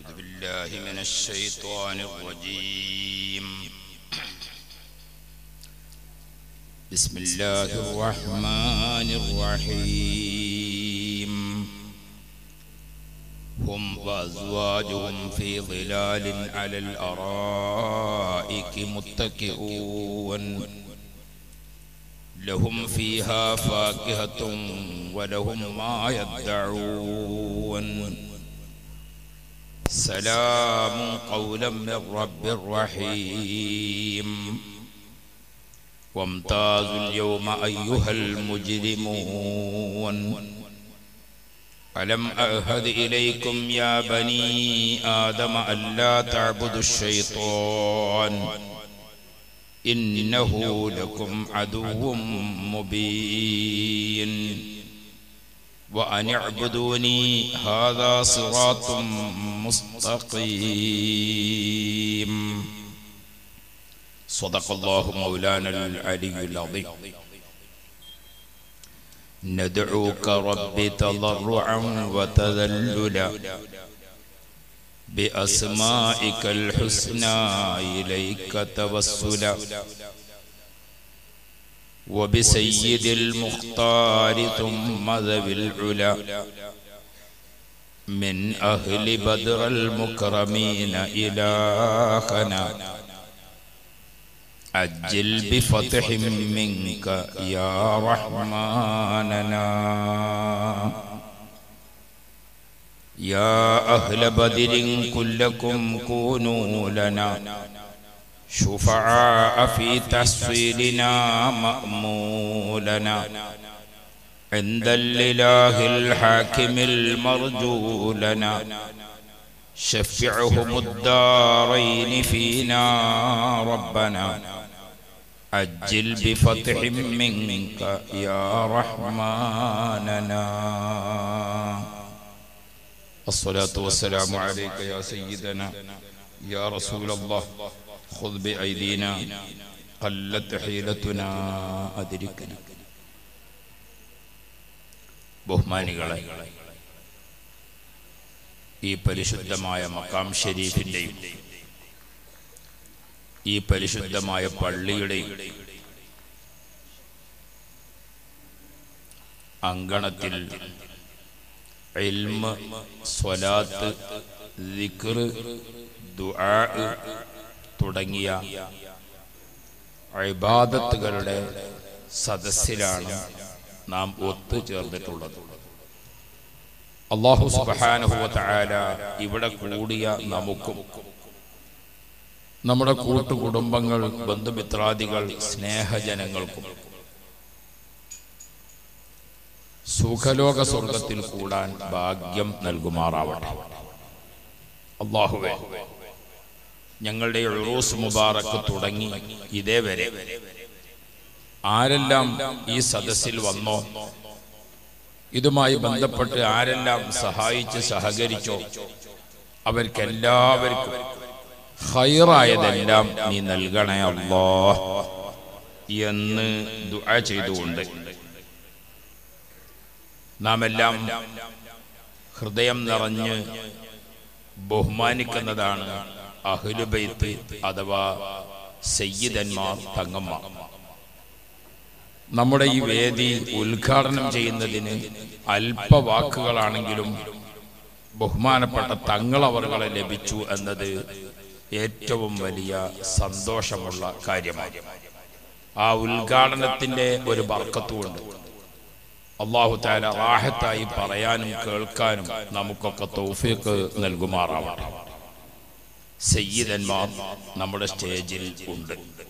أعوذ بالله من الشيطان الرجيم بسم الله الرحمن الرحيم هم وأزواجهم في ظلال على الأرائك متكئون لهم فيها فاكهة ولهم ما يدعون سلام قولا من رب رحيم وامتازوا اليوم أيها المجرمون ألم أعهد إليكم يا بني آدم ألا تعبدوا الشيطان إنه لكم عدو مبين وأن اعبدوني هذا صراط مستقيم صدق الله مولانا العلي العظيم ندعوك رب تضرعا وتذللا بأسمائك الحسنى إليك توسلا وبسيد المختار ثم ذوي العلا من أهل بدر المكرمين إلهنا عجل بفتح منك يا رحماننا يا أهل بدر كلكم كونوا لنا شفعاء في تحصيلنا مأمولنا عند الإله الحاكم المرجو لنا شفعهم الدارين فينا ربنا عجل بفتح منك يا رحماننا الصلاة والسلام عليك يا سيدنا يا رسول الله خذ بأيدينا قلت حيلتنا أدركنا ബഹുമാനികളെ ഈ പരിശുദ്ധമായ മക്കാം ഷരീഫിൻ്റെയും ഈ പരിശുദ്ധമായ പള്ളിയുടെയും അങ്കണത്തിൽ ഇൽമ സ്വലാത്ത് ദിക്ർ ദുആ തുടങ്ങിയ ഇബാദത്തുകളുടെ സദസ്സിലാണ് നാം ഒത്തുചേർന്നിട്ടുള്ളത് അള്ളാഹു സുബാനുഭവത്തായ ഇവിടെ കൂടിയ നമുക്കും നമ്മുടെ കൂട്ടുകുടുംബങ്ങൾ ബന്ധുമിത്രാദികൾ സ്നേഹജനങ്ങൾക്കും സുഖലോക സ്വർഗത്തിൽ കൂടാൻ ഭാഗ്യം നൽകുമാറാവട്ടെ അള്ളാഹുവേ ഞങ്ങളുടെ ഉറൂസ് മുബാറക്ക് തുടങ്ങി ഇതേവരെ ആരെല്ലാം ഈ സദസ്സിൽ വന്നോ ഇതുമായി ബന്ധപ്പെട്ട് ആരെല്ലാം സഹായിച്ച് സഹകരിച്ചോ അവർക്കെല്ലാവർക്കും ഹൈറായതെല്ലാം നീ നൽകണേ അല്ലോ എന്ന് ദുആ ചെയ്തുകൊണ്ട് നാം എല്ലാം ഹൃദയം നിറഞ്ഞ് ബഹുമാനിക്കുന്നതാണ് അഹ്ലുബൈത്ത് അഥവാ സയ്യിദന്മാർ തങ്ങന്മാർ നമ്മുടെ ഈ വേദി ഉദ്ഘാടനം ചെയ്യുന്നതിന് അല്പ വാക്കുകളാണെങ്കിലും ബഹുമാനപ്പെട്ട തങ്ങളവറുകളെ ലഭിച്ചു എന്നത് ഏറ്റവും വലിയ സന്തോഷമുള്ള കാര്യമാണ് ആ ഉദ്ഘാടനത്തിന്റെ ഒരു ബർക്കത്തുമുണ്ട് അള്ളാഹു താല റാഹത്തായി പറയാനും കേൾക്കാനും നമുക്കൊക്കെ തൗഫീഖ് നൽകുമാറാവട്ടെ സയ്യിദന്മാർ നമ്മുടെ സ്റ്റേജിൽ ഉണ്ട്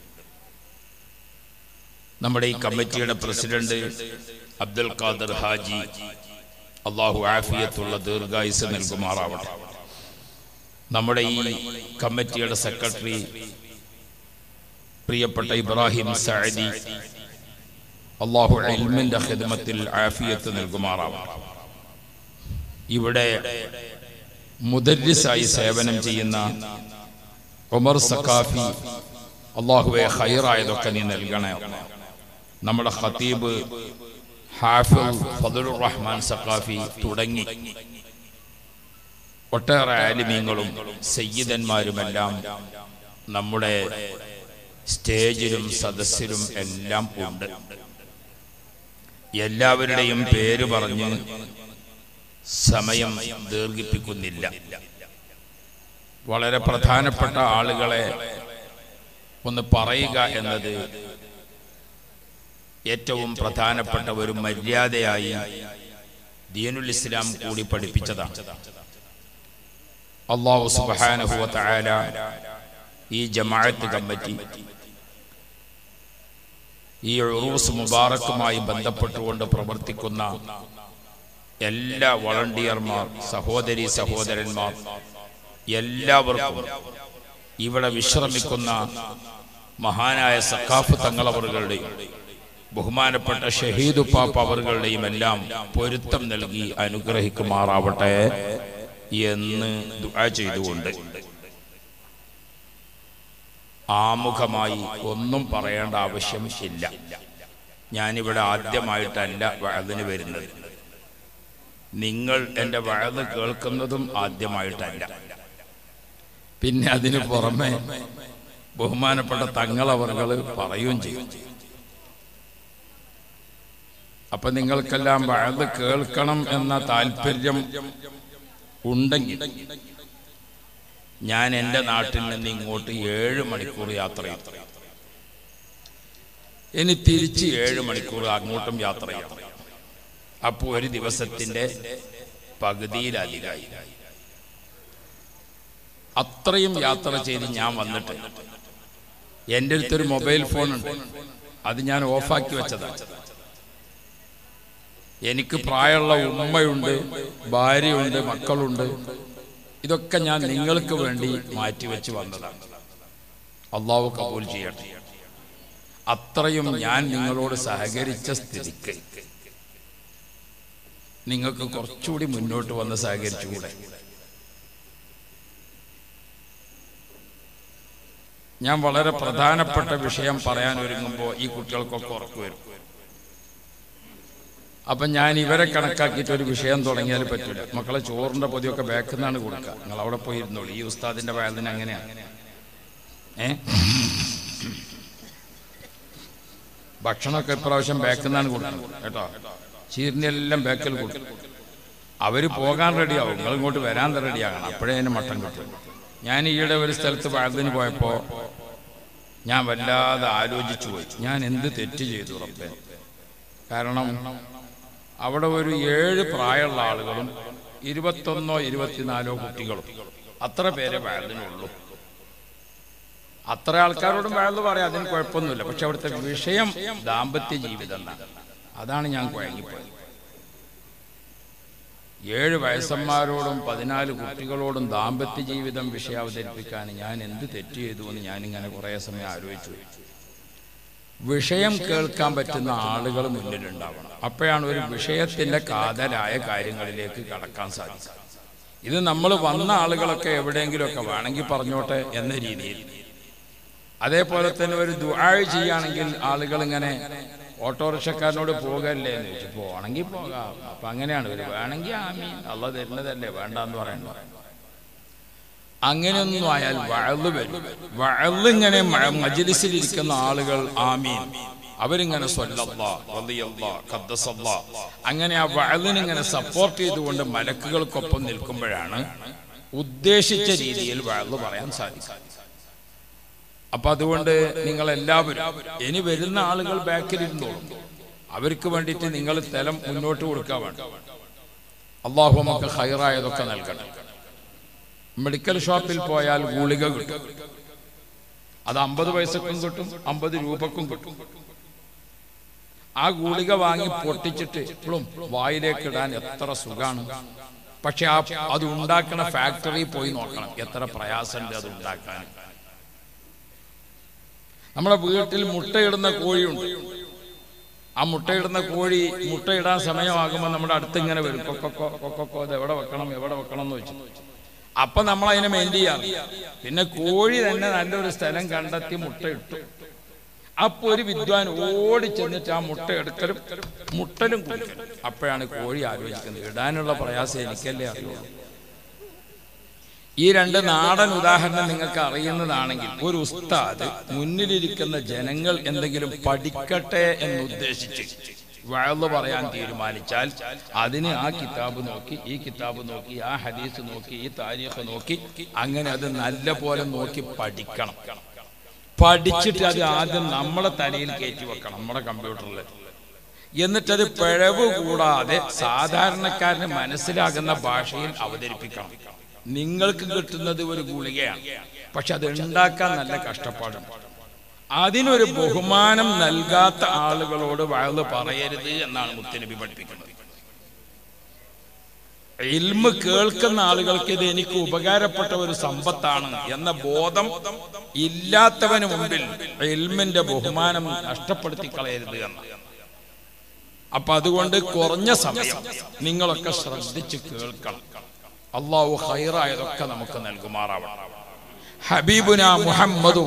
നമ്മുടെ ഈ കമ്മിറ്റിയുടെ പ്രസിഡന്റ് അബ്ദുൽ ഖാദർ ഹാജി അള്ളാഹു ആഫിയത്തുള്ള ദീർഘായുസ് നൽകുമാറാവട്ടെ നമ്മുടെ ഈ കമ്മിറ്റിയുടെ സെക്രട്ടറി പ്രിയപ്പെട്ട ഇബ്രാഹിം സഅദി അള്ളാഹു ഇൽമിന്റെ ഖിദ്മത്തിൽ ആഫിയത്ത് നൽകുമാറാവട്ടെ ഇവിടെ മുദല്ലിസായി സേവനം ചെയ്യുന്ന ഉമർ സക്കാഫി അള്ളാഹുവെ ഹൈറായതൊക്കെ നീ നൽകണേ നമ്മുടെ ഖത്തീബ് ഹാഫിൾ ഫതുർ റഹ്മാൻ സഖാഫി തുടങ്ങി ഒട്ടേറെ ആലിമീങ്ങളും സയ്യിദന്മാരുമെല്ലാം നമ്മുടെ സ്റ്റേജിലും സദസ്സിലും എല്ലാം ഉണ്ട് എല്ലാവരുടെയും പേര് പറഞ്ഞ് സമയം ദീർഘിപ്പിക്കുന്നില്ല വളരെ പ്രധാനപ്പെട്ട ആളുകളെ ഒന്ന് പറയുക എന്നത് ഏറ്റവും പ്രധാനപ്പെട്ട ഒരു മര്യാദയായി ദീനുൽ ഇസ്ലാം കൂടി പഠിപ്പിച്ചതാണ് അള്ളാഹു സുബ്ഹാനഹു വ തആല ഈ ജമാഅത്ത് കമ്മിറ്റി ഈ ഉറൂസ് മുബാറക്കുമായി ബന്ധപ്പെട്ടുകൊണ്ട് പ്രവർത്തിക്കുന്ന എല്ലാ വളണ്ടിയർമാർ സഹോദരി സഹോദരന്മാർ എല്ലാവർക്കും ഇവിടെ വിശ്രമിക്കുന്ന മഹാനായ സഖാഫ് തങ്ങളവറുകളുടെയും ബഹുമാനപ്പെട്ട ഷഹീദ് പാപ്പ അവറുകളുടെയും എല്ലാം പൊരുത്തം നൽകി അനുഗ്രഹിക്കുമാറാവട്ടെ എന്ന് ദുആ ചെയ്തുകൊണ്ട് ആമുഖമായി ഒന്നും പറയേണ്ട ആവശ്യം ഇല്ല ഞാനിവിടെ ആദ്യമായിട്ടല്ല വഴതിന് വരുന്നത് നിങ്ങൾ എൻ്റെ വഴത് കേൾക്കുന്നതും ആദ്യമായിട്ടല്ല പിന്നെ അതിന് പുറമെ ബഹുമാനപ്പെട്ട തങ്ങളവറുകൾ പറയുകയും ചെയ്യും അപ്പൊ നിങ്ങൾക്കെല്ലാം വഴത് കേൾക്കണം എന്ന താല്പര്യം ഉണ്ടെങ്കിൽ ഞാൻ എൻ്റെ നാട്ടിൽ നിന്ന് ഇങ്ങോട്ട് ഏഴ് മണിക്കൂർ യാത്ര ചെയ്തു ഇനി തിരിച്ച് ഏഴ് മണിക്കൂർ അങ്ങോട്ടും യാത്ര ചെയ്യണം അപ്പോൾ ഒരു ദിവസത്തിൻ്റെ പകുതിയിലധികമായി അത്രയും യാത്ര ചെയ്ത് ഞാൻ വന്നിട്ട് എൻ്റെ അടുത്തൊരു മൊബൈൽ ഫോൺ ഉണ്ട് അത് ഞാൻ ഓഫാക്കി വെച്ചതാണ് എനിക്ക് പ്രായമുള്ള ഉമ്മയുണ്ട് ഭാര്യയുണ്ട് മക്കളുണ്ട് ഇതൊക്കെ ഞാൻ നിങ്ങൾക്ക് വേണ്ടി മാറ്റിവെച്ച് വന്നതാണ് അള്ളാഹു കബൂൽ ചെയ്യട്ടെ അത്രയും ഞാൻ നിങ്ങളോട് സഹകരിച്ച സ്ഥിതിക്ക് നിങ്ങൾക്ക് കുറച്ചുകൂടി മുന്നോട്ട് വന്ന് സഹകരിച്ചുകൂടെ ഞാൻ വളരെ പ്രധാനപ്പെട്ട വിഷയം പറയാൻ ഒരുങ്ങുമ്പോൾ ഈ കുട്ടികൾക്കൊക്കെ ഉറക്കു വരും അപ്പൊ ഞാൻ ഇവരെ കണക്കാക്കിയിട്ട് ഒരു വിഷയം തുടങ്ങിയാൽ പറ്റൂല മക്കളെ ചോറിന്റെ പൊതിയൊക്കെ ബാക്കിൽ നിന്നാണ് കൊടുക്കുക നിങ്ങൾ അവിടെ പോയി ഇരുന്നോളൂ ഈ ഉസ്താദിന്റെ വയലിന് അങ്ങനെയാണ് ഏ ഭക്ഷണമൊക്കെ ഇപ്രാവശ്യം ബാക്കിൽ നിന്നാണ് കൊടുക്കുന്നത് കേട്ടോ ചീരിനെല്ലാം ബാക്കിൽ കൊടുക്കും അവര് പോകാൻ റെഡിയാവും നിങ്ങൾ ഇങ്ങോട്ട് വരാൻ റെഡിയാകണം അപ്പോഴേ അതിന് മട്ടം കിട്ടും ഞാൻ ഈയിടെ ഒരു സ്ഥലത്ത് വയലിന് പോയപ്പോ ഞാൻ വല്ലാതെ ആലോചിച്ചു പോയി ഞാൻ എന്ത് തെറ്റ് ചെയ്തു ഉറപ്പേ കാരണം അവിടെ ഒരു ഏഴ് പ്രായമുള്ള ആളുകളും ഇരുപത്തൊന്നോ ഇരുപത്തിനാലോ കുട്ടികളും അത്ര പേരെ വയലിനുള്ളൂ അത്ര ആൾക്കാരോടും വയലു പറയാം അതിന് കുഴപ്പമൊന്നുമില്ല പക്ഷെ അവിടുത്തെ വിഷയം ദാമ്പത്യ ജീവിതം എന്നാണ് അതാണ് ഞാൻ കുഴങ്ങിപ്പോയത് ഏഴ് വയസ്സന്മാരോടും പതിനാല് കുട്ടികളോടും ദാമ്പത്യ ജീവിതം വിഷയം അവതരിപ്പിക്കാൻ ഞാൻ എന്ത് തെറ്റ് ചെയ്തു എന്ന് ഞാനിങ്ങനെ കുറേ സമയം ആലോചിച്ചു വിഷയം കേൾക്കാൻ പറ്റുന്ന ആളുകൾ മുന്നിലുണ്ടാവണം അപ്പോഴാണ് ഒരു വിഷയത്തിന്റെ കാതലായ കാര്യങ്ങളിലേക്ക് കടക്കാൻ സാധിക്കുക ഇത് നമ്മൾ വന്ന ആളുകളൊക്കെ എവിടെയെങ്കിലുമൊക്കെ വേണമെങ്കിൽ പറഞ്ഞോട്ടെ എന്ന രീതിയിൽ അതേപോലെ തന്നെ ഒരു ദുആഴ് ചെയ്യുകയാണെങ്കിൽ ആളുകൾ ഇങ്ങനെ ഓട്ടോറിക്ഷക്കാരനോട് പോകല്ലേ എന്ന് ചോദിച്ചു പോകണമെങ്കിൽ പോകാം അപ്പൊ അങ്ങനെയാണ് ഒരു വേണമെങ്കിൽ ആമീൻ അള്ള തരുന്നതല്ലേ വേണ്ടെന്ന് പറയണ്ട അങ്ങനെയൊന്നും ആയാൽ വഴല് വരും വഴല് ഇങ്ങനെ മജിലിസിൽ ഇരിക്കുന്ന ആളുകൾ ആമീൻ അവരിങ്ങനെ സ്വല്ലല്ലാ, റളിയല്ലാ, ഖദ്ദസല്ലാ. അങ്ങനെ ആ വഴലിന് ഇങ്ങനെ സപ്പോർട്ട് ചെയ്തുകൊണ്ട് മലക്കുകൾക്കൊപ്പം നിൽക്കുമ്പോഴാണ് ഉദ്ദേശിച്ച രീതിയിൽ വഴല് പറയാൻ സാധിക്കുക അപ്പൊ അതുകൊണ്ട് നിങ്ങൾ എല്ലാവരും ഇനി വരുന്ന ആളുകൾ ബാക്കിൽ ഇരുന്നോളും അവർക്ക് വേണ്ടിയിട്ട് നിങ്ങൾ സ്ഥലം മുന്നോട്ട് കൊടുക്കാൻ വേണം അള്ളാഹു നമുക്ക് ഹൈറായതൊക്കെ നൽകണം മെഡിക്കൽ ഷോപ്പിൽ പോയാൽ ഗുളിക കിട്ടും അത് അമ്പത് പൈസക്കും കിട്ടും അമ്പത് രൂപക്കും കിട്ടും ആ ഗുളിക വാങ്ങി പൊട്ടിച്ചിട്ട് ഇപ്പോഴും വായിലേക്ക് ഇടാൻ എത്ര സുഖാണ് പക്ഷെ ആ അത് ഉണ്ടാക്കുന്ന ഫാക്ടറി പോയി നോക്കണം എത്ര പ്രയാസമുണ്ട് അത് ഉണ്ടാക്കാൻ നമ്മുടെ വീട്ടിൽ മുട്ടയിടുന്ന കോഴിയുണ്ട് ആ മുട്ടയിടുന്ന കോഴി മുട്ടയിടാൻ സമയമാകുമ്പോൾ നമ്മുടെ അടുത്ത് ഇങ്ങനെ വരും കൊക്കൊക്കോ കൊക്കൊക്കോ ഇത് എവിടെ വെക്കണം എവിടെ വെക്കണം എന്ന് വെച്ചു അപ്പൊ നമ്മൾ അതിനെ മെയിൻറ്റ് ചെയ്യാം പിന്നെ കോഴി തന്നെ നല്ലൊരു സ്ഥലം കണ്ടെത്തി മുട്ട ഇട്ടു അപ്പൊ ഒരു വിദ്വാൻ ഓടി ചെന്നിട്ട് ആ മുട്ട എടുക്കലും മുട്ടലും കുടിക്കലും അപ്പോഴാണ് കോഴി ആലോചിക്കുന്നത് ഇടാനുള്ള പ്രയാസം എനിക്കല്ലേ അറിയുള്ളൂ ഈ രണ്ട് നാടൻ ഉദാഹരണം നിങ്ങൾക്ക് അറിയുന്നതാണെങ്കിൽ ഒരു ഉസ്താദ് മുന്നിലിരിക്കുന്ന ജനങ്ങൾ എന്തെങ്കിലും പഠിക്കട്ടെ എന്ന് ഉദ്ദേശിച്ച് വഴല് പറയാൻ തീരുമാനിച്ചാൽ അതിന് ആ കിതാബ് നോക്കി ഈ കിതാബ് നോക്കി ആ ഹദീസ് നോക്കി ഈ താരീഖ് നോക്കി അങ്ങനെ അത് നല്ല പോലെ നോക്കി പഠിക്കണം പഠിച്ചിട്ട് അത് ആദ്യം നമ്മളെ തലയിൽ കയറ്റി വെക്കണം നമ്മുടെ കമ്പ്യൂട്ടറിൽ എന്നിട്ടത് പിഴവ് കൂടാതെ സാധാരണക്കാരന് മനസ്സിലാകുന്ന ഭാഷയിൽ അവതരിപ്പിക്കണം നിങ്ങൾക്ക് കിട്ടുന്നത് ഒരു ഗുളികയാണ് പക്ഷെ അത് ഉണ്ടാക്കാൻ നല്ല കഷ്ടപ്പാടുണ്ട് അതിനൊരു ബഹുമാനം നൽകാത്ത ആളുകളോട് വഴല് പറയരുത് എന്നാണ് മുത്തനബി പഠിപ്പിക്കുന്നത് ഇൽമ് കേൾക്കുന്ന ആളുകൾക്ക് ഇത് എനിക്ക് ഉപകാരപ്പെട്ട ഒരു സമ്പത്താണ് എന്ന ബോധം ഇല്ലാത്തവന് മുമ്പിൽ ഇൽമിന്റെ ബഹുമാനം നഷ്ടപ്പെടുത്തി കളയരുത് എന്ന് അപ്പൊ അതുകൊണ്ട് കുറഞ്ഞ സമയം നിങ്ങളൊക്കെ ശ്രദ്ധിച്ച് കേൾക്കണം അള്ളാഹു ഹൈറായതൊക്കെ നമുക്ക് നൽകുമാറാവണം ഹബീബുന മുഹമ്മദ്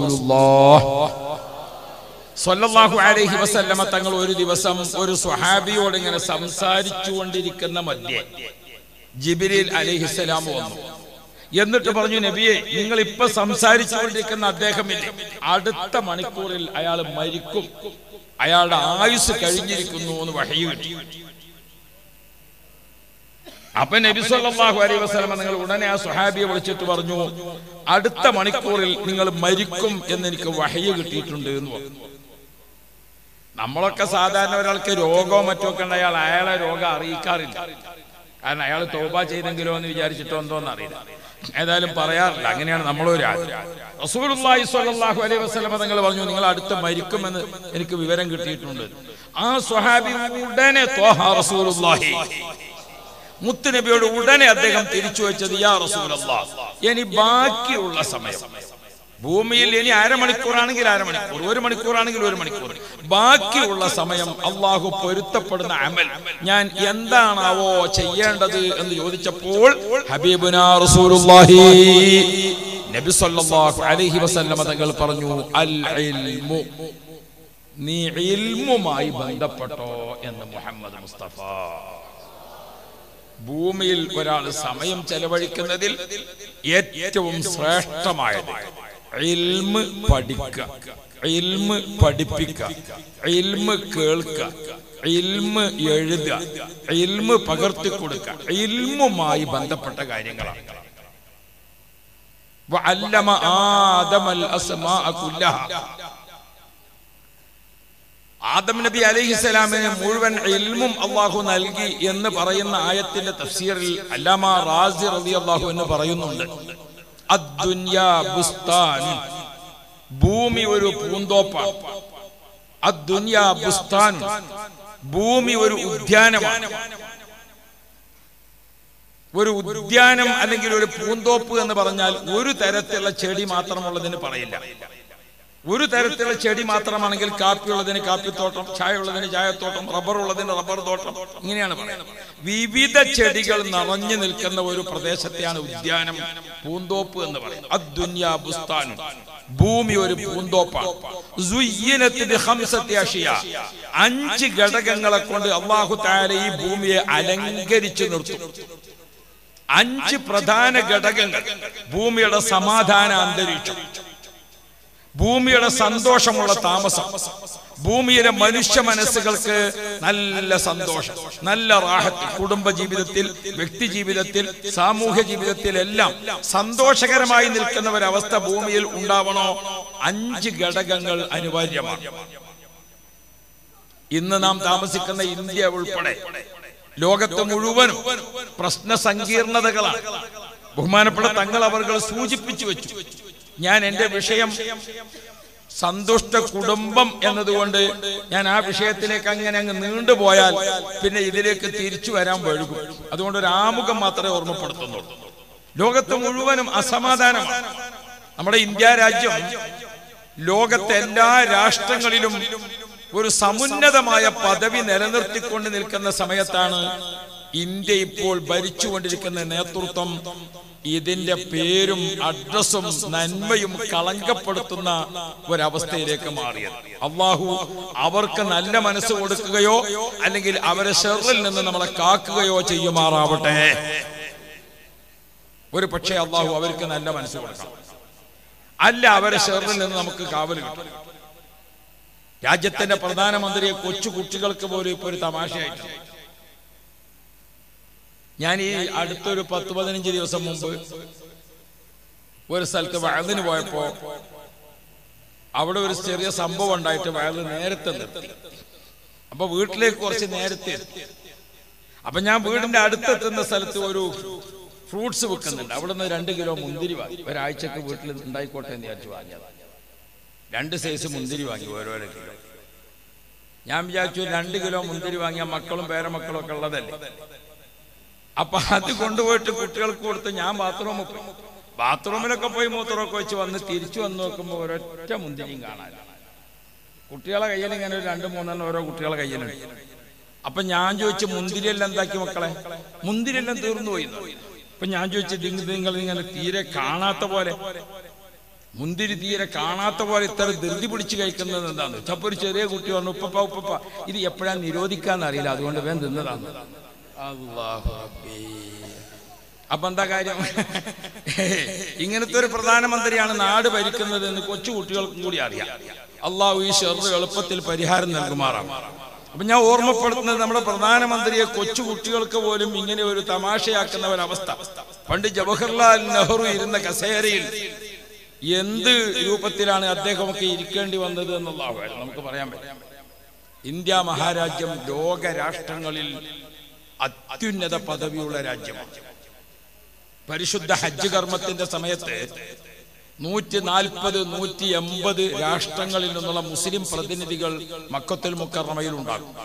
സല്ലല്ലാഹു അലൈഹി വസല്ലമ തങ്ങൾ ഒരു ദിവസം ഒരു സ്വഹാബിയോട് ഇങ്ങനെ സംസാരിച്ചു കൊണ്ടിരിക്കുന്ന മധ്യേ ജിബിരിൽ അലൈഹിസ്സലാം വന്നു എന്നിട്ട് പറഞ്ഞു നബിയെ നിങ്ങൾ ഇപ്പൊ സംസാരിച്ചുകൊണ്ടിരിക്കുന്ന അദ്ദേഹമില്ലേ അടുത്ത മണിക്കൂറിൽ അയാൾ മരിക്കും അയാളുടെ ആയുസ് കഴിഞ്ഞിരിക്കുന്നു എന്ന് വഹയി കിട്ടി അപ്പൊ നബി സല്ലല്ലാഹു അലൈഹി വസല്ലമ നിങ്ങൾ ഉടനെ ആ സുഹാബിയെ വിളിച്ചിട്ട് പറഞ്ഞു അടുത്ത മണിക്കൂറിൽ നിങ്ങൾ മരിക്കും എന്ന് എനിക്ക് വഹയ കിട്ടിയിട്ടുണ്ട് എന്ന് പറഞ്ഞു നമ്മളൊക്കെ സാധാരണ ഒരാൾക്ക് രോഗമോ മറ്റോ ഒക്കെ ഉണ്ട് അയാൾ അയാളെ രോഗം അറിയിക്കാറില്ല കാരണം അയാൾ തോബ ചെയ്തെങ്കിലോ എന്ന് വിചാരിച്ചിട്ടോ എന്തോന്ന് അറിയില്ല ഏതായാലും പറയാറില്ല അങ്ങനെയാണ് നമ്മളൊരു റസൂലുള്ളാഹി സ്വല്ലല്ലാഹു അലൈഹി വസല്ലമ തങ്ങൾ പറഞ്ഞു നിങ്ങൾ അടുത്ത് മരിക്കുമെന്ന് എനിക്ക് വിവരം കിട്ടിയിട്ടുണ്ട് ആ സ്വഹാബി ഉടനെ ത്വഹ റസൂലുള്ളാഹി മുത്തുനബിയോട് ഉടനെ അദ്ദേഹം തിരിച്ചു വെച്ചത് യാ റസൂലല്ലാ ഇനി ബാക്കിയുള്ള സമയം ഭൂമിയിൽ ഇനി അരമണിക്കൂറാണെങ്കിൽ അരമണിക്കൂർ ഒരു മണിക്കൂറാണെങ്കിൽ ഒരു മണിക്കൂർ ബാക്കിയുള്ള സമയം അള്ളാഹു പൊരുത്തപ്പെടുന്ന അമൽ ഞാൻ എന്താണാവോ ചെയ്യേണ്ടത് എന്ന് ചോദിച്ചപ്പോൾ ഹബീബുന റസൂലുള്ളാഹി നബി സല്ലല്ലാഹു അലൈഹി വസല്ലമ തങ്ങൾ പറഞ്ഞു അൽ ഇൽമു നീ ഇൽമുമായി ബന്ധപ്പെട്ടോ എന്ന് മുഹമ്മദ് മുസ്തഫ ഭൂമിയിൽ ഒരാൾ സമയം ചെലവഴിക്കുന്നതിൽ ഏറ്റവും ശ്രേഷ്ഠമായത് ഇൽമ് പഠിക്കുക ഇൽമ് പഠിപ്പിക്കുക ഇൽമ് കേൾക്കുക ഇൽമ് എഴുതുക ഇൽമ് പകർത്തി കൊടുക്കുക ഇൽമുമായി ബന്ധപ്പെട്ട കാര്യങ്ങളാണ് وعلم آدم الأسماء كلها ആദം നബി അലൈഹിസ്സലാമിന് മുഴുവൻ ഇൽമും അള്ളാഹു നൽകി എന്ന് പറയുന്ന ആയത്തിന്റെ തഫ്സീറിൽ അല്ലാമ റാസി റളിയല്ലാഹു എന്ന് പറയുന്നുണ്ട് അദ്ദുന്യാ ബുസ്താൻ ഭൂമി ഒരു പൂന്തോപ്പാണ് അദ്ദുന്യാ ബുസ്താൻ ഭൂമി ഒരു ഉദ്യാനമാണ് ഒരു ഉദ്യാനം അല്ലെങ്കിൽ ഒരു പൂന്തോപ്പ് എന്ന് പറഞ്ഞാൽ ഒരു തരത്തിലുള്ള ചെടി മാത്രമുള്ളതിന് പറയില്ല ഒരു തരത്തിലുള്ള ചെടി മാത്രമാണെങ്കിൽ കാപ്പി ഉള്ളതിന് കാപ്പിത്തോട്ടം ചായ ഉള്ളതിന് ചായത്തോട്ടം റബ്ബർ ഉള്ളതിന് റബ്ബർ തോട്ടം ഇങ്ങനെയാണ് പറയുന്നത് വിവിധ ചെടികൾ നിറഞ്ഞു നിൽക്കുന്ന ഒരു പ്രദേശത്തെയാണ് ഉദ്യാനം പൂന്തോപ്പ് എന്ന് പറയുന്നത് അദ്ദുന്യാ ബുസ്താൻ ഭൂമി ഒരു പൂന്തോപ്പാണ് സുയ്യിനത്ത് ബിഖംസത്തി അഷിയ. അഞ്ച് ഘടകങ്ങളെ കൊണ്ട് അള്ളാഹു താല ഈ ഭൂമിയെ അലങ്കരിച്ചു നിർത്തും അഞ്ച് പ്രധാന ഘടകങ്ങൾ ഭൂമിയുടെ സമാധാന അന്തരീക്ഷം ഭൂമിയുടെ സന്തോഷമുള്ള താമസം ഭൂമിയിലെ മനുഷ്യ മനസ്സുകൾക്ക് നല്ല സന്തോഷം നല്ല റാഹത്ത് കുടുംബ ജീവിതത്തിൽ വ്യക്തി ജീവിതത്തിൽ സാമൂഹ്യ ജീവിതത്തിൽ എല്ലാം സന്തോഷകരമായി നിൽക്കുന്ന ഒരവസ്ഥ ഭൂമിയിൽ ഉണ്ടാവണോ അഞ്ച് ഘടകങ്ങൾ അനിവാര്യമാണ് ഇന്ന് നാം താമസിക്കുന്ന ഇന്ത്യ ഉൾപ്പെടെ ലോകത്ത് മുഴുവനും പ്രശ്ന സങ്കീർണതകളാണ് ബഹുമാനപ്പെട്ട തങ്ങൾ അവർ സൂചിപ്പിച്ചു വെച്ചു ഞാൻ എന്റെ വിഷയം സന്തുഷ്ട കുടുംബം എന്നതുകൊണ്ട് ഞാൻ ആ വിഷയത്തിലേക്ക് അങ്ങനെ അങ്ങ് നീണ്ടുപോയാൽ പിന്നെ ഇതിലേക്ക് തിരിച്ചു വരാൻ വഴുകും അതുകൊണ്ട് ഒരു ആമുഖം മാത്രമേ ഓർമ്മപ്പെടുത്തുന്നുള്ളൂ ലോകത്ത് മുഴുവനും അസമാധാനമാണ് നമ്മുടെ ഇന്ത്യ രാജ്യം ലോകത്തെ എല്ലാ രാഷ്ട്രങ്ങളിലും ഒരു സമുന്നതമായ പദവി നിലനിർത്തിക്കൊണ്ട് നിൽക്കുന്ന സമയത്താണ് ഇന്ത്യ ഇപ്പോൾ ഭരിച്ചുകൊണ്ടിരിക്കുന്ന നേതൃത്വം ഇതിന്റെ പേരും അഡ്രസ്സും നന്മയും കളങ്കപ്പെടുത്തുന്ന ഒരവസ്ഥയിലേക്ക് മാറിയത് അള്ളാഹു അവർക്ക് നല്ല മനസ്സ് കൊടുക്കുകയോ അല്ലെങ്കിൽ അവരെ ഷെറിൽ നിന്ന് നമ്മളെ കാക്കുകയോ ചെയ്യുമാറാവട്ടെ ഒരു പക്ഷേ അള്ളാഹു അവർക്ക് നല്ല മനസ്സ് കൊടുക്കണം അല്ല അവരെ ഷെറിൽ നിന്ന് നമുക്ക് കാവൽ കിട്ടും രാജ്യത്തിന്റെ പ്രധാനമന്ത്രിയെ കൊച്ചു കുട്ടികൾക്ക് പോലും ഇപ്പൊ ഒരു തമാശയായിട്ട് ഞാൻ ഈ അടുത്തൊരു പത്ത് പതിനഞ്ച് ദിവസം മുമ്പ് ഒരു സ്ഥലത്ത് വയലിന് പോയപ്പോ അവിടെ ഒരു ചെറിയ സംഭവം ഉണ്ടായിട്ട് വയൽ നേരത്തെ നിർത്തി അപ്പൊ വീട്ടിലേക്ക് കുറച്ച് നേരത്തെ എത്തി അപ്പൊ ഞാൻ വീടിന്റെ അടുത്തെത്തുന്ന സ്ഥലത്ത് ഒരു ഫ്രൂട്ട്സ് വെക്കുന്നുണ്ട് അവിടെ നിന്ന് രണ്ട് കിലോ മുന്തിരി വാങ്ങി ഒരാഴ്ചക്ക് വീട്ടിൽ ഉണ്ടായിക്കോട്ടെ എന്ന് വിചാരിച്ചു വാങ്ങിയത് രണ്ട് സൈസ് മുന്തിരി വാങ്ങി ഓരോരോ കിലോ ഞാൻ വിചാരിച്ചു രണ്ട് കിലോ മുന്തിരി വാങ്ങിയ മക്കളും പേരമക്കളും ഒക്കെ ഉള്ളതല്ലേ അപ്പൊ അത് കൊണ്ടുപോയിട്ട് കുട്ടികൾക്ക് കൊടുത്ത് ഞാൻ ബാത്റൂമിൽ പോയി ബാത്റൂമിലൊക്കെ പോയി മൂത്രമൊക്കെ വെച്ച് വന്ന് തിരിച്ചു വന്ന് നോക്കുമ്പോൾ ഒരൊറ്റ മുന്തിരിയും കാണാനില്ല കുട്ടികളെ കയ്യിൽ ഇങ്ങനെ ഒരു രണ്ട് മൂന്നെണ്ണം ഓരോ കുട്ടികളെ കയ്യിലുണ്ട് അപ്പൊ ഞാൻ ചോദിച്ചു മുന്തിരിയെല്ലാം എന്താക്കി മക്കളെ മുന്തിരിയെല്ലാം തീർന്നു പോയി എന്ന് പറഞ്ഞു. അപ്പൊ ഞാൻ ചോദിച്ചു "നിങ്ങൾ- നിങ്ങൾ ഇങ്ങനെ തീരെ കാണാത്ത പോലെ മുന്തിരി തീരെ കാണാത്ത പോലെ ഇത്ര ധൃതി പിടിച്ച് കഴിക്കുന്നത് എന്താന്ന് അപ്പൊ ഒരു ചെറിയ കുട്ടി പറഞ്ഞു ഉപ്പപ്പ ഉപ്പപ്പ ഇത് എപ്പോഴാ നിരോധിക്കാന്ന് അറിയില്ല അതുകൊണ്ട് വേഗം തിന്നതാണ് അല്ലാഹു റബ്ബേ. അപ്പൊ എന്താ കാര്യം ഇങ്ങനത്തെ ഒരു പ്രധാനമന്ത്രിയാണ് നാട് ഭരിക്കുന്നത് എന്ന് കൊച്ചു കുട്ടികൾക്കും കൂടി അറിയാം അള്ളാഹു ഈ ഷെറ് എളുപ്പത്തിൽ പരിഹാരം നൽകുമാറാണ് അപ്പൊ ഞാൻ ഓർമ്മപ്പെടുത്തുന്നത് നമ്മുടെ പ്രധാനമന്ത്രിയെ കൊച്ചു കുട്ടികൾക്ക് പോലും ഇങ്ങനെ ഒരു തമാശയാക്കുന്ന ഒരവസ്ഥ പണ്ട് ജവഹർലാൽ നെഹ്റു ഇരുന്ന കസേരയിൽ എന്ത് രൂപത്തിലാണ് അദ്ദേഹമൊക്കെ ഇരിക്കേണ്ടി വന്നത് എന്നുള്ളതാണ് നമുക്ക് പറയാൻ പറ്റും ഇന്ത്യ മഹാരാജ്യം ലോക രാഷ്ട്രങ്ങളിൽ അത്യുന്നത പദവിയുള്ള രാജ്യമാണ് പരിശുദ്ധ ഹജ്ജ് കർമ്മത്തിന്റെ സമയത്ത് നൂറ്റി നാൽപ്പത് നൂറ്റി എൺപത് രാഷ്ട്രങ്ങളിൽ നിന്നുള്ള മുസ്ലിം പ്രതിനിധികൾ മക്കത്തുൽ മുക്കർമയിൽ ഉണ്ടാകും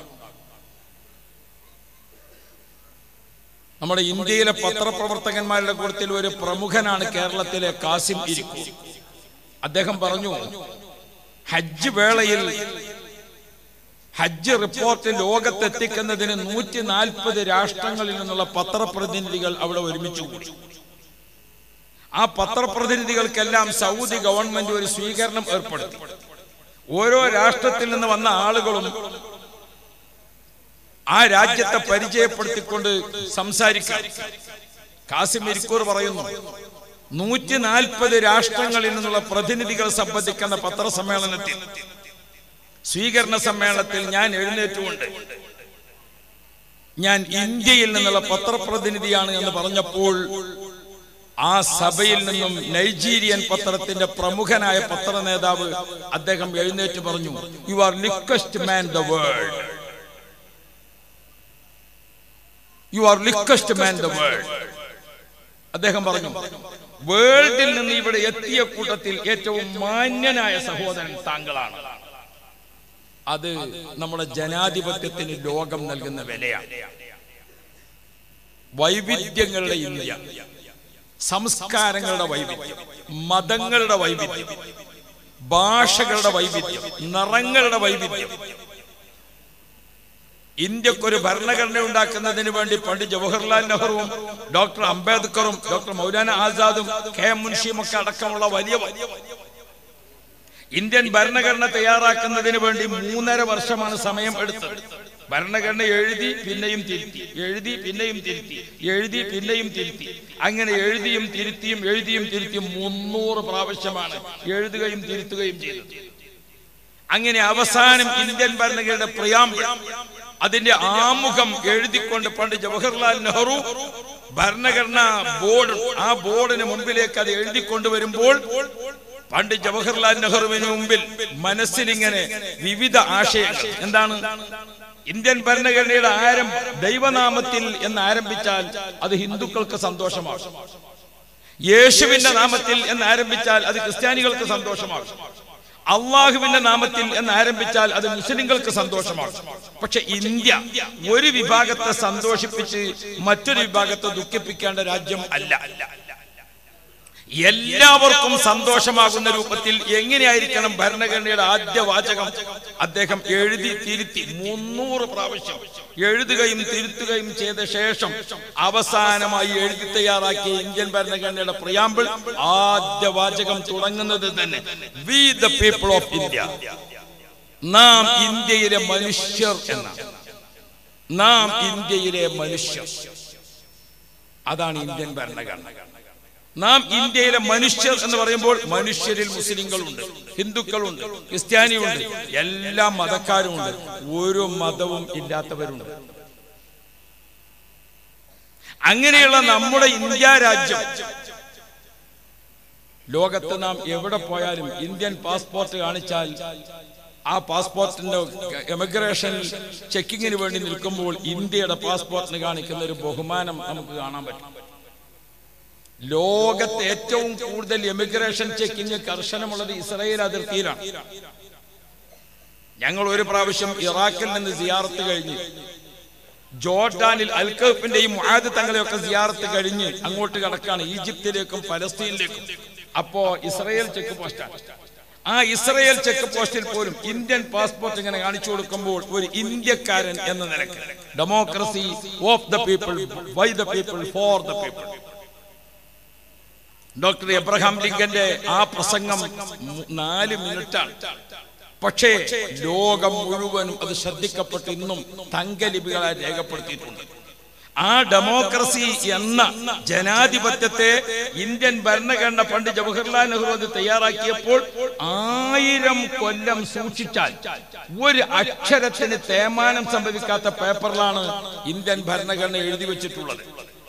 നമ്മുടെ ഇന്ത്യയിലെ പത്രപ്രവർത്തകന്മാരുടെ കൂട്ടത്തിൽ ഒരു പ്രമുഖനാണ് കേരളത്തിലെ കാസിം ഇരിക്കു അദ്ദേഹം പറഞ്ഞു ഹജ്ജ് വേളയിൽ ഹജ്ജ് റിപ്പോർട്ട് ലോകത്തെത്തിക്കുന്നതിന് നൂറ്റി നാൽപ്പത് രാഷ്ട്രങ്ങളിൽ നിന്നുള്ള പത്രപ്രതിനിധികൾ അവിടെ ഒരുമിച്ച് കൂടി ആ പത്രപ്രതിനിധികൾക്കെല്ലാം സൗദി ഗവൺമെന്റ് ഒരു സ്വീകരണം ഏർപ്പെടുത്തി ഓരോ രാഷ്ട്രത്തിൽ നിന്ന് വന്ന ആളുകളും ആ രാജ്യത്തെ പരിചയപ്പെടുത്തിക്കൊണ്ട് സംസാരിക്കാം കാസിം ഇരിക്കൂർ പറയുന്നു നൂറ്റി നാൽപ്പത് രാഷ്ട്രങ്ങളിൽ നിന്നുള്ള പ്രതിനിധികൾ സംബന്ധിക്കുന്ന പത്രസമ്മേളനത്തിൽ സ്വീകരണ സമ്മേളനത്തിൽ ഞാൻ എഴുന്നേറ്റുകൊണ്ട് ഞാൻ ഇന്ത്യയിൽ നിന്നുള്ള പത്രപ്രതിനിധിയാണ് എന്ന് പറഞ്ഞപ്പോൾ ആ സഭയിൽ നിന്നും നൈജീരിയൻ പത്രത്തിന്റെ പ്രമുഖനായ പത്ര നേതാവ് അദ്ദേഹം എഴുന്നേറ്റ് പറഞ്ഞു you are liquest man the world you are liquest man the world അദ്ദേഹം പറഞ്ഞു വേൾഡിൽ നിന്ന് ഇവിടെ എത്തിയ കൂട്ടത്തിൽ ഏറ്റവും മാന്യനായ സഹോദരൻ താങ്കളാണ് അത് നമ്മുടെ ജനാധിപത്യത്തിന് ലോകം നൽകുന്ന വിലയാണ് വൈവിധ്യങ്ങളുടെ ഇന്ത്യ സംസ്കാരങ്ങളുടെ വൈവിധ്യം മതങ്ങളുടെ വൈവിധ്യം ഭാഷകളുടെ വൈവിധ്യം നിറങ്ങളുടെ വൈവിധ്യം ഇന്ത്യക്കൊരു ഭരണഘടന ഉണ്ടാക്കുന്നതിന് വേണ്ടി പണ്ട് ജവഹർലാൽ നെഹ്റുവും ഡോക്ടർ അംബേദ്കറും ഡോക്ടർ മൗലാന ആസാദും കെ എം മുൻഷിയും ഒക്കെ അടക്കമുള്ള വലിയ ഇന്ത്യൻ ഭരണഘടന തയ്യാറാക്കുന്നതിന് വേണ്ടി മൂന്നര വർഷമാണ് സമയം എടുത്തത് ഭരണഘടന എഴുതി പിന്നെയും തിരുത്തി എഴുതി പിന്നെയും തിരുത്തി എഴുതി പിന്നെയും തിരുത്തി അങ്ങനെ എഴുതിയും തിരുത്തിയും എഴുതിയും തിരുത്തിയും മുന്നൂറ് പ്രാവശ്യമാണ് എഴുതുകയും തിരുത്തുകയും ചെയ്തത് അങ്ങനെ അവസാനം ഇന്ത്യൻ ഭരണഘടനയുടെ പ്രിയാമ്പിൾ അതിന്റെ ആമുഖം എഴുതിക്കൊണ്ട് പണ്ട് ജവഹർലാൽ നെഹ്റു ഭരണഘടനാ ബോർഡ് ആ ബോർഡിന് മുമ്പിലേക്ക് അത് എഴുതിക്കൊണ്ടുവരുമ്പോൾ പണ്ട് ജവഹർലാൽ നെഹ്റുവിന് മുമ്പിൽ മനസ്സിലിങ്ങനെ വിവിധ ആശയങ്ങൾ എന്താണ് ഇന്ത്യൻ ഭരണഘടനയുടെ ആരംഭം ദൈവനാമത്തിൽ എന്ന് ആരംഭിച്ചാൽ അത് ഹിന്ദുക്കൾക്ക് സന്തോഷമാകും യേശുവിന്റെ നാമത്തിൽ എന്ന് ആരംഭിച്ചാൽ അത് ക്രിസ്ത്യാനികൾക്ക് സന്തോഷമാകും അള്ളാഹുവിന്റെ നാമത്തിൽ എന്ന് ആരംഭിച്ചാൽ അത് മുസ്ലിങ്ങൾക്ക് സന്തോഷമാകും പക്ഷെ ഇന്ത്യ ഒരു വിഭാഗത്തെ സന്തോഷിപ്പിച്ച് മറ്റൊരു വിഭാഗത്തെ ദുഃഖിപ്പിക്കേണ്ട രാജ്യം അല്ല എല്ലാവർക്കും സന്തോഷമാകുന്ന രൂപത്തിൽ എങ്ങനെയായിരിക്കണം ഭരണഘടനയുടെ ആദ്യ വാചകം അദ്ദേഹം എഴുതി തിരുത്തി മുന്നൂറ് പ്രാവശ്യം എഴുതുകയും തിരുത്തുകയും ചെയ്ത ശേഷം അവസാനമായി എഴുതി തയ്യാറാക്കിയ ഇന്ത്യൻ ഭരണഘടനയുടെ പ്രിയാമ്പിൾ ആദ്യ വാചകം തുടങ്ങുന്നത് തന്നെ we the people of India നാം ഇന്ത്യയിലെ മനുഷ്യർ എന്നാണ് നാം ഇന്ത്യയിലെ മനുഷ്യർ അതാണ് ഇന്ത്യൻ ഭരണഘടന നാം ഇന്ത്യയിലെ മനുഷ്യർ എന്ന് പറയുമ്പോൾ മനുഷ്യരിൽ മുസ്ലിങ്ങളുണ്ട് ഹിന്ദുക്കളുണ്ട് ക്രിസ്ത്യാനിയുണ്ട് എല്ലാ മതക്കാരുമുണ്ട് ഒരു മതവും ഇല്ലാത്തവരുണ്ട് അങ്ങനെയുള്ള നമ്മുടെ ഇന്ത്യ രാജ്യം ലോകത്ത് നാം എവിടെ പോയാലും ഇന്ത്യൻ പാസ്പോർട്ട് കാണിച്ചാൽ ആ പാസ്പോർട്ടിന്റെ എമിഗ്രേഷനിൽ ചെക്കിങ്ങിന് വേണ്ടി നിൽക്കുമ്പോൾ ഇന്ത്യയുടെ പാസ്പോർട്ടിന് കാണിക്കുന്ന ഒരു ബഹുമാനം നമുക്ക് കാണാൻ പറ്റും ലോകത്ത് ഏറ്റവും കൂടുതൽ എമിഗ്രേഷൻ ചെക്കിങ് കർശനമുള്ളത് ഇസ്രായേൽ അതിർത്തിയിലാണ് ഞങ്ങൾ ഒരു പ്രാവശ്യം ഇറാഖിൽ നിന്ന് സിയാറത്ത് കഴിഞ്ഞ് ജോർഡാനിൽ അൽക്കഫിന്റെയും മുഹാദ് തങ്ങളെയൊക്കെ സിയാറത്ത് കഴിഞ്ഞ് അങ്ങോട്ട് കടക്കാണ് ഈജിപ്തിലേക്കും പലസ്തീനിലേക്കും അപ്പോ ഇസ്രായേൽ ചെക്ക് പോസ്റ്റാണ് ആ ഇസ്രായേൽ ചെക്ക് പോസ്റ്റിൽ പോലും ഇന്ത്യൻ പാസ്പോർട്ട് ഇങ്ങനെ കാണിച്ചു കൊടുക്കുമ്പോൾ ഒരു ഇന്ത്യക്കാരൻ എന്ന നിലക്ക് democracy of the people by the people for the people doctor Abraham ലിങ്കന്റെ ആ പ്രസംഗം മു- നാല് മിനിറ്റാണ് പക്ഷേ ലോകം മുഴുവനും അത് ശ്രദ്ധിക്കപ്പെട്ട് ഇന്നും തങ്കലിപികളായി രേഖപ്പെടുത്തിയിട്ടുണ്ട് ആ ഡെമോക്രസി എന്ന ജനാധിപത്യത്തെ ഇന്ത്യൻ ഭരണഘടന പണ്ട് ജവഹർലാൽ നെഹ്റു അത് തയ്യാറാക്കിയപ്പോൾ ആയിരം കൊല്ലം സൂക്ഷിച്ചാൽ ഒരു അക്ഷരത്തിന് തേമാനം സംഭവിക്കാത്ത പേപ്പറിലാണ് ഇന്ത്യൻ ഭരണഘടന എഴുതി വെച്ചിട്ടുള്ളത്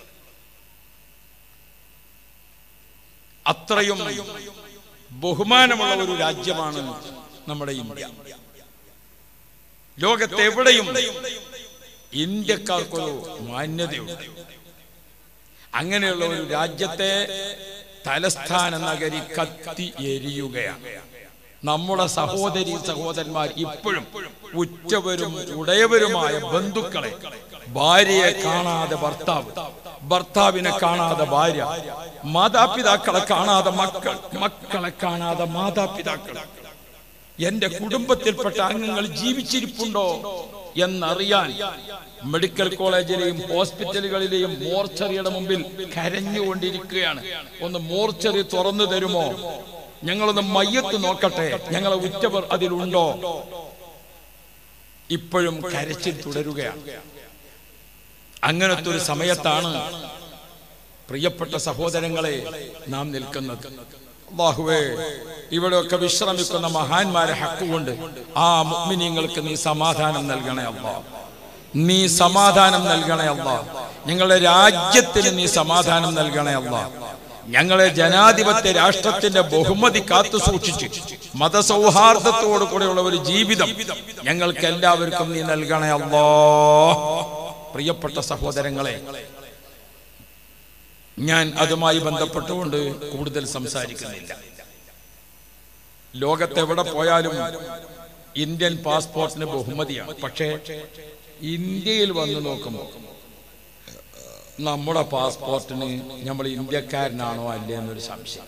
അത്രയും ബഹുമാനമുള്ള ഒരു രാജ്യമാണ് നമ്മുടെ ഇന്ത്യ ലോകത്തെവിടെയും ഇന്ത്യക്കാർക്കൊരു മാന്യതയുണ്ട് അങ്ങനെയുള്ള ഒരു രാജ്യത്തെ തലസ്ഥാന നഗരി കത്തി എരിയുകയാണ് നമ്മുടെ സഹോദരി സഹോദരന്മാർ ഇപ്പോഴും ഉറ്റവരും ഉടയവരുമായ ബന്ധുക്കളെ ഭാര്യയെ കാണാതെ ഭർത്താവ് ഭർത്താവിനെ കാണാതെ ഭാര്യ മാതാപിതാക്കളെ കാണാതെ മക്കൾ മക്കളെ കാണാതെ മാതാപിതാക്കൾ എന്റെ കുടുംബത്തിൽപ്പെട്ട അംഗങ്ങൾ ജീവിച്ചിരിപ്പുണ്ടോ എന്നറിയാൻ മെഡിക്കൽ കോളേജിലെയും ഹോസ്പിറ്റലുകളിലെയും മോർച്ചറിയുടെ മുമ്പിൽ കരഞ്ഞുകൊണ്ടിരിക്കുകയാണ് ഒന്ന് മോർച്ചറി തുറന്നു തരുമോ ഞങ്ങളൊന്ന് മയ്യത്ത് നോക്കട്ടെ ഞങ്ങളെ ഉറ്റവർ അതിലുണ്ടോ ഇപ്പോഴും കരച്ചിൽ തുടരുകയാണ് അങ്ങനത്തെ ഒരു സമയത്താണ് പ്രിയപ്പെട്ട സഹോദരങ്ങളെ നാം നിൽക്കുന്നത് അള്ളാഹുവേ ഇവിടെയൊക്കെ വിശ്രമിക്കുന്ന മഹാന്മാരെ ഹക്കുകൊണ്ട് ആ മുഗ്മിനീങ്ങൾക്ക് നീ സമാധാനം നൽകണേ അല്ലാ നീ സമാധാനം നൽകണേ അല്ലാ ഞങ്ങളുടെ രാജ്യത്തിന് നീ സമാധാനം നൽകണേ അല്ലാ ഞങ്ങളെ ജനാധിപത്യ രാഷ്ട്രത്തിന്റെ ബഹുമതി കാത്തു സൂക്ഷിച്ച് മതസൗഹാർദ്ദത്തോടു കൂടെയുള്ള ഒരു ജീവിതം ഞങ്ങൾക്ക് എല്ലാവർക്കും നീ നൽകണേ അല്ലാ പ്രിയപ്പെട്ട സഹോദരങ്ങളെ ഞാൻ അതുമായി ബന്ധപ്പെട്ടുകൊണ്ട് കൂടുതൽ സംസാരിക്കുന്നില്ല ലോകത്തെവിടെ പോയാലും ഇന്ത്യൻ പാസ്പോർട്ടിന് ബഹുമതിയാണ് പക്ഷേ ഇന്ത്യയിൽ വന്ന് നോക്കുമ്പോൾ നമ്മുടെ പാസ്പോർട്ടിന് നമ്മൾ ഇന്ത്യക്കാരനാണോ അല്ലേ എന്നൊരു സംശയം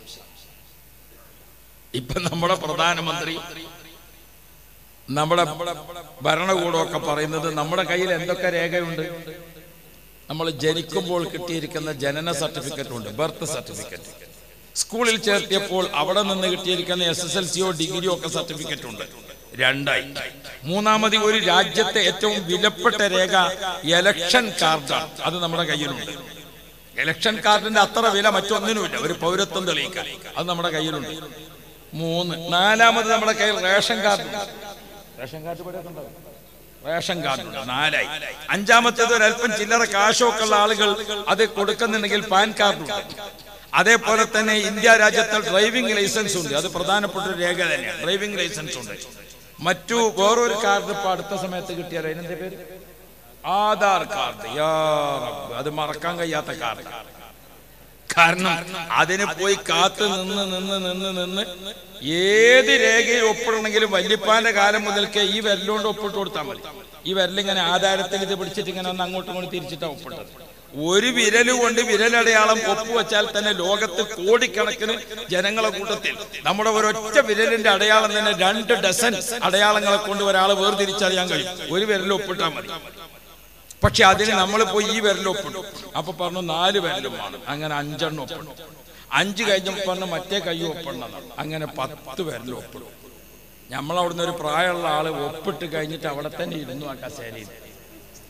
ഇപ്പൊ നമ്മുടെ പ്രധാനമന്ത്രി നമ്മുടെ ഭരണകൂടമൊക്കെ പറയുന്നത് നമ്മുടെ കയ്യിൽ എന്തൊക്കെ രേഖയുണ്ട് നമ്മൾ ജനിക്കുമ്പോൾ കിട്ടിയിരിക്കുന്ന ജനന സർട്ടിഫിക്കറ്റ് ഉണ്ട് ബർത്ത് സർട്ടിഫിക്കറ്റ് സ്കൂളിൽ ചേർത്തിയപ്പോൾ അവിടെ നിന്ന് കിട്ടിയിരിക്കുന്ന എസ് എസ് എൽ സിയോ ഡിഗ്രിയോ ഒക്കെ സർട്ടിഫിക്കറ്റ് ഉണ്ട് രണ്ടായി മൂന്നാമത് ഒരു രാജ്യത്തെ ഏറ്റവും വിലപ്പെട്ട രേഖ എലക്ഷൻ കാർഡാണ് അത് നമ്മുടെ കയ്യിലുണ്ട് ഇലക്ഷൻ കാർഡിന്റെ അത്ര വില മറ്റൊന്നിനുമില്ല ഒരു പൗരത്വം തെളിയിക്കാൻ അത് നമ്മുടെ കയ്യിലുണ്ട് മൂന്ന് നാലാമത് നമ്മുടെ കയ്യിൽ റേഷൻ കാർഡ് റേഷൻ കാർഡ് ഇവിടെ ഉണ്ടോ റേഷൻ കാർഡ് ഉണ്ട് നാലായി അഞ്ചാമത്തേത് ഒരല്പം ചില്ലറ കാശൊക്കെ ഉള്ള ആളുകൾ അത് കൊടുക്കുന്നുണ്ടെങ്കിൽ പാൻ കാർഡ് ഉണ്ട് അതേപോലെ തന്നെ ഇന്ത്യ രാജ്യത്ത് ഡ്രൈവിംഗ് ലൈസൻസ് ഉണ്ട് അത് പ്രധാനപ്പെട്ട ഒരു രേഖ തന്നെയാണ് ഡ്രൈവിംഗ് ലൈസൻസ് ഉണ്ട് മറ്റു വേറൊരു കാർഡ് ഇപ്പൊ അടുത്ത സമയത്ത് കിട്ടിയാലോ അതിനെന്താ പേര് ആധാർ കാർഡ് യാ റബ്ബ്, അത് മറക്കാൻ കഴിയാത്ത കാർഡ് കാരണം അതിന് പോയി കാത്തു നിന്ന് നിന്ന് നിന്ന് നിന്ന് ഏത് രേഖയിൽ ഒപ്പിടണമെങ്കിലും വല്യപ്പാന്റെ കാലം മുതൽക്കേ ഈ വിരലുകൊണ്ട് ഒപ്പിട്ട് കൊടുത്താൽ മതി ഈ വിരലിങ്ങനെ ആധാരത്തിൽ ഇത് പിടിച്ചിട്ട് ഇങ്ങനെ ഒന്ന് അങ്ങോട്ടും ഇങ്ങോട്ടും തിരിച്ചിട്ടാ ഒപ്പിട്ടത് ഒരു വിരല് കൊണ്ട് വിരലടയാളം ഒപ്പുവെച്ചാൽ തന്നെ ലോകത്ത് കോടിക്കണക്കിന് ജനങ്ങളെ കൂട്ടത്തിൽ നമ്മുടെ ഒരൊറ്റ വിരലിന്റെ അടയാളം തന്നെ രണ്ട് ഡസൻ അടയാളങ്ങളെ കൊണ്ട് ഒരാൾ വേർതിരിച്ചറിയാൻ കഴിയും ഒരു വിരൽ ഒപ്പിട്ടാൽ മതി പക്ഷെ അതിന് നമ്മൾ പോയി ഈ വിരൽ ഒപ്പിട്ടു അപ്പൊ പറഞ്ഞു നാല് വിരലും വേണം അങ്ങനെ അഞ്ചെണ്ണം ഒപ്പിടും അഞ്ച് കഴിഞ്ഞപ്പോൾ പറഞ്ഞു മറ്റേ കൈ ഒപ്പിടണം എന്നാണ്. അങ്ങനെ പത്ത് വിരലും ഒപ്പിടും നമ്മളവിടുന്ന് ഒരു പ്രായമുള്ള ആള് ഒപ്പിട്ട് കഴിഞ്ഞിട്ട് അവിടെ തന്നെ ഇരുന്നു ആ കസേരയിൽ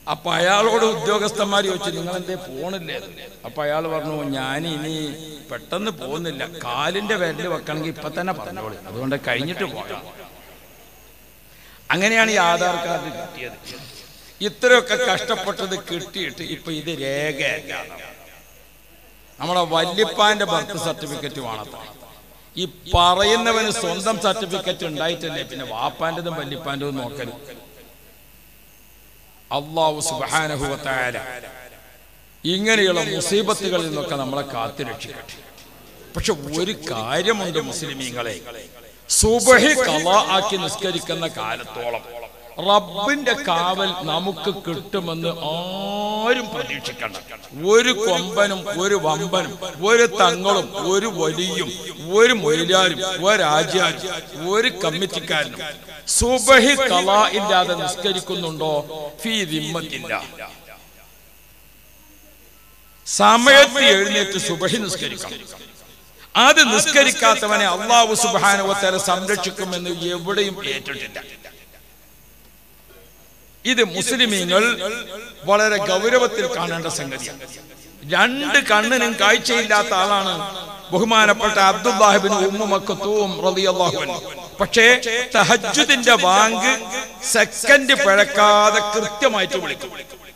അപ്പൊ അയാളോട് ഉദ്യോഗസ്ഥന്മാർ ചോദിച്ചു നിങ്ങൾ എന്തേ പോണില്ലേ അപ്പൊ അയാൾ പറഞ്ഞു ഞാൻ ഇനി പെട്ടെന്ന് പോകുന്നില്ല കാലിന്റെ വിരല് വെക്കണമെങ്കിൽ ഇപ്പൊ തന്നെ പറഞ്ഞോളി അതുകൊണ്ട് കഴിഞ്ഞിട്ട് പോകാം അങ്ങനെയാണ് ഈ ആധാർ കാർഡ് കിട്ടിയത് ഇത്രയൊക്കെ കഷ്ടപ്പെട്ടത് കിട്ടിയിട്ട് ഇപ്പൊ ഇത് രേഖയല്ല നമ്മുടെ വല്യപ്പാന്റെ ബർത്ത് സർട്ടിഫിക്കറ്റ് വേണത്ര ഈ പറയുന്നവന് സ്വന്തം സർട്ടിഫിക്കറ്റ് ഉണ്ടായിട്ടല്ലേ പിന്നെ വാപ്പാന്റതും വല്യപ്പാന്റതും നോക്കല് അള്ളാഹു സുബാനഹുവത്തായ ഇങ്ങനെയുള്ള മുസീബത്തുകളിൽ നിന്നൊക്കെ നമ്മളെ കാത്തു രക്ഷിക്കട്ടെ പക്ഷെ ഒരു കാര്യമുണ്ട് മുസ്ലിമീങ്ങളെ സുബഹി കല ആക്കി നിസ്കരിക്കുന്ന കാലത്തോളം റബ്ബിന്റെ കാവൽ നമുക്ക് കിട്ടുമെന്ന് ആരും പ്രതീക്ഷിക്കണ്ട ഒരു കൊമ്പനും ഒരു വമ്പനും ഒരു തങ്ങളും ഒരു വലിയും ഒരു മൊയിലാരും ഒരാചാരും ഒരു കമ്മിറ്റിക്കാരനും സുബഹി കല ഇല്ലാതെ നിസ്കരിക്കുന്നുണ്ടോ ഫീ ദിമ്മത്തില്ല സമയത്ത് എഴുന്നേറ്റ് സുബഹി നിസ്കരിക്കണം അത് നിസ്കരിക്കാത്തവനെ അള്ളാഹു സുബാനുവത്തേരെ സംരക്ഷിക്കുമെന്ന് എവിടെയും ഏറ്റിട്ടില്ല ഇത് മുസ്ലിമീങ്ങൾ വളരെ ഗൗരവത്തിൽ കാണേണ്ട സംഗതിയാണ് രണ്ട് കണ്ണിനും കാഴ്ചയില്ലാത്ത ആളാണ് ബഹുമാനപ്പെട്ട അബ്ദുല്ലാഹിബിൻ ഉമ്മു മക്കത്തൂം റളിയല്ലാഹു അൻഹു പക്ഷേ തഹജ്ജുദിന്റെ ബാങ്ക് സെക്കൻഡ് പിഴക്കാതെ കൃത്യമായിട്ട് വിളിക്കും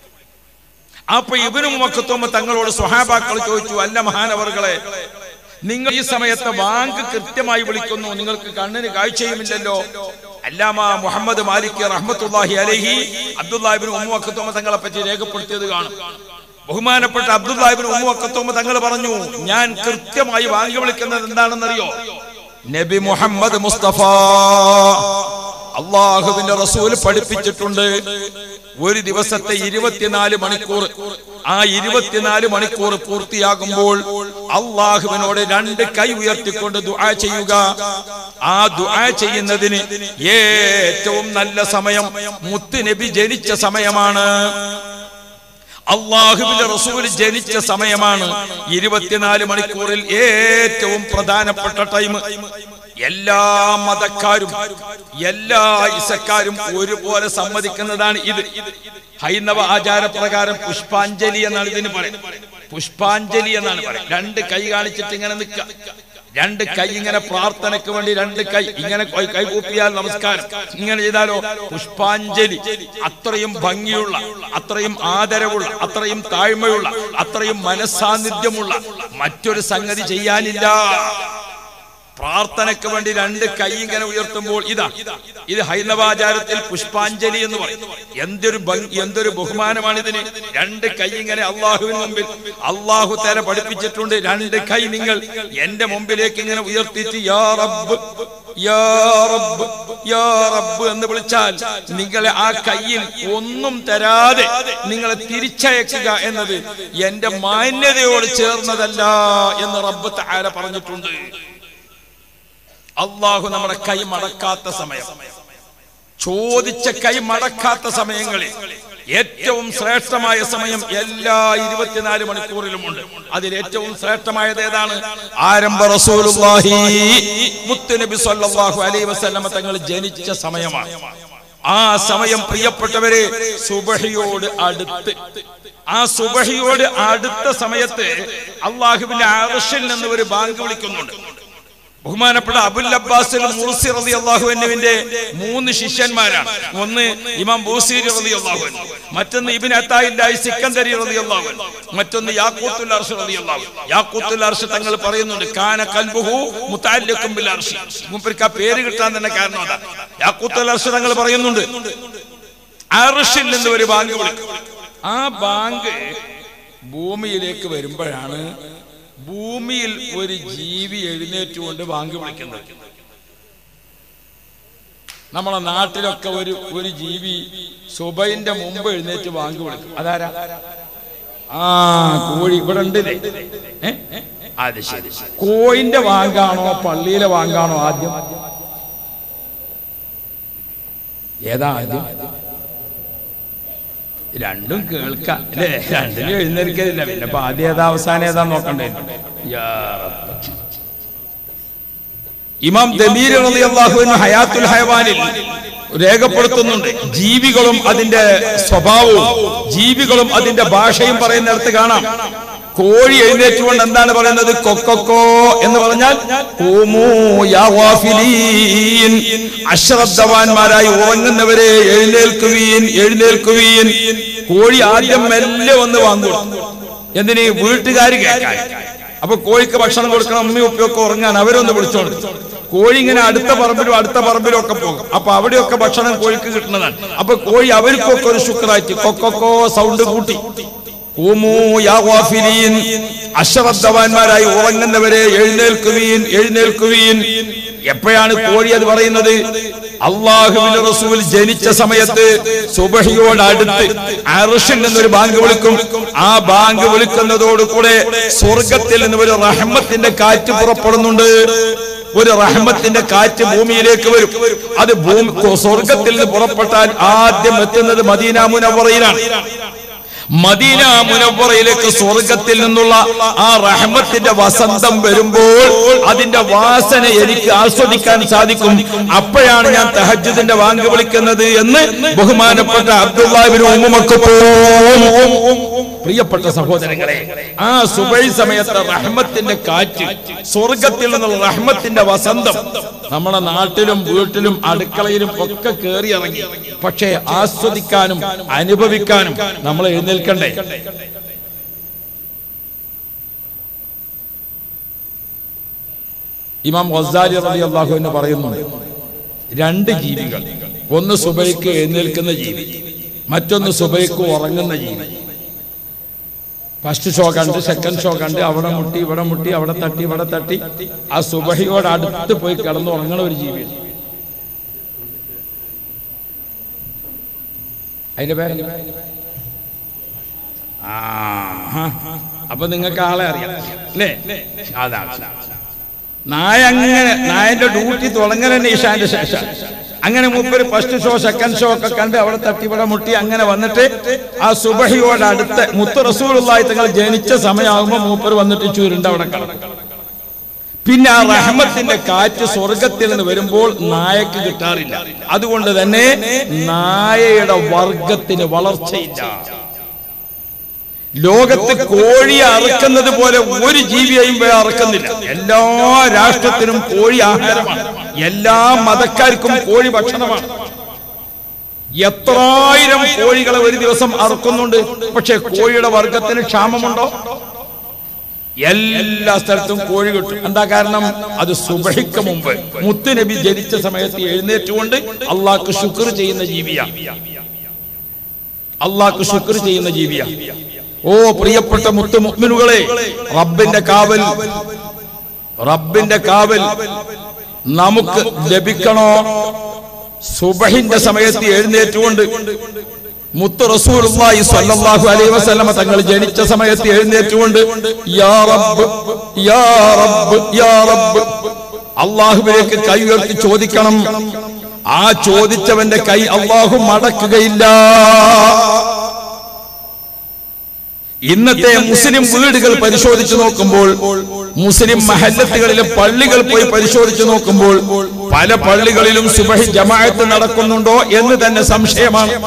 അപ്പൊ ഇവനും മക്കത്തോമ തങ്ങളോട് സ്വഹാബാക്കൾ ചോദിച്ചു അല്ല മഹാനവറുകളെ നിങ്ങൾ ഈ സമയത്ത് ബാങ്ക് കൃത്യമായി വിളിക്കുന്നു നിങ്ങൾക്ക് കണ്ണിന് കാഴ്ചയുമില്ലല്ലോ അല്ലാമ മുഹമ്മദ് മാലിക് റഹ്മത്തുല്ലാഹി അലഹി അബ്ദുല്ലാഹിബിൻ ഉമ്മു അക്കത്തോമ തങ്ങളെ പറ്റി രേഖപ്പെടുത്തിയത് കാണും ബഹുമാനപ്പെട്ട അബ്ദുല്ലാഹിബിൻ ഉമ്മു അക്കത്തോമ തങ്ങൾ പറഞ്ഞു ഞാൻ കൃത്യമായി വാങ്ങി വിളിക്കുന്നത് എന്താണെന്നറിയോ നബി മുഹമ്മദ് മുസ്തഫ അള്ളാഹുവിന്റെ റസൂൽ പഠിപ്പിച്ചിട്ടുണ്ട് ഒരു ദിവസത്തെ ഇരുപത്തിനാല് മണിക്കൂർ ആ ഇരുപത്തിനാല് മണിക്കൂർ പൂർത്തിയാകുമ്പോൾ അള്ളാഹുവിനോട് രണ്ട് കൈ ഉയർത്തിക്കൊണ്ട് ദുആ ചെയ്യുക ആ ദുആ ചെയ്യുന്നതിന് ഏറ്റവും നല്ല സമയം മുത്ത് നബി ജനിച്ച സമയമാണ് അള്ളാഹുവിന്റെ റസൂൽ ജനിച്ച സമയമാണ് ഇരുപത്തിനാല് മണിക്കൂറിൽ ഏറ്റവും പ്രധാനപ്പെട്ട ടൈം എല്ലാ മതക്കാരും എല്ലാ ഇസക്കാരും ഒരുപോലെ സമ്മതിക്കുന്നതാണ് ഇത് ഹൈന്ദവ ആചാരപ്രകാരം പുഷ്പാഞ്ജലി എന്നാണ് ഇതിന് പറയുന്നത് പുഷ്പാഞ്ജലി എന്നാണ് പറയുന്നത് രണ്ട് കൈ കാണിച്ചിട്ട് ഇങ്ങനെ നിൽക്കുക രണ്ട് കൈ ഇങ്ങനെ പ്രാർത്ഥനയ്ക്ക് വേണ്ടി രണ്ട് കൈ ഇങ്ങനെ കൈ- കൈ കൂപ്പിയാൽ നമസ്കാരം ഇങ്ങനെ ചെയ്താലോ പുഷ്പാഞ്ജലി അത്രയും ഭംഗിയുള്ള അത്രയും ആദരവുള്ള അത്രയും താഴ്മയുള്ള അത്രയും മനസ്സാന്നിധ്യമുള്ള മറ്റൊരു സംഗതി ചെയ്യാനില്ല പ്രാർത്ഥനയ്ക്ക് വേണ്ടി രണ്ട് കൈ ഇങ്ങനെ ഉയർത്തുമ്പോൾ ഇതാ ഇത് ഹൈന്ദവാചാരത്തിൽ പുഷ്പാഞ്ജലി എന്ന് പറയും എന്തൊരു ഭംഗി എന്തൊരു ബഹുമാനമാണ് ഇതിന് രണ്ട് കൈ ഇങ്ങനെ അള്ളാഹുവിന് മുമ്പിൽ അള്ളാഹു തല പഠിപ്പിച്ചിട്ടുണ്ട് രണ്ട് കൈ നിങ്ങൾ എന്റെ മുമ്പിലേക്ക് ഇങ്ങനെ ഉയർത്തിയിട്ട് യാ റബ്ബ് യാ റബ്ബ് യാ റബ്ബ് എന്ന് വിളിച്ചാൽ നിങ്ങളെ ആ കയ്യിൽ ഒന്നും തരാതെ നിങ്ങളെ തിരിച്ചയക്കുക എന്നത് എന്റെ മാന്യതയോട് ചേർന്നതല്ല എന്ന് റബ്ബ് താര പറഞ്ഞിട്ടുണ്ട് അള്ളാഹു നമ്മുടെ കൈ മടക്കാത്ത സമയം ചോദിച്ച കൈ മടക്കാത്ത സമയങ്ങളിൽ ഏറ്റവും ശ്രേഷ്ഠമായ സമയം എല്ലാ ഇരുപത്തിനാല് മണിക്കൂറിലുമുണ്ട് അതിൽ ഏറ്റവും ശ്രേഷ്ഠമായത് ഏതാണ് ആരംഭ റസൂലുള്ളാഹി മുത്തുനബി സല്ലല്ലാഹു അലൈഹി വസല്ലമ തങ്ങൾ ജനിച്ച സമയമാണ് ആ സമയം പ്രിയപ്പെട്ടവരെ സുബഹിയോട് അടുത്ത് ആ സുബഹിയോട് അടുത്ത സമയത്ത് അള്ളാഹുവിന്റെ അറഷിൽ നിന്ന് ഒരു ബാങ്ക് വിളിക്കുന്നുണ്ട് ബഹുമാനപ്പെട്ട അബുൽ അബ്ബാസ് മുർസി റളി അള്ളാഹുവിന്റെ മൂന്ന് ശിഷ്യന്മാരാണ് ഒന്ന് ഇമാം ബൂസീരി റളി അള്ളാഹു മറ്റൊന്ന് ഇബിൻ അത്തായില്ലായി സിക്കന്ദരി റളി അള്ളാഹു മറ്റൊന്ന് യാക്കൂത്തുൽ അർഷ് റളി അള്ളാഹു യാക്കൂത്തുൽ അർഷ് തങ്ങൾ പറയുന്നുണ്ട് കാന കൽബുഹു മുതഅല്ലിഖും ബിൽ അർഷ് മൂപ്പർക്ക് ആ പേര് കിട്ടാൻ തന്നെ കാരണം അതാ യാക്കൂത്തുൽ അർഷ് തങ്ങൾ പറയുന്നുണ്ട് അർഷിൽ നിന്ന് ഒരു ബാങ്ക് വിളിക്കും ആ ബാങ്ക് ഭൂമിയിലേക്ക് വരുമ്പോഴാണ് ഭൂമിയിൽ ഒരു ജീവി എഴുന്നേറ്റുകൊണ്ട് ബാങ്ക് വിളിക്കുന്നത് നമ്മളെ നാട്ടിലൊക്കെ ഒരു ഒരു ജീവി സുബൈന്റെ മുമ്പ് എഴുന്നേറ്റ് ബാങ്ക് വിളിക്കും അതാരാ ആ കോഴി ഇവിടെ ഉണ്ട് ദേ. ഏ? അത് ശരി കോയിന്റെ വാങ്കാണോ പള്ളിയിലെ വാങ്കാണോ ആദ്യം ഏതാ ആദ്യം രണ്ടും കേൾക്കാം അല്ലേ രണ്ടിനും എഴുന്നേൽക്കലില്ല പിന്നെ ഇപ്പൊ ആദ്യം ഏതാ അവസാനം ഏതാ നോക്കണ്ടേ യാ റബ്ബ്. ഇമാം ദമീർ റളിയല്ലാഹുവിന് ഹയാത്തുൽ ഹയവാനിൽ രേഖപ്പെടുത്തുന്നുണ്ട് ജീവികളും അതിന്റെ സ്വഭാവവും ജീവികളും അതിന്റെ ഭാഷയും പറയുന്നിടത്ത് കാണാം കോഴി എഴുന്നേറ്റുകൊണ്ട് എന്താണ് പറയുന്നത് കൊക്കൊക്കോ എന്ന് പറഞ്ഞാൽ "ഖൂമൂ യാ ഗാഫിലീൻ." അശ്രദ്ധവാന്മാരായി ഉറങ്ങുന്നവരെ എഴുന്നേൽക്കുവീൻ എഴുന്നേൽക്കുവീൻ കോഴി ആദ്യം മെല്ലെ വന്ന് വാങ്ങും എന്തിന് വീട്ടുകാർ കേൾക്കാൻ അപ്പൊ കോഴിക്ക് ഭക്ഷണം കൊടുക്കണം അമ്മയും ഉപ്പയൊക്കെ ഉറങ്ങാൻ അവരൊന്ന് വിളിച്ചോണ്ട് കോഴി ഇങ്ങനെ അടുത്ത പറമ്പിലും അടുത്ത പറമ്പിലും ഒക്കെ പോകും അപ്പൊ അവിടെയൊക്കെ ഭക്ഷണം കോഴിക്ക് കിട്ടുന്നതാണ് അപ്പൊ കോഴി അവർക്കൊക്കെ ഒരു ശുക്രായിട്ട് കൊക്കൊക്കോ സൗണ്ട് കൂട്ടി ഖൂമൂ യാ ഗാഫിലീൻ. അശ്രദ്ധവാന്മാരായി ഉറങ്ങുന്നവരെ എഴുന്നേൽക്കുവീൻ എഴുന്നേൽക്കുവീൻ എപ്പോഴാണ് കോഴി അത് പറയുന്നത് അള്ളാഹുവിന്റെ റസൂൽ ജനിച്ച സമയത്ത് സുബഹിയോട് അടുത്ത് അർഷിൽ നിന്നൊരു ബാങ്ക് വിളിക്കും ആ ബാങ്ക് വിളിക്കുന്നതോടുകൂടെ സ്വർഗത്തിൽ നിന്ന് ഒരു റഹ്മത്തിന്റെ കാറ്റ് പുറപ്പെടുന്നുണ്ട് ഒരു റഹ്മത്തിന്റെ കാറ്റ് ഭൂമിയിലേക്ക് വരും അത് ഭൂമി സ്വർഗത്തിൽ നിന്ന് പുറപ്പെട്ടാൽ ആദ്യം എത്തുന്നത് മദീന മുനവറയിലാണ് മദീന മുനവറയിലേക്ക് സ്വർഗത്തിൽ നിന്നുള്ള ആ റഹ്മത്തിന്റെ വസന്തം വരുമ്പോൾ അതിന്റെ വാസന എനിക്ക് ആസ്വദിക്കാൻ സാധിക്കും അപ്പോഴാണ് ഞാൻ തഹജ്ജുദിന്റെ വാങ്ക് വിളിക്കുന്നത് എന്ന് ബഹുമാനപ്പെട്ട അബ്ദുല്ലാഹിബിന് ഉമ്മുമക്ക് പ്രിയപ്പെട്ട സഹോദരങ്ങളെ ആ സുബൈ സമയത്തെ റഹ്മത്തിന്റെ കാറ്റ് സ്വർഗത്തിൽ നിന്നുള്ള റഹ്മത്തിന്റെ വസന്തം നമ്മുടെ നാട്ടിലും വീട്ടിലും അടുക്കളയിലും ഒക്കെ കയറി ഇറങ്ങി പക്ഷേ ആസ്വദിക്കാനും അനുഭവിക്കാനും നമ്മൾ എഴുന്നേൽക്കണ്ടേ ഇമാം ഗസാലി റളിയല്ലാഹു എന്ന് പറയുന്നു രണ്ട് ജീവികൾ ഒന്ന് സുബൈക്ക് എഴുന്നേൽക്കുന്ന ജീവി മറ്റൊന്ന് സുബൈക്ക് ഉറങ്ങുന്ന ജീവി ഫസ്റ്റ് ഷോ കണ്ട് സെക്കൻഡ് ഷോ കണ്ട് അവിടെ മുട്ടി ഇവിടെ മുട്ടി അവിടെ തട്ടി ഇവിടെ തട്ടി ആ സുബഹിയോട് അടുത്ത് പോയി കിടന്ന് ഉറങ്ങണ ഒരു ജീവിയാണ് അതിന്റെ പേര് ആ ഹാ. അപ്പൊ നിങ്ങൾക്ക് ആളെ അറിയാം അല്ലേ അതാണ് നായ അങ്ങനെ നായന്റെ ഡ്യൂട്ടി തുടങ്ങൽ തന്നെ ഇഷാന്റെ ശേഷം അങ്ങനെ മൂപ്പര് ഫസ്റ്റ് ഷോ സെക്കൻഡ് ഷോ ഒക്കെ കണ്ട് അവിടെ തട്ടിവിടെ മുട്ടി അങ്ങനെ വന്നിട്ട് ആ സുബഹിയോട് അടുത്ത് മുത്ത് റസൂലുള്ളാഹി തങ്ങൾ ജനിച്ച സമയമാകുമ്പോൾ മൂപ്പര് വന്നിട്ട് ചുരുണ്ട് അവിടെ കിടക്കും പിന്നെ ആ റഹ്മത്തിന്റെ കാറ്റ് സ്വർഗത്തിൽ നിന്ന് വരുമ്പോൾ നായക്ക് കിട്ടാറില്ല അതുകൊണ്ട് തന്നെ നായയുടെ വർഗത്തിന് വളർച്ചയില്ല ലോകത്ത് കോഴിയെ അറുക്കുന്നത് പോലെ ഒരു ജീവിയെയും വേറെ അറുക്കുന്നില്ല എല്ലാ രാഷ്ട്രത്തിനും കോഴി ആഹാരമാണ് എല്ലാ മതക്കാർക്കും കോഴി ഭക്ഷണമാണ് എത്രായിരം കോഴികളെ ഒരു ദിവസം അറുക്കുന്നുണ്ട് പക്ഷെ കോഴിയുടെ വർഗത്തിന് ക്ഷാമമുണ്ടോ എല്ലാ സ്ഥലത്തും കോഴി കിട്ടും എന്താ കാരണം അത് സുബഹിക്ക് മുമ്പ് മുത്തുനബി ജനിച്ച സമയത്ത് എഴുന്നേറ്റുകൊണ്ട് അള്ളാഹ്ക്ക് ശുക്ർ ചെയ്യുന്ന ജീവിയാ അള്ളാഹ്ക്ക് ശുക്ർ ചെയ്യുന്ന ജീവിയാ ഓ പ്രിയപ്പെട്ട മുത്തു മുഅ്മിനുകളെ റബ്ബിന്റെ കാവൽ റബ്ബിന്റെ കാവൽ നമുക്ക് ലഭിക്കണോ സുബഹിന്റെ സമയത്ത് എഴുന്നേറ്റുകൊണ്ട് മുത്ത് റസൂലുള്ളാഹി സ്വല്ലല്ലാഹു അലൈഹി വസല്ലമ തങ്ങൾ ജനിച്ച സമയത്ത് എഴുന്നേറ്റുകൊണ്ട് യാ റബ്ബ് യാ റബ്ബ് യാ റബ്ബ് അള്ളാഹുവിലേക്ക് കൈ ഉയർത്തി ചോദിക്കണം ആ ചോദിച്ചവന്റെ കൈ അള്ളാഹു മടക്കുകയില്ല ഇന്നത്തെ മുസ്ലിം വീടുകൾ പരിശോധിച്ചു നോക്കുമ്പോൾ മുസ്ലിം മഹല്ലത്തുകളിലെ പള്ളികൾ പോയി പരിശോധിച്ചു നോക്കുമ്പോൾ പല പള്ളികളിലും സുബഹി ജമാഅത്ത് നടക്കുന്നുണ്ടോ എന്ന് തന്നെ സംശയമാണ്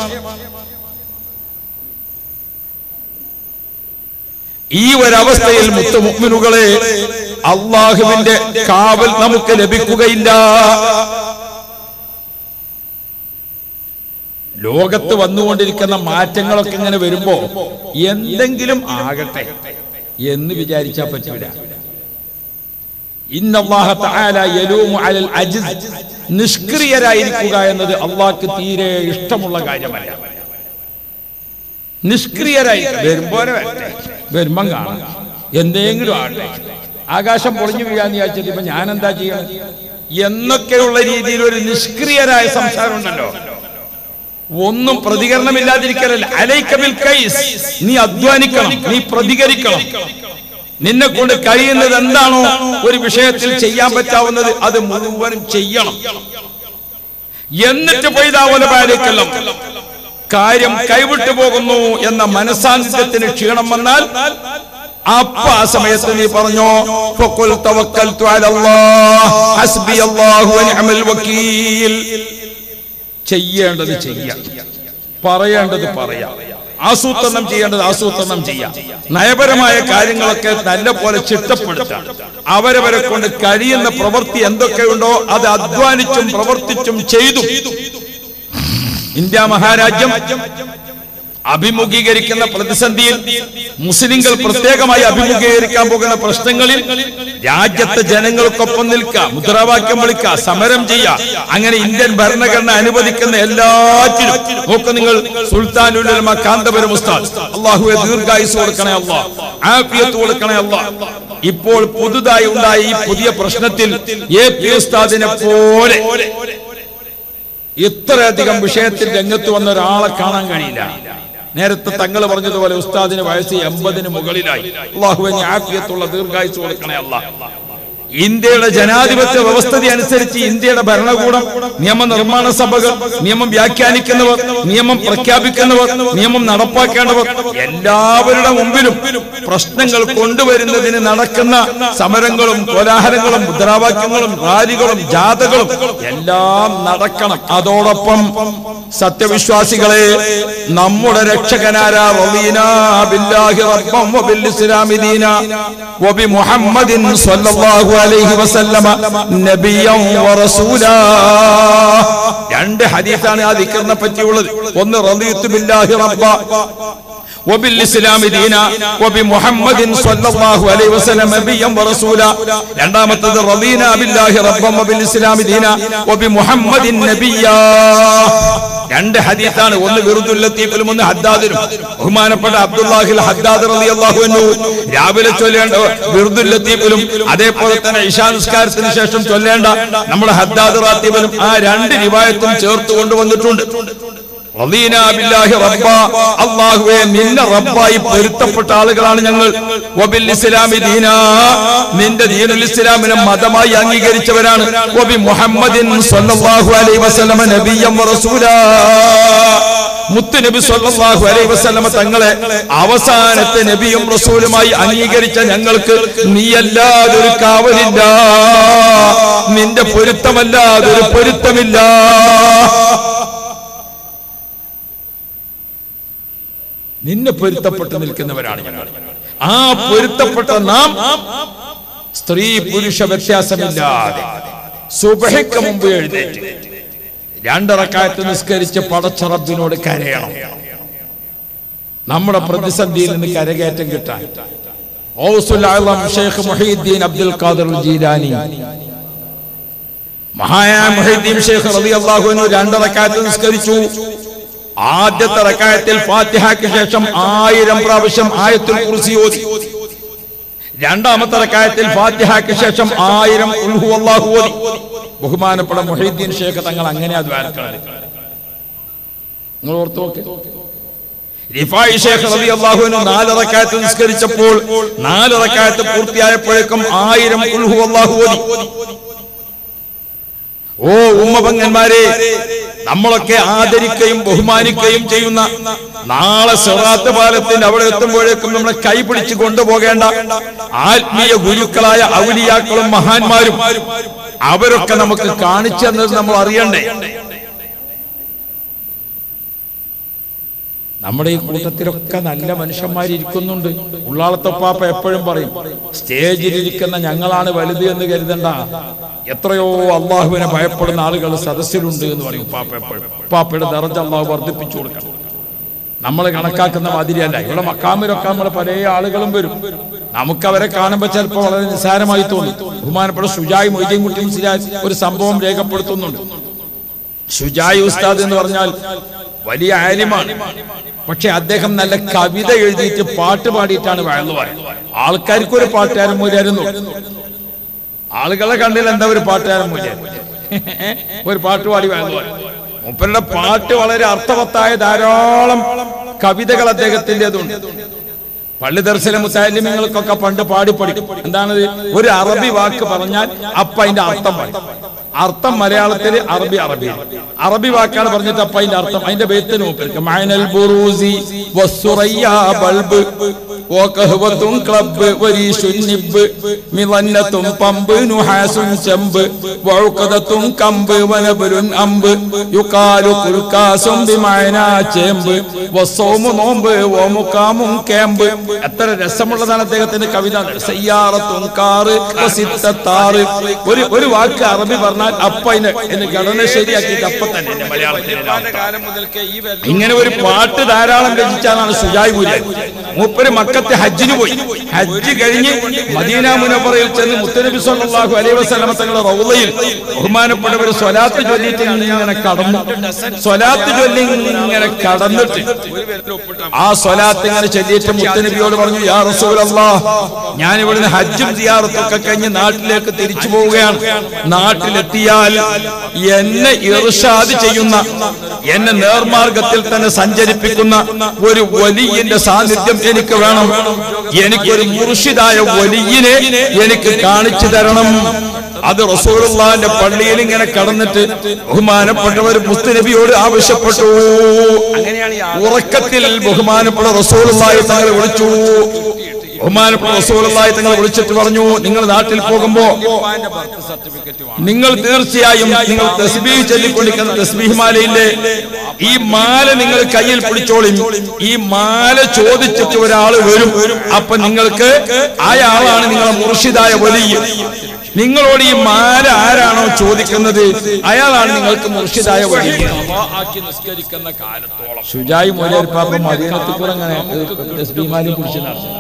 ഈ ഒരവസ്ഥയിൽ മുത്തുമുഗ്മിനുകളെ അള്ളാഹുവിന്റെ കാവൽ നമുക്ക് ലഭിക്കുകയില്ല ലോകത്ത് വന്നുകൊണ്ടിരിക്കുന്ന മാറ്റങ്ങളൊക്കെ ഇങ്ങനെ വരുമ്പോ എന്തെങ്കിലും ആകട്ടെ എന്ന് വിചാരിച്ചാൽ പറ്റില്ല ഇന്നല്ലാഹ തആല യലൂമു അലൽ അജ്സ് നിഷ്ക്രിയരായിരിക്കുക എന്നത് അള്ളാഹ്ക്ക് തീരെ ഇഷ്ടമുള്ള കാര്യമല്ല നിഷ്ക്രിയരായി വരുമ്പോലെ വരട്ടെ വരുമ്പം കാണാം എന്തെങ്കിലും ആകട്ടെ ആകാശം പൊളിഞ്ഞു വീഴാന്ന് വിചാരിച്ചിട്ട് ഇപ്പൊ ഞാൻ എന്താ ചെയ്യണം എന്നൊക്കെയുള്ള രീതിയിൽ ഒരു നിഷ്ക്രിയരായ സംസാരം ഉണ്ടല്ലോ ഒന്നും പ്രതികരണമില്ലാതിരിക്കലല്ല അലൈക്കബിൽ കൈസ് നീ അധ്വാനിക്കണം നീ പ്രതികരിക്കണം നിന്നെ കൊണ്ട് കഴിയുന്നത് എന്താണോ ഒരു വിഷയത്തിൽ ചെയ്യാൻ പറ്റാവുന്നത് അത് മുഴുവനും ചെയ്യണം എന്നിട്ട് പൈതാവലപാലിക്കെല്ലാം കാര്യം കൈവിട്ടു പോകുന്നു എന്ന മനസാന്നിധ്യത്തിന് ക്ഷീണം വന്നാൽ അപ്പ ആ സമയത്ത് നീ പറഞ്ഞോ ഫഖുൽ തവക്കൽതു അലല്ലാഹ് ഹസ്ബിയല്ലാഹു വനിഅമൽ വക്കീൽ ചെയ്യേണ്ടത് ചെയ്യാം പറയേണ്ടത് പറയാം ആസൂത്രണം ചെയ്യേണ്ടത് ആസൂത്രണം ചെയ്യാം നയപരമായ കാര്യങ്ങളൊക്കെ നല്ല പോലെ ചിട്ടപ്പെടുത്താം അവരവരെ കൊണ്ട് കഴിയുന്ന പ്രവൃത്തി എന്തൊക്കെയുണ്ടോ അത് അധ്വാനിച്ചും പ്രവർത്തിച്ചും ചെയ്തു ഇന്ത്യ മഹാരാജ്യം അഭിമുഖീകരിക്കുന്ന പ്രതിസന്ധിയിൽ മുസ്ലിങ്ങൾ പ്രത്യേകമായി അഭിമുഖീകരിക്കാൻ പോകുന്ന പ്രശ്നങ്ങളിൽ രാജ്യത്തെ ജനങ്ങൾക്കൊപ്പം നിൽക്കുക മുദ്രാവാക്യം വിളിക്കുക സമരം ചെയ്യുക അങ്ങനെ ഇന്ത്യൻ ഭരണഘടന അനുവദിക്കുന്ന എല്ലാറ്റിനും നോക്ക് നിങ്ങൾ സുൽത്താനുലമ കാന്തപുരം ഉസ്താദ് അള്ളാഹുവെ ദീർഘായുസ് കൊടുക്കണേ അല്ലാ ആഫിയത്ത് കൊടുക്കണേ അല്ലാ ഇപ്പോൾ പുതുതായി ഉണ്ടായ ഈ പുതിയ പ്രശ്നത്തിൽ എ പി ഉസ്താദിനെ പോലെ ഇത്രയധികം വിഷയത്തിൽ രംഗത്ത് വന്ന ഒരാളെ കാണാൻ കഴിയില്ല നേരത്തെ തങ്ങൾ പറഞ്ഞതുപോലെ ഉസ്താദിന് വയസ്സ് എൺപതിന് മുകളിലായി അള്ളാഹുവിന് ആഫിയത്തുള്ള ദീർഘായുസ് കൊടുക്കണേ അല്ല ഇന്ത്യയുടെ ജനാധിപത്യ വ്യവസ്ഥിതി അനുസരിച്ച് ഇന്ത്യയുടെ ഭരണകൂടം നിയമനിർമ്മാണ സഭകൾ നിയമം വ്യാഖ്യാനിക്കുന്നവർ നിയമം പ്രഖ്യാപിക്കുന്നവർ നിയമം നടപ്പാക്കേണ്ടവർ എല്ലാവരുടെ മുമ്പിലും പ്രശ്നങ്ങൾ കൊണ്ടുവരുന്നതിന് നടക്കുന്ന സമരങ്ങളും കോലാഹലങ്ങളും മുദ്രാവാക്യങ്ങളും റാലികളും ജാഥകളും എല്ലാം നടക്കണം അതോടൊപ്പം സത്യവിശ്വാസികളെ നമ്മുടെ രക്ഷകനാരാ റളീനാ ബില്ലാഹി റബ്ബൻ വബിൽ ഇസ്ലാമി ദീന വബി മുഹമ്മദിൻ സ്വല്ലല്ലാഹു അലൈഹി വസല്ലമ നബിയൻ വറസൂലാ രണ്ട് ഹദീസാണ് ആ ദിക്റിനെ പറ്റിയുള്ളത് ഒന്ന് റളീതു ബില്ലാഹി റബ്ബ وبالاسلام دينا وبمحمد صلى الله عليه وسلم نبيا ورسولا രണ്ടാമത്തത് റളീന ബില്ലാഹി റബ്ബൻ വബിൽ ദീന വബിമുഹമ്മദിൻ നബിയാ രണ്ട് ഹദീസാണ് ഒന്ന് വിറുദുൽ ലത്തീഫിലും ഒന്ന് ഹദ്ദാദിലും ബഹുമാനപ്പെട്ട അബ്ദുല്ലാഹിൽ ഹദ്ദാദ് റളിയല്ലാഹു അൻഹു രാവിലെ ചൊല്ലേണ്ട വിറുദുൽ ലത്തീഫിലും അതേപോലെ തന്നെ ഇശാ നിസ്കാരത്തിന് ശേഷം ചൊല്ലേണ്ട നമ്മുടെ ഹദ്ദാദ് റാത്തീഫിലും ആ രണ്ട് റിവായത്തും ചേർത്ത് കൊണ്ടുവന്നിട്ടുണ്ട് റളീന ബില്ലാഹി റബ്ബ അല്ലാഹുവേ നിന്നെ റബ്ബായി പൊരുത്തപ്പെട്ട ആളുകളാണ് ഞങ്ങൾ വബിൽ ഇസ്ലാമി ദീന നിന്റെ ദീനുൽ ഇസ്ലാമിനെ മതമായി അംഗീകരിച്ചവരാണ് വബി മുഹമ്മദിൻ സ്വല്ലല്ലാഹു അലൈഹി വസല്ലമ നബിയ്യം വറസൂലാ മുത്തുനബി സല്ലല്ലാഹു അലൈഹി വസല്ലമ തങ്ങളെ അവസാനത്തെ നബിയും റസൂലുമായി അംഗീകരിച്ച ഞങ്ങൾക്ക് നീയല്ലാതൊരു കാവലില്ല നിന്റെ പൊരുത്തമല്ലാതൊരു പൊരുത്തമില്ല നിന്നെ പൊരുത്തപ്പെട്ട് നിൽക്കുന്നവരാണ് ഞങ്ങൾ ആ പൊരുത്തപ്പെട്ട നാം സ്ത്രീ പുരുഷ വ്യത്യാസമില്ലാതെ സുബഹയ്ക്ക് മുമ്പ് എഴുന്നേറ്റ് രണ്ടിറക്കായത്ത് നിസ്കരിച്ച് പടച്ചറബിനോട് കരയണം നമ്മുടെ പ്രതിസന്ധിയിൽ നിന്ന് കരകയറ്റം കിട്ടാൻ ഔസുൽ ആലം ഷെയ്ഖ് മുഹീദ്ദീൻ അബ്ദുൽ ഖാദർ ജീലാനി മഹായ മുഹീദ്ദീൻ ഷെയ്ഖ് റളിയല്ലാഹു അൻഹു രണ്ടിറക്കായത്ത് നിസ്കരിച്ചു ആദ്യത്തെ റക്കായത്തിൽ ഫാത്തിഹയ്ക്ക് ശേഷം ആയിരം പ്രാവശ്യം ആയത്തുൽ കുർസി ഓതി രണ്ടാമത്തെ റക്കായത്തിൽ ഫാത്തിഹയ്ക്ക് ശേഷം ആയിരം ഉൽഹു അല്ലാഹു ഓതി ബഹുമാനപ്പെട്ട മുഹീദ്ദീൻ ഷേഖ് തങ്ങൾ അങ്ങനെ അത് വാർക്കണം നിങ്ങൾ ഓർത്തു നോക്കി റിഫായി ഷേഖ് റളിയല്ലാഹു അൻഹു നാല് റക്കായത്ത് നിസ്കരിച്ചപ്പോൾ നാല് റക്കായത്ത് പൂർത്തിയായപ്പോഴേക്കും ആയിരം ഉൽഹു അല്ലാഹു ഓതി ഓ ഉമ്മപങ്ങന്മാരെ നമ്മളൊക്കെ ആദരിക്കുകയും ബഹുമാനിക്കുകയും ചെയ്യുന്ന നാളെ സെറാത്ത് പാലത്തിന്റെ അവിടെ എത്തുമ്പോഴേക്കും നമ്മളെ കൈ പിടിച്ച് കൊണ്ടുപോകേണ്ട ആത്മീയ ഗുരുക്കളായ ഔലിയാക്കളും മഹാന്മാരും അവരൊക്കെ നമുക്ക് കാണിച്ചു തന്നത് നമ്മൾ അറിയണ്ടേ നമ്മുടെ ഈ കൂട്ടത്തിലൊക്കെ നല്ല മനുഷ്യന്മാരിയ്ക്കുന്നുണ്ട് ഉള്ളാളത്തപ്പാപ്പ എപ്പോഴും പറയും സ്റ്റേജിലിരിക്കുന്ന ഞങ്ങളാണ് വലുത് എന്ന് കരുതണ്ട എത്രയോ അള്ളാഹുവിനെ ഭയപ്പെടുന്ന ആളുകൾ സദസ്സിലുണ്ട് എന്ന് പറയും പാപ്പ എപ്പോഴും പാപ്പയുടെ ദറജ അള്ളാഹു വർദ്ധിപ്പിച്ചു കൊടുക്കണം നമ്മൾ കണക്കാക്കുന്ന മാതിരിയല്ല ഇവിടെ മക്കാമിലൊക്കെ നമ്മളെ പല ആളുകളും വരും നമുക്ക് അവരെ കാണുമ്പോൾ ചിലപ്പോൾ വളരെ നിസ്സാരമായി തോന്നും ബഹുമാനപ്പെട്ട സുജായ് മൊയ്തീൻകുട്ടി മുസ്ലിയാസ് ഒരു സംഭവം രേഖപ്പെടുത്തുന്നുണ്ട് ഷുജായ് ഉസ്താദ് എന്ന് പറഞ്ഞാൽ വലിയ ആലിമാണ് പക്ഷെ അദ്ദേഹം നല്ല കവിത എഴുതിയിട്ട് പാട്ട് പാടിയിട്ടാണ് വഴന്നു പറയുന്നത് ആൾക്കാർക്ക് ഒരു പാട്ടുകാരൻ മൂലായിരുന്നു ആളുകളെ കണ്ടിൽ എന്താ ഒരു പാട്ടുകാരൻ മൂല്യം ഒരു പാട്ട് പാടി വഴന്നു പറയും മൂപ്പരുടെ പാട്ട് വളരെ അർത്ഥവത്തായ ധാരാളം കവിതകൾ അദ്ദേഹത്തിൻ്റെതുണ്ട് പള്ളി ദർശന മുസാലിമ്യങ്ങൾക്കൊക്കെ പണ്ട് പാടി പഠിക്കും എന്താണത് ഒരു അറബി വാക്ക് പറഞ്ഞാൽ അപ്പ അതിന്റെ അർത്ഥം പറയും അർത്ഥം മലയാളത്തിൽ അറബി അറബി അറബി വാക്കാണ് പറഞ്ഞിട്ട് അപ്പ അതിന്റെ അർത്ഥം അതിന്റെ ബേത്തിന് നോക്കിയിരിക്കും മൈനൽ ബുറൂസി വസ്സുറയ്യ ബൾബ് وقهوة كلب وريش النب مظنة പമ്പ് നുഹാസുൻ ചെമ്പ് വഴുക്കതത്തും കമ്പ് വനബുലുൻ അമ്പ് യുക്കാലു കുൽക്കാസും ബിമഅന ചേമ്പ് വസ്സോമു നോമ്പ് ഓമുക്കാമും കേമ്പ് എത്ര രസമുള്ളതാണ് അദ്ദേഹത്തിന്റെ കവിത സയ്യാറത്തും കാറ് വസിത്തത്താറ് ഒരു ഒരു വാക്ക് അറബി പറഞ്ഞാൽ അപ്പ അതിന് എന്നെ ഘടന ശരിയാക്കിയിട്ട് അപ്പ തന്നെ എന്നെ മലയാളത്തിൽ കാലം മുതൽക്കേ ഈ വെള്ളം ഇങ്ങനെ ഒരു പാട്ട് ധാരാളം രചിച്ചാണ് സുജായ് പൂജ മൂപ്പര് മക്കത്തെ ഹജ്ജിന് പോയി ഹജ്ജ് കഴിഞ്ഞ് മദീന മുനപ്പറയിൽ ചെന്ന് മുത്തനബി സല്ലല്ലാഹു അലൈഹി വസല്ലമ തങ്ങളുടെ റൗളയിൽ ബഹുമാനപ്പെട്ടവർ സ്വലാത്ത് ചൊല്ലിയിട്ട് ഇങ്ങനെ കടന്നു സ്വലാത്ത് ചൊല്ലി ഇങ്ങനെ കടന്നിട്ട് ഒരു വിരൽ ഒപ്പിട്ടാ ആ സ്വലാത്ത് ഇങ്ങനെ ചൊല്ലിയിട്ട് മുത്തനബിയോട് പറഞ്ഞു യാ റസൂലല്ലാ ഞാൻ ഇവിടുന്ന് ഹജ്ജും സിയാറത്തൊക്കെ കഴിഞ്ഞ് നാട്ടിലേക്ക് തിരിച്ചു പോവുകയാണ് നാട്ടിലെത്തിയാൽ എന്നെ ഇർഷാദ് ചെയ്യുന്ന എന്നെ നേർമാർഗത്തിൽ തന്നെ സഞ്ചരിപ്പിക്കുന്ന ഒരു വലിയന്റെ സാന്നിധ്യം എനിക്ക് വേണം എനിക്കൊരു മുർഷിദായ വലിയനെ എനിക്ക് കാണിച്ചു തരണം അത് റസൂലുള്ളാന്റെ പള്ളിയിൽ ഇങ്ങനെ കടന്നിട്ട് ബഹുമാനപ്പെട്ടവർ മുസ്തനബിയോട് ആവശ്യപ്പെട്ടു അങ്ങനെയാണ് ഈ ആ- ഉറക്കത്തിൽ ബഹുമാനപ്പെട്ട റസൂലുള്ളാഹി തങ്ങളെ വിളിച്ചു ബഹുമാനപ്പെട്ട റസൂലുള്ളാഹി തങ്ങളെ വിളിച്ചിട്ട് പറഞ്ഞു നിങ്ങൾ നാട്ടിൽ പോകുമ്പോ ഉപ്പാന്റെ ബർത്ത് സർട്ടിഫിക്കറ്റ് വേണം നിങ്ങൾ തീർച്ചയായും നിങ്ങൾ തസ്ബീഹ് ചൊല്ലിക്കൊണ്ടിരിക്കുന്ന തസ്ബീഹ് മാലയില്ലേ ഈ മാല നിങ്ങൾ കയ്യിൽ പിടിച്ചോളിം ഈ മാല ചോദിച്ചിട്ട് ഒരാൾ വരും അപ്പൊ നിങ്ങൾക്ക് അയാളാണ് നിങ്ങളെ മുർഷിദായ വലിയ നിങ്ങളോട് ഈ മാല ആരാണോ ചോദിക്കുന്നത് അയാളാണ് നിങ്ങൾക്ക് മുർഷിദായ വലിയ ആക്കി നിസ്കരിക്കുന്ന കാലത്തോളം ഷുജായി മൂലപ്പാപ്പ മദീനത്തിൽ കൂടെ അങ്ങനെ തസ്ബീഹ് മാലയും പിടിച്ച് നടന്നു.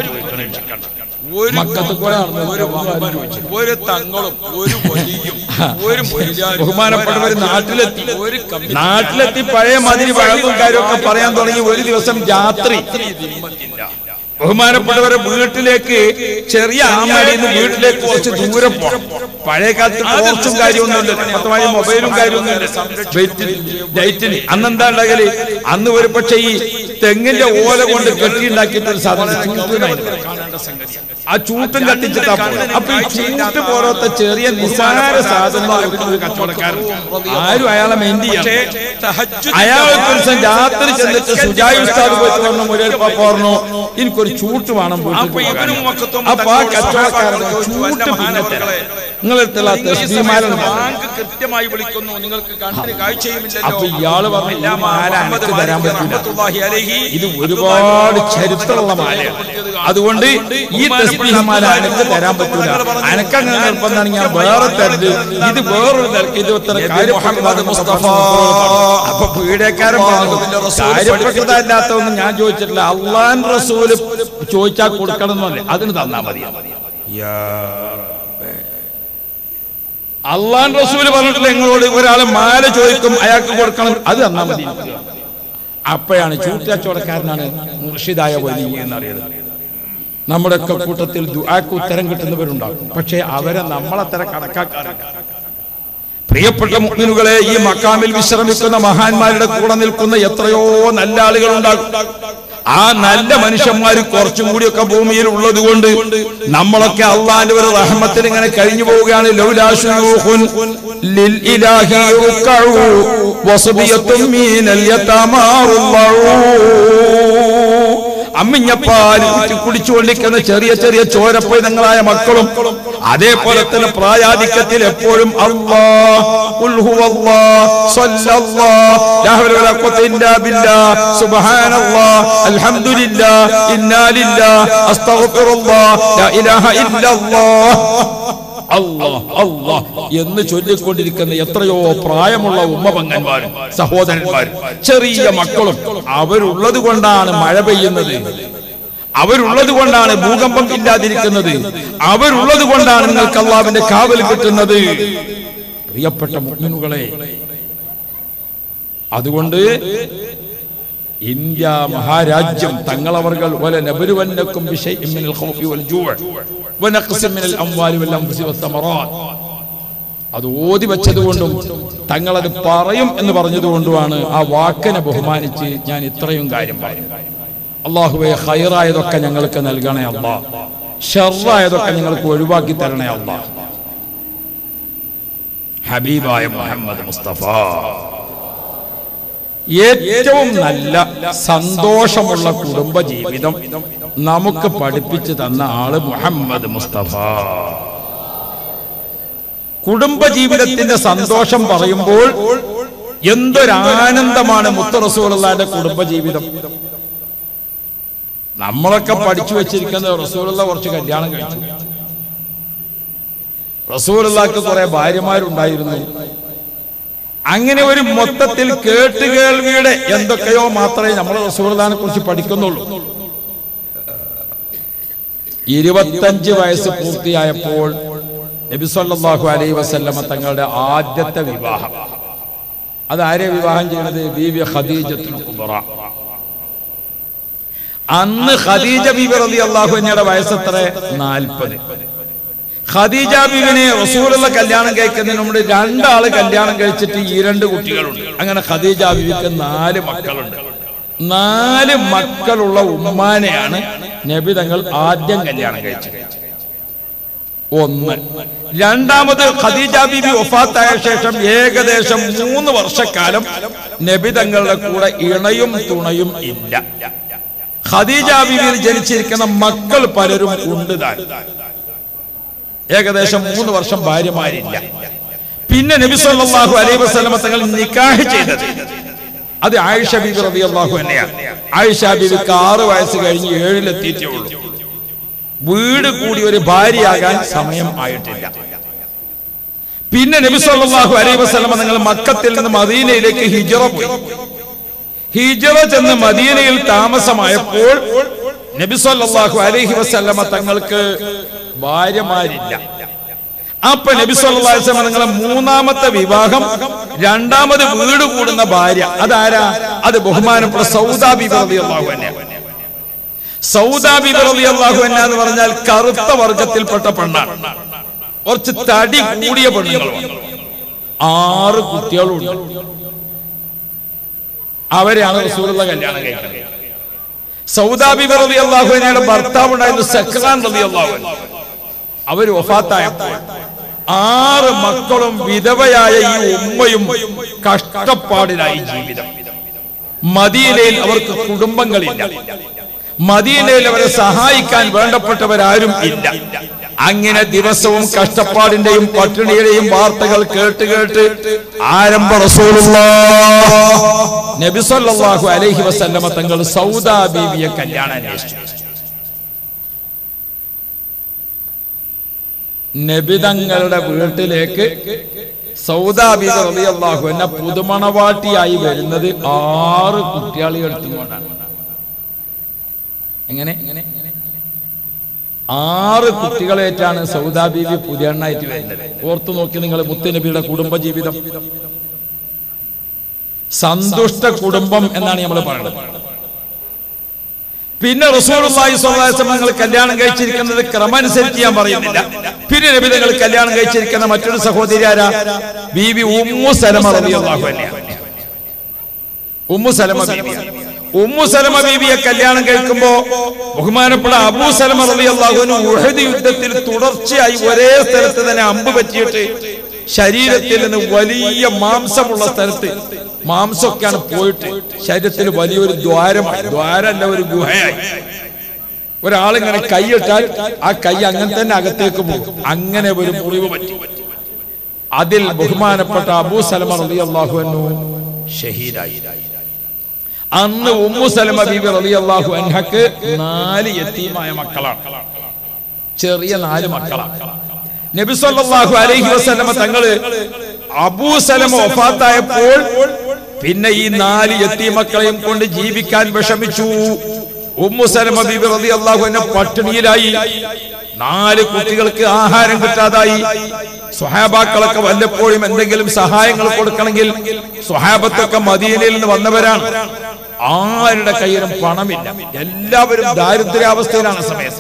ഒരു മക്കത്ത് കൂടെ നടന്നു. ഒരു വമ്പനും, ഒരു തങ്ങളും ഒരു വലിയും ഒരു മൊയ്ലാരും, ബഹുമാനപ്പെട്ടവർ ഒരു നാട്ടിലെത്തി ഒരു കമ്പി നാട്ടിലെത്തി പഴയ മതിരി വഴക്കും കാര്യമൊക്കെ പറയാൻ തുടങ്ങി ഒരു ദിവസം രാത്രി ബഹുമാനപ്പെട്ടവരെ വീട്ടിലേക്ക് ചെറിയ ആമടിയിൽ നിന്ന് വീട്ടിലേക്ക് കുറച്ച് ദൂരെ പോകണം പഴയ കാലത്ത് ടോർച്ചും കാര്യമൊന്നുമില്ല മൊത്തമായ മൊബൈലും കാര്യമൊന്നുമില്ല വെയിറ്റിന്, ലൈറ്റിന് അന്നെന്താ ഉണ്ടാകല് അന്ന് ഒരു പക്ഷേ ഈ തെങ്ങിന്റെ ഓല കൊണ്ട് കെട്ടിയുണ്ടാക്കിയിട്ട് ഒരു സാധനം ചൂട്ടുന്നായിരുന്നു ആ ചൂട്ടും കത്തിച്ചിട്ടാ പോയത്. അപ്പൊ ഈ ചൂട്ട് പോലത്തെ ചെറിയ നിസാര സാധനങ്ങൾ വിൽക്കുന്ന കച്ചവടക്കാരൻ ആരും അയാളെ മെയിൻ ചെയ്യണം തഹജ്ജുദ് അയാൾ ഒരു ദിവസം രാത്രി ചെന്നിട്ട് സുജായി ഉസ്താദ് പോയിട്ട് പറഞ്ഞു മുരൽപ്പാപ്പ പറഞ്ഞു എനിക്കൊരു ചൂട്ട് വേണം വീട്ടിൽ അപ്പൊ ഇവനും കൊണ്ടുവരാൻ." മക്കത്തും അപ്പൊ ആ കച്ചവടക്കാരൻ ചൂട്ട് പിന്നെ തരാം നിങ്ങളെടുത്തുള്ള തസ്ബീമാല ബാങ്ക് കൃത്യമായി വിളിക്കുന്നു നിങ്ങൾക്ക് കണ്ണിന് കാഴ്ചയുമില്ലല്ലോ അപ്പൊ ഇയാള് പറഞ്ഞു, ഈ മാല മുഹമ്മദ് എനിക്ക് തരാൻ മാലിക് പറ്റില്ല. റഹ്മത്തുള്ളാഹി അലൈഹി ഇത് ഒരുപാട് ചരിത്രമുള്ള മാലയാണ് അതുകൊണ്ട് ഈ തസ്ബീഹ് മാല അനക്ക് തരാൻ പറ്റൂല അനക്കങ്ങനെ നിർബന്ധമാണ് ഞാൻ വേറെ തരരുത് ഇത് വേറൊരു നിരക്ക് ഇത് ഇത്ര കാര്യപ്പെട്ടതാണ് മുസ്തഫ അപ്പൊ പീഡക്കാരൻ പറഞ്ഞു കാര്യപ്പെട്ടതല്ലാത്തൊന്നും ഞാൻ ചോദിച്ചിട്ടില്ല അള്ളാൻ റസൂല് ചോദിച്ചാൽ കൊടുക്കണം എന്നല്ലേ അതിന് തന്നാ മതി അള്ളാൻ റസൂല് പറഞ്ഞിട്ടില്ല നിങ്ങളോട് ഒരാള് മാല ചോദിക്കും അയാൾക്ക് കൊടുക്കണം അത് തന്നാ മതി അപ്പോഴാണ് ചൂട്ടുകച്ചവടക്കാരനാണ് മുർഷിദായ വലിയ എന്നറിയുന്നത് നമ്മുടെ ഒക്കെ കൂട്ടത്തിൽ ദുആക്ക് ഉത്തരം കിട്ടുന്നവരുണ്ടാകും പക്ഷേ അവരെ നമ്മളത്ര കണക്കാക്കാറില്ല പ്രിയപ്പെട്ട മുഗ്മിനുകളെ ഈ മക്കാമിൽ വിശ്രമിക്കുന്ന മഹാന്മാരുടെ കൂടെ നിൽക്കുന്ന എത്രയോ നല്ല ആളുകളുണ്ടാകും ആ നല്ല മനുഷ്യന്മാർ കുറച്ചും കൂടിയൊക്കെ ഭൂമിയിൽ ഉള്ളത് കൊണ്ട് നമ്മളൊക്കെ അള്ളാന്റെ ഒരു റഹ്മത്തിൽ ഇങ്ങനെ കഴിഞ്ഞു പോവുകയാണ് ലൗലാ ശുയൂഖുൻ ലിൽ ഇലാഹി യുക്കഉ വസ്ബിയത്തും മീനൽ യതമാറുള്ളൂ അമ്മിഞ്ഞപ്പാൽ ഊറ്റി കുടിച്ചുകൊണ്ടിരിക്കുന്ന ചെറിയ ചെറിയ ചോരപ്പൈതങ്ങളായ മക്കളും അതേപോലെ തന്നെ പ്രായാധിക്യത്തിൽ എപ്പോഴും അല്ലാ ഖുൽ ഹുവല്ലാഹ് സ്വല്ലല്ലാഹ് ലാ ഹൗല വലാ ഖുവത ഇല്ലാ ബില്ലാഹ് സുബ്ഹാനല്ലാഹ് അൽഹംദുലില്ലാഹ് ഇന്നാ ലില്ലാഹ് അസ്തഗ്ഫിറുല്ലാഹ് ലാ ഇലാഹ ഇല്ലല്ലാഹ് അല്ലാഹ് അല്ലാഹ് എന്ന് ചൊല്ലിക്കൊണ്ടിരിക്കുന്ന എത്രയോ പ്രായമുള്ള ഉമ്മപങ്ങന്മാരും സഹോദരന്മാരും ചെറിയ മക്കളും അവരുള്ളത് കൊണ്ടാണ് മഴ പെയ്യുന്നത് അവരുള്ളത് കൊണ്ടാണ് ഭൂകമ്പം ഇല്ലാതിരിക്കുന്നത് അവരുള്ളത് കൊണ്ടാണ് നിങ്ങൾക്ക് അള്ളാവിന്റെ കാവൽ കിട്ടുന്നത് പ്രിയപ്പെട്ട മുഗ്മിനുകളെ അതുകൊണ്ട് ഇന്ത്യ മഹാരാജ്യം തങ്ങളവർകൾ വല നബരുവന്നക്കും ബിശൈഇൻ മിനൽ ഖൗഫി വൽ ജൂഅ് വനഖ്സിൻ മിനൽ അംവാലി വൽ അൻഫുസി വസ്സമറാത്ത് അത് ഓതി വെച്ചതുകൊണ്ടും തങ്ങളത് പറയും എന്ന് പറഞ്ഞതുകൊണ്ടുമാണ് ആ വാക്കിനെ ബഹുമാനിച്ച് ഞാൻ ഇത്രയും കാര്യം പറയുന്നത് അള്ളാഹുവെ ഹൈറായതൊക്കെ ഞങ്ങൾക്ക് നൽകണേ അല്ലാ ഷെറായതൊക്കെ ഞങ്ങൾക്ക് ഒഴിവാക്കി തരണേ അല്ലാ ഹബീബായ മുഹമ്മദ് മുസ്തഫ ഏറ്റവും നല്ല സന്തോഷമുള്ള കുടുംബ ജീവിതം നമുക്ക് പഠിപ്പിച്ചു തന്ന ആള് മുഹമ്മദ് മുസ്തഫ കുടുംബജീവിതത്തിന്റെ സന്തോഷം പറയുമ്പോൾ എന്തൊരാനന്ദമാണ് മുത്ത റസൂലുള്ളാന്റെ കുടുംബജീവിതം നമ്മളൊക്കെ പഠിച്ചു വെച്ചിരിക്കുന്നത് റസൂലുള്ള കുറച്ച് കല്യാണം കഴിച്ചു റസൂലുള്ളാക്ക് കുറെ ഭാര്യമാരുണ്ടായിരുന്നു അങ്ങനെ ഒരു മൊത്തത്തിൽ കേട്ടുകേൾവിയുടെ എന്തൊക്കെയോ മാത്രമേ നമ്മൾ റസൂലുള്ളാനെ കുറിച്ച് പഠിക്കുന്നുള്ളൂ ഇരുപത്തഞ്ച് വയസ്സ് പൂർത്തിയായപ്പോൾ നബി സല്ലല്ലാഹു അലൈഹി വസല്ലമ തങ്ങളുടെ ആദ്യത്തെ വിവാഹം അതാരെ വിവാഹം ചെയ്യുന്നത് ബീവി ഖദീജത്തുൽ കുബ്ര അന്ന് ഖദീജ ബീബി റളിയല്ലാഹു അൻഹയുടെ വയസ്സ് എത്ര നാൽപ്പത് ഖദീജ ബീവിനെ റസൂലുള്ള കല്യാണം കഴിക്കുന്നതിന് മുമ്പ് രണ്ടാള് കല്യാണം കഴിച്ചിട്ട് ഈ രണ്ട് കുട്ടികളുണ്ട് അങ്ങനെ ഖദീജ ബീവിക്ക് നാല് മക്കളുണ്ട് നാല് മക്കളുള്ള ഉമ്മാനെയാണ് നബി തങ്ങൾ ആദ്യം കല്യാണം കഴിച്ചത് ഒന്ന് രണ്ടാമത് ഖദീജ ബീബി വഫാത്തായ ശേഷം ഏകദേശം മൂന്ന് വർഷക്കാലം നബി തങ്ങളുടെ കൂടെ ഇണയും തുണയും ഇല്ല ഖദീജ ബീവിയിൽ ജനിച്ചിരിക്കുന്ന മക്കൾ പലരും ഉണ്ട് താൻ ഏകദേശം മൂന്ന് വർഷം ഭാര്യമാരില്ല പിന്നെ നബി സല്ലല്ലാഹു അലൈഹി വസല്ലമ തങ്ങൾ നിക്കാഹ് ചെയ്തത് അത് ആയിഷ ബീബി റളിയല്ലാഹു അൻഹയാണ് ആയിഷ ബീവിക്ക് ആറ് വയസ്സ് കഴിഞ്ഞ് ഏഴിലെത്തിയിട്ടേ ഉള്ളൂ വീട് കൂടി ഒരു ഭാര്യയാകാൻ സമയം ആയിട്ടില്ല പിന്നെ നബി സല്ലല്ലാഹു അലൈഹി വസല്ലമ നിങ്ങൾ മക്കത്തിൽ നിന്ന് മദീനയിലേക്ക് ഹിജറ പോയി ഹിജറ ചെന്ന് മദീനയിൽ താമസമായപ്പോൾ നബി സല്ലല്ലാഹു അലൈഹി വസല്ലമ തങ്ങൾക്ക് ഭാര്യമാരില്ല അപ്പൊ നബി സല്ലല്ലാഹു അലൈഹി വസല്ലമ നിങ്ങളെ മൂന്നാമത്തെ വിവാഹം രണ്ടാമത് വീട് കൂടുന്ന ഭാര്യ അതാരാ അത് ബഹുമാനപ്പെട്ട സൗദാ ബിബി റളിയല്ലാഹു അൻഹ സൗദാ ബിബി റളിയല്ലാഹു അൻഹ എന്ന് പറഞ്ഞാൽ കറുത്ത വർഗത്തിൽപ്പെട്ട പെണ്ണാണ് കുറച്ച് തടി കൂടിയ പെണ്ണുങ്ങളാണ് ആറ് കുട്ടികളുണ്ട് അവരെയാണ് റസൂലുള്ള കല്യാണം കഴിക്കുന്നത് സൗദാ ബിബി റളിയല്ലാഹു അൻഹയുടെ ഭർത്താവ് ഉണ്ടായിരുന്നു സക്രാൻ റളിയല്ലാഹു അൻഹു അവർ വഫാത്തായപ്പോൾ ആറ് മക്കളും വിധവയായ ഈ ഉമ്മയും കഷ്ടപ്പാടിലായി ജീവിതം മദീനയിൽ അവർക്ക് കുടുംബങ്ങളില്ല മദീനയിൽ അവരെ സഹായിക്കാൻ വേണ്ടപ്പെട്ടവരാരും ഇല്ല അങ്ങനെ ദിവസവും കഷ്ടപ്പാടിന്റെയും പട്ടിണിയുടെയും വാർത്തകൾ കേട്ട് കേട്ട് ആരംഭ നബി സല്ലല്ലാഹു അലൈഹി വസല്ലമ തങ്ങൾ സൗദാ ബീവിയെ കല്യാണം അന്വേഷിച്ചു നബിതങ്ങളുടെ വീട്ടിലേക്ക് സൗദാ ബീബി റളിയല്ലാഹു അൻഹ പുതുമണവാട്ടിയായി വരുന്നത് ആറ് കുട്ടികളെ എടുത്തുകൊണ്ടാണ് എങ്ങനെ ആറ് കുട്ടികളേറ്റാണ് സൗദാ ബീബി പുതിയ എണ്ണായിട്ട് വരുന്നത് ഓർത്തു നോക്കി നിങ്ങൾ മുത്തുനബിയുടെ കുടുംബജീവിതം സന്തുഷ്ട കുടുംബം എന്നാണ് നമ്മൾ പറയുന്നത് പിന്നെ റസൂലുള്ളാഹി സ്വല്ലല്ലാഹു അലൈഹി വസല്ലം നിങ്ങൾ കല്യാണം കഴിച്ചിരിക്കുന്നത് ക്രമമനുസരിച്ച് ഞാൻ പറയുന്നില്ല പിന്നെ നബി നിങ്ങൾ കല്യാണം കഴിച്ചിരിക്കുന്ന മറ്റൊരു സഹോദരി ആരാ ബീബി ഉമ്മു സലമ റളിയല്ലാഹു അൻഹ ഉമ്മു സലമ ബീബി ഉമ്മു സലമ ബീബിയെ കല്യാണം കഴിക്കുമ്പോ ബഹുമാനപ്പെട്ട അബൂ സലമ റളിയല്ലാഹു അൻഹു ഉഹദ് യുദ്ധത്തിൽ തുടർച്ചയായി ഒരേ സ്ഥലത്ത് തന്നെ അമ്പ് പറ്റിയിട്ട് ശരീരത്തിൽ നിന്ന് വലിയ മാംസമുള്ള സ്ഥലത്ത് മാംസമൊക്കെയാണ് പോയിട്ട് ശരീരത്തിൽ വലിയൊരു ദ്വാരമായി ദ്വാരല്ല ഒരു ഗുഹയായി ഒരാളിങ്ങനെ കൈയിട്ടാൽ ആ കൈ അങ്ങനെ തന്നെ അകത്തേക്ക് പോകും അങ്ങനെ ഒരു മുറിവ് പറ്റി അതിൽ ബഹുമാനപ്പെട്ട അബൂ സലമ റളിയല്ലാഹു അൻഹു ഷഹീദായി അന്ന് ഉമ്മു സലമ ബീബി റളിയല്ലാഹു അൻഹക്ക് നാല് യത്തീമായ മക്കളാണ് ചെറിയ നാല് മക്കളാണ് നബി സല്ലല്ലാഹു അലൈഹി വസല്ലമ തങ്ങള് അബൂ സലമ വഫാത്തായപ്പോൾ പിന്നെ ഈ നാല് യത്തീമക്കളെയും കൊണ്ട് ജീവിക്കാൻ വിഷമിച്ചു ഉമ്മു സലമ ബീബി റളിയല്ലാഹു അൻഹ പട്ടിണിയിലായി നാല് കുട്ടികൾക്ക് ആഹാരം കിട്ടാതായി സ്വഹാബാക്കളൊക്കെ വല്ലപ്പോഴും എന്തെങ്കിലും സഹായങ്ങൾ കൊടുക്കണമെങ്കിൽ സ്വഹാബത്തൊക്കെ മദീനയിൽ നിന്ന് വന്നവരാണ് ആരുടെ കയ്യിലും പണമില്ല എല്ലാവരും ദാരിദ്ര്യാവസ്ഥയിലാണ് സമയം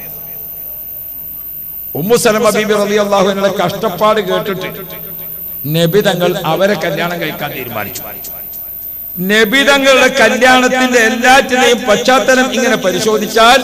ഉമ്മു സലമ ബീബി റളിയല്ലാഹു അൻഹയുടെ കഷ്ടപ്പാട് കേട്ടിട്ട് നബി തങ്ങൾ അവരെ കല്യാണം കഴിക്കാൻ തീരുമാനിച്ചു നബി തങ്ങളുടെ കല്യാണത്തിന്റെ എല്ലാറ്റിനെയും പശ്ചാത്തലം ഇങ്ങനെ പരിശോധിച്ചാൽ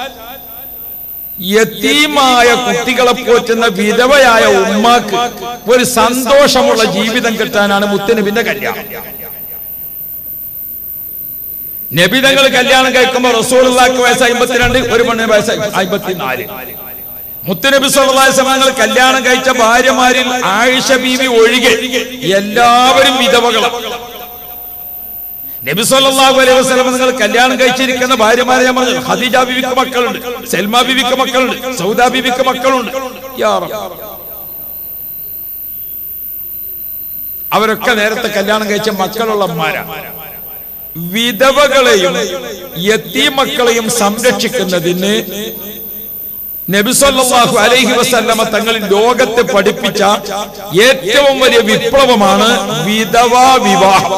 യത്തീമായ കുട്ടികളെ പോറ്റുന്ന വിധവയായ ഉമ്മാക്ക് ഒരു സന്തോഷമുള്ള ജീവിതം കിട്ടാനാണ് മുത്തനബിന്റെ കല്യാണം നബിതങ്ങൾ കല്യാണം കഴിക്കുമ്പോൾ റസൂലുള്ളാഹിക്ക് വയസ്സ് അമ്പത്തിരണ്ട് ഒരു പെണ്ണിന് വയസ്സ് അമ്പത്തിനാല് മുത്തുനബി സല്ലല്ലാഹു അലൈഹി വസല്ലം കല്യാണം കഴിച്ച ഭാര്യമാരിൽ ആയിഷ ബീവി ഒഴികെ എല്ലാവരും വിധവകളാണ് നബി സല്ലല്ലാഹു അലൈഹി വസല്ലം നിങ്ങൾ കല്യാണം കഴിച്ചിരിക്കുന്ന ഭാര്യമാരെ ഞാൻ പറഞ്ഞു ഖദീജ ബീവിക്ക് മക്കളുണ്ട് സൽമാ ബീവിക്ക് മക്കളുണ്ട് സൗദ ബീവിക്ക് മക്കളുണ്ട് യാ റബ്ബ്. അവരൊക്കെ നേരത്തെ കല്യാണം കഴിച്ച മക്കളുള്ള അമ്മമാരാണ് വിധവകളെയും യത്തീമക്കളെയും സംരക്ഷിക്കുന്നതിന് നബിസല്ലാഹു അലൈഹി വസല്ലമ തങ്ങൾ ലോകത്തെ പഠിപ്പിച്ച ഏറ്റവും വലിയ വിപ്ലവമാണ് വിധവാ വിവാഹം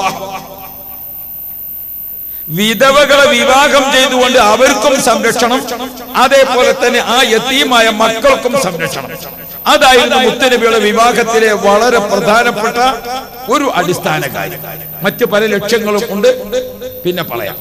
വിധവകളെ വിവാഹം ചെയ്തുകൊണ്ട് അവർക്കും സംരക്ഷണം അതേപോലെ തന്നെ ആ യത്തീമായ മക്കൾക്കും സംരക്ഷണം അതായിരുന്നു മുത്തനബിയുടെ വിവാഹത്തിലെ വളരെ പ്രധാനപ്പെട്ട ഒരു അടിസ്ഥാന കാര്യം മറ്റു പല ലക്ഷ്യങ്ങളും ഉണ്ട് പിന്നെ പറയാം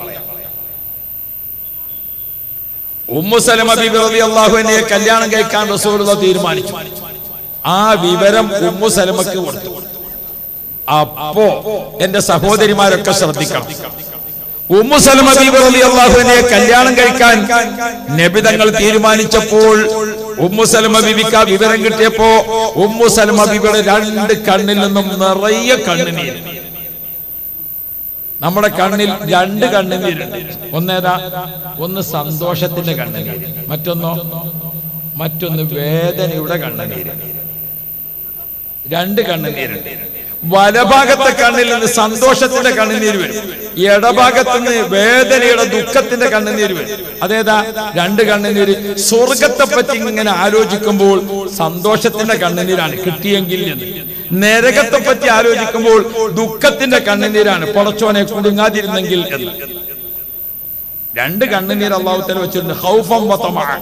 ഉമ്മുസലമ ബിബി റളിയല്ലാഹു അൻഹയെ കല്യാണം കഴിക്കാൻ റസൂലുള്ള തീരുമാനിച്ചു ആ വിവരം ഉമ്മുസലമക്ക് കൊടുത്തു അപ്പോ എന്റെ സഹോദരിമാരൊക്കെ ശ്രദ്ധിക്കണം ഉമ്മുസലമ ബിബി റളിയല്ലാഹു അൻഹയെ കല്യാണം കഴിക്കാൻ നബിതങ്ങൾ തീരുമാനിച്ചപ്പോൾ ഉമ്മുസലമ ബിബിക്ക് ആ വിവരം കിട്ടിയപ്പോ ഉമ്മുസലമ ബിബിയുടെ രണ്ട് കണ്ണിൽ നിന്നും നിറയെ കണ്ണുനീര് നമ്മുടെ കണ്ണിൽ രണ്ട് കണ്ണുനീരുണ്ട് ഒന്നേതാ ഒന്ന് സന്തോഷത്തിന്റെ കണ്ണുനീര് മറ്റൊന്നോ മറ്റൊന്ന് വേദനയുടെ കണ്ണുനീര് രണ്ട് കണ്ണുനീരുണ്ട് വലഭാഗത്തെ കണ്ണിൽ നിന്ന് സന്തോഷത്തിന്റെ കണ്ണുനീര് വരും ഇടഭാഗത്ത് നിന്ന് വേദനയുടെ ദുഃഖത്തിന്റെ കണ്ണുനീര് വരും അതേതാ രണ്ട് കണ്ണുനീര് സ്വർഗത്തെ പറ്റി ഇങ്ങനെ ആലോചിക്കുമ്പോൾ സന്തോഷത്തിന്റെ കണ്ണുനീരാണ് കിട്ടിയെങ്കിൽ എന്ന് നരകത്തെ പറ്റി ആലോചിക്കുമ്പോൾ ദുഃഖത്തിന്റെ കണ്ണുനീരാണ് പൊടച്ചോനെ കുടുങ്ങാതിരുന്നെങ്കിൽ എന്ന് രണ്ട് കണ്ണുനീർ അള്ളാഹുത്തല വെച്ചിട്ടുണ്ട് ഹൗഫം വതമഅൻ.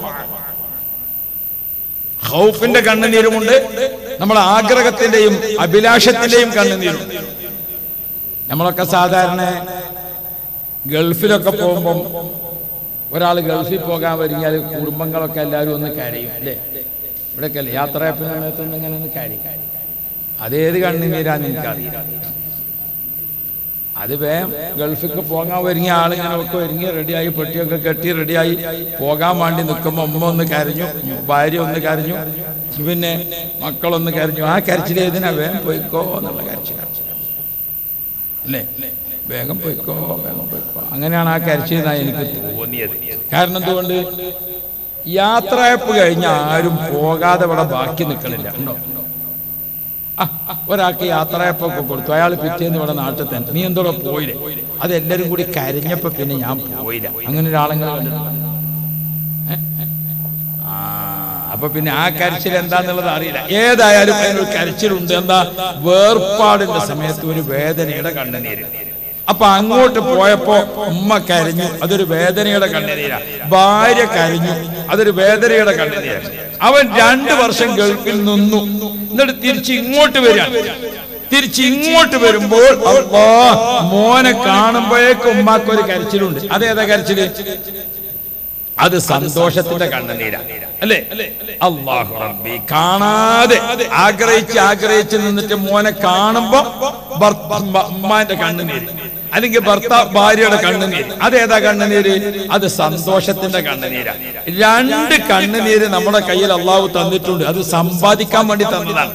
ഹൗഫിന്റെ കണ്ണുനീരുമുണ്ട് നമ്മുടെ ആഗ്രഹത്തിന്റെയും അഭിലാഷത്തിന്റെയും കണ്ണുനീരുണ്ട് നമ്മളൊക്കെ സാധാരണ ഗൾഫിലൊക്കെ പോകുമ്പം ഒരാൾ ഗൾഫിൽ പോകാൻ വരികയാൽ കുടുംബങ്ങളൊക്കെ എല്ലാവരും ഒന്ന് കരയും അല്ലേ ഇവിടെയൊക്കെ അല്ലേ യാത്രയപ്പിന് സമയത്തൊന്നും ഇങ്ങനെ ഒന്ന് കരയും അതേത് കണ്ണുനീരാന്ന് എനിക്കറിയാം അത് വേഗം ഗൾഫിക്ക് പോകാൻ ഒരുങ്ങിയ ആളിങ്ങനൊക്കെ ഒരുങ്ങി റെഡിയായി പെട്ടിയൊക്കെ കെട്ടി റെഡിയായി പോകാൻ വേണ്ടി നിൽക്കുമ്പോൾ അമ്മ ഒന്ന് കരഞ്ഞു ഭാര്യ ഒന്ന് കരഞ്ഞു പിന്നെ മക്കളൊന്ന് കരഞ്ഞു ആ കരച്ചിൽ ഏതിനാ വേഗം പോയിക്കോ എന്നുള്ള കരച്ചിൽ അല്ലേ വേഗം പോയിക്കോ വേഗം പോയിക്കോ അങ്ങനെയാണ് ആ കരച്ചിൽ എനിക്ക് തോന്നിയത് കാരണം എന്തുകൊണ്ട് യാത്രയപ്പ് കഴിഞ്ഞ ആരും പോകാതെ ഇവിടെ ബാക്കി നിൽക്കണില്ല ഉണ്ടോ ആ, ആ, ഒരാൾക്ക് യാത്രയപ്പൊക്കെ കൊടുത്തു അയാൾ പിറ്റേന്ന് ഇവിടെ നാട്ടിൽ തന്നെ നീ എന്തോടെ പോയില്ലേ അതെല്ലാരും കൂടി കരഞ്ഞപ്പോ പിന്നെ ഞാൻ പോയില്ല അങ്ങനെ ഒരാളെങ്ങനെ കണ്ടിട്ടുണ്ടോ? ഏ? ആ, അപ്പൊ പിന്നെ ആ കരച്ചിൽ എന്താന്നുള്ളത് അറിയില്ല ഏതായാലും അതിനൊരു കരച്ചിലുണ്ട് എന്താ വേർപാടിന്റെ സമയത്ത് ഒരു വേദനയുടെ കണ്ണുനീര് അപ്പൊ അങ്ങോട്ട് പോയപ്പോ ഉമ്മ കരഞ്ഞു അതൊരു വേദനയുടെ കണ്ണുനീരാ ഭാര്യ കരഞ്ഞു അതൊരു വേദനയുടെ കണ്ണുനീരാ അവൻ രണ്ടു വർഷം ഗൾഫിൽ നിന്നു എന്നിട്ട് തിരിച്ച് ഇങ്ങോട്ട് വരികയാണ് തിരിച്ച് ഇങ്ങോട്ട് വരുമ്പോൾ അള്ളാ മോനെ കാണുമ്പോഴേക്കും ഉമ്മാക്ക് ഒരു കരച്ചിലുണ്ട് അതേതാ കരച്ചില് അത് സന്തോഷത്തിന്റെ കണ്ണുനീരാ അല്ലേ അള്ളാഹു റബ്ബി കാണാതെ ആഗ്രഹിച്ച് ആഗ്രഹിച്ച് നിന്നിട്ട് മോനെ കാണുമ്പോ ഭർത്ത- ഉമ്മ- ഉമ്മാന്റെ കണ്ണുനീര് അല്ലെങ്കിൽ ഭർത്താവ് ഭാര്യയുടെ കണ്ണുനീര് അതേതാ കണ്ണുനീര് അത് സന്തോഷത്തിന്റെ കണ്ണുനീരാ രണ്ട് കണ്ണുനീര് നമ്മുടെ കയ്യിൽ അള്ളാഹു തന്നിട്ടുണ്ട് അത് സമ്പാദിക്കാൻ വേണ്ടി തന്നതാണ്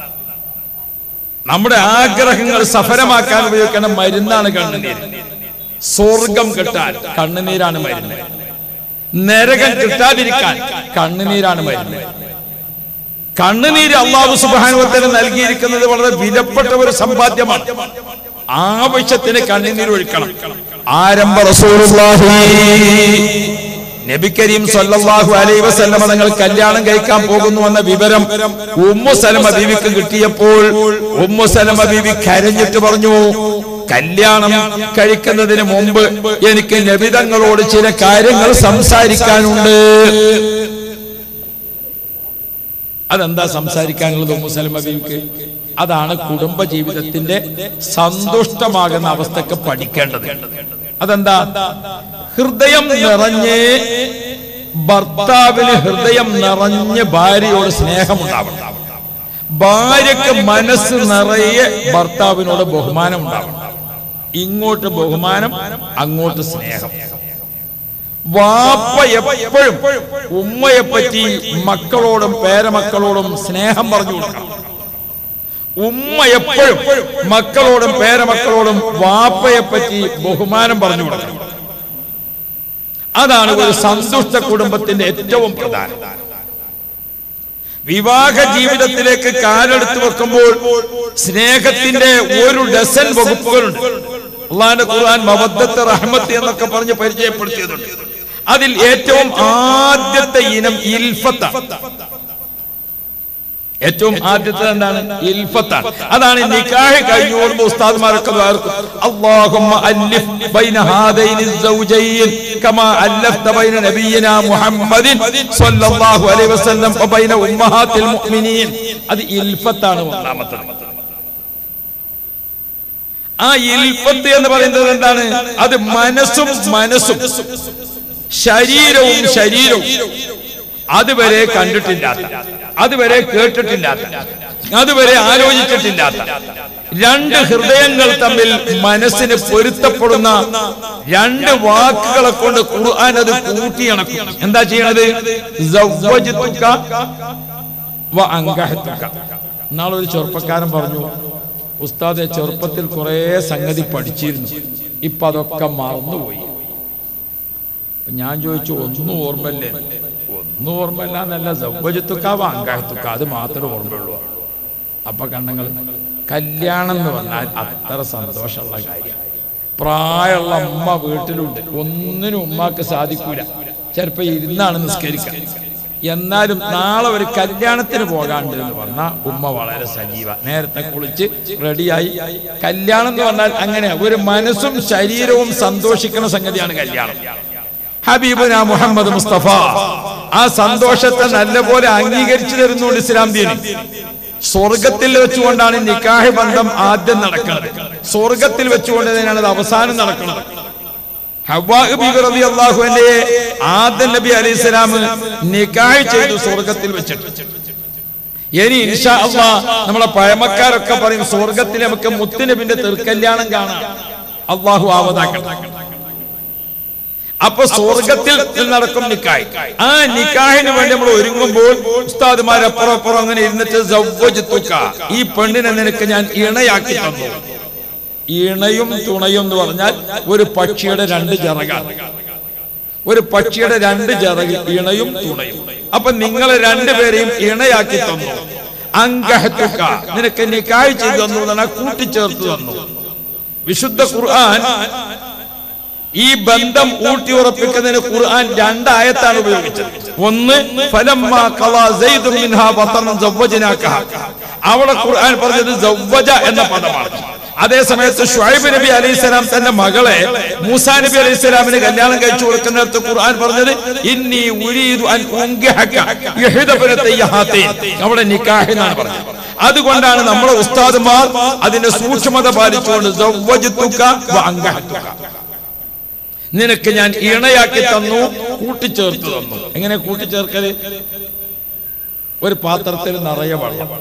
നമ്മുടെ ആഗ്രഹങ്ങൾ സഫലമാക്കാൻ ഉപയോഗിക്കുന്ന മരുന്നാണ് കണ്ണുനീര് സ്വർഗം കിട്ടാൻ കണ്ണുനീരാണ് മരുന്ന് നരകം കിട്ടാതിരിക്കാൻ കണ്ണുനീരാണ് മരുന്ന് കണ്ണുനീര് അള്ളാഹു സുബാനുവത്തിന് നൽകിയിരിക്കുന്നത് വളരെ വിലപ്പെട്ട ഒരു സമ്പാദ്യമാണ് ആവശ്യത്തിന് കണ്ണുനീര് ഒഴിക്കണം ആരംഭ റസൂലുള്ളാഹി നബി കരീം സല്ലല്ലാഹു അലൈഹി വസല്ലമ തങ്ങൾ കല്യാണം കഴിക്കാൻ പോകുന്നു എന്ന വിവരം ഉമ്മു സലമ ബീവിക്ക് കിട്ടിയപ്പോൾ ഉമ്മു സലമ ബീവി കരഞ്ഞിട്ട് പറഞ്ഞു കല്യാണം കഴിക്കുന്നതിന് മുമ്പ് എനിക്ക് നബിതങ്ങളോട് ചില കാര്യങ്ങൾ സംസാരിക്കാനുണ്ട് അതെന്താ സംസാരിക്കാനുള്ളത് ഉമ്മു സലമ ബീവിക്ക് അതാണ് കുടുംബ ജീവിതത്തിന്റെ സന്തുഷ്ടമാകുന്ന അവസ്ഥക്ക് പഠിക്കേണ്ടത് അതെന്താ ഹൃദയം നിറഞ്ഞ് ഭർത്താവിന് ഹൃദയം നിറഞ്ഞ് ഭാര്യയോട് സ്നേഹമുണ്ടാവണം ഭാര്യക്ക് മനസ്സ് നിറയെ ഭർത്താവിനോട് ബഹുമാനം ഉണ്ടാവണം ഇങ്ങോട്ട് ബഹുമാനം അങ്ങോട്ട് സ്നേഹം വാപ്പ എപ്പോഴും ഉമ്മയെ പറ്റി മക്കളോടും പേരമക്കളോടും സ്നേഹം പറഞ്ഞു കൊടുക്കണം ഉമ്മ എപ്പോഴും മക്കളോടും പേരമക്കളോടും വാപ്പയെ പറ്റി ബഹുമാനം പറഞ്ഞു കൊടുക്കണം അതാണ് ഒരു സന്തുഷ്ട കുടുംബത്തിന്റെ ഏറ്റവും പ്രധാനം വിവാഹ ജീവിതത്തിലേക്ക് കാലെടുത്ത് വെക്കുമ്പോൾ സ്നേഹത്തിന്റെ ഒരു ഡസൻ വകുപ്പുകളുണ്ട് അള്ളാന്റെ ഖുർആൻ മവദ്ദത്ത് റഹ്മത്ത് എന്നൊക്കെ പറഞ്ഞ് പരിചയപ്പെടുത്തിയതുണ്ട് അതിൽ ഏറ്റവും ആദ്യത്തെ ഇനം ഇൽഫത്ത ഏറ്റവും ആദ്യത്തെ എന്താണ് ഇൽഫത്താണ് അതാണ് നിക്കാഹ് കഴിഞ്ഞു വരുമ്പോൾ ഉസ്താദ്മാരൊക്കെ ദ്വാരക്കും അല്ലാഹുമ്മ അല്ലിഫ് ബൈന ഹാദൈനി الزوجين كما ألفت بين نبينا محمد صلى الله عليه وسلم وبين أمهات المؤمنين അത് ഇൽഫത്താണ് ഒന്നാമത്തത് ആ ഇൽഫത്ത് എന്ന് പറയുന്നത് എന്താണ് അത് മനസ്സും മനസ്സും ശരീരവും ശരീരവും അതുവരെ കണ്ടിട്ടില്ലാത്ത അതുവരെ കേട്ടിട്ടില്ലാത്ത അതുവരെ ആലോചിച്ചിട്ടില്ലാത്ത രണ്ട് ഹൃദയങ്ങൾ തമ്മിൽ മനസ്സിന് പൊരുത്തപ്പെടുന്ന രണ്ട് വാക്കുകളെ കൊണ്ട് ഖുർആൻ അത് കൂട്ടിയണക്കും എന്താ ചെയ്യണത് സവ്വജ്തുക വ അങ്കഹത്തുക. ഇന്നാളെ ഒരു ചെറുപ്പക്കാരൻ പറഞ്ഞു ഉസ്താദെ ചെറുപ്പത്തിൽ കുറെ സംഗതി പഠിച്ചിരുന്നു ഇപ്പൊ അതൊക്കെ മറന്നുപോയി അപ്പൊ ഞാൻ ചോദിച്ചു ഒന്നും ഓർമ്മയില്ലേ ഒന്നും ഓർമ്മയില്ല എന്നല്ല സൗഭജത്തുക്കാവ് അങ്കാഹത്തുക്ക അത് മാത്രമേ ഓർമ്മയുള്ളൂ അപ്പൊ കണ്ണങ്ങൾ കല്യാണം എന്ന് പറഞ്ഞാൽ അത്ര സന്തോഷമുള്ള കാര്യമാണ് പ്രായമുള്ള ഉമ്മ വീട്ടിലുണ്ട് ഒന്നിനും ഉമ്മാക്ക് സാധിക്കൂല ചിലപ്പോ ഇരുന്നാണ് നിസ്കരിക്കുക എന്നാലും നാളെ ഒരു കല്യാണത്തിന് പോകാണ്ട് എന്ന് പറഞ്ഞാൽ ഉമ്മ വളരെ സജീവ നേരത്തെ കുളിച്ച് റെഡിയായി കല്യാണം എന്ന് പറഞ്ഞാൽ അങ്ങനെ ഒരു മനസ്സും ശരീരവും സന്തോഷിക്കുന്ന സംഗതിയാണ് കല്യാണം ഹബീബുന മുഹമ്മദ് മുസ്തഫ ആ സന്തോഷത്തെ നല്ലപോലെ അംഗീകരിച്ചു തരുന്നുണ്ട് ഇസ്ലാം ദീന് സ്വർഗത്തിൽ വെച്ചുകൊണ്ടാണ് നിക്കാഹ് ബന്ധം ആദ്യം നടക്കുന്നത് സ്വർഗത്തിൽ വെച്ചുകൊണ്ട് തന്നെയാണ് അത് അവസാനം നടക്കുന്നത് ഹവ്വാഹ് ബീബി റളിയല്ലാഹു അൻഹയെ ആദം നബി അലൈഹി സ്വലാം നിക്കാഹ് ചെയ്തു സ്വർഗത്തിൽ വെച്ചിട്ട് ഇനി ഇൻഷാ അള്ളാ നമ്മളെ പഴമക്കാരൊക്കെ പറയും സ്വർഗത്തിൽ നമുക്ക് മുത്തുനബിന്റെ തിർക്കല്യാണം കാണാം അള്ളാഹു ആവതാക്കട്ടെ അപ്പൊ സ്വർഗത്തിൽ നടക്കും നിക്കായ് ആ നിക്കാഹിന് വേണ്ടി നമ്മൾ ഒരുങ്ങുമ്പോൾ ഉസ്താദുമാർ അപ്പുറം അപ്പുറം അങ്ങനെ ഇരുന്നിട്ട് സവ്വജിത്തുക്ക ഈ പെണ്ണിനെ നിനക്ക് ഞാൻ ഇണയാക്കി തന്നു ഇണയും തുണയും എന്ന് പറഞ്ഞാൽ ഒരു പക്ഷിയുടെ രണ്ട് ചിറകാണ് ഒരു പക്ഷിയുടെ രണ്ട് ചിറക് ഇണയും തുണയും അപ്പൊ നിങ്ങളെ രണ്ടുപേരെയും ഇണയാക്കി തന്നു അങ്കഹത്തുക്ക നിനക്ക് നിക്കായ് ചെയ്തു തന്നു എന്നാണ് കൂട്ടിച്ചേർത്ത് തന്നു വിശുദ്ധ ഖുർആൻ ഈ ബന്ധം ഊട്ടിയുറപ്പിക്കുന്നതിന് ഖുർആൻ രണ്ടായത്താണ് ഉപയോഗിച്ചത് ഒന്ന് ഫലമ്മ ഖളാ സൈദും മിൻഹാ ബത്തറൻ സവ്വജനാകഹ അവിടെ ഖുർആൻ പറഞ്ഞത് സവ്വജ എന്ന പദമാണ് അതേ സമയത്ത് ഷുഐബ് നബി അലൈഹി സ്വലാം തന്റെ മകളെ മൂസാ നബി അലൈഹി സ്വലാമിന് കല്യാണം കഴിച്ചു കൊടുക്കുന്നിടത്ത് ഖുർആൻ പറഞ്ഞത് ഇന്നി ഉരീദു അൻ ഉൻകിഹക ഇഹ്ദബനതയ ഹാത്തൈൻ അവിടെ നിക്കാഹ് എന്നാണ് പറഞ്ഞത് അതുകൊണ്ടാണ് നമ്മുടെ ഉസ്താദുമാർ അതിന്റെ സൂക്ഷ്മത പാലിച്ചുകൊണ്ട് സവ്വജത്തുക വ അങ്കഹത്തുക നിനക്ക് ഞാൻ ഇണയാക്കി തന്നു കൂട്ടിച്ചേർത്ത് തന്നു എങ്ങനെ കൂട്ടിച്ചേർക്കല് ഒരു പാത്രത്തിൽ നിറയെ വെള്ളം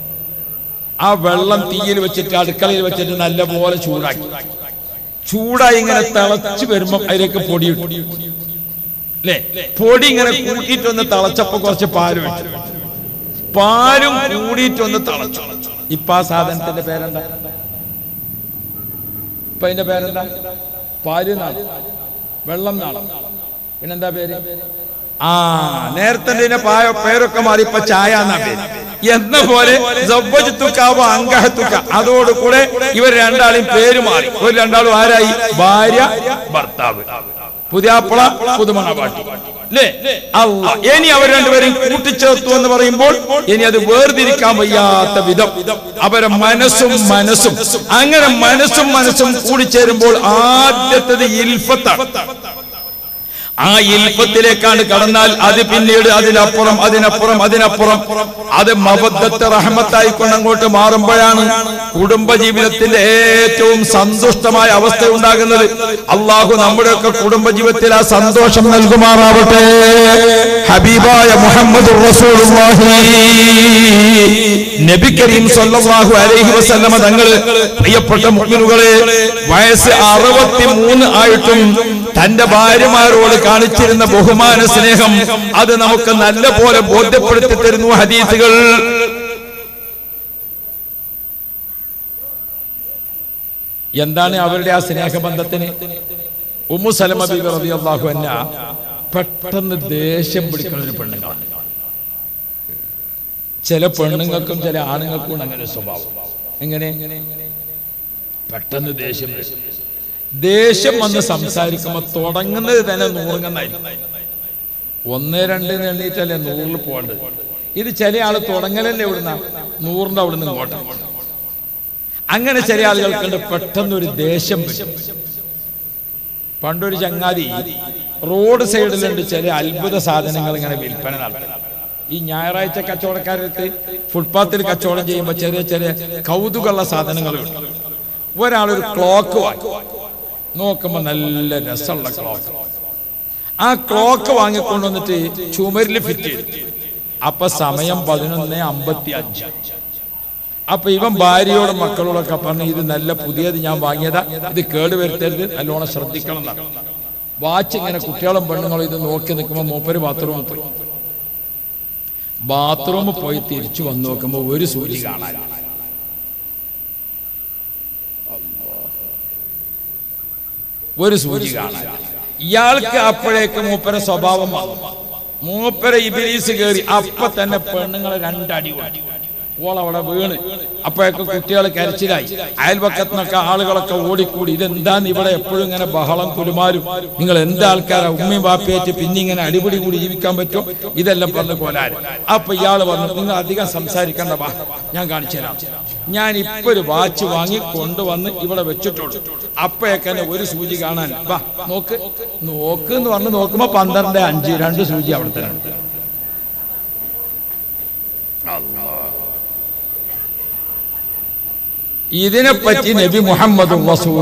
ആ വെള്ളം തീയിൽ വെച്ചിട്ട് അടുക്കളയിൽ വെച്ചിട്ട് നല്ലപോലെ ചൂടാക്കി ചൂടായി ഇങ്ങനെ തിളച്ച് വരുമ്പോ അതിലേക്ക് പൊടി ഇട്ടു അല്ലേ പൊടി ഇങ്ങനെ കൂട്ടിയിട്ടൊന്ന് തിളച്ചപ്പോ കുറച്ച് പാല് വെച്ചു പാലും കൂടിയിട്ടൊന്ന് തിളച്ചു ഇപ്പൊ ആ സാധനത്തിന്റെ പേരെന്താ ഇപ്പൊ അതിന്റെ പേരെന്താ പാല് നാള് വെള്ളം നാള് പിന്നെന്താ പേര് ആ നേരത്തെ ഇതിന്റെ പായ പേരൊക്കെ മാറി ഇപ്പൊ ചായ എന്നാ പേര് എന്ന പോലെ സവ്വജത്തുക്കാവോ അങ്കഹത്തുക്ക അതോടുകൂടെ ഇവർ രണ്ടാളും പേര് മാറി ഒരു രണ്ടാളും ആരായി ഭാര്യ ഭർത്താവ് പുതിയാപ്പള പുതുമണവാട്ടി അല്ലേ അല്ല ഇനി അവർ രണ്ടുപേരും കൂട്ടിച്ചേർത്തു എന്ന് പറയുമ്പോൾ ഇനി അത് വേർതിരിക്കാൻ വയ്യാത്ത വിധം അവരെ മനസ്സും മനസ്സും അങ്ങനെ മനസ്സും മനസ്സും കൂടിച്ചേരുമ്പോൾ ആദ്യത്തത് ഇൽഫത്താണ് ആ ഇൽപ്പത്തിലേക്കാണ് കടന്നാൽ അത് പിന്നീട് അതിനപ്പുറം അതിനപ്പുറം അതിനപ്പുറം അത് മബദ്ധത്തെ റഹമത്തായി കൊണ്ട് അങ്ങോട്ട് മാറുമ്പോഴാണ് കുടുംബ ജീവിതത്തിന്റെ ഏറ്റവും സന്തുഷ്ടമായ അവസ്ഥ ഉണ്ടാകുന്നത് അള്ളാഹു നമ്മുടെയൊക്കെ കുടുംബ ജീവിതത്തിൽ ആ സന്തോഷം നൽകുമാറാവട്ടെ ഹബീബായ മുഹമ്മദ് നബി കരീം സല്ലല്ലാഹു അലൈഹി വസല്ലമ തങ്ങള് പ്രിയപ്പെട്ട മുഅ്മിനുകളെ വയസ്സ് അറുപത്തി മൂന്ന് ആയിട്ടും തന്റെ ഭാര്യമാരോട് കാണിച്ചിരുന്ന ബഹുമാന സ്നേഹം അത് നമുക്ക് നല്ല പോലെ ബോധ്യപ്പെടുത്തി തരുന്നു ഹദീസുകൾ എന്താണ് അവരുടെ ആ സ്നേഹബന്ധത്തിന് ഉമ്മു സലമ ബീബി റളിയല്ലാഹു അൻഹ പെട്ടെന്ന് ദേഷ്യം പിടിക്കുന്ന ഒരു പെണ്ണുങ്ങളാണ് ചില പെണ്ണുങ്ങൾക്കും ചില ആണുങ്ങൾക്കും ഉണ്ട് അങ്ങനെ ഒരു സ്വഭാവം എങ്ങനെ പെട്ടെന്ന് ദേഷ്യം വരും. ദേഷ്യം വന്ന് സംസാരിക്കുമ്പോൾ തുടങ്ങുന്നത് തന്നെ നൂറുങ്ങന്നായിരിക്കും ഒന്ന് രണ്ട് എന്ന് എണ്ണീറ്റല്ലേ നൂറിൽ പോകേണ്ടത് ഇത് ചില ആള് തുടങ്ങലല്ലേ ഇവിടുന്ന നൂറിന്റെ അവിടുന്ന് ഇങ്ങോട്ട് അങ്ങനെ ചില ആളുകൾക്കുണ്ട് പെട്ടെന്ന് ഒരു ദേഷ്യം വരും പണ്ടൊരു ചങ്ങാതി റോഡ് സൈഡിലുണ്ട് ചില അത്ഭുത സാധനങ്ങൾ ഇങ്ങനെ വിൽപ്പന നടത്തുന്നത് ഈ ഞായറാഴ്ച കച്ചവടക്കാരത്ത് ഫുട്പാത്തിൽ കച്ചവടം ചെയ്യുമ്പോൾ ചെറിയ ചെറിയ കൗതുകമുള്ള സാധനങ്ങൾ കിട്ടും ഒരാളൊരു ക്ലോക്ക് വാങ്ങി നോക്കുമ്പോൾ നല്ല രസമുള്ള ക്ലോക്ക് ആ ക്ലോക്ക് വാങ്ങിക്കൊണ്ടുവന്നിട്ട് ചുമരിൽ ഫിറ്റ് ചെയ്തു അപ്പൊ സമയം പതിനൊന്ന് അമ്പത്തി അഞ്ച് അപ്പൊ ഇവൻ ഭാര്യയോടും മക്കളോടൊക്കെ പറഞ്ഞു ഇത് നല്ല പുതിയത് ഞാൻ വാങ്ങിയതാ ഇത് കേട് വരുത്തരുത് നല്ലോണം ശ്രദ്ധിക്കണം എന്നാണ് വാച്ച് ഇങ്ങനെ കുട്ടികളും പെണ്ണുങ്ങളും ഇത് നോക്കി നിൽക്കുമ്പോൾ മൂപ്പര് ബാത്റൂമിൽ പോയി ബാത്റൂമിൽ പോയി തിരിച്ചു വന്നു നോക്കുമ്പോൾ ഒരു സൂചി കാണാൻ ഒരു സൂചി കാണാൻ ഇയാൾക്ക് അപ്പോഴേക്ക് മൂപ്പര സ്വഭാവം വന്നു മൂപ്പര ഇബിലീസ് കയറി അപ്പൊ തന്നെ പെണ്ണുങ്ങളെ രണ്ടടി ഓടി ഓൾ അവിടെ വീണ് അപ്പോഴൊക്കെ കുട്ടികൾ കരച്ചിലായി അയൽപക്കത്തു നിന്നൊക്കെ ആളുകളൊക്കെ ഓടിക്കൂടി ഇതെന്താന്ന് ഇവിടെ എപ്പോഴും ഇങ്ങനെ ബഹളം കുലുമാരും നിങ്ങൾ എന്ത് ആൾക്കാരാ ഉമ്മയും ബാപ്പയായിട്ട് പിന്നെ ഇങ്ങനെ അടിപിടി കൂടി ജീവിക്കാൻ പറ്റും ഇതെല്ലാം പറഞ്ഞ് കൊലാൻ അപ്പൊ ഇയാൾ പറഞ്ഞു നിങ്ങൾ അധികം സംസാരിക്കണ്ട വാ ഞാൻ കാണിച്ചു തരാം ഞാൻ ഇപ്പൊ ഒരു വാച്ച് വാങ്ങി കൊണ്ടുവന്ന് ഇവിടെ വെച്ചിട്ടുള്ളൂ അപ്പോഴൊക്കെ എന്നെ ഒരു സൂചി കാണാൻ വാ നോക്ക് നോക്ക് എന്ന് പറഞ്ഞ് നോക്കുമ്പോ പന്ത്രണ്ട് അഞ്ച് രണ്ട് സൂചി അവിടെ തന്നെ ഉണ്ട് ഇതിനെപ്പറ്റി നബി മുഹമ്മദ്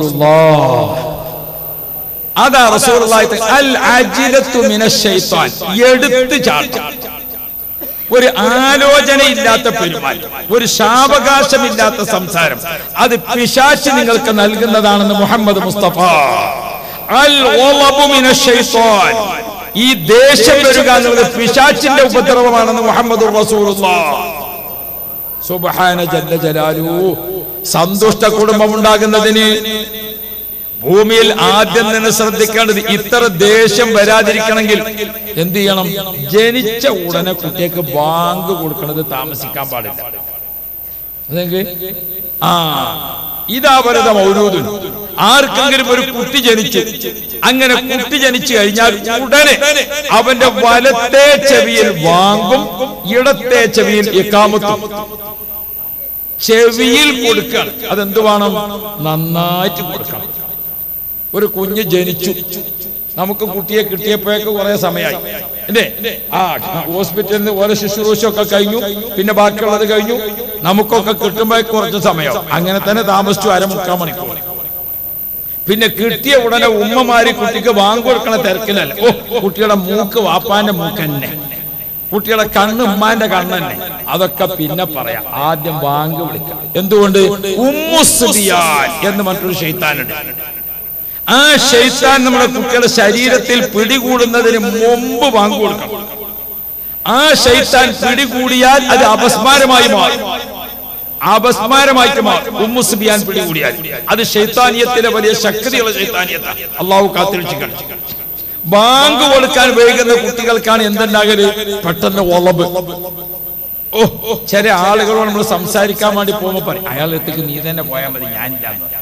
അതാ റസൂലുള്ളാഹി ത- അൽ അജിലത്തു മിനശ് ശൈത്താൻ എടുത്ത് ചാട്ടം ഒരു ആലോചനയില്ലാത്ത പെരുമാറ്റം ഒരു ശാവകാശമില്ലാത്ത സംസാരം അത് പിശാച്ച് നിങ്ങൾക്ക് നൽകുന്നതാണെന്ന് മുഹമ്മദ് മുസ്തഫ അൽ ഗളബു മിനശ് ശൈത്താൻ ഈ ദേഷ്യം വരിക എന്നുള്ളത് പിശാച്ചിന്റെ ഉപദ്രവമാണെന്ന് മുഹമ്മദ് റസൂലുള്ളാഹ് സുബ്ഹാന ജല്ല ജലാലു സന്തുഷ്ട കുടുംബം ഉണ്ടാകുന്നതിന് ഭൂമിയിൽ ആദ്യം തന്നെ ശ്രദ്ധിക്കേണ്ടത് ഇത്ര ദേഷ്യം വരാതിരിക്കണമെങ്കിൽ എന്ത് ചെയ്യണം ജനിച്ച ഉടനെ കുട്ടിക്ക് ബാങ്ക് കൊടുക്കുന്നത് താമസിക്കാൻ പാടില്ല അതെങ്കിൽ ആ ഇതാവരത മൗരൂദുൻ ആർക്കെങ്കിലും ഒരു കുട്ടി ജനിച്ചു അങ്ങനെ കുട്ടി ജനിച്ചു കഴിഞ്ഞാൽ ഉടനെ അവന്റെ വലത്തെ ചെവിയിൽ വാങ്ങും ഇടത്തെ ചെവിയിൽ ഇക്കാമത്തും ചെവിയിൽ കൊടുക്കണം അതെന്ത് വേണം നന്നായിട്ട് കൊടുക്കണം ഒരു കുഞ്ഞ് ജനിച്ചു നമുക്ക് കുട്ടിയെ കിട്ടിയപ്പോഴേക്ക് കുറെ സമയമായി അല്ലേ ആ ഹോസ്പിറ്റലിൽ നിന്ന് ഓരോ ശുശ്രൂഷയൊക്കെ കഴിഞ്ഞു പിന്നെ ബാക്കിയുള്ളത് കഴിഞ്ഞു നമുക്കൊക്കെ കിട്ടുമ്പോഴേക്ക് കുറച്ച് സമയം അങ്ങനെ തന്നെ താമസിച്ചു അരമുക്കാൽ മണിക്കൂർ പിന്നെ കിട്ടിയ ഉടനെ ഉമ്മമാര് കുട്ടിക്ക് വാങ്ങി കൊടുക്കണ തിരക്കിലല്ല ഓ കുട്ടിയുടെ മൂക്ക് വാപ്പാന്റെ മൂക്ക് തന്നെ കുട്ടിയുടെ കണ്ണ് ഉമ്മാന്റെ കണ്ണ് തന്നെ അതൊക്കെ പിന്നെ പറയാം ആദ്യം ബാങ്ക് വിളിക്കാം എന്തുകൊണ്ട് ഉമ്മുസ്ബിയാൻ എന്ന് മറ്റൊരു ഷെയ്ത്താനുണ്ട് ആ ഷെയ്ത്താൻ നമ്മുടെ കുട്ടികളുടെ ശരീരത്തിൽ പിടികൂടുന്നതിന് മുമ്പ് ബാങ്ക് കൊടുക്കണം ആ ഷെയ്ത്താൻ പിടികൂടിയാൽ അത് അപസ്മാരമായി മാറും അപസ്മാരമായിട്ട് മാറും ഉമ്മുസ്ബിയാൻ പിടികൂടിയാൽ അത് ഷെയ്ത്താനിയത്തിലെ വലിയ ശക്തിയുള്ള ഷെയ്ത്താനിയത്താണ് അള്ളാഹു കാത്തിരിച്ചു ബാങ്ക് കൊടുക്കാൻ വൈകുന്ന കുട്ടികൾക്കാണ് എന്തുണ്ടാകല് പെട്ടെന്ന് ഒളബ് ഓ ചില ആളുകളോട് നമ്മൾ സംസാരിക്കാൻ വേണ്ടി പോകുമ്പോ പറയും അയാളെത്തേക്ക് നീ തന്നെ പോയാൽ മതി ഞാനില്ല എന്ന് പറയും.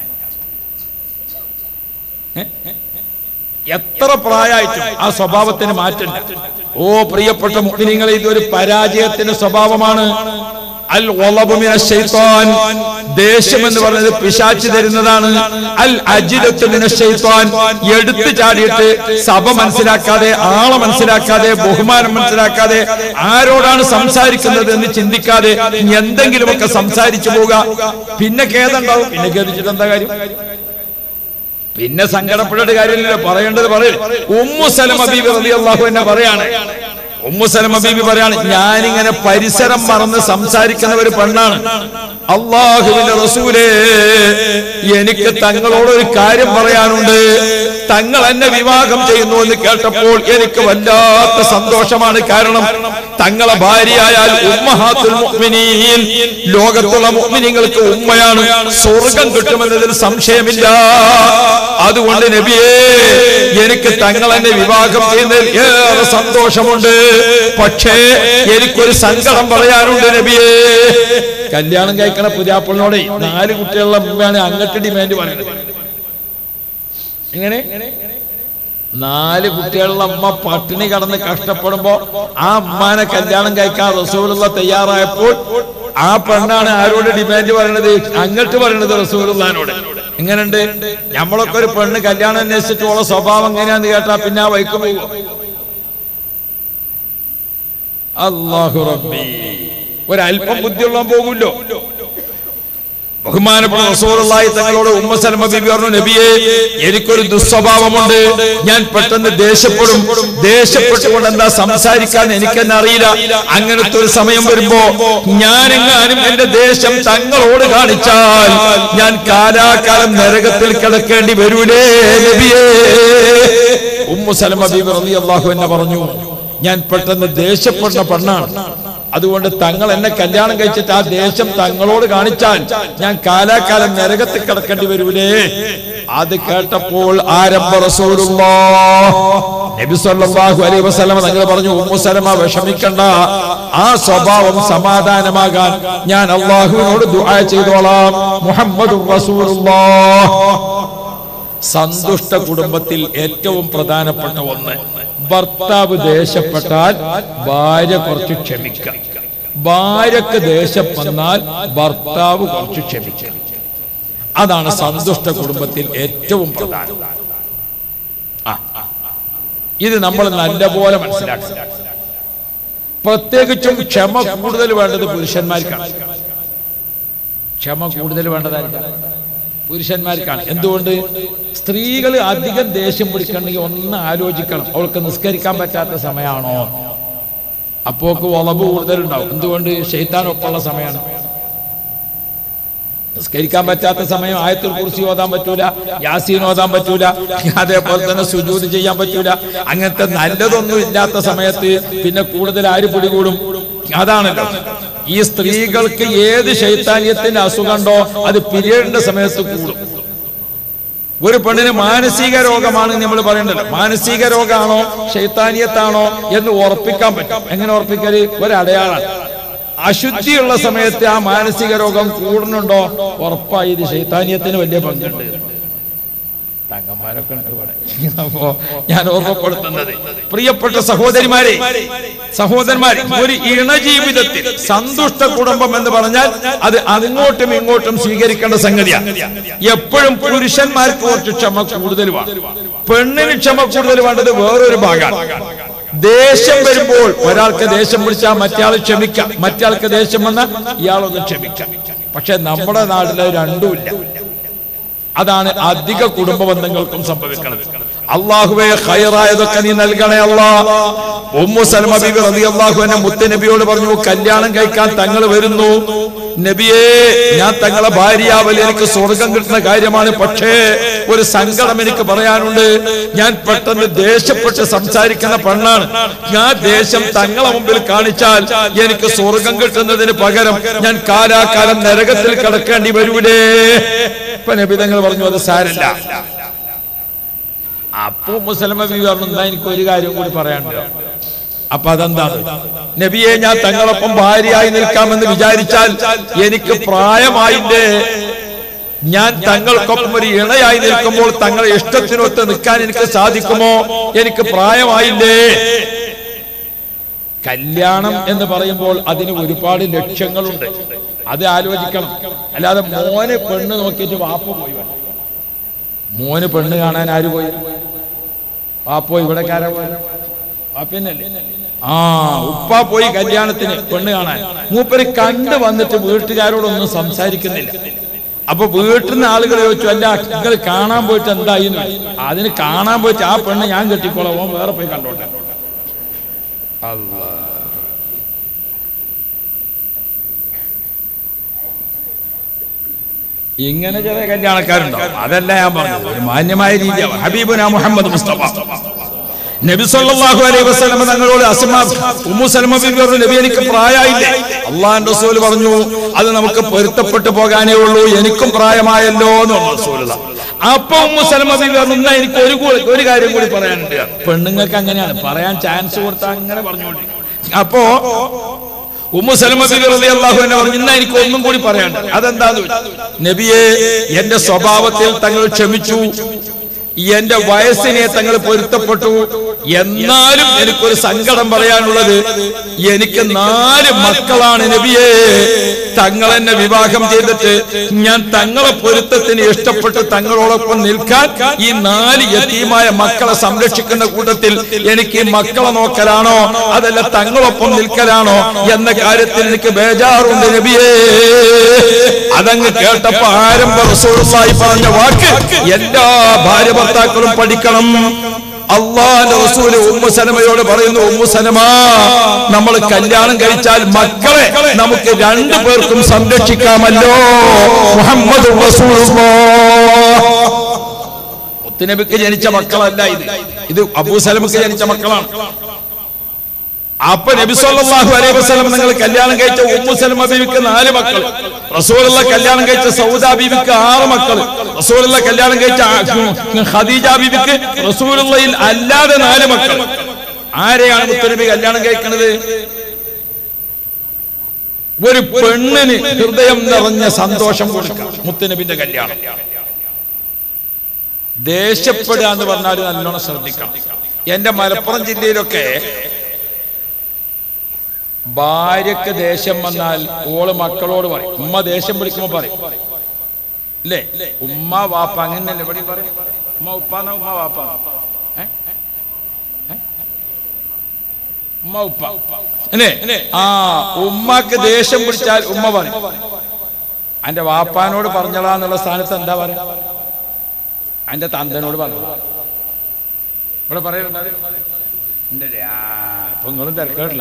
ഏ? എത്ര പ്രായമായിട്ടും ആ സ്വഭാവത്തിന് മാറ്റമില്ല ഓ പ്രിയപ്പെട്ട മുഖ്യങ്ങളെ ഇതൊരു പരാജയത്തിന്റെ സ്വഭാവമാണ് അൽ ഗളബു മിനശ് ശൈത്താൻ ദേഷ്യം എന്ന് പറയുന്നത് പിശാച്ച് തരുന്നതാണ് അൽ അജിലത്ത് മിനശ് ശൈത്താൻ എടുത്തു ചാടിയിട്ട് സഭ മനസ്സിലാക്കാതെ ആളെ മനസ്സിലാക്കാതെ ബഹുമാനം മനസ്സിലാക്കാതെ ആരോടാണ് സംസാരിക്കുന്നത് എന്ന് ചിന്തിക്കാതെ എന്തെങ്കിലുമൊക്കെ സംസാരിച്ചു പോവുക പിന്നെ ഖേദമുണ്ടാവും പിന്നെ ഖേദിച്ചിട്ട് എന്താ കാര്യം പിന്നെ സങ്കടപ്പെടേണ്ട കാര്യമില്ലല്ലോ പറയേണ്ടത് പറയും ഉമ്മു സലമ ബീബി റളിയല്ലാഹു എന്നെ പറയാണ് ഉമ്മു സലമ ബീബി പറയാണ് ഞാനിങ്ങനെ പരിസരം മറന്ന് സംസാരിക്കുന്ന ഒരു പെണ്ണാണ് അള്ളാഹുവിന്റെ റസൂലേ എനിക്ക് തങ്ങളോട് ഒരു കാര്യം പറയാനുണ്ട് തങ്ങൾ എന്നെ വിവാഹം ചെയ്യുന്നു എന്ന് കേട്ടപ്പോൾ എനിക്ക് വല്ലാത്ത സന്തോഷമാണ് കാരണം തങ്ങളെ ഭാര്യയായാൽ ഉമ്മഹാത്തുൽ മുഅ്മിനീൻ ലോകത്തുള്ള മുഅ്മിനീങ്ങൾക്ക് ഉമ്മയാണ് സ്വർഗം കിട്ടുമെന്നതിൽ സംശയമില്ല അതുകൊണ്ട് നബിയേ എനിക്ക് തങ്ങൾ എന്നെ വിവാഹം ചെയ്യുന്നതിൽ ഏറെ സന്തോഷമുണ്ട് പക്ഷേ എനിക്കൊരു സങ്കടം പറയാനുണ്ട് നബിയേ കല്യാണം കഴിക്കണ പുതിയാപ്പിളിനോടെ നാല് കുട്ടികളുടെ മുമ്പാണ് അങ്ങട്ട് ഡിമാൻഡ് പറയുന്നത് എങ്ങനെ നാല് കുട്ടികളുടെ അമ്മ പട്ടിണി കടന്ന് കഷ്ടപ്പെടുമ്പോ ആ അമ്മാനെ കല്യാണം കഴിക്കാൻ റസൂലുള്ള തയ്യാറായപ്പോൾ ആ പെണ്ണാണ് ആരോട് ഡിമാൻഡ് പറയണത് അങ്ങോട്ട് പറയണത് റസൂലുള്ളാനോട് എങ്ങനെയുണ്ട് നമ്മളൊക്കെ ഒരു പെണ്ണ് കല്യാണം അന്വേഷിച്ചിട്ട് ഉള്ള സ്വഭാവം എങ്ങനെയാന്ന് കേട്ടാ പിന്നെ ആ വൈക്ക് പോകുമോ അള്ളാഹു റബ്ബി ഒരല്പം ബുദ്ധിയുള്ള പോകുമല്ലോ ബഹുമാനപ്പെട്ട റസൂലുള്ളാഹി തങ്ങളോട് ഉമ്മ സലമ ബിബി പറഞ്ഞു നബിയെ എനിക്കൊരു ദുസ്വഭാവമുണ്ട് ഞാൻ പെട്ടെന്ന് ദേഷ്യപ്പെടും ദേഷ്യപ്പെട്ടുകൊണ്ട് എന്താ സംസാരിക്കാൻ എനിക്കെന്നെ അറിയില്ല അങ്ങനത്തെ ഒരു സമയം വരുമ്പോ ഞാനെങ്ങാനും എന്റെ ദേഷ്യം തങ്ങളോട് കാണിച്ചാൽ ഞാൻ കാലാകാലം നരകത്തിൽ കിടക്കേണ്ടി വരൂലേ നബിയേ ഉമ്മു സലമ ബിബി റളിയല്ലാഹു എന്നെ പറഞ്ഞു ഞാൻ പെട്ടെന്ന് ദേഷ്യപ്പെടുന്ന പെണ്ണാണ് അതുകൊണ്ട് തങ്ങൾ എന്നെ കല്യാണം കഴിച്ചിട്ട് ആ ദേശം തങ്ങളോട് കാണിച്ചാൽ ഞാൻ കാലാകാലം നരകത്തിൽ കിടക്കേണ്ടി വരൂലേ അത് കേട്ടപ്പോൾ ആരംഭ റസൂലുള്ളാഹ് നബി സല്ലല്ലാഹു അലൈഹി വസല്ലം തങ്ങൾ പറഞ്ഞു ഉമ്മു സലമ വിഷമിക്കണ്ട ആ സ്വഭാവം സമാധാനമാകാൻ ഞാൻ അള്ളാഹുവിനോട് ദുആ ചെയ്തോളാം മുഹമ്മദുർ റസൂലുള്ളാഹ് സന്തുഷ്ട കുടുംബത്തിൽ ഏറ്റവും പ്രധാനപ്പെട്ട ഒന്ന് ഭർത്താവ് ദേഷ്യപ്പെട്ടാൽ ഭാര്യ കുറച്ച് ക്ഷമിക്കുക ഭാര്യക്ക് ദേഷ്യം വന്നാൽ ഭർത്താവ് കുറച്ച് ക്ഷമിക്കുക അതാണ് സന്തുഷ്ട കുടുംബത്തിൽ ഏറ്റവും പ്രധാനം ആ, ഇത് നമ്മൾ നല്ലപോലെ മനസ്സിലാക്കുക പ്രത്യേകിച്ചും ക്ഷമ കൂടുതൽ വേണ്ടത് പുരുഷന്മാർക്കാണ് ക്ഷമ കൂടുതൽ വേണ്ടതായിരിക്കാം പുരുഷന്മാർക്കാണ് എന്തുകൊണ്ട് സ്ത്രീകൾ അധികം ദേഷ്യം പിടിക്കണമെങ്കിൽ ഒന്ന് ആലോചിക്കണം അവൾക്ക് നിസ്കരിക്കാൻ പറ്റാത്ത സമയമാണോ അപ്പോക്ക് വളവ് കൂടുതലുണ്ടാവും എന്തുകൊണ്ട് ഷെയ്ത്താനൊപ്പമുള്ള സമയമാണ് നിസ്കരിക്കാൻ പറ്റാത്ത സമയം ആയത്തിൽ കുറിച്ച് ഓതാൻ പറ്റൂല യാസീൻ ഓതാൻ പറ്റൂല അതേപോലെ തന്നെ സുജൂത് ചെയ്യാൻ പറ്റൂല അങ്ങനത്തെ നല്ലതൊന്നും ഇല്ലാത്ത സമയത്ത് പിന്നെ കൂടുതൽ ആര് പിടികൂടും അതാണല്ലോ ഈ സ്ത്രീകൾക്ക് ഏത് ശൈത്താന്യത്തിന്റെ അസുഖമുണ്ടോ അത് പിരീഡിന്റെ സമയത്ത് കൂടും ഒരു പെണ്ണിന് മാനസിക രോഗമാണ് നമ്മൾ പറയേണ്ടത് മാനസിക രോഗമാണോ ശൈത്താനിയത്താണോ എന്ന് ഉറപ്പിക്കാൻ പറ്റും എങ്ങനെ ഉറപ്പിക്കല് ഒരടയാളാണ് അശുദ്ധിയുള്ള സമയത്ത് ആ മാനസിക രോഗം കൂടുന്നുണ്ടോ ഉറപ്പായി ഇത് ശൈത്താനിയത്തിന് വലിയ പങ്കുണ്ട് തങ്ങന്മാരൊക്കെ ഉണ്ട് ഇവിടെ അപ്പോ ഞാൻ ഓർമ്മപ്പെടുത്തുന്നത് പ്രിയപ്പെട്ട സഹോദരിമാരെ സഹോദരന്മാരെ ഒരു ഇണജീവിതത്തിൽ സന്തുഷ്ട കുടുംബം എന്ന് പറഞ്ഞാൽ അത് അങ്ങോട്ടും ഇങ്ങോട്ടും സ്വീകരിക്കേണ്ട സംഗതിയാണ് എപ്പോഴും പുരുഷന്മാർക്ക് കുറച്ച് ക്ഷമ കൂടുതലുമാണ് പെണ്ണിന് ക്ഷമ കൂടുതൽ വേണ്ടത് വേറൊരു ഭാഗമാണ് ദേഷ്യം വരുമ്പോൾ ഒരാൾക്ക് ദേഷ്യം പിടിച്ചാൽ മറ്റേയാൾ ക്ഷമിക്കാം മറ്റേയാൾക്ക് ദേഷ്യം വന്നാൽ ഇയാളൊന്ന് ക്ഷമിക്കാം പക്ഷെ നമ്മുടെ നാട്ടിൽ അത് രണ്ടുമില്ല അതാണ് അധിക കുടുംബ ബന്ധങ്ങൾക്കും സംഭവിക്കുന്നത് അള്ളാഹുവെ ഖൈറായതൊക്കെ നീ നൽകണേ അല്ലാ ഉമ്മു സലമ ബിബി റളിയല്ലാഹു അൻഹ മുത്ത് നബിയോട് പറഞ്ഞു കല്യാണം കഴിക്കാൻ തങ്ങൾ വരുന്നു നബിയേ ഞാൻ തങ്ങളെ ഭാര്യാവൽ എനിക്ക് സ്വർഗം കിട്ടുന്ന കാര്യമാണ് പക്ഷേ ഒരു സങ്കടം എനിക്ക് പറയാനുണ്ട് ഞാൻ പെട്ടെന്ന് ദേഷ്യപ്പെട്ട് സംസാരിക്കുന്ന പെണ്ണാണ് ഞാൻ ദേഷ്യം തങ്ങളെ മുമ്പിൽ കാണിച്ചാൽ എനിക്ക് സ്വർഗം കിട്ടുന്നതിന് പകരം ഞാൻ കാലാകാലം നരകത്തിൽ കിടക്കേണ്ടി വരൂലേ ഇപ്പൊ നബിതങ്ങൾ പറഞ്ഞു അത് സാരല്ല അപ്പൊ മുസലമ ബി പറഞ്ഞു എന്നാ എനിക്ക് ഒരു കാര്യം കൂടി പറയാനുണ്ട് അപ്പൊ അതെന്താണ് നബിയെ ഞാൻ തങ്ങളൊപ്പം ഭാര്യയായി നിൽക്കാമെന്ന് വിചാരിച്ചാൽ എനിക്ക് പ്രായമായില്ലേ ഞാൻ തങ്ങൾക്കൊപ്പം ഒരു ഇണയായി നിൽക്കുമ്പോൾ തങ്ങളെ ഇഷ്ടത്തിനൊത്ത് നിൽക്കാൻ എനിക്ക് സാധിക്കുമോ എനിക്ക് പ്രായമായില്ലേ കല്യാണം എന്ന് പറയുമ്പോൾ അതിന് ഒരുപാട് ലക്ഷ്യങ്ങളുണ്ട് അത് ആലോചിക്കണം അല്ലാതെ മോന് പെണ്ണ് നോക്കിയിട്ട് വാപ്പ പോയി വേണം. മോന് പെണ്ണ് കാണാൻ ആര് പോയി വാപ്പോ ഇവിടെ കാരാ പോയി വാപ്പന്നല്ലേ ആ ഉപ്പ പോയി കല്യാണത്തിന് പെണ്ണ് കാണാൻ മൂപ്പര് കണ്ടു വന്നിട്ട് വീട്ടുകാരോടൊന്നും സംസാരിക്കുന്നില്ല അപ്പൊ വീട്ടിൽ നിന്ന് ആളുകൾ ചോദിച്ചു അല്ല നിങ്ങൾ കാണാൻ പോയിട്ട് എന്തായി എന്ന് ചോദിച്ചു. അതിന് കാണാൻ പോയിട്ട് ആ പെണ്ണ് ഞാൻ കെട്ടിക്കോളാം ഓൻ വേറെ പോയി കണ്ടോട്ടെ അല്ലാ ഇങ്ങനെ ചില കല്യാണക്കാരുണ്ടാവും അതല്ല ഞാൻ പറഞ്ഞത് ഒരു മാന്യമായ രീതിയാണ് ഹബീബുന മുഹമ്മദ് മുസ്തഫ നബി സല്ലല്ലാഹു അലൈഹി വസല്ലം തങ്ങളോട് അസ്മാ ഉമ്മു സലമ ബിബി പറഞ്ഞു നബി എനിക്ക് പ്രായമായില്ലേ അള്ളാഹുവിന്റെ റസൂൽ പറഞ്ഞു അത് നമുക്ക് പൊരുത്തപ്പെട്ടു പോകാനേ ഉള്ളൂ എനിക്കും പ്രായമായല്ലോ എന്ന് പറഞ്ഞു റസൂലുള്ള അപ്പൊ ഉമ്മു സലമ ബിബി പറഞ്ഞു "എന്നാ എനിക്ക് ഒരു കൂടി ഒരു കാര്യം കൂടി പറയാനുണ്ട് പെണ്ണുങ്ങൾക്ക് അങ്ങനെയാണ് പറയാൻ ചാൻസ് കൊടുത്താൽ അങ്ങനെ പറഞ്ഞുകൊണ്ട് അപ്പോ ഉമ്മു സലമ ബിബി റളിയല്ലാഹു അൻഹ പറഞ്ഞു ഇന്ന് എനിക്ക് ഒന്നും കൂടി പറയാനുണ്ട് അതെന്താന്ന് ചോദിച്ചു. നബിയെ എന്റെ സ്വഭാവത്തിൽ തങ്ങൾ ക്ഷമിച്ചു എന്റെ വയസ്സിനെ തങ്ങൾ പൊരുത്തപ്പെട്ടു എന്നാലും എനിക്കൊരു സങ്കടം പറയാനുള്ളത് എനിക്ക് നാല് മക്കളാണ് നബിയെ തങ്ങൾ എന്നെ വിവാഹം ചെയ്തിട്ട് ഞാൻ തങ്ങളെ പൊരുത്തത്തിന് ഇഷ്ടപ്പെട്ട് തങ്ങളോടൊപ്പം നിൽക്കാൻ ഈ നാല് യതീമായ മക്കളെ സംരക്ഷിക്കുന്ന കൂട്ടത്തിൽ എനിക്ക് ഈ മക്കളെ നോക്കലാണോ അതല്ല തങ്ങളൊപ്പം നിൽക്കലാണോ എന്ന കാര്യത്തിൽ എനിക്ക് ബേജാറുണ്ട് നബിയേ അതങ്ങ് കേട്ടപ്പോ ആരംഭ റസൂലുള്ളാഹി പറഞ്ഞ വാക്ക് എല്ലാ ഭാര്യ ഭർത്താക്കളും പഠിക്കണം അള്ളാന്റെ റസൂല് ഉമ്മു സലമയോട് പറയുന്നു ഉമ്മു സലമ നമ്മൾ കല്യാണം കഴിച്ചാൽ മക്കളെ നമുക്ക് രണ്ടു പേർക്കും സംരക്ഷിക്കാമല്ലോ മുഹമ്മദ് മുത്തുനബിക്ക് ജനിച്ച മക്കളല്ല ഇത് ഇത് അബൂ സലമക്ക് ജനിച്ച മക്കളാണ് അപ്പൊ നബി സല്ലല്ലാഹു അലൈഹി വസല്ലം നിങ്ങൾ കല്യാണം കഴിച്ച ഉമ്മു സലമ ബീവിക്ക് നാല് മക്കൾ റസൂലുള്ള കല്യാണം കഴിച്ച സൗദ ബീവിക്ക് ആറ് മക്കൾ റസൂലുള്ള കല്യാണം കഴിച്ച ആ- ഖദീജ ബീവിക്ക് റസൂലുള്ളയിൽ അല്ലാതെ നാല് മക്കൾ ആരെയാണ് മുത്തനബി കല്യാണം കഴിക്കുന്നത് ഒരു പെണ്ണിന് ഹൃദയം നിറഞ്ഞ സന്തോഷം കൊടുക്കാം മുത്തനബിന്റെ കല്യാണം ദേഷ്യപ്പെടുക എന്ന് പറഞ്ഞാൽ നല്ലോണം ശ്രദ്ധിക്കണം എന്റെ മലപ്പുറം ജില്ലയിലൊക്കെ ഭാര്യക്ക് ദേഷ്യം വന്നാൽ ഓള് മക്കളോട് പറയും ഉമ്മ ദേഷ്യം പിടിക്കുമ്പോ പറയും അല്ലേ ഉമ്മ വാപ്പ അങ്ങനെയല്ലേ ഇവിടെ പറയും ഉമ്മ ഉപ്പാന്ന ഉമ്മ വാപ്പ ഏ? ഏ? ഉമ്മ ഉപ്പ അല്ലേ ആ ഉമ്മക്ക് ദേഷ്യം പിടിച്ചാൽ ഉമ്മ പറയും അന്റെ വാപ്പാനോട് പറഞ്ഞളാന്നുള്ള സ്ഥാനത്ത് എന്താ പറയാ അന്റെ തന്തനോട് പറഞ്ഞു ഇവിടെ പറയുന്നുണ്ട് ഇന്നലെ ആ ഇപ്പൊ നിങ്ങളും തിരക്കേടില്ല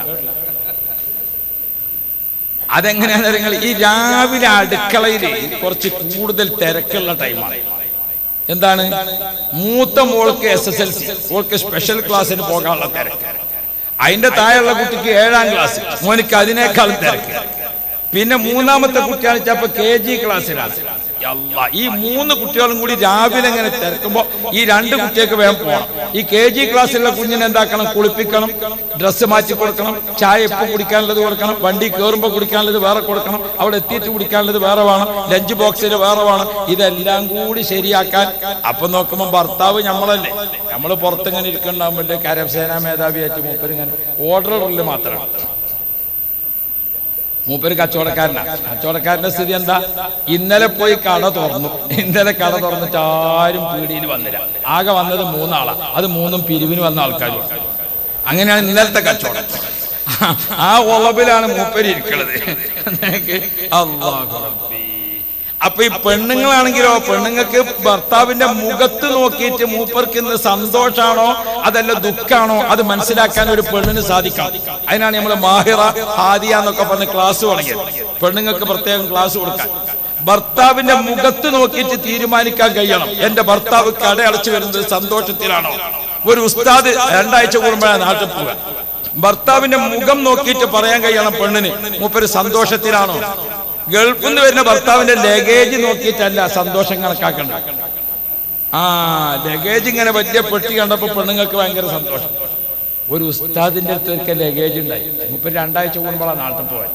അതെങ്ങനെയാണെന്ന് നിങ്ങൾ ഈ രാവിലെ അടുക്കളയിൽ കുറച്ച് കൂടുതൽ തിരക്കുള്ള ടൈമാണ് എന്താണ് മൂത്ത മോൾക്ക് എസ് എസ് എൽ സി മോൾക്ക് സ്പെഷ്യൽ ക്ലാസ്സിന് പോകാനുള്ള തിരക്ക് അതിന്റെ താഴെയുള്ള കുട്ടിക്ക് ഏഴാം ക്ലാസ് മോനിക്ക് അതിനേക്കാളും തിരക്ക് പിന്നെ മൂന്നാമത്തെ കുട്ടിയാണ് ചിലപ്പോ കെ ജി ക്ലാസ്സിലാണ് അല്ലാ, ഈ മൂന്ന് കുട്ടികളും കൂടി രാവിലെ ഇങ്ങനെ തിരക്കുമ്പോ ഈ രണ്ട് കുട്ടികൾക്ക് വേഗം പോകണം ഈ കെ ജി ക്ലാസ്സിലുള്ള കുഞ്ഞിനെ എന്താക്കണം കുളിപ്പിക്കണം ഡ്രസ്സ് മാറ്റി കൊടുക്കണം ചായ ഇപ്പം കുടിക്കാനുള്ളത് കൊടുക്കണം വണ്ടി കയറുമ്പോൾ കുടിക്കാനുള്ളത് വേറെ കൊടുക്കണം അവിടെ എത്തിയിട്ട് കുടിക്കാനുള്ളത് വേറെ വേണം ലഞ്ച് ബോക്സിൽ വേറെ വേണം ഇതെല്ലാം കൂടി ശരിയാക്കാൻ അപ്പൊ നോക്കുമ്പോൾ ഭർത്താവ് നമ്മളല്ലേ നമ്മൾ പുറത്തിങ്ങനെ ഇരിക്കണ്ടാകുമ്പോൾ കരസേനാ മേധാവിയായിട്ട് മൂപ്പരിങ്ങനെ ഓർഡറുകളിൽ മാത്രമാണ് മൂപ്പര് കച്ചവടക്കാരനാണ് കച്ചവടക്കാരന്റെ സ്ഥിതി എന്താ ഇന്നലെ പോയി കട തുറന്നു ഇന്നലെ കട തുറന്നിട്ട് ആരും പീടിയിൽ വന്നില്ല ആകെ വന്നത് മൂന്നാളാ അത് മൂന്നും പിരിവിന് വന്ന ആൾക്കാരും അങ്ങനെയാണ് ഇന്നലത്തെ കച്ചവടം ആ ഉളവിലാണ് മൂപ്പര് ഇരിക്കുന്നത് അള്ളാഹു റബ്ബി. അപ്പൊ ഈ പെണ്ണുങ്ങളാണെങ്കിലോ പെണ്ണുങ്ങൾക്ക് ഭർത്താവിന്റെ മുഖത്ത് നോക്കിയിട്ട് മൂപ്പർക്ക് ഇന്ന് സന്തോഷാണോ അതല്ല ദുഃഖാണോ അത് മനസ്സിലാക്കാൻ ഒരു പെണ്ണിന് സാധിക്കണം അതിനാണ് നമ്മൾ മാഹിറ ഹാദിയ എന്നൊക്കെ പറഞ്ഞ് ക്ലാസ് തുടങ്ങിയത് പെണ്ണുങ്ങൾക്ക് പ്രത്യേകം ക്ലാസ് കൊടുക്കാൻ ഭർത്താവിന്റെ മുഖത്ത് നോക്കിയിട്ട് തീരുമാനിക്കാൻ കഴിയണം എന്റെ ഭർത്താവ് കടയടച്ചു വരുന്നത് സന്തോഷത്തിലാണോ ഒരു ഉസ്താദ് രണ്ടാഴ്ച കൂടുമ്പോഴാണ് നാട്ടിൽ പോവുക ഭർത്താവിന്റെ മുഖം നോക്കിയിട്ട് പറയാൻ കഴിയണം പെണ്ണിന് മൂപ്പര് സന്തോഷത്തിലാണോ ഗൾഫിൽ നിന്ന് വരുന്ന ഭർത്താവിന്റെ ലഗേജ് നോക്കിയിട്ടല്ല സന്തോഷം കണക്കാക്കണ്ട ആ ലഗേജ് ഇങ്ങനെ വലിയ പെട്ടി കണ്ടപ്പോ പെണ്ണുങ്ങൾക്ക് ഭയങ്കര സന്തോഷം ഒരു ഉസ്താദിന്റെ അടുത്ത് ഒരിക്കൽ ലഗേജ് ഉണ്ടായി മുപ്പത് രണ്ടാഴ്ച കൂടുമ്പോഴാണ് നാട്ടിൽ പോയത്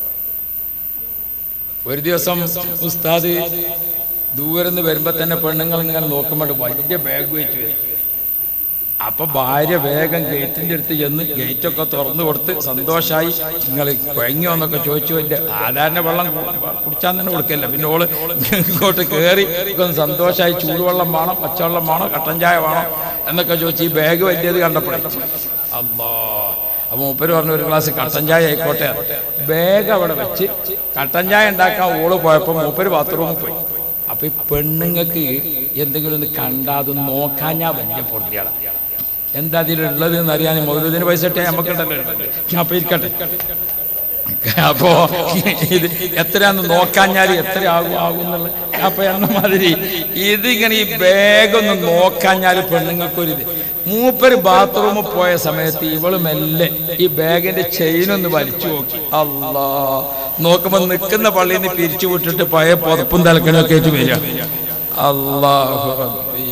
ഒരു ദിവസം ഉസ്താദ് ദൂരെ നിന്ന് വരുമ്പോ തന്നെ പെണ്ണുങ്ങൾ ഇങ്ങനെ നോക്കുമ്പോൾ വലിയ ബാഗ് വെച്ച് വരും അപ്പൊ ഭാര്യ വേഗം ഗേറ്റിന്റെ അടുത്ത് ചെന്ന് ഗേറ്റൊക്കെ തുറന്നു കൊടുത്ത് സന്തോഷായി നിങ്ങൾ കുഴങ്ങിയോ എന്നൊക്കെ ചോദിച്ചു എൻ്റെ സാധാരണ വെള്ളം കു- കുടിച്ചാൽ തന്നെ കൊടുക്കില്ല പിന്നെ ഓള് ഇങ്ങോട്ട് കയറി ഒന്ന് സന്തോഷമായി ചൂടുവെള്ളം വേണം പച്ചവെള്ളം വേണം കട്ടൻ ചായ വേണം എന്നൊക്കെ ചോദിച്ചു ഈ ബാഗ് വലിയത് കണ്ടപ്പോഴേ അല്ലാ അപ്പൊ മൂപ്പര് പറഞ്ഞു ഒരു ഗ്ലാസ് കട്ടൻ ചായ ആയിക്കോട്ടെ ബാഗ് അവിടെ വെച്ച് കട്ടൻ ചായ ഉണ്ടാക്കാൻ ഓള് പോയപ്പോ മൂപ്പര് ബാത്റൂമിൽ പോയി അപ്പൊ ഈ പെണ്ണുങ്ങൾക്ക് എന്തെങ്കിലും ഒന്ന് കണ്ടാ അത് നോക്കാഞ്ഞാ വലിയ പൊടിയാണ് എന്താ അതിലുള്ളത് എന്ന് അറിയാൻ മൗലൂദിന് പൈസ ഇട്ടേ നമുക്കുണ്ടല്ലോ അപ്പൊ ഇരിക്കട്ടെ അപ്പോ ഇത് എത്രയാന്ന് നോക്കാഞ്ഞാൽ എത്ര ആകും ആകും എന്നുള്ള അപ്പൊ എന്ന മാതിരി ഇതിങ്ങനെ ഈ ബാഗൊന്ന് നോക്കാഞ്ഞാൽ പെണ്ണുങ്ങൾക്കൊരു ഇത് മൂപ്പര് ബാത്റൂമിൽ പോയ സമയത്ത് ഇവള് മെല്ലെ ഈ ബാഗിന്റെ ചെയിനൊന്ന് വലിച്ചു നോക്കി അല്ലാ നോക്കുമ്പോ നിൽക്കുന്ന പള്ളിയിൽ നിന്ന് പിരിച്ചു വിട്ടിട്ട് പഴയ പുതപ്പും തലക്കണൊക്കെ ആയിട്ട് വരിക അല്ലാഹു റബ്ബി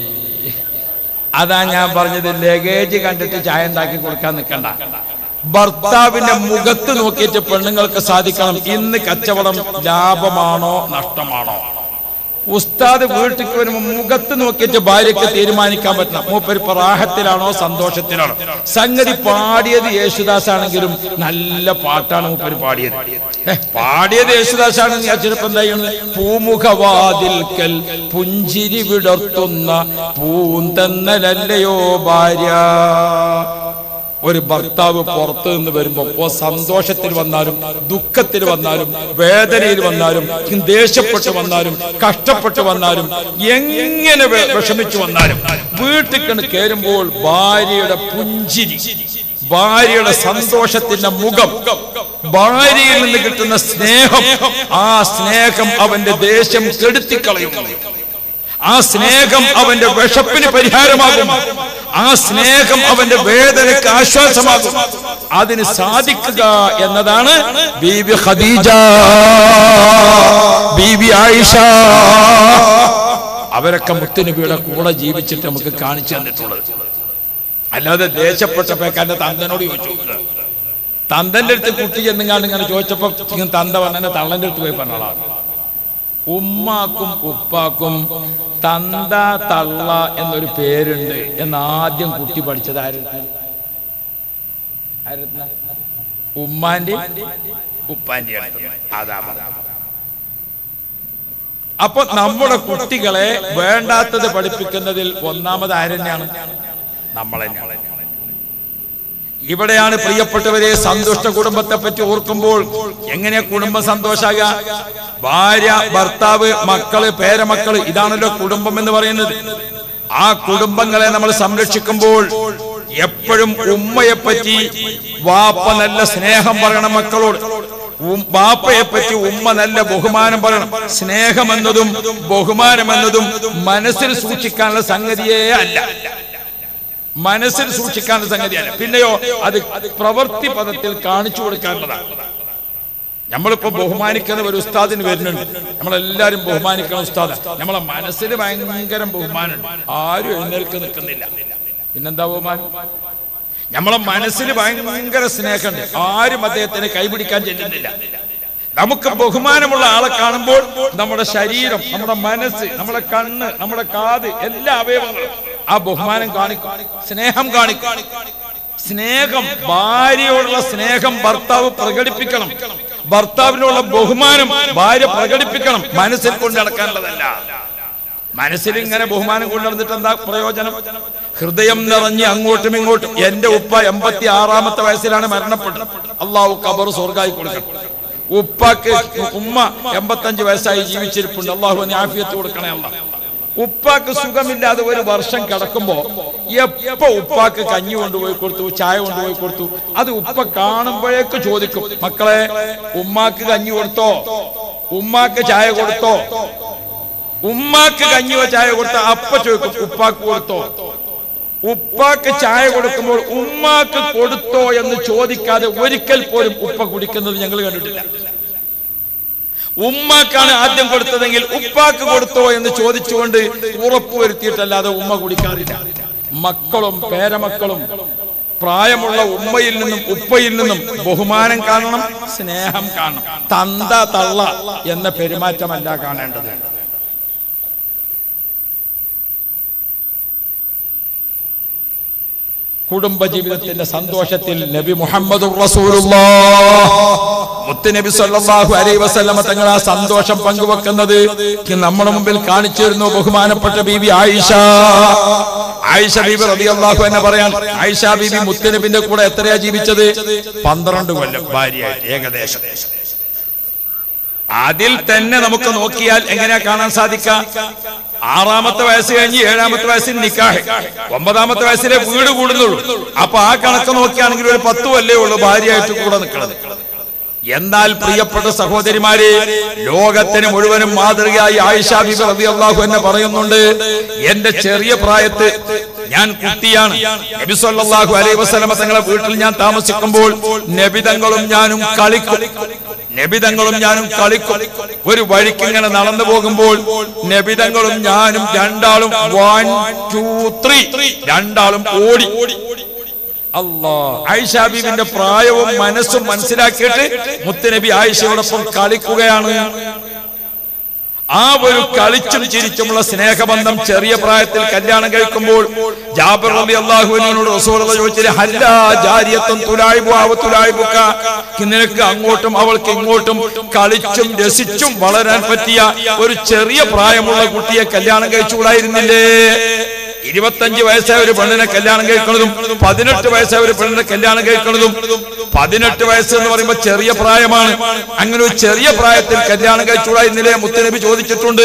അതാ ഞാൻ പറഞ്ഞത് ലഗേജ് കണ്ടിട്ട് ചായ ഉണ്ടാക്കി കൊടുക്കാൻ നിൽക്കണ്ട ഭർത്താവിന്റെ മുഖത്ത് നോക്കിയിട്ട് പെണ്ണുങ്ങൾക്ക് സാധിക്കണം ഇന്ന് കച്ചവടം ലാഭമാണോ നഷ്ടമാണോ ഉസ്താദ് വീട്ടിലേക്ക് വരുമ്പോൾ മുഖത്ത് നോക്കിയിട്ട് ഭാര്യയ്ക്ക് തീരുമാനിക്കാൻ പറ്റണം മൂപ്പര് പ്രാഹത്തിലാണോ സന്തോഷത്തിലാണോ സംഗതി പാടിയത് യേശുദാസ് ആണെങ്കിലും നല്ല പാട്ടാണ് മൂപ്പര് പാടിയത് ഏ, പാടിയത് യേശുദാസ് ആണെന്ന് ഞാൻ ചിലപ്പോ എന്താ ചെയ്യുന്നത് പൂമുഖവാതിൽക്കൽ പുഞ്ചിരി വിടർത്തുന്ന പൂന്തന്നലല്ലയോ ഭാര്യ ഒരു ഭർത്താവ് പുറത്തു നിന്ന് വരുമ്പോൾ ഓ സന്തോഷത്തിൽ വന്നാലും ദുഃഖത്തിൽ വന്നാലും വേദനയിൽ വന്നാലും ദേഷ്യപ്പെട്ട് വന്നാലും കഷ്ടപ്പെട്ട് വന്നാലും എങ്ങനെ വെ- വിഷമിച്ചു വന്നാലും വീട്ടിൽ കണ്ട് കയറുമ്പോൾ ഭാര്യയുടെ പുഞ്ചിരി ഭാര്യയുടെ സന്തോഷത്തിന്റെ മുഖം ഭാര്യയിൽ നിന്ന് കിട്ടുന്ന സ്നേഹം ആ സ്നേഹം അവന്റെ ദേഷ്യം കെടുത്തിക്കളയുന്നു ആ സ്നേഹം അവന്റെ വിഷപ്പിന് പരിഹാരമാകും ആ സ്നേഹം അവന്റെ വേദനയ്ക്ക് ആശ്വാസമാകും അതിന് സാധിക്കുക എന്നതാണ് ബീബി ഖദീജ ബീബി ആയിഷ അവരൊക്കെ മുത്തുനബിയുടെ കൂടെ ജീവിച്ചിട്ട് നമുക്ക് കാണിച്ചു തന്നിട്ടുള്ളത് അല്ലാതെ ദേശപ്പെട്ടപ്പോ എന്റെ തന്തനോട് ചോദിച്ചു തന്തന്റെ അടുത്ത് കുട്ടി ചെന്നുങ്ങാണ്ട് ഇങ്ങനെ ചോദിച്ചപ്പോ ഇങ്ങനെ തന്ത പറഞ്ഞ തള്ളന്റെ അടുത്ത് പോയി പറഞ്ഞോളാം ഉമ്മാക്കും ഉപ്പാക്കും തന്ത തള്ള എന്നൊരു പേരുണ്ട് എന്ന് ആദ്യം കുട്ടി പഠിച്ചത് ആയിരുന്നു ആയിരുന്നു ഉമ്മാന്റെ ഉപ്പാന്റെ അതാ പറഞ്ഞത്. അപ്പൊ നമ്മുടെ കുട്ടികളെ വേണ്ടാത്തത് പഠിപ്പിക്കുന്നതിൽ ഒന്നാമത് ആരെന്നെയാണ് നമ്മൾ തന്നെയാണ് ഇവിടെയാണ് പ്രിയപ്പെട്ടവരെ സന്തുഷ്ട കുടുംബത്തെ പറ്റി ഓർക്കുമ്പോൾ എങ്ങനെ കുടുംബം സന്തോഷാകുക ഭാര്യ ഭർത്താവ് മക്കള് പേരമക്കള് ഇതാണല്ലോ കുടുംബം എന്ന് പറയുന്നത് ആ കുടുംബങ്ങളെ നമ്മൾ സംരക്ഷിക്കുമ്പോൾ എപ്പോഴും ഉമ്മയെ പറ്റി വാപ്പ നല്ല സ്നേഹം പറയണം മക്കളോട് ഉം- ബാപ്പയെ പറ്റി ഉമ്മ നല്ല ബഹുമാനം പറയണം സ്നേഹമെന്നതും ബഹുമാനമെന്നതും മനസ്സിൽ സൂക്ഷിക്കാനുള്ള സംഗതിയേ അല്ല മനസ്സിൽ സൂക്ഷിക്കാനുള്ള സംഗതിയല്ല പിന്നെയോ അത് പ്രവൃത്തി പദത്തിൽ കാണിച്ചു കൊടുക്കാനുള്ളതാണ് നമ്മളിപ്പോ ബഹുമാനിക്കുന്ന ഒരു ഉസ്താദിന് വരുന്നുണ്ട് നമ്മളെല്ലാരും ബഹുമാനിക്കണം ഉസ്താദ് നമ്മളെ മനസ്സിൽ ഭയങ്കര ബഹുമാനമുണ്ട് ആരും എഴുന്നേൽക്ക് നിൽക്കുന്നില്ല പിന്നെന്താ ബഹുമാനം നമ്മളെ മനസ്സിൽ ഭയങ്കര സ്നേഹമുണ്ട് ആരും അദ്ദേഹത്തിന് കൈപിടിക്കാൻ ചെല്ലുന്നില്ല നമുക്ക് ബഹുമാനമുള്ള ആളെ കാണുമ്പോൾ നമ്മുടെ ശരീരം നമ്മുടെ മനസ്സ് നമ്മുടെ കണ്ണ് നമ്മുടെ കാത് എല്ലാ അവയവങ്ങളും ആ ബഹുമാനം കാണിക്കും സ്നേഹം കാണിക്കും സ്നേഹം ഭാര്യയോടുള്ള സ്നേഹം ഭർത്താവ് പ്രകടിപ്പിക്കണം ഭർത്താവിനുള്ള ബഹുമാനം ഭാര്യ പ്രകടിപ്പിക്കണം മനസ്സിൽ കൊണ്ട് നടക്കാനുള്ളതല്ല മനസ്സിൽ ഇങ്ങനെ ബഹുമാനം കൊണ്ട് നടന്നിട്ട് എന്താ പ്രയോജനം ഹൃദയം നിറഞ്ഞ് അങ്ങോട്ടും ഇങ്ങോട്ടും എന്റെ ഉപ്പ എൺപത്തി ആറാമത്തെ വയസ്സിലാണ് മരണപ്പെട്ടത് അള്ളാഹു കബർ സ്വർഗായി കൊടുക്കണം ഉപ്പാക്ക് ഉമ്മ എൺപത്തഞ്ച് വയസ്സായി ജീവിച്ചിരിപ്പുണ്ട് അള്ളാഹു നീ ആഫിയത്ത് കൊടുക്കണേ അല്ല ഉപ്പാക്ക് സുഖമില്ലാതെ ഒരു വർഷം കിടക്കുമ്പോ എപ്പോ ഉപ്പാക്ക് കഞ്ഞി കൊണ്ടുപോയി കൊടുത്തു ചായ കൊണ്ടുപോയി കൊടുത്തു അത് ഉപ്പ കാണുമ്പോഴേക്ക് ചോദിക്കും മക്കളെ ഉമ്മാക്ക് കഞ്ഞി കൊടുത്തോ ഉമ്മാക്ക് ചായ കൊടുത്തോ ഉമ്മാക്ക് കഞ്ഞിയോ ചായ കൊടുത്ത അപ്പ ചോദിക്കും ഉപ്പാക്ക് കൊടുത്തോ ഉപ്പാക്ക് ചായ കൊടുക്കുമ്പോൾ ഉമ്മാക്ക് കൊടുത്തോ എന്ന് ചോദിക്കാതെ ഒരിക്കൽ പോലും ഉപ്പ കുടിക്കുന്നത് ഞങ്ങൾ കണ്ടിട്ടില്ല ഉമ്മാക്കാണ് ആദ്യം കൊടുത്തതെങ്കിൽ ഉപ്പാക്ക് കൊടുത്തോ എന്ന് ചോദിച്ചുകൊണ്ട് ഉറപ്പുവരുത്തിയിട്ടല്ലാതെ ഉമ്മ കുടിക്കാറില്ല മക്കളും പേരമക്കളും പ്രായമുള്ള ഉമ്മയിൽ നിന്നും ഉപ്പയിൽ നിന്നും ബഹുമാനം കാണണം സ്നേഹം കാണണം തന്ത തള്ള എന്ന പെരുമാറ്റമല്ല കാണേണ്ടത് കുടുംബ ജീവിതത്തിന്റെ സന്തോഷത്തിൽ നബി മുഹമ്മദ് മുത്തുനബി സല്ലല്ലാഹു അലൈഹി വസല്ലമ തങ്ങൾ ആ സന്തോഷം പങ്കുവെക്കുന്നത് നമ്മുടെ മുമ്പിൽ കാണിച്ചിരുന്നു ബഹുമാനപ്പെട്ട ബീബി ആയിഷ ആയിഷ ബീബി റളിയല്ലാഹു അൻഹ പറയാൻ ആയിഷ ബീബി മുത്തുനബിന്റെ കൂടെ എത്രയാ ജീവിച്ചത് പന്ത്രണ്ട് കൊല്ലം ഭാര്യയായിട്ട് ഏകദേശം അതിൽ തന്നെ നമുക്ക് നോക്കിയാൽ എങ്ങനെയാ കാണാൻ സാധിക്കാം ആറാമത്തെ വയസ്സ് കഴിഞ്ഞ് ഏഴാമത്തെ വയസ്സിൽ നിക്കാഹ് ഒമ്പതാമത്തെ വയസ്സിലെ വീട് കൂടുന്നുള്ളൂ അപ്പൊ ആ കണക്ക് നോക്കിയാണെങ്കിൽ ഒരു പത്ത് കൊല്ലേ ഉള്ളൂ ഭാര്യയായിട്ട് കൂടെ നിൽക്കുന്നത് എന്നാൽ പ്രിയപ്പെട്ട സഹോദരിമാരെ ലോകത്തിന് മുഴുവനും മാതൃകയായി ആയിഷ ബിബി റളിയല്ലാഹു എന്നെ പറയുന്നുണ്ട് എന്റെ ചെറിയ പ്രായത്ത് ഞാൻ കുട്ടിയാണ് നബി സല്ലല്ലാഹു അലൈഹി വസല്ലമ തങ്ങളെ വീട്ടിൽ ഞാൻ താമസിക്കുമ്പോൾ നബിതങ്ങളും ഞാനും കളിക്കും നബിതങ്ങളും ഞാനും കളിക്കും ഒരു വഴിക്ക് ഇങ്ങനെ നടന്നു പോകുമ്പോൾ നബിതങ്ങളും ഞാനും രണ്ടാളും വൺ ടു ത്രീ രണ്ടാളും ഓടി അല്ലാ ആയിഷ ബീബിന്റെ പ്രായവും മനസ്സും മനസ്സിലാക്കിയിട്ട് മുത്തുനബി ആയിഷയോടൊപ്പം കളിക്കുകയാണ് ആ ഒരു കളിച്ചും ചിരിച്ചുമുള്ള സ്നേഹബന്ധം ചെറിയ പ്രായത്തിൽ കല്യാണം കഴിക്കുമ്പോൾ ജാബിർ റളി അള്ളാഹുവിനോട് റസൂലുള്ള ചോദിച്ചത് ഹല്ലാ ജാരിയത്തും തുലായിബു ആവ തുലായിബുക്ക നിനക്ക് അങ്ങോട്ടും അവൾക്ക് ഇങ്ങോട്ടും കളിച്ചും രസിച്ചും വളരാൻ പറ്റിയ ഒരു ചെറിയ പ്രായമുള്ള കുട്ടിയെ കല്യാണം കഴിച്ചുകൂടായിരുന്നില്ലേ ഇരുപത്തഞ്ച് വയസ്സായ ഒരു പെണ്ണിനെ കല്യാണം കഴിക്കുന്നതും പതിനെട്ട് വയസ്സായ ഒരു പെണ്ണിനെ കല്യാണം കഴിക്കുന്നതും പതിനെട്ട് വയസ്സ് എന്ന് പറയുമ്പോൾ ചെറിയ പ്രായമാണ് അങ്ങനെ ഒരു ചെറിയ പ്രായത്തിൽ കല്യാണം കഴിച്ചുകൂടാ ഇന്നലെ മുത്തനബി ചോദിച്ചിട്ടുണ്ട്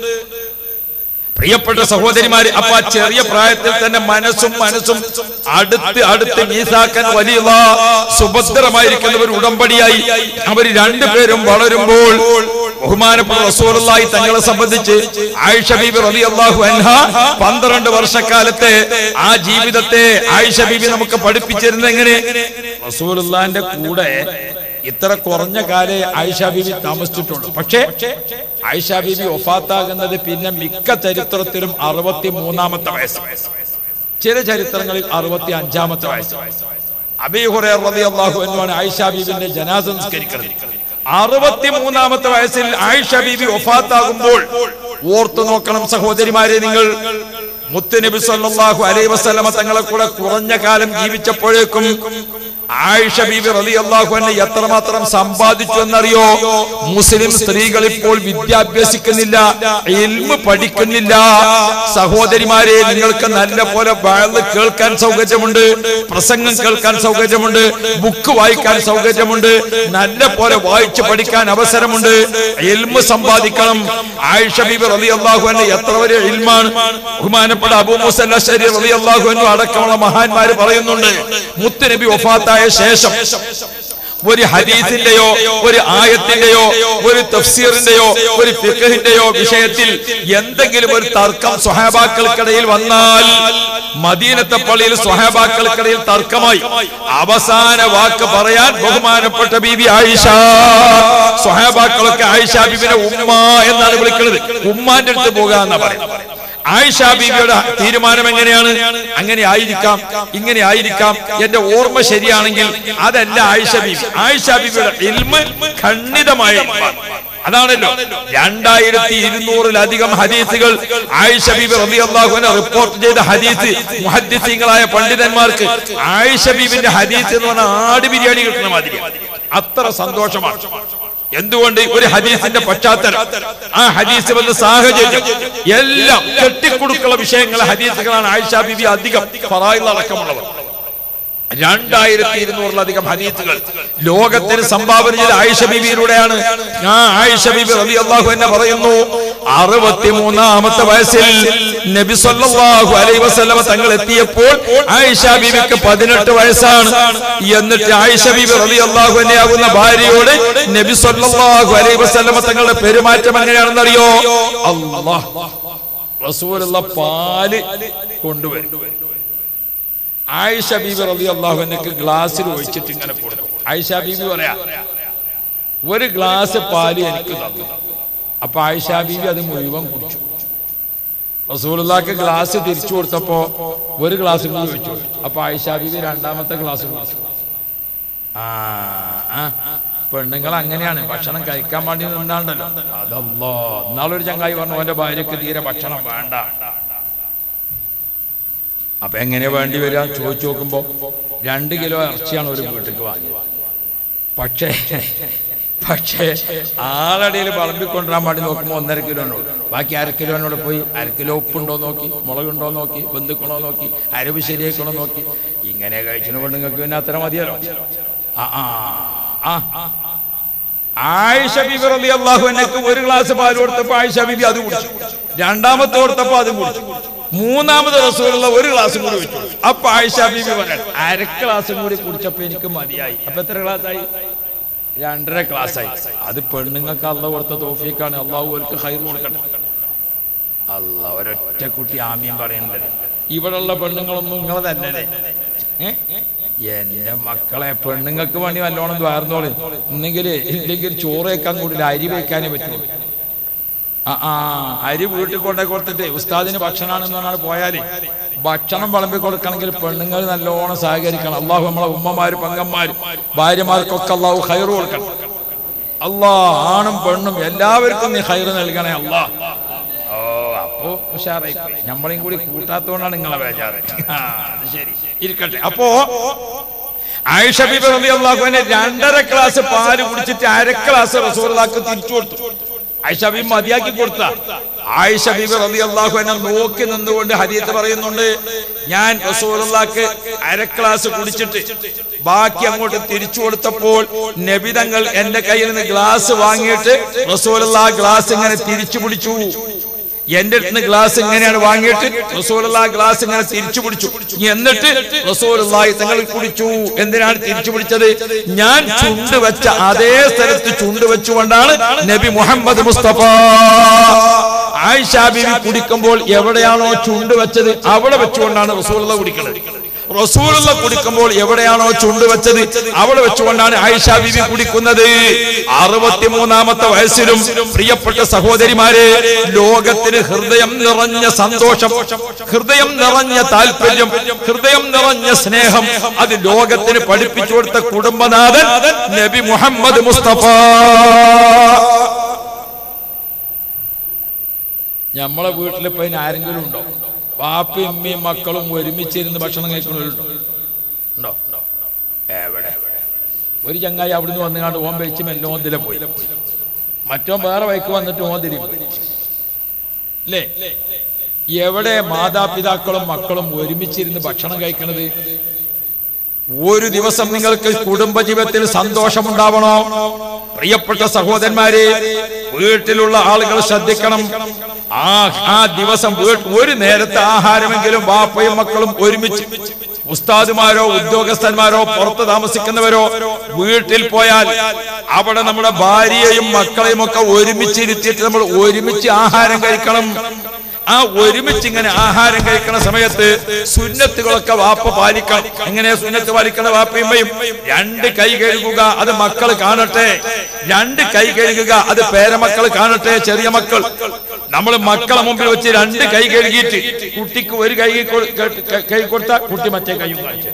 പ്രിയപ്പെട്ട സഹോദരിമാര് അപ്പൊ ആ ചെറിയ പ്രായത്തിൽ തന്നെ മനസ്സും മനസ്സും അടുത്ത് അടുത്ത് മീസാക്കാൻ വലിയ സുഭദ്രമായിരിക്കുന്ന ഒരു ഉടമ്പടിയായി അവർ രണ്ടുപേരും വളരുമ്പോൾ ബഹുമാനപ്പെട്ട റസൂലുള്ളാഹി തങ്ങളെ സംബന്ധിച്ച് ആയിഷ ബീബി റളിയല്ലാഹു അൻഹ പന്ത്രണ്ട് വർഷക്കാലത്തെ ആ ജീവിതത്തെ ആയിഷ ബീബി നമുക്ക് പഠിപ്പിച്ചിരുന്നത് എങ്ങനെ റസൂലുള്ളാന്റെ കൂടെ ഇത്ര കുറഞ്ഞ കാലേ ആയിഷ ബീബി താമസിച്ചിട്ടുള്ളൂ പക്ഷേ ആയിഷ ബീബി ഒഫാത്താകുന്നത് പിന്നെ മിക്ക ചരിത്രത്തിലും അറുപത്തി മൂന്നാമത്തെ വയസ്സ് ചില ചരിത്രങ്ങളിൽ അറുപത്തി അഞ്ചാമത്തെ വയസ്സ് അബീ ഹുറൈറ റളിയല്ലാഹു അൻഹുവാണ് ആയിഷ ബീബിന്റെ ജനാസ നിസ്കരിക്കുന്നത് അറുപത്തി മൂന്നാമത്തെ വയസ്സിൽ ആയിഷ ബീബി ഒഫാത്താകുമ്പോൾ ഓർത്തു നോക്കണം സഹോദരിമാരെ നിങ്ങൾ മുത്തുനബി സല്ലല്ലാഹു അലൈഹി വസല്ലമ തങ്ങളെ കൂടെ കുറഞ്ഞ കാലം ജീവിച്ചപ്പോഴേക്കും ആയിഷ ബീബി റളിയല്ലാഹു അൻഹ എത്രമാത്രം സമ്പാദിച്ചു എന്നറിയോ മുസ്ലിം സ്ത്രീകൾ ഇപ്പോൾ വിദ്യാഭ്യസിക്കുന്നില്ല ഇൽമ പഠിക്കുന്നില്ല സഹോദരിമാരെ നിങ്ങൾക്ക് നല്ല പോലെ വയല് കേൾക്കാൻ സൗകര്യമുണ്ട് പ്രസംഗം കേൾക്കാൻ സൗകര്യമുണ്ട് ബുക്ക് വായിക്കാൻ സൗകര്യമുണ്ട് നല്ല പോലെ വായിച്ച് പഠിക്കാൻ അവസരമുണ്ട് ഇൽമ സമ്പാദിക്കണം ആയിഷ ബീബി റളിയല്ലാഹു അൻഹ എത്ര വലിയ ഇൽമാണ് ബഹുമാനപ്പെട്ട അബൂ മൂസ അശ്ശരി റളിയല്ലാഹു അൻഹു അടക്കമുള്ള മഹാന്മാര് പറയുന്നുണ്ട് മുത്തുനബി വഫാത്തായ ശേഷം ഒരു ഹദീസിന്റെയോ ഒരു ആയത്തിന്റെയോ ഒരു തഫ്സീറിന്റെയോ ഒരു ഫിഖഹിന്റെയോ വിഷയത്തിൽ എന്തെങ്കിലും ഒരു തർക്കം സ്വഹാബാക്കൾക്കിടയിൽ വന്നാൽ മദീനത്തെ പള്ളിയിൽ സ്വഹാബാക്കൾക്കിടയിൽ തർക്കമായി അവസാന വാക്ക് പറയാൻ ബഹുമാനപ്പെട്ട ബീബി ആയിഷ സ്വഹാബാക്കളൊക്കെ ആയിഷ ബീബിനെ ഉമ്മ എന്നാണ് വിളിക്കുന്നത് ഉമ്മാന്റെ അടുത്ത് പോകുക എന്നാ പറയുന്നത് ആയിഷ ബീവിയുടെ തീരുമാനം എങ്ങനെയാണ് അങ്ങനെ ആയിരിക്കാം ഇങ്ങനെ ആയിരിക്കാം എന്റെ ഓർമ്മ ശരിയാണെങ്കിൽ അതല്ല ആയിഷ ബീവി ആയിഷ ബീവിയുടെ ഇൽമ് ഖണ്ഡിതമായ ഇൽമാണ്. അതാണല്ലോ രണ്ടായിരത്തി ഇരുന്നൂറിലധികം ഹദീസുകൾ ആയിഷ ബീബി റളിയല്ലാഹു അൻഹ റിപ്പോർട്ട് ചെയ്ത ഹദീസ് മുഹദ്ദിസീങ്ങളായ പണ്ഡിതന്മാർക്ക് ആയിഷ ബീബിന്റെ ഹദീസ് എന്ന് പറഞ്ഞാൽ ആട് ബിരിയാണി കിട്ടുന്ന മാതിരി അത്ര സന്തോഷമാണ് എന്തുകൊണ്ട് ഒരു ഹദീസിന്റെ പശ്ചാത്തലം ആ ഹദീസ് വന്ന സാഹചര്യം എല്ലാം കെട്ടിക്കൊടുക്കുള്ള വിഷയങ്ങൾ ഹദീസുകളാണ് ആയിഷ ബിബി അധികം ഫറായിൽ അടക്കമുള്ളവർ രണ്ടായിരത്തി ഇരുന്നൂറിലധികം ഹദീസുകൾ ലോകത്തിന് സംഭാവന ചെയ്ത ആയിഷ ബിബിയിലൂടെയാണ് ആ ആയിഷ ബിബി റബി അള്ളാഹു എന്നെ പറയുന്നു അറുപത്തിമൂന്നാമത്തെ വയസ്സിൽ നബി സല്ലല്ലാഹു അലൈഹി വസല്ലമ തങ്ങൾ എത്തിയപ്പോൾ ആയിഷ ബിബിക്ക് പതിനെട്ട് വയസ്സാണ് എന്നിട്ട് ആയിഷ ബിബി റബി അള്ളാഹു ആകുന്ന ഭാര്യയോട് നബി സല്ലല്ലാഹു അലൈഹി വസല്ലമ തങ്ങളുടെ പെരുമാറ്റം എങ്ങനെയാണെന്നറിയോ അല്ലാഹ് റസൂലുള്ള പാല് കൊണ്ടുവരും ആയിഷ ബീബി റബി അള്ളാഹുവിനക്ക് ഗ്ലാസ്സിൽ ഒഴിച്ചിട്ട് ഇങ്ങനെ കൊടുക്കും ആയിഷ ബീബി പറയാ ഒരു ഗ്ലാസ് പാല് എനിക്ക് തന്നു അപ്പൊ ആയിഷ ബീബി അത് മുഴുവൻ കുടിച്ചു റസൂലുള്ളാക്ക് ഗ്ലാസ് തിരിച്ചു കൊടുത്തപ്പോ ഒരു ഗ്ലാസ് കൂടി വെച്ചു അപ്പൊ ആയിഷ ബീബി രണ്ടാമത്തെ ഗ്ലാസ് കുടിച്ചു ആ ആ, പെണ്ണുങ്ങൾ അങ്ങനെയാണ് ഭക്ഷണം കഴിക്കാൻ വേണ്ടി നിന്നാണ്ടല്ലോ അതല്ലോ എന്നാളൊരു ചങ്ങായി പറഞ്ഞു അവന്റെ ഭാര്യക്ക് തീരെ ഭക്ഷണം വേണ്ട അപ്പൊ എങ്ങനെയാ വേണ്ടി വരിക ചോദിച്ചു നോക്കുമ്പോ രണ്ട് കിലോ ഇറച്ചിയാണ് ഒരു വീട്ടിലേക്ക് വാങ്ങിയത് പക്ഷേ പക്ഷേ ആളടിയിൽ വളമ്പിക്കൊണ്ടുവരാൻ വേണ്ടി നോക്കുമ്പോൾ ഒന്നര കിലോനോട് ബാക്കി അര കിലോനോട് പോയി അര കിലോ ഉപ്പുണ്ടോ നോക്കി മുളകുണ്ടോ നോക്കി ബന്ധുക്കണോ നോക്കി അരവ് ശരിയാക്കണോ നോക്കി ഇങ്ങനെ കഴിച്ചിന് പെണ്ണുങ്ങൾക്ക് പിന്നെ അത്ര മതിയല്ലോ ആ ആ ആ ആയിഷ ബിബി റളിയല്ലാഹു അൻഹക്ക് ഒരു ഗ്ലാസ് പാൽ കൊടുത്തപ്പോൾ ആയിഷ ബിബി അത് കുടിച്ചു രണ്ടാമത്തെ കൊടുത്തപ്പോൾ അതും കുടിച്ചു മൂന്നാമത് റസൂലുള്ള ഒരു ഗ്ലാസും കൂടി വെച്ചു അപ്പൊ ആയിഷ ബിബി പറയാൻ അര ഗ്ലാസും കൂടി കുടിച്ചപ്പോ എനിക്ക് മതിയായി അപ്പൊ എത്ര ഗ്ലാസ് ആയി രണ്ടര ഗ്ലാസ് ആയി അത് പെണ്ണുങ്ങൾക്ക് അള്ള കൊടുത്ത തോഫിക്കാണ് അള്ളാഹു അവർക്ക് ഹൈർ കൊടുക്കട്ടെ അല്ല ഒരൊറ്റ കുട്ടി ആമീൻ പറയുന്നത് ഇവിടെയുള്ള പെണ്ണുങ്ങളൊന്നും നിങ്ങളതല്ലേ ഏ എന്റെ മക്കളെ പെണ്ണുങ്ങൾക്ക് വേണ്ടി നല്ലോണം ദ്വാർന്നോളി ഇന്നെങ്കിൽ ഇല്ലെങ്കിൽ ചോറ് വെക്കാൻ കൂടില്ല അരി വെക്കാനേ പറ്റുള്ളൂ ആ ആ അരി വീട്ടിൽ കൊണ്ടേ കൊടുത്തിട്ട് ഉസ്താദിന് ഭക്ഷണമാണെന്ന് പറഞ്ഞാൽ പോയാല് ഭക്ഷണം വിളമ്പി കൊടുക്കണമെങ്കിൽ പെണ്ണുങ്ങൾ നല്ലോണം സഹകരിക്കണം അള്ളാഹു നമ്മളെ ഉമ്മമാര് പെങ്ങന്മാര് ഭാര്യമാർക്കൊക്കെ അള്ളാഹു ഹൈറ് കൊടുക്കണം അല്ലാ ആണും പെണ്ണും എല്ലാവർക്കും നീ ഹൈറ് നൽകണേ അല്ലാ ഓ അപ്പോ ഉഷാറായി പോയി. നമ്മളെയും കൂടി കൂട്ടാത്തോണ്ടാണ് നിങ്ങളെ ബേജാറ് ആ, അത് ശരി ഇരിക്കട്ടെ അപ്പോ ആയിഷ ബിബി റളിയല്ലാഹു അൻഹ രണ്ടര ഗ്ലാസ് പാല് കുടിച്ചിട്ട് അര ഗ്ലാസ് റസൂലുള്ളാഹിക്ക് തിരിച്ചു കൊടുത്തു ആയിഷ ബിബി മതിയാക്കി കൊടുത്ത ആയിഷ ബിബി റളിയല്ലാഹു അൻഹ നോക്കി നിന്നുകൊണ്ട് ഹദീത്ത് പറയുന്നുണ്ട് ഞാൻ റസൂലുള്ളാഹിക്ക് അര ഗ്ലാസ് കുടിച്ചിട്ട് ബാക്കി അങ്ങോട്ട് തിരിച്ചു കൊടുത്തപ്പോൾ നബിതങ്ങൾ എന്റെ കയ്യിൽ നിന്ന് ഗ്ലാസ് വാങ്ങിയിട്ട് റസൂലുള്ള ഗ്ലാസ് ഇങ്ങനെ തിരിച്ചു പിടിച്ചു എന്റെ അടുത്ത് ഗ്ലാസ് ഇങ്ങനെയാണ് വാങ്ങിയിട്ട് റസൂലുള്ള ഗ്ലാസ് ഇങ്ങനെ തിരിച്ചു പിടിച്ചു എന്നിട്ട് റസൂലുള്ളാഹി തങ്ങൾ കുടിച്ചു എന്തിനാണ് തിരിച്ചു പിടിച്ചത് ഞാൻ ചുണ്ട് വെച്ച അതേ സ്ഥലത്ത് ചുണ്ട് വെച്ചുകൊണ്ടാണ് നബി മുഹമ്മദ് മുസ്തഫ ആയിഷ ബിബി കുടിക്കുമ്പോൾ എവിടെയാണോ ചുണ്ട് വെച്ചത് അവിടെ വെച്ചുകൊണ്ടാണ് റസൂലുള്ള കുടിക്കുന്നത് റസൂലുള്ള കുടിക്കുമ്പോൾ എവിടെയാണോ ചുണ്ട് വെച്ചത് അവിടെ വെച്ചുകൊണ്ടാണ് ആയിഷ ബിബി കുടിക്കുന്നത് അറുപത്തിമൂന്നാമത്തെ വയസ്സിലും പ്രിയപ്പെട്ട സഹോദരിമാരെ ലോകത്തിന് ഹൃദയം നിറഞ്ഞ സന്തോഷം ഹൃദയം നിറഞ്ഞ താല്പര്യം ഹൃദയം നിറഞ്ഞ സ്നേഹം അത് ലോകത്തിന് പഠിപ്പിച്ചു കൊടുത്ത കുടുംബനാഥൻ നബി മുഹമ്മദ് മുസ്തഫ നമ്മളെ വീട്ടിൽ ഇപ്പൊ ഇനി ആരെങ്കിലും ഉണ്ടോ പാപ്പയും ഉമ്മയും മക്കളും ഒരുമിച്ചിരുന്ന് ഭക്ഷണം കഴിക്കണവരുണ്ടോ ഉണ്ടോ എവിടെ ഒരു ചങ്ങായി അവിടുന്ന് വന്നുകാണ്ട് ഓൻ വെച്ച് മെല്ലെ ഓന്തില പോയി മറ്റോ വേറെ വൈക്ക് വന്നിട്ട് ഓന്തിരി അല്ലേ എവിടെ മാതാപിതാക്കളും മക്കളും ഒരുമിച്ചിരുന്ന് ഭക്ഷണം കഴിക്കണത് ഒരു ദിവസം നിങ്ങൾക്ക് കുടുംബജീവിതത്തിൽ സന്തോഷമുണ്ടാവണോ പ്രിയപ്പെട്ട സഹോദരന്മാരെ വീട്ടിലുള്ള ആളുകൾ ശ്രദ്ധിക്കണം ആ ആ ദിവസം വീ- ഒരു നേരത്തെ ആഹാരമെങ്കിലും ബാപ്പയും മക്കളും ഒരുമിച്ച് ഉസ്താദുമാരോ ഉദ്യോഗസ്ഥന്മാരോ പുറത്ത് താമസിക്കുന്നവരോ വീട്ടിൽ പോയാൽ അവിടെ നമ്മുടെ ഭാര്യയെയും മക്കളെയും ഒക്കെ ഒരുമിച്ചിരുത്തിയിട്ട് നമ്മൾ ഒരുമിച്ച് ആഹാരം കഴിക്കണം ആ ഒരുമിച്ച് ഇങ്ങനെ ആഹാരം കഴിക്കണ സമയത്ത് സുന്നത്തുകളൊക്കെ വാപ്പ പാലിക്കണം എങ്ങനെ സുന്നത്ത് പാലിക്കണ വാപ്പയുമ്മയും രണ്ട് കൈ കഴുകുക അത് മക്കൾ കാണട്ടെ രണ്ട് കൈ കഴുകുക അത് പേരമക്കൾ കാണട്ടെ ചെറിയ മക്കൾ നമ്മൾ മക്കളെ മുമ്പിൽ വെച്ച് രണ്ട് കൈ കഴുകിയിട്ട് കുട്ടിക്ക് ഒരു കൈ കൊ- ക- കൈ കൊടുത്താൽ കുട്ടി മറ്റേ കൈയും കാണിച്ചു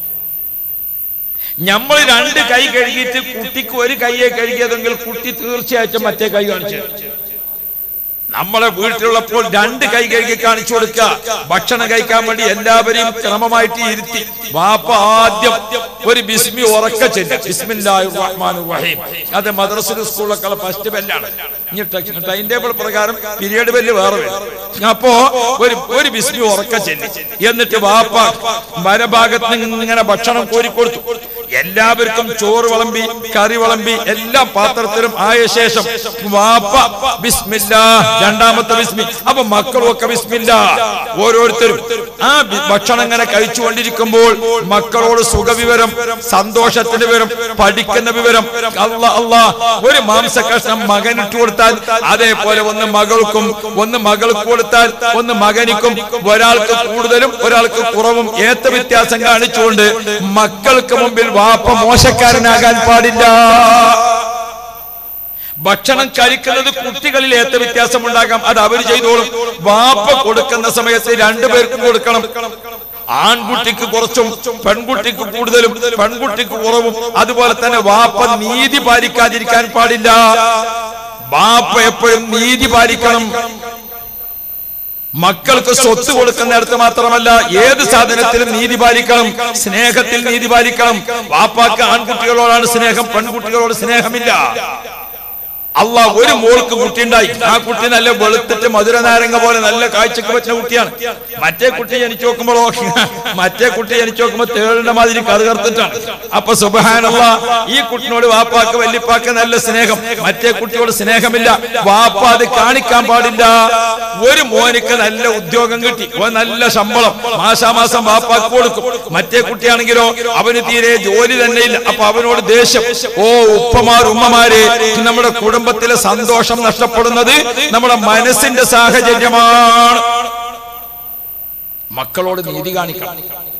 നമ്മൾ രണ്ട് കൈ കഴുകിയിട്ട് കുട്ടിക്ക് ഒരു കൈയെ കഴുകിയതെങ്കിൽ കുട്ടി തീർച്ചയായിട്ടും മറ്റേ കൈ കാണിച്ചു നമ്മളെ വീട്ടിലുള്ളപ്പോൾ രണ്ട് കൈ കഴുകി കാണിച്ചു കൊടുക്കുക ഭക്ഷണം കഴിക്കാൻ വേണ്ടി എല്ലാവരെയും ക്രമമായിട്ട് ഇരുത്തി വാപ്പ ആദ്യം ഒരു ബിസ്മി ഉറക്ക ചെല്ലും ബിസ്മില്ലാഹിർ റഹ്മാനിർ റഹീം അത് മദ്രസ സ്കൂളിലൊക്കെ ഫസ്റ്റ് ബെല്ലാണ് ഇനി ടൈം ടേബിൾ പ്രകാരം പീരിയഡ് ബെല്ല് വേറെ വരും അപ്പോ ഒരു ഒരു ബിസ്മി ഉറക്ക ചെല്ലി എന്നിട്ട് വാപ്പ മരഭാഗത്ത് നിന്ന് ഇങ്ങനെ ഭക്ഷണം കോരിക്കൊടുത്തു എല്ലാവർക്കും ചോറ് വിളമ്പി കറി വിളമ്പി എല്ലാ പാത്രത്തിലും ആയ ശേഷം വാപ്പ ബിസ്മില്ല രണ്ടാമത്തെ ബിസ്മി അപ്പൊ മക്കളും ഒക്കെ ബിസ്മില്ല ഓരോരുത്തരും ആ ബി- ഭക്ഷണം ഇങ്ങനെ കഴിച്ചുകൊണ്ടിരിക്കുമ്പോൾ മക്കളോട് സുഖവിവരം സന്തോഷത്തിന്റെ വിവരം പഠിക്കുന്ന വിവരം അല്ല അല്ല ഒരു മാംസ കഷ്ണം മകനിട്ട് കൊടുത്താൽ അതേപോലെ ഒന്ന് മകൾക്കും ഒന്ന് മകൾക്ക് കൊടുത്താൽ ഒന്ന് മകനിക്കും ഒരാൾക്ക് കൂടുതലും ഒരാൾക്ക് കുറവും ഏത്ത വ്യത്യാസം കാണിച്ചുകൊണ്ട് മക്കൾക്ക് മുമ്പിൽ വാപ്പ മോശക്കാരനാകാൻ പാടില്ല ഭക്ഷണം കഴിക്കുന്നത് കുട്ടികളിൽ ഏത്ത വ്യത്യാസം ഉണ്ടാകാം അത് അവർ ചെയ്തോളും വാപ്പ കൊടുക്കുന്ന സമയത്ത് രണ്ടുപേർക്കും കൊടുക്കണം ആൺകുട്ടിക്ക് കുറച്ചും പെൺകുട്ടിക്ക് കൂടുതലും പെൺകുട്ടിക്ക് കുറവും അതുപോലെ തന്നെ വാപ്പ നീതി പാലിക്കാതിരിക്കാൻ പാടില്ല വാപ്പ എപ്പോഴും നീതി പാലിക്കണം മക്കൾക്ക് സ്വത്ത് കൊടുക്കുന്നിടത്ത് മാത്രമല്ല ഏത് സാധനത്തിലും നീതി പാലിക്കണം സ്നേഹത്തിൽ നീതി പാലിക്കണം വാപ്പാക്ക് ആൺകുട്ടികളോടാണ് സ്നേഹം പെൺകുട്ടികളോട് സ്നേഹമില്ല അല്ല ഒരു മോൾക്ക് കുട്ടിയുണ്ടായി ആ കുട്ടി നല്ല വെളുത്തിട്ട് മധുര നാരങ്ങ പോലെ നല്ല കാഴ്ചക്ക് പറ്റുന്ന കുട്ടിയാണ് മറ്റേ കുട്ടി ജനിച്ചു നോക്കുമ്പോഴോ മറ്റേ കുട്ടി ജനിച്ചു നോക്കുമ്പോ തേളിന്റെ മാതിരി കറുകർത്തിട്ടാണ് അപ്പൊ സുബഹാനല്ല ഈ കുട്ടിനോട് വാപ്പാക്ക് വല്യപ്പാക്ക് നല്ല സ്നേഹം മറ്റേ കുട്ടിയോട് സ്നേഹമില്ല വാപ്പ അത് കാണിക്കാൻ പാടില്ല ഒരു മോനിക്ക് നല്ല ഉദ്യോഗം കിട്ടി ഒരു നല്ല ശമ്പളം മാസാമാസം വാപ്പാക്ക് കൊടുക്കും മറ്റേ കുട്ടിയാണെങ്കിലോ അവന് തീരെ ജോലി തന്നെ ഇല്ല അപ്പൊ അവനോട് ദേഷ്യം ഓ ഉപ്പമാർ ഉമ്മമാരെ നമ്മുടെ കുടുംബത്തിലെ സന്തോഷം നഷ്ടപ്പെടുന്നത് നമ്മുടെ മനസ്സിന്റെ സാഹചര്യമാണ് മക്കളോട് നീതി കാണിക്കണം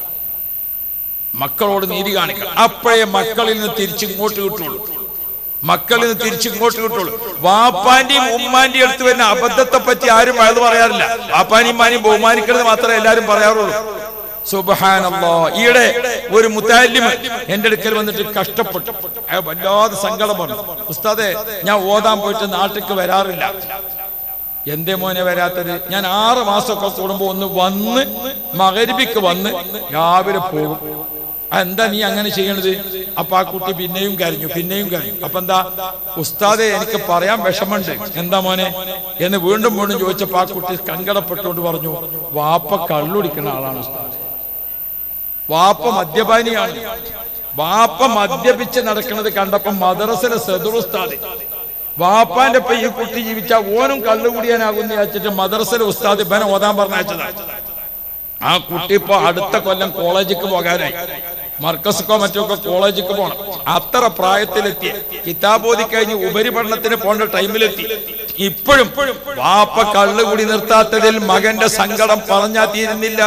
മക്കളോട് നീതി കാണിക്കണം അപ്പോഴേ മക്കളിൽ നിന്ന് തിരിച്ചിങ്ങോട്ട് കിട്ടുള്ളൂ മക്കളിൽ നിന്ന് തിരിച്ചിങ്ങോട്ട് കിട്ടുള്ളൂ വാപ്പാന്റെയും ഉമ്മാന്റെയും അടുത്ത് വരുന്ന അബദ്ധത്തെ പറ്റി ആരും അത് പറയാറില്ല വാപ്പാനെയും ഉമ്മാനെയും ബഹുമാനിക്കുന്നത് മാത്രമേ എല്ലാവരും പറയാറുള്ളൂ സുബഹാനല്ലോ ഈയിടെ ഒരു മുത്താലിം എന്റെ അടുക്കൽ വന്നിട്ട് കഷ്ടപ്പെട്ടു അയാൾ വല്ലാതെ സങ്കടം പറഞ്ഞു ഉസ്താദെ ഞാൻ ഓതാൻ പോയിട്ട് നാട്ടിലേക്ക് വരാറില്ല എന്തേ മോനെ വരാത്തത് ഞാൻ ആറ് മാസമൊക്കെ കൂടുമ്പോ ഒന്ന് വന്ന് മകരിബിക്ക് വന്ന് രാവിലെ പോകും ആ, എന്താ നീ അങ്ങനെ ചെയ്യണത് അപ്പൊ ആ കുട്ടി പിന്നെയും കരഞ്ഞു പിന്നെയും കരഞ്ഞു അപ്പൊ എന്താ ഉസ്താദെ എനിക്ക് പറയാൻ വിഷമുണ്ട് എന്താ മോനെ എന്ന് വീണ്ടും വീണ്ടും ചോദിച്ചപ്പോ ആ കുട്ടി സങ്കടപ്പെട്ടുകൊണ്ട് പറഞ്ഞു വാപ്പ കള്ളുടിക്കുന്ന ആളാണ് ഉസ്താദ് വാപ്പ മദ്യപാനിയാണ് വാപ്പ മദ്യപിച്ച് നടക്കുന്നത് കണ്ടപ്പോ മദ്രസിലെ സദുറുസ്താദ് വാപ്പാന്റെ ഒപ്പം ഈ കുട്ടി ജീവിച്ച ഓനും കള്ളുകുടിയാനാകുന്ന വിചാരിച്ചിട്ട് മദ്രസിലെ ഉസ്താദ് ഇവനെ ഓതാൻ പറഞ്ഞയച്ചതാണ് ആ കുട്ടി ഇപ്പൊ അടുത്ത കൊല്ലം കോളേജിക്ക് പോകാനായി മർക്കസ്ക്കോ മറ്റോ ഒക്കെ കോളേജിക്ക് പോകണം അത്ര പ്രായത്തിലെത്തി കിതാബോധി കഴിഞ്ഞ് ഉപരിപഠനത്തിന് പോകേണ്ട ടൈമിലെത്തി ഇപ്പോഴും വാപ്പ കള്ളുകുടി നിർത്താത്തതിൽ മകന്റെ സങ്കടം പറഞ്ഞാ തീരുന്നില്ല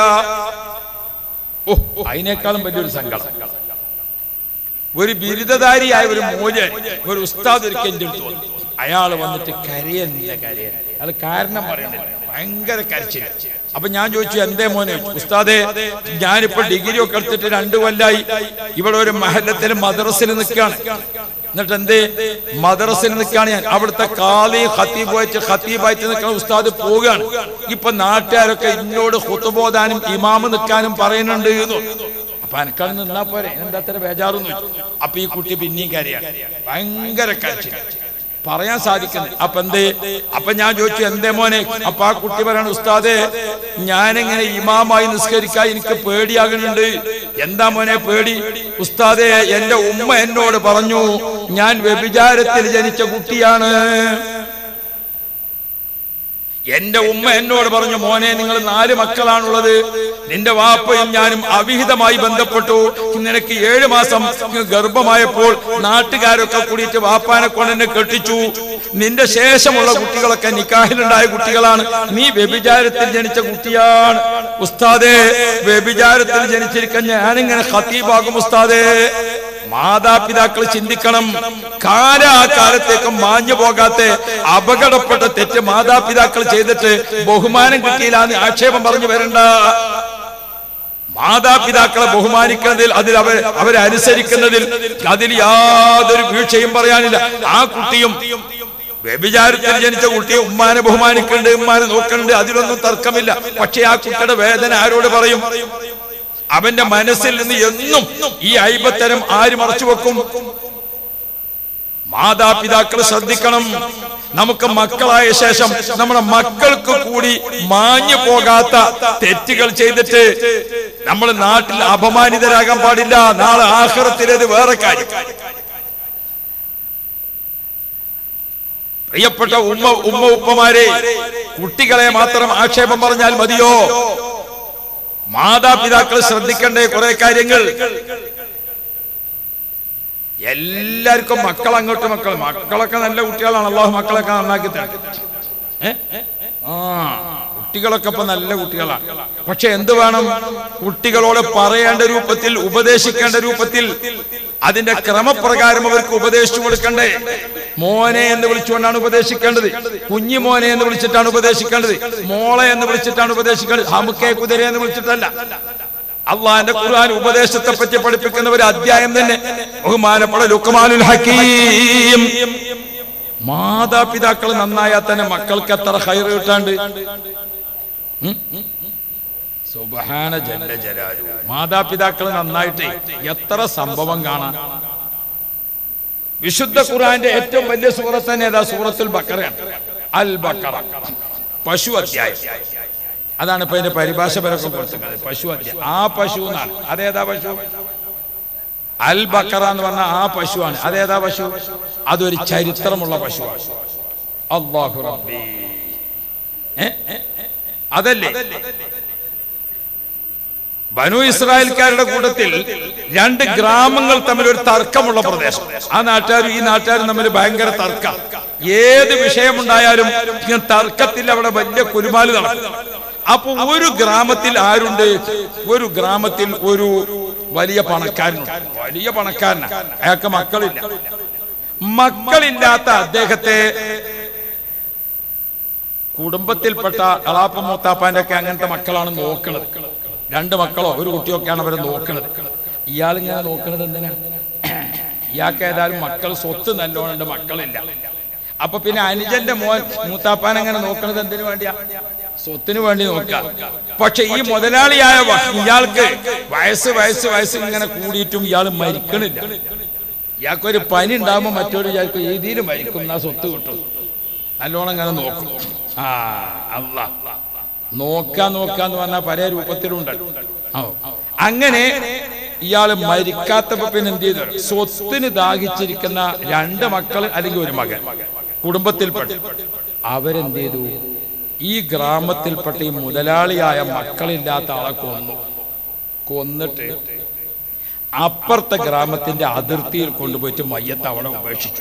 ഓ അതിനേക്കാളും വലിയൊരു സങ്കടം ഒരു ബിരുദധാരിയായ ഒരു മൂല്യൻ ഒരു ഉസ്താദ് ഒരിക്കൽ എന്റെ അടുത്ത് വന്നു അയാൾ വന്നിട്ട് കരയല്ല കരയൻ അയാൾ കാരണം പറയണില്ല ഭയങ്കര കരച്ചിൽ അപ്പൊ ഞാൻ ചോദിച്ചു എന്തേ മോനെ ഉസ്താദെ ഞാനിപ്പോ ഡിഗ്രി ഒക്കെ എടുത്തിട്ട് രണ്ടു കൊല്ലായി ഇവിടെ ഒരു മഹല്ലത്തിൽ മദ്രസിൽ നിൽക്കുകയാണ് എന്നിട്ട് എന്തേ മദ്രസിൽ നിൽക്കുകയാണ് ഞാൻ അവിടുത്തെ കാലി ഖത്തീബ് വെച്ച് ഖത്തീബായിട്ട് നിൽക്കുന്ന ഉസ്താദ് പോവുകയാണ് ഇപ്പൊ നാട്ടുകാരൊക്കെ എന്നോട് ഹുത്തുബോധാനും ഇമാമ് നിൽക്കാനും പറയുന്നുണ്ട് എന്ന് അപ്പൊ എനക്കാണ് നിന്നാ പോരെ എന്താ അത്ര ബേജാറെന്ന് വെച്ചു അപ്പൊ ഈ കുട്ടി പിന്നെയും കരയാണ് ഭയങ്കര കരച്ചിൽ പറയാൻ സാധിക്കുന്നത് അപ്പൊ എന്തേ അപ്പൊ ഞാൻ ചോദിച്ചു എന്തേ മോനെ അപ്പൊ ആ കുട്ടി പറയണ ഉസ്താദെ ഞാനിങ്ങനെ ഇമാമായി നിസ്കരിക്കാൻ എനിക്ക് പേടിയാകുന്നുണ്ട് എന്താ മോനെ പേടി ഉസ്താദെ എന്റെ ഉമ്മ എന്നോട് പറഞ്ഞു ഞാൻ വ്യഭിചാരത്തിൽ ജനിച്ച കുട്ടിയാണ് എന്റെ ഉമ്മ എന്നോട് പറഞ്ഞു മോനെ നിങ്ങൾ നാല് മക്കളാണുള്ളത് നിന്റെ വാപ്പയും ഞാനും അവിഹിതമായി ബന്ധപ്പെട്ടു നിനക്ക് ഏഴ് മാസം ഗർഭമായപ്പോൾ നാട്ടുകാരൊക്കെ കൂടിയിട്ട് വാപ്പാനെ കൊണ്ട് എന്നെ കെട്ടിച്ചു നിന്റെ ശേഷമുള്ള കുട്ടികളൊക്കെ നിക്കാഹിലുണ്ടായ കുട്ടികളാണ് നീ വ്യഭിചാരത്തിൽ ജനിച്ച കുട്ടിയാണ് ഉസ്താദേ വ്യഭിചാരത്തിൽ ജനിച്ചിരിക്കാൻ ഞാനിങ്ങനെ ഖത്തീബാകും ഉസ്താദേ മാതാപിതാക്കൾ ചിന്തിക്കണം കാലാകാലത്തേക്കും മാഞ്ഞു പോകാത്ത അപകടപ്പെട്ട തെറ്റ് മാതാപിതാക്കൾ ചെയ്തിട്ട് ബഹുമാനം കിട്ടിയില്ലാന്ന് ആക്ഷേപം പറഞ്ഞു വരണ്ട മാതാപിതാക്കളെ ബഹുമാനിക്കുന്നതിൽ അതിൽ അവർ അവരെ അനുസരിക്കുന്നതിൽ അതിൽ യാതൊരു വീഴ്ചയും പറയാനില്ല ആ കുട്ടിയും വ്യഭിചാരത്തിൽ ജനിച്ച കുട്ടിയെ ഉമ്മാനെ ബഹുമാനിക്കുന്നുണ്ട് ഉമ്മാനെ നോക്കുന്നുണ്ട് അതിലൊന്നും തർക്കമില്ല പക്ഷെ ആ കുട്ടിയുടെ വേദന ആരോട് പറയും അവന്റെ മനസ്സിൽ നിന്ന് എന്നും ഈ അയ്പത്തരം ആര് മറച്ചു വെക്കും മാതാപിതാക്കൾ ശ്രദ്ധിക്കണം നമുക്ക് മക്കളായ ശേഷം നമ്മുടെ മക്കൾക്ക് കൂടി മാഞ്ഞു പോകാത്ത തെറ്റുകൾ ചെയ്തിട്ട് നമ്മൾ നാട്ടിൽ അപമാനിതരാകാൻ പാടില്ല നാളെ ആഹ്റത്തിലേത് വേറെ കാര്യം പ്രിയപ്പെട്ട ഉമ്മ ഉമ്മ ഉപ്പമാരെ കുട്ടികളെ മാത്രം ആക്ഷേപം പറഞ്ഞാൽ മതിയോ മാതാപിതാക്കൾ ശ്രദ്ധിക്കേണ്ട കുറെ കാര്യങ്ങൾ എല്ലാവർക്കും മക്കൾ അങ്ങോട്ട് മക്കൾ മക്കളൊക്കെ നല്ല കുട്ടികളാണ് അള്ളാഹു മക്കളൊക്കെ നന്നാക്കി തരും ഏ? ആ കുട്ടികളൊക്കെ ഇപ്പൊ നല്ല കുട്ടികളാണ് പക്ഷെ എന്ത് വേണം കുട്ടികളോട് പറയേണ്ട രൂപത്തിൽ ഉപദേശിക്കേണ്ട രൂപത്തിൽ അതിന്റെ ക്രമപ്രകാരം അവർക്ക് ഉപദേശിച്ചു കൊടുക്കണ്ടേ മോനെ എന്ന് വിളിച്ചുകൊണ്ടാണ് ഉപദേശിക്കേണ്ടത് കുഞ്ഞു മോനെ എന്ന് വിളിച്ചിട്ടാണ് ഉപദേശിക്കേണ്ടത് മോളെ എന്ന് വിളിച്ചിട്ടാണ് ഉപദേശിക്കേണ്ടത് ഹമുക്കെ കുതിര എന്ന് വിളിച്ചിട്ടല്ല അള്ളാന്റെ ഖുർആൻ ഉപദേശത്തെ പറ്റി പഠിപ്പിക്കുന്ന ഒരു അധ്യായം തന്നെ ബഹുമാനപ്പെട്ട ലുക്മാനുൽ ഹക്കീം മാതാപിതാക്കൾ നന്നായാൽ തന്നെ മക്കൾക്ക് എത്ര ഹൈർ കിട്ടാണ്ട് ഉം? സുബ്ഹാന ജല്ല ജലാലു മാതാപിതാക്കൾ നന്നായിട്ട് എത്ര സംഭവം കാണാം വിശുദ്ധ ഖുർആന്റെ ഏറ്റവും വലിയ സൂറത്ത് തന്നെ ഏതാ സൂറത്തുൽ ബക്കറയാണ് അൽ ബക്കറ പശു അധ്യായം അതാണ് ഇപ്പൊ അതിന്റെ പരിഭാഷ പരക്കം കൊടുത്തിട്ടുള്ളത് പശു അധ്യായം ആ പശു എന്നാണ് അതേതാ പശു അൽ ബക്കറ എന്ന് പറഞ്ഞ ആ പശുവാണ് അതേതാ പശു അതൊരു ചരിത്രമുള്ള പശുവാണ് അള്ളാഹു റബ്ബി ഏ? അതല്ലേ ബനു ഇസ്രായേൽക്കാരുടെ കൂട്ടത്തിൽ രണ്ട് ഗ്രാമങ്ങൾ തമ്മിൽ ഒരു തർക്കമുള്ള പ്രദേശം ആ നാട്ടുകാരും ഈ നാട്ടുകാരും തമ്മിൽ ഭയങ്കര തർക്കം ഏത് വിഷയമുണ്ടായാലും ഇങ്ങനെ തർക്കത്തിൽ അവിടെ വലിയ കുലുമാല് നടക്കും അപ്പൊ ഒരു ഗ്രാമത്തിൽ ആരുണ്ട് ഒരു ഗ്രാമത്തിൽ ഒരു വലിയ പണക്കാരനുണ്ട് വലിയ പണക്കാരനാണ് അയാൾക്ക് മക്കളില്ല മക്കളില്ലാത്ത അദ്ദേഹത്തെ കുടുംബത്തിൽപ്പെട്ട അളാപ്പ മൂത്താപ്പാന്റെ ഒക്കെ അങ്ങനത്തെ മക്കളാണ് നോക്കുന്നത് രണ്ട് മക്കളോ ഒരു കുട്ടിയൊക്കെയാണ് അവരെ നോക്കുന്നത് ഇയാളിങ്ങനെ നോക്കുന്നത് എന്തിനാ ഇയാൾക്ക് ഏതായാലും മക്കൾ സ്വത്ത് നല്ലോണുണ്ട് മക്കളില്ല അപ്പൊ പിന്നെ അനുജന്റെ മോൻ മൂത്താപ്പാൻ അങ്ങനെ നോക്കുന്നത് എന്തിനു വേണ്ടിയാ സ്വത്തിന് വേണ്ടി നോക്കുക പക്ഷെ ഈ മുതലാളിയായ വ- ഇയാൾക്ക് വയസ്സ് വയസ്സ് വയസ്സ് ഇങ്ങനെ കൂടിയിട്ടും ഇയാൾ മരിക്കണില്ല ഇയാൾക്കൊരു പനി ഉണ്ടാകുമ്പോൾ മറ്റൊരു ഇയാൾക്ക് രീതിയിൽ മരിക്കും എന്നാ സ്വത്ത് കിട്ടും നല്ലോണം ഇങ്ങനെ നോക്കും ആ അല്ല നോക്കാ നോക്കാന്ന് പറഞ്ഞാൽ പല രൂപത്തിലുണ്ട് ആ. അങ്ങനെ ഇയാള് മരിക്കാത്തപ്പോ പിന്നെ എന്ത് ചെയ്തു സ്വത്തിന് ദാഹിച്ചിരിക്കുന്ന രണ്ട് മക്കൾ അല്ലെങ്കിൽ ഒരു മകൻ കുടുംബത്തിൽപ്പെട്ട അവരെന്ത് ചെയ്തു ഈ ഗ്രാമത്തിൽപ്പെട്ട ഈ മുതലാളിയായ മക്കളില്ലാത്ത ആളെ കൊന്നു കൊന്നിട്ട് അപ്പുറത്തെ ഗ്രാമത്തിന്റെ അതിർത്തിയിൽ കൊണ്ടുപോയിട്ട് മയ്യത്ത് അവിടെ ഉപേക്ഷിച്ചു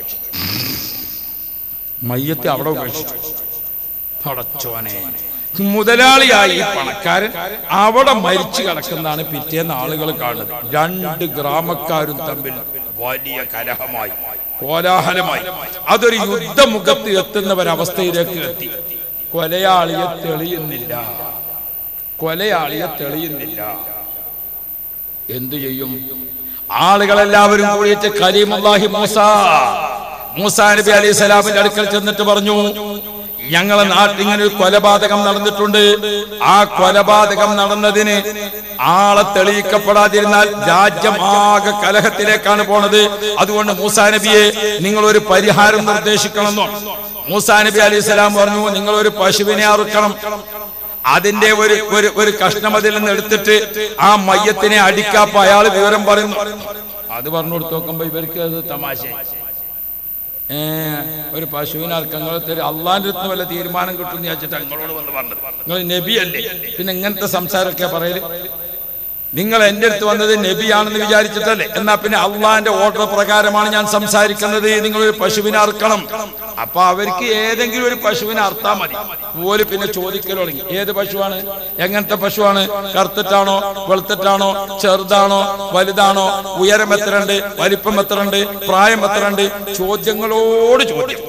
മയ്യത്ത് അവിടെ ഉപേക്ഷിച്ചു പടച്ചോനെ മുതലാളിയായി ഈ പണക്കാരൻ അവിടെ മരിച്ചു കിടക്കുന്നതാണ് പിറ്റേന്ന് ആളുകൾ കാണുന്നത് രണ്ട് ഗ്രാമക്കാരും തമ്മിൽ വലിയ കലഹമായി കോലാഹലമായി അതൊരു യുദ്ധമുഖത്ത് എത്തുന്ന ഒരവസ്ഥയിലേക്ക് എത്തി കൊലയാളിയെ തെളിയുന്നില്ല കൊലയാളിയെ തെളിയുന്നില്ല എന്തു ചെയ്യും ആളുകളെല്ലാവരും കൂടിയിട്ട് കരീമുല്ലാഹി മൂസ മൂസ നബി അലൈഹി സ്വലാമിന്റെ അടുക്കൽ ചെന്നിട്ട് പറഞ്ഞു ഞങ്ങളെ നാട്ടിൽ ഇങ്ങനെ ഒരു കൊലപാതകം നടന്നിട്ടുണ്ട് ആ കൊലപാതകം നടന്നതിന് ആളെ തെളിയിക്കപ്പെടാതിരുന്നാൽ രാജ്യം ആകെ കലഹത്തിലേക്കാണ് പോണത് അതുകൊണ്ട് മൂസാ നബിയെ നിങ്ങൾ ഒരു പരിഹാരം നിർദ്ദേശിക്കണമെന്നോ മൂസാ നബി അലൈഹി സ്വലാം പറഞ്ഞു നിങ്ങൾ ഒരു പശുവിനെ അറുക്കണം അതിന്റെ ഒരു ഒരു ഒരു കഷ്ണം അതിൽ നിന്ന് എടുത്തിട്ട് ആ മയ്യത്തിനെ അടിക്കാപ്പ അയാൾ വിവരം പറയുന്നു അത് പറഞ്ഞു കൊടുത്ത് നോക്കുമ്പോ ഇവർക്ക് അത് തമാശ ഏ ഒരു പശുവിനെ അർക്കങ്ങൾ അള്ളാന്റെ അടുത്ത് വല്ല തീരുമാനം കിട്ടും എന്ന് വെച്ചിട്ട് നിങ്ങളോട് വന്ന് പറഞ്ഞത് നിങ്ങൾ നബിയല്ലേ പിന്നെ ഇങ്ങനത്തെ സംസാരമൊക്കെ പറയല് നിങ്ങൾ എന്റെ അടുത്ത് വന്നത് നബിയാണെന്ന് വിചാരിച്ചിട്ടല്ലേ എന്നാ പിന്നെ അള്ളാന്റെ ഓർഡർ പ്രകാരമാണ് ഞാൻ സംസാരിക്കുന്നത് നിങ്ങൾ ഒരു പശുവിനെ അറുക്കണം അപ്പൊ അവർക്ക് ഏതെങ്കിലും ഒരു പശുവിനെ അറുത്താ മതി ഓല് പിന്നെ ചോദിക്കൽ തുടങ്ങി ഏത് പശുവാണ് എങ്ങനത്തെ പശുവാണ് കറുത്തിട്ടാണോ വെളുത്തിട്ടാണോ ചെറുതാണോ വലുതാണോ ഉയരം എത്രയുണ്ട് വലിപ്പം എത്രയുണ്ട് പ്രായം എത്രയുണ്ട് ചോദ്യങ്ങളോട് ചോദ്യം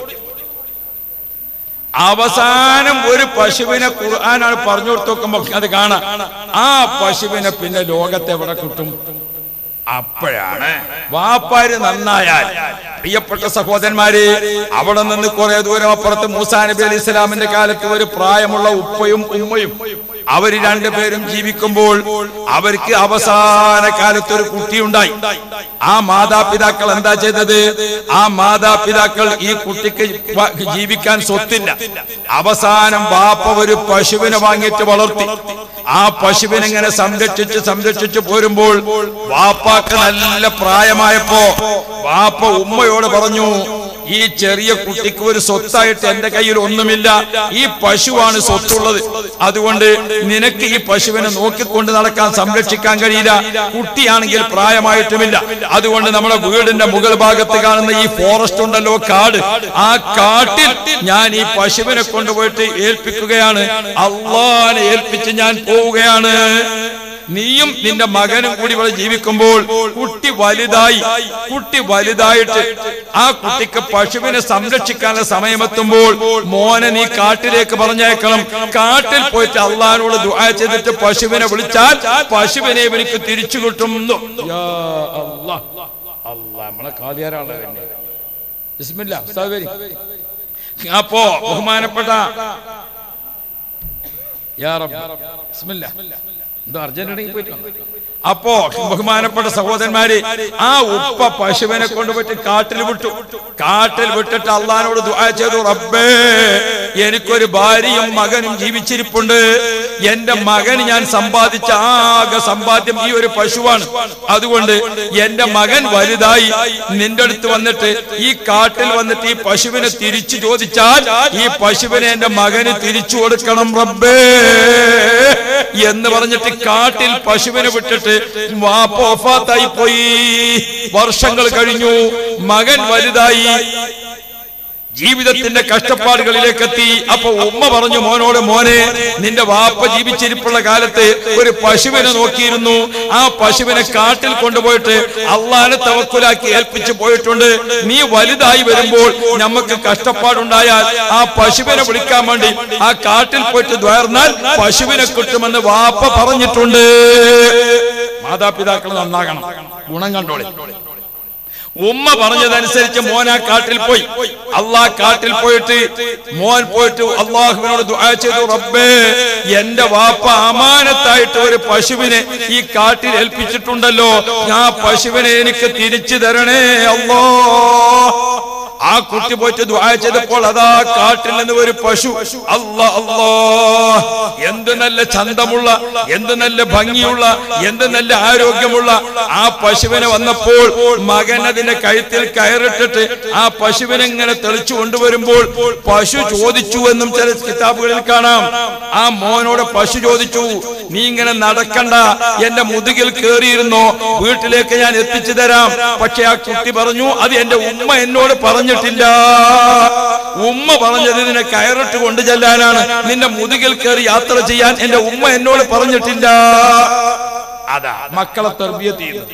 അവസാനം ഒരു പശുവിനെ ഖുർആനാണ് പറഞ്ഞു കൊടുത്തു നോക്കുമ്പോ അത് കാണാം ആ പശുവിനെ പിന്നെ ലോകത്തെ എവിടെ കിട്ടും അപ്പോഴാണ് വാപ്പാര് നന്നായാൽ പ്രിയപ്പെട്ട സഹോദരന്മാര് അവിടെ നിന്ന് കുറെ ദൂരം അപ്പുറത്ത് മൂസാ നബി അലി ഇസ്ലാമിന്റെ കാലത്ത് ഒരു പ്രായമുള്ള ഉപ്പയും ഉമ്മയും അവര് രണ്ടുപേരും ജീവിക്കുമ്പോൾ അവർക്ക് അവസാന കാലത്ത് ഒരു കുട്ടിയുണ്ടായി ആ മാതാപിതാക്കൾ എന്താ ചെയ്തത് ആ മാതാപിതാക്കൾ ഈ കുട്ടിക്ക് വ- ജീവിക്കാൻ സ്വത്തില്ല അവസാനം ബാപ്പ ഒരു പശുവിനെ വാങ്ങിയിട്ട് വളർത്തി ആ പശുവിനെ ഇങ്ങനെ സംരക്ഷിച്ച് സംരക്ഷിച്ച് പോരുമ്പോൾ വാപ്പാക്ക് നല്ല പ്രായമായപ്പോ വാപ്പ ഉമ്മയോട് പറഞ്ഞു ഈ ചെറിയ കുട്ടിക്ക് ഒരു സ്വത്തായിട്ട് എന്റെ കയ്യിൽ ഒന്നുമില്ല ഈ പശുവാണ് സ്വത്തുള്ളത് അതുകൊണ്ട് നിനക്ക് ഈ പശുവിനെ നോക്കിക്കൊണ്ട് നടക്കാൻ സംരക്ഷിക്കാൻ കഴിയില്ല കുട്ടിയാണെങ്കിൽ പ്രായമായിട്ടുമില്ല അതുകൊണ്ട് നമ്മുടെ വീടിന്റെ മുകൾ ഭാഗത്ത് കാണുന്ന ഈ ഫോറസ്റ്റ് ഉണ്ടല്ലോ കാട് ആ കാട്ടിൽ ഞാൻ ഈ പശുവിനെ കൊണ്ടുപോയിട്ട് ഏൽപ്പിക്കുകയാണ് അള്ളാനെ ഏൽപ്പിച്ച് ഞാൻ പോവുകയാണ് നീയും നിന്റെ മകനും കൂടി ഇവിടെ ജീവിക്കുമ്പോൾ കുട്ടി വലുതായി കുട്ടി വലുതായിട്ട് ആ കുട്ടിക്ക് പശുവിനെ സംരക്ഷിക്കാനുള്ള സമയമെത്തുമ്പോൾ മോനെ നീ കാട്ടിലേക്ക് പറഞ്ഞേക്കണം കാട്ടിൽ പോയിട്ട് അള്ളഹാനോട് ദുആ ചെയ്തിട്ട് പശുവിനെ വിളിച്ചാൽ പശുവിനെ ഇവനിക്ക് തിരിച്ചു കിട്ടും എന്ന്. യാ അല്ലാ. അല്ലാ, നമ്മളെ കാലിയാരാളെ തന്നെ ബിസ്മില്ലാ, ഉസ്താദ് വരി. അപ്പോ ബഹുമാനപ്പെട്ട യാ റബ്ബ് ബിസ്മില്ലാ എന്തോ അർജന്റീനയിൽ പോയിട്ട് വന്നു. അപ്പോ ബഹുമാനപ്പെട്ട സഹോദരന്മാര് ആ ഉപ്പ പശുവിനെ കൊണ്ടുപോയിട്ട് കാട്ടിൽ വിട്ടു കാട്ടിൽ വിട്ടിട്ട് അള്ളഹാനോട് ദുആ ചെയ്തു റബ്ബേ എനിക്കൊരു ഭാര്യയും മകനും ജീവിച്ചിരിപ്പുണ്ട് എന്റെ മകന് ഞാൻ സമ്പാദിച്ച ആകെ സമ്പാദ്യം ഈ ഒരു പശുവാണ് അതുകൊണ്ട് എന്റെ മകൻ വലുതായി നിന്റെ അടുത്ത് വന്നിട്ട് ഈ കാട്ടിൽ വന്നിട്ട് ഈ പശുവിനെ തിരിച്ചു ചോദിച്ചാൽ ഈ പശുവിനെ എന്റെ മകന് തിരിച്ചു കൊടുക്കണം റബ്ബേ എന്ന് പറഞ്ഞിട്ട് കാട്ടിൽ പശുവിനെ വിട്ടിട്ട് വാപ്പ ഒഫാത്തായി പോയി വർഷങ്ങൾ കഴിഞ്ഞു മകൻ വലുതായി ജീവിതത്തിന്റെ കഷ്ടപ്പാടുകളിലേക്ക് എത്തി അപ്പൊ ഉമ്മ പറഞ്ഞു മോനോട് മോനെ നിന്റെ വാപ്പ ജീവിച്ചിരിപ്പുള്ള കാലത്ത് ഒരു പശുവിനെ നോക്കിയിരുന്നു ആ പശുവിനെ കാട്ടിൽ കൊണ്ടുപോയിട്ട് അള്ളാനെ തവക്കുലാക്കി ഏൽപ്പിച്ചു പോയിട്ടുണ്ട് നീ വലുതായി വരുമ്പോൾ നമുക്ക് കഷ്ടപ്പാടുണ്ടായാൽ ആ പശുവിനെ വിളിക്കാൻ വേണ്ടി ആ കാട്ടിൽ പോയിട്ട് ദ്വയർന്നാൽ പശുവിനെ കിട്ടുമെന്ന് വാപ്പ പറഞ്ഞിട്ടുണ്ട് മാതാപിതാക്കൾ നന്നാകണം ഗുണം കണ്ടോളി ഉമ്മ പറഞ്ഞതനുസരിച്ച് മോൻ ആ കാട്ടിൽ പോയി അള്ളാഹ് കാട്ടിൽ പോയിട്ട് മോൻ പോയിട്ട് അള്ളാഹുവിനോട് ദുആ ചെയ്തു റബ്ബേ എന്റെ വാപ്പ അമാനത്തായിട്ട് ഒരു പശുവിനെ ഈ കാട്ടിൽ ഏൽപ്പിച്ചിട്ടുണ്ടല്ലോ ആ പശുവിനെ എനിക്ക് തിരിച്ചു തരണേ അല്ലോ ആ കുട്ടി പോയിട്ട് ദുആ ചെയ്തപ്പോൾ അതാ കാട്ടിൽ നിന്ന് ഒരു പശു അല്ലാ അല്ലാ എന്ത് നല്ല ചന്തമുള്ള എന്ത് നല്ല ഭംഗിയുള്ള എന്ത് നല്ല ആരോഗ്യമുള്ള ആ പശുവിനെ വന്നപ്പോൾ മകൻ അതിന്റെ കഴുത്തിൽ കയറിട്ടിട്ട് ആ പശുവിനെ ഇങ്ങനെ തെളിച്ചു കൊണ്ടുവരുമ്പോൾ പശു ചോദിച്ചു എന്നും ചില കിതാബുകളിൽ കാണാം ആ മോനോട് പശു ചോദിച്ചു നീ ഇങ്ങനെ നടക്കണ്ട എന്റെ മുതുകിൽ കയറിയിരുന്നോ വീട്ടിലേക്ക് ഞാൻ എത്തിച്ചു തരാം പക്ഷെ ആ കുട്ടി പറഞ്ഞു അത് എന്റെ ഉമ്മ എന്നോട് പറഞ്ഞിട്ടില്ല ഉമ്മ പറഞ്ഞത് ഇതിനെ കയറിട്ട് കൊണ്ടു ചെല്ലാനാണ് നിന്റെ മുതുകിൽ കയറി യാത്ര ചെയ്യാൻ എന്റെ ഉമ്മ എന്നോട് പറഞ്ഞിട്ടില്ല അതാ മക്കളെ തെർബിയത്ത് ചെയ്യുന്നത്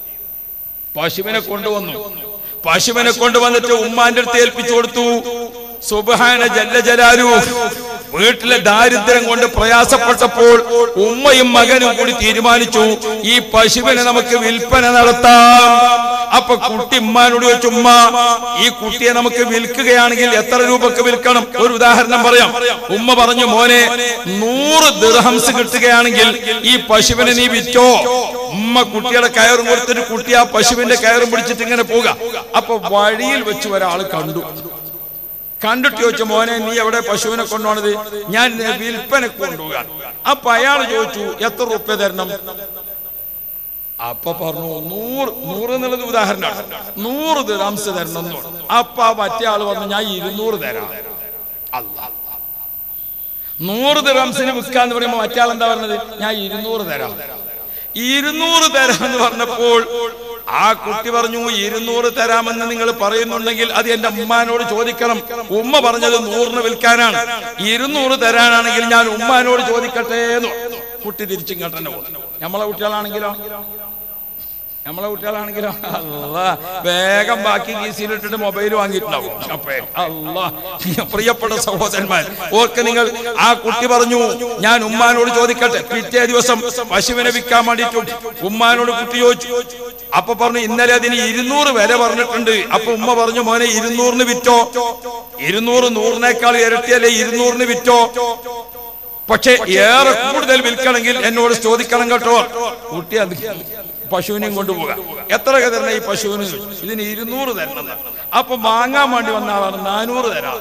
പശുവിനെ കൊണ്ടുവന്നു പശുവിനെ കൊണ്ടുവന്നിട്ട് ഉമ്മാന്റെ അടുത്ത് ഏൽപ്പിച്ചു കൊടുത്തു സുബഹാന ജല്ല ജലാലു വീട്ടിലെ ദാരിദ്ര്യം കൊണ്ട് പ്രയാസപ്പെട്ടപ്പോൾ ഉമ്മയും മകനും കൂടി തീരുമാനിച്ചു ഈ പശുവിനെ നമുക്ക് വിൽപ്പന നടത്താം അപ്പൊ കുട്ടി ഉമ്മാനോട് ചോദിച്ചു ഉമ്മ ഈ കുട്ടിയെ നമുക്ക് വിൽക്കുകയാണെങ്കിൽ എത്ര രൂപക്ക് വിൽക്കണം ഒരു ഉദാഹരണം പറയാം ഉമ്മ പറഞ്ഞു മോനെ നൂറ് ദിർഹംസ് കിട്ടുകയാണെങ്കിൽ ഈ പശുവിനെ നീ വിറ്റോ ഉമ്മ കുട്ടിയുടെ കയറും കൊടുത്തിട്ട് കുട്ടി ആ പശുവിന്റെ കയറും പിടിച്ചിട്ട് ഇങ്ങനെ പോവുക അപ്പൊ വഴിയിൽ വെച്ച് ഒരാൾ കണ്ടു കണ്ടിട്ട് ചോദിച്ചു മോനെ നീ എവിടെ പശുവിനെ കൊണ്ടുപോണത് ഞാൻ ഇതിനെ വിൽപ്പന കൊണ്ടുപോകാൻ അപ്പൊ അയാൾ ചോദിച്ചു എത്ര റുപ്യ തരണം അപ്പൊ പറഞ്ഞു നൂറ് നൂറ് എന്നുള്ളത് ഉദാഹരണമാണ് നൂറ് ദിറാംസ് തരണം എന്ന് പറഞ്ഞു. അപ്പൊ ആ മറ്റേ ആള് പറഞ്ഞു ഞാൻ ഇരുന്നൂറ് തരാം അല്ല നൂറ് ദിറാംസിന് വിൽക്കാന്ന് പറയുമ്പോ മറ്റേ ആൾ എന്താ പറഞ്ഞത് ഞാൻ ഇരുന്നൂറ് തരാം ഇരുന്നൂറ് തരാം എന്ന് പറഞ്ഞപ്പോൾ ആ കുട്ടി പറഞ്ഞു ഇരുന്നൂറ് തരാമെന്ന് നിങ്ങൾ പറയുന്നുണ്ടെങ്കിൽ അത് എന്റെ ഉമ്മാനോട് ചോദിക്കണം ഉമ്മ പറഞ്ഞത് നൂറിന് വിൽക്കാനാണ് ഇരുന്നൂറ് തരാനാണെങ്കിൽ ഞാൻ ഉമ്മാനോട് ചോദിക്കട്ടെ എന്ന് പറഞ്ഞു. കുട്ടി തിരിച്ചും കേട്ടെന്നെ പോകും നമ്മളെ കുട്ടികളാണെങ്കിലോ നമ്മളെ കുട്ടികളാണെങ്കിലോ അല്ല വേഗം ബാക്കി കീസിലിട്ടിട്ട് മൊബൈൽ വാങ്ങിയിട്ടുണ്ടാവും അപ്പേ അല്ല പ്രിയപ്പെട്ട സഹോദരന്മാർ ഓർക്ക് നിങ്ങൾ ആ കുട്ടി പറഞ്ഞു ഞാൻ ഉമ്മാനോട് ചോദിക്കട്ടെ പിറ്റേ ദിവസം പശുവിനെ വിൽക്കാൻ വേണ്ടിയിട്ട് ഉമ്മാനോട് കുട്ടി ചോദിച്ചു അപ്പൊ പറഞ്ഞു ഇന്നലെ അതിന് ഇരുന്നൂറ് വില പറഞ്ഞിട്ടുണ്ട് അപ്പൊ ഉമ്മ പറഞ്ഞു മോനെ ഇരുന്നൂറിന് വിറ്റോ ഇരുന്നൂറ് നൂറിനേക്കാൾ ഇരട്ടിയല്ലേ ഇരുന്നൂറിന് വിറ്റോ പക്ഷെ ഏറെ കൂടുതൽ വിൽക്കണമെങ്കിൽ എന്നോട് ചോദിക്കണം കേട്ടോ കുട്ടി അത് പശുവിനെയും കൊണ്ടുപോകാം എത്ര തരണം ഈ പശുവിന് ഇതിന് ഇരുന്നൂറ് തരണം അപ്പൊ വാങ്ങാൻ വേണ്ടി വന്ന ആളാണ് നാനൂറ് തരാം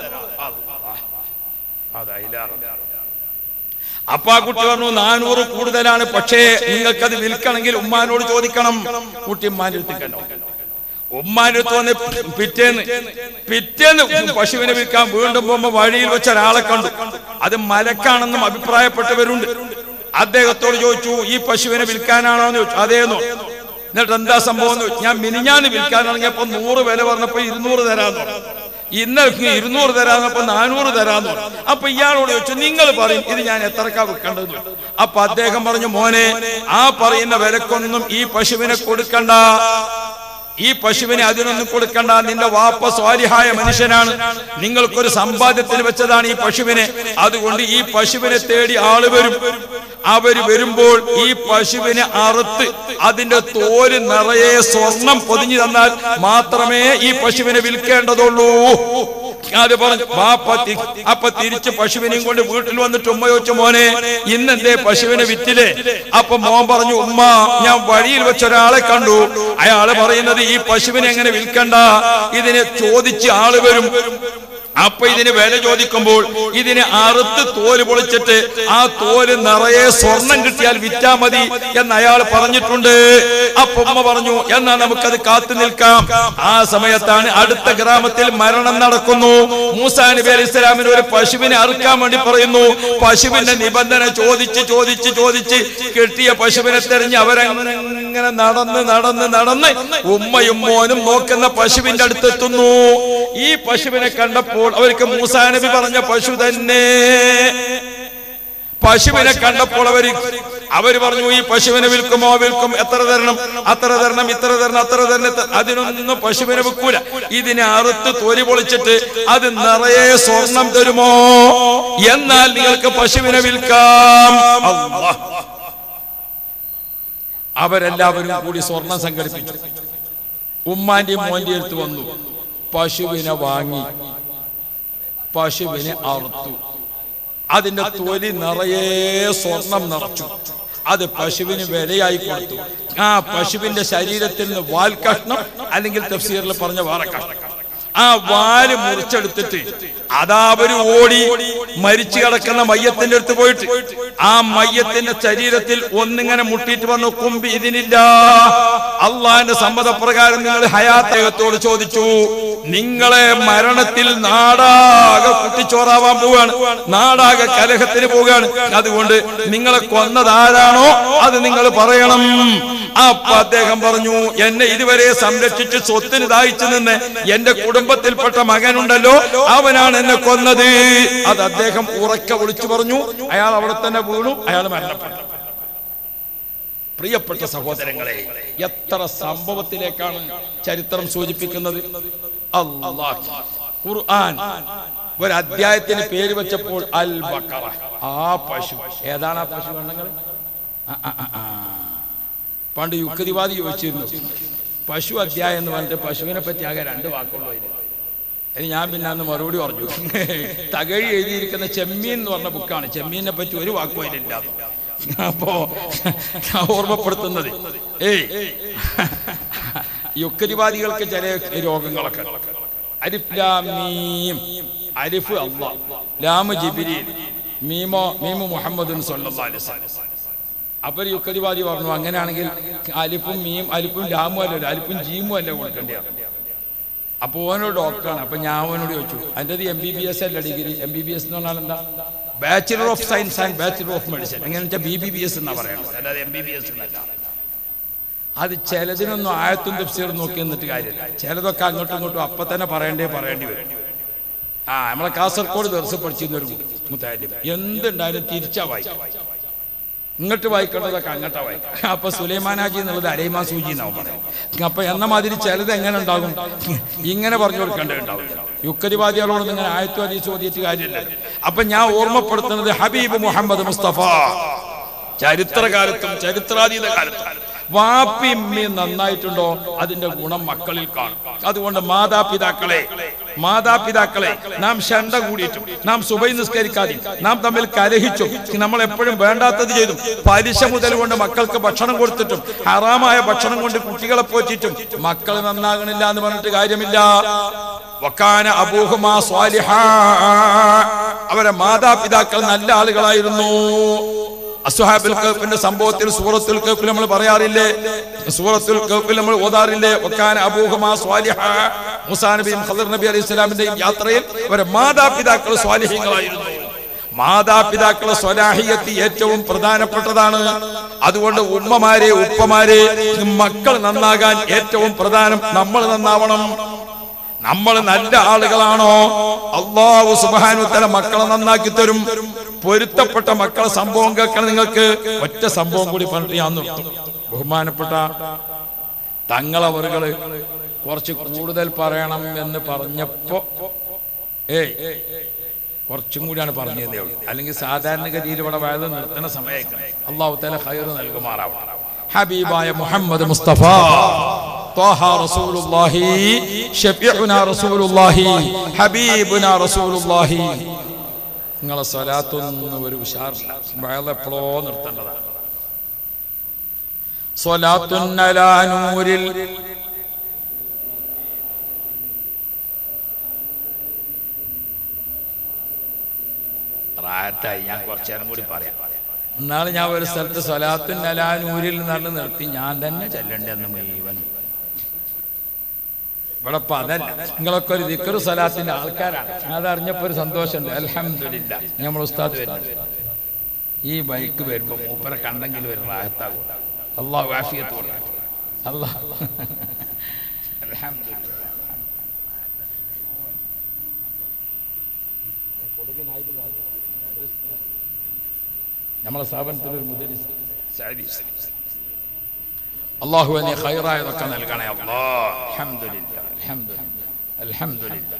അപ്പൊ ആ കുട്ടി പറഞ്ഞു നാനൂറ് കൂടുതലാണ് പക്ഷേ നിങ്ങൾക്കത് വിൽക്കണമെങ്കിൽ ഉമ്മാനോട് ചോദിക്കണം കുട്ടി ഉമ്മാന്റെ അടുത്ത് കണ്ടോ ഉമ്മാന്റെ അടുത്ത് വന്ന് പിറ്റേന്ന് പിറ്റേന്ന് പശുവിനെ വിൽക്കാൻ വീണ്ടും പോകുമ്പോ വഴിയിൽ വെച്ച ഒരാളെ കണ്ടു അത് മലക്കാണെന്നും അഭിപ്രായപ്പെട്ടവരുണ്ട് അദ്ദേഹത്തോട് ചോദിച്ചു ഈ പശുവിനെ വിൽക്കാനാണോ എന്ന് ചോദിച്ചു അതേന്നു എന്നിട്ട് എന്താ സംഭവം എന്ന് ചോദിച്ചു. ഞാൻ മിനിഞ്ഞാന്ന് വിൽക്കാനാണെങ്കിൽ നൂറ് വില പറഞ്ഞപ്പോ ഇരുന്നൂറ് തരാന്ന് പറഞ്ഞു. ഇന്നലെ ഇരുന്നൂറ് തരാന്നപ്പോ നാനൂറ് തരാന്ന് പറഞ്ഞു. അപ്പൊ ഇയാളോട് ചോദിച്ചു നിങ്ങൾ പറയും ഇത് ഞാൻ എത്രക്കാ വിൽക്കേണ്ടത് അപ്പൊ അദ്ദേഹം പറഞ്ഞു മോനെ ആ പറയുന്ന വിലക്കൊന്നും ഈ പശുവിനെ കൊടുക്കണ്ട ഈ പശുവിനെ അതിനൊന്നും കൊടുക്കണ്ട നിന്റെ വാപ്പ സ്വാലിഹായ മനുഷ്യനാണ് നിങ്ങൾക്കൊരു സമ്പാദ്യത്തിന് വെച്ചതാണ് ഈ പശുവിനെ അതുകൊണ്ട് ഈ പശുവിനെ തേടി ആള് വരും അവര് വരുമ്പോൾ ഈ പശുവിനെ അറുത്ത് അതിന്റെ തോല് നിറയെ സ്വർണം പൊതിഞ്ഞു തന്നാൽ മാത്രമേ ഈ പശുവിനെ വിൽക്കേണ്ടതുള്ളൂ അത് പറഞ്ഞു ബാപ്പ തി- അപ്പൊ തിരിച്ച് പശുവിനെയും കൊണ്ട് വീട്ടിൽ വന്നിട്ട് ഉമ്മ ചോദിച്ചു മോനെ ഇന്നെന്തേ പശുവിനെ വിറ്റില്ലേ അപ്പൊ മോൻ പറഞ്ഞു ഉമ്മ ഞാൻ വഴിയിൽ വെച്ച ഒരാളെ കണ്ടു അയാള് പറയുന്നത് ഈ പശുവിനെ എങ്ങനെ വിൽക്കണ്ട ഇതിനെ ചോദിച്ച് ആള് വരും അപ്പൊ ഇതിന് വില ചോദിക്കുമ്പോൾ ഇതിനെ അറുത്ത് തോല് പൊളിച്ചിട്ട് ആ തോല് നിറയെ സ്വർണം കിട്ടിയാൽ വിറ്റാ മതി എന്ന് അയാൾ പറഞ്ഞിട്ടുണ്ട് അപ്പൊ ഉമ്മ പറഞ്ഞു എന്നാ നമുക്കത് കാത്തു നിൽക്കാം ആ സമയത്താണ് അടുത്ത ഗ്രാമത്തിൽ മരണം നടക്കുന്നു മൂസാ നബി അലൈഹി ഇസ്ലാമിന് ഒരു പശുവിനെ അറുക്കാൻ വേണ്ടി പറയുന്നു പശുവിന്റെ നിബന്ധന ചോദിച്ച് ചോദിച്ച് ചോദിച്ച് കെട്ടിയ പശുവിനെ തെരഞ്ഞ് അവരങ്ങനെ നടന്ന് നടന്ന് നടന്ന് ഉമ്മയും മോനും നോക്കുന്ന പശുവിന്റെ അടുത്തെത്തുന്നു ഈ പശുവിനെ കണ്ടപ്പോൾ അവർക്ക് മൂസാ നബി പറഞ്ഞ പശു തന്നെ പശുവിനെ കണ്ടപ്പോൾ അവര് അവര് പറഞ്ഞു ഈ പശുവിനെ വിൽക്കുമോ വിൽക്കും എത്ര തരണം അത്ര തരണം ഇത്ര തരണം അത്ര തരണം ഇത്ര- അതിനൊന്നും പശുവിനെ വിൽക്കൂല ഇതിനെ അറുത്ത് തൊലി പൊളിച്ചിട്ട് അത് നിറയെ സ്വർണം തരുമോ എന്നാൽ നിങ്ങൾക്ക് പശുവിനെ വിൽക്കാം അല്ലാഹ്. അവരെല്ലാവരും കൂടി സ്വർണം സംഘടിപ്പിച്ചു ഉമ്മാന്റെയും മോന്റെ അടുത്ത് വന്നു പശുവിനെ വാങ്ങി പശുവിനെ അറുത്തു അതിന്റെ തൊലി നിറയെ സ്വർണം നിറച്ചു അത് പശുവിന് വിലയായി കൊടുത്തു ആ പശുവിന്റെ ശരീരത്തിൽ നിന്ന് വാൽ കഷ്ണം അല്ലെങ്കിൽ തഫ്സീറിൽ പറഞ്ഞ വേറെ കഷ്ണം ആ വാല് മുറിച്ചെടുത്തിട്ട് അതാ അവര് ഓടി മരിച്ചു കിടക്കുന്ന മയ്യത്തിന്റെ അടുത്ത് പോയിട്ട് ആ മയ്യത്തിന്റെ ശരീരത്തിൽ ഒന്നിങ്ങനെ മുട്ടിയിട്ട് പറഞ്ഞു കുമ്പി ഇതിനില്ല അള്ളാന്റെ സമ്മതപ്രകാരം നിങ്ങൾ ഹയാത്തകത്തോട് ചോദിച്ചു നിങ്ങളെ മരണത്തിൽ നാടാകെ കുട്ടിച്ചോറാവാൻ പോവുകയാണ് നാടാകെ കലഹത്തിന് പോവുകയാണ് അതുകൊണ്ട് നിങ്ങളെ കൊന്നത് ആരാണോ അത് നിങ്ങൾ പറയണം അപ്പൊ അദ്ദേഹം പറഞ്ഞു എന്നെ ഇതുവരെ സംരക്ഷിച്ച് സ്വത്തിന് ദാഹിച്ചു നിന്ന് എന്റെ കുടുംബത്തിൽപ്പെട്ട മകനുണ്ടല്ലോ അവനാണ് എന്നെ കൊന്നത് അത് അദ്ദേഹം ഉറക്കെ വിളിച്ചു പറഞ്ഞു അയാൾ അവിടെ തന്നെ വീണു അയാൾ മരണപ്പെട്ടു പ്രിയപ്പെട്ട സഹോദരങ്ങളെ എത്ര സംഭവത്തിലേക്കാണ് ചരിത്രം സൂചിപ്പിക്കുന്നത് അല്ലാഹ് ഖുർആൻ ഒരു അധ്യായത്തിന് പേര് വെച്ചപ്പോൾ അൽ ബക്കറ ആ പശു ഏതാണ് ആ പശു കണ്ണങ്ങൾ പണ്ട് യുക്തിവാദി ചോദിച്ചിരുന്നു പശു അധ്യായം എന്ന് പറഞ്ഞിട്ട് പശുവിനെ പറ്റി ആകെ രണ്ട് വാക്കുള്ളൂ അതിന് അതിന് ഞാൻ പിന്നെ അന്ന് മറുപടി പറഞ്ഞു തകഴി എഴുതിയിരിക്കുന്ന ചെമ്മീൻ എന്ന് പറഞ്ഞ ബുക്കാണ് ചെമ്മീനെ പറ്റി ഒരു വാക്കും അതിലില്ല അപ്പോ ഞാൻ ഓർമ്മപ്പെടുത്തുന്നത് ഏയ് യുക്തിവാദികൾക്ക് ചില രോഗങ്ങളൊക്കെ അലിഫ് ലാം മീം അലിഫ് അള്ളാ ലാമ് ജിബിരിൽ മീമോ മീമു മുഹമ്മദുൻ സല്ലല്ലാഹു അലൈഹി വസല്ലം അപ്പൊ ഒരു യുക്തിവാദി പറഞ്ഞു അങ്ങനെയാണെങ്കിൽ അലിഫും മീം അലിഫും ലാമും അല്ലല്ലോ അലിഫും ജീമും അല്ല കൊടുക്കേണ്ടത് അപ്പൊ ഓനോ ഡോക്ടറാണ് അപ്പൊ ഞാൻ അവനോട് ചോദിച്ചു അതിൻ്റെ എം ബി ബി എസ് അല്ല degree M B B S എന്ന് പറഞ്ഞാൽ എന്താ bachelor of science and bachelor of medicine എങ്ങനെ വെച്ചാൽ ബി ബി ബി എസ് എന്നാ പറയണത് അല്ലാതെ എം ബി ബി എസ് എന്നല്ല അത് ചിലതിനൊന്നും ആയത്തും തഫ്സീറും നോക്കി നിന്നിട്ട് കാര്യമില്ല ചിലതൊക്കെ അങ്ങോട്ടും ഇങ്ങോട്ടും അപ്പൊ തന്നെ പറയേണ്ടേ പറയേണ്ടി വരും ആ നമ്മളെ കാസർഗോഡ് ദിവസം പഠിച്ചിരുന്ന ഒരു മുത്തായാലും എന്തുണ്ടായാലും തിരിച്ചാ വായിക്കാം ഇങ്ങോട്ട് വായിക്കേണ്ടതൊക്കെ അങ്ങോട്ടാ വായിക്കാം അപ്പൊ സുലൈമാനാജി എന്നുള്ളത് അരൈമാ സൂചി എന്നാവും പറയും അപ്പൊ എന്ന മാതിരി ചിലത് എങ്ങനെ ഉണ്ടാകും ഇങ്ങനെ പറഞ്ഞു കൊടുക്കേണ്ടതുണ്ടാവും യുക്കരിവാദികളോട് ഇങ്ങനെ ആയത്തു അലീസ് ഓതിയിട്ട് കാര്യമില്ല അപ്പൊ ഞാൻ ഓർമ്മപ്പെടുത്തുന്നത് ഹബീബ് മുഹമ്മദ് മുസ്തഫ ചരിത്രകാലത്തും ചരിത്രാതീത കാലത്തും വാപ്പിമ്മി നന്നായിട്ടുണ്ടോ അതിന്റെ ഗുണം മക്കളിൽ കാണും അതുകൊണ്ട് മാതാപിതാക്കളെ മാതാപിതാക്കളെ നാം ശണ്ട കൂടിയിട്ടും നാം സുബൈ നിസ്കരിക്കാതെയും നാം തമ്മിൽ കലഹിച്ചും നമ്മൾ എപ്പോഴും വേണ്ടാത്തത് ചെയ്തും പലിശ മുതൽ കൊണ്ട് മക്കൾക്ക് ഭക്ഷണം കൊടുത്തിട്ടും ഹറാമായ ഭക്ഷണം കൊണ്ട് കുട്ടികളെ പോറ്റിട്ടും മക്കൾ നന്നാകണില്ല എന്ന് പറഞ്ഞിട്ട് കാര്യമില്ല വക്കാന അബൂഹുമാ സ്വാലിഹാ അവരെ മാതാപിതാക്കൾ നല്ല ആളുകളായിരുന്നു അസ്ഹാബുൽ കഹഫിന്റെ സംഭവത്തിൽ സൂറത്തുൽ കഹഫിൽ നമ്മൾ പറയാറില്ലേ സൂറത്തുൽ കഹഫിൽ നമ്മൾ ഓതാറില്ലേ വക്കാന അബൂഹുമാ സ്വാലിഹ മൂസാ നബിയും ഖദർ നബി അലൈഹി സ്വലാമിന്റെയും യാത്രയിൽ അവരെ മാതാപിതാക്കൾ സ്വാലിഹ്യങ്ങളായിരുന്നു മാതാപിതാക്കളെ സ്വലാഹിയത്ത് ഏറ്റവും പ്രധാനപ്പെട്ടതാണ് അതുകൊണ്ട് ഉമ്മമാരെ ഉപ്പമാരെ മക്കൾ നന്നാകാൻ ഏറ്റവും പ്രധാനം നമ്മൾ നന്നാവണം നമ്മൾ നല്ല ആളുകളാണോ അള്ളാഹു സുബാനുത്തല മക്കളെ നന്നാക്കി തരും പൊരുത്തപ്പെട്ട മക്കളെ സംഭവം കേൾക്കണം നിങ്ങൾക്ക് ഒറ്റ സംഭവം കൂടി പറഞ്ഞിട്ട് ഞാൻ നിർത്തും ബഹുമാനപ്പെട്ട തങ്ങളവറുകള് കുറച്ച് കൂടുതൽ പറയണം എന്ന് പറഞ്ഞപ്പോ ഏയ് കുറച്ചും കൂടിയാണ് പറഞ്ഞതേ ഉള്ളൂ അല്ലെങ്കിൽ സാധാരണഗതിയിൽ ഇവിടെ വയത് നിർത്തുന്ന സമയത്ത് അള്ളാഹു തല ഹൈർ നൽകുമാറാവണം ഹബീബായ മുഹമ്മദ് മുസ്തഫ طه رسول الله شفيعنا رسول الله حبيبنا رسول الله നിങ്ങളെ സ്വലാത്തൊന്നും ഒരു ഉഷാറില്ല വയൽ എപ്പോഴോ നിർത്തേണ്ടതാണ് സ്വലാത്തുന്നലാനൂരിൽ റായത്തായി ഞാൻ കുറച്ചു നേരം കൂടി പറയാം എന്നാണ് ഞാൻ ഒരു സ്ഥലത്ത് സ്വലാത്തുന്നലാനൂരിൽ നിന്നാണ് നിർത്തി ഞാൻ തന്നെ ചെല്ലണ്ടെന്ന് മുഴുവൻ ഇവിടെ ഇപ്പൊ അതല്ല നിങ്ങളൊക്കെ ഒരു ദിക്കറ് സ്വലാത്തിന്റെ ആൾക്കാരാണ് അതറിഞ്ഞപ്പോ ഒരു സന്തോഷമുണ്ട് അലഹമില്ല നമ്മൾ ഉസ്താദ് വരുന്നത് ഈ ബൈക്ക് വരുമ്പോ മൂപ്പരെ കണ്ടെങ്കിൽ ഒരു റാഹത്താകും അള്ളാഹു ആഫിയത്ത് കൊടുക്കും അള്ളാഹ് അൽഹംദുലില്ലാ. നമ്മളെ സ്ഥാപനത്തിൽ ഒരു മുദരിസ് സഅദീസ്. അള്ളാഹു നീ ഖൈറായതൊക്കെ നൽകണേ അല്ലാ അൽഹംദുലില്ലാ അൽഹംദുലില്ലാ അൽഹംദുലില്ലാ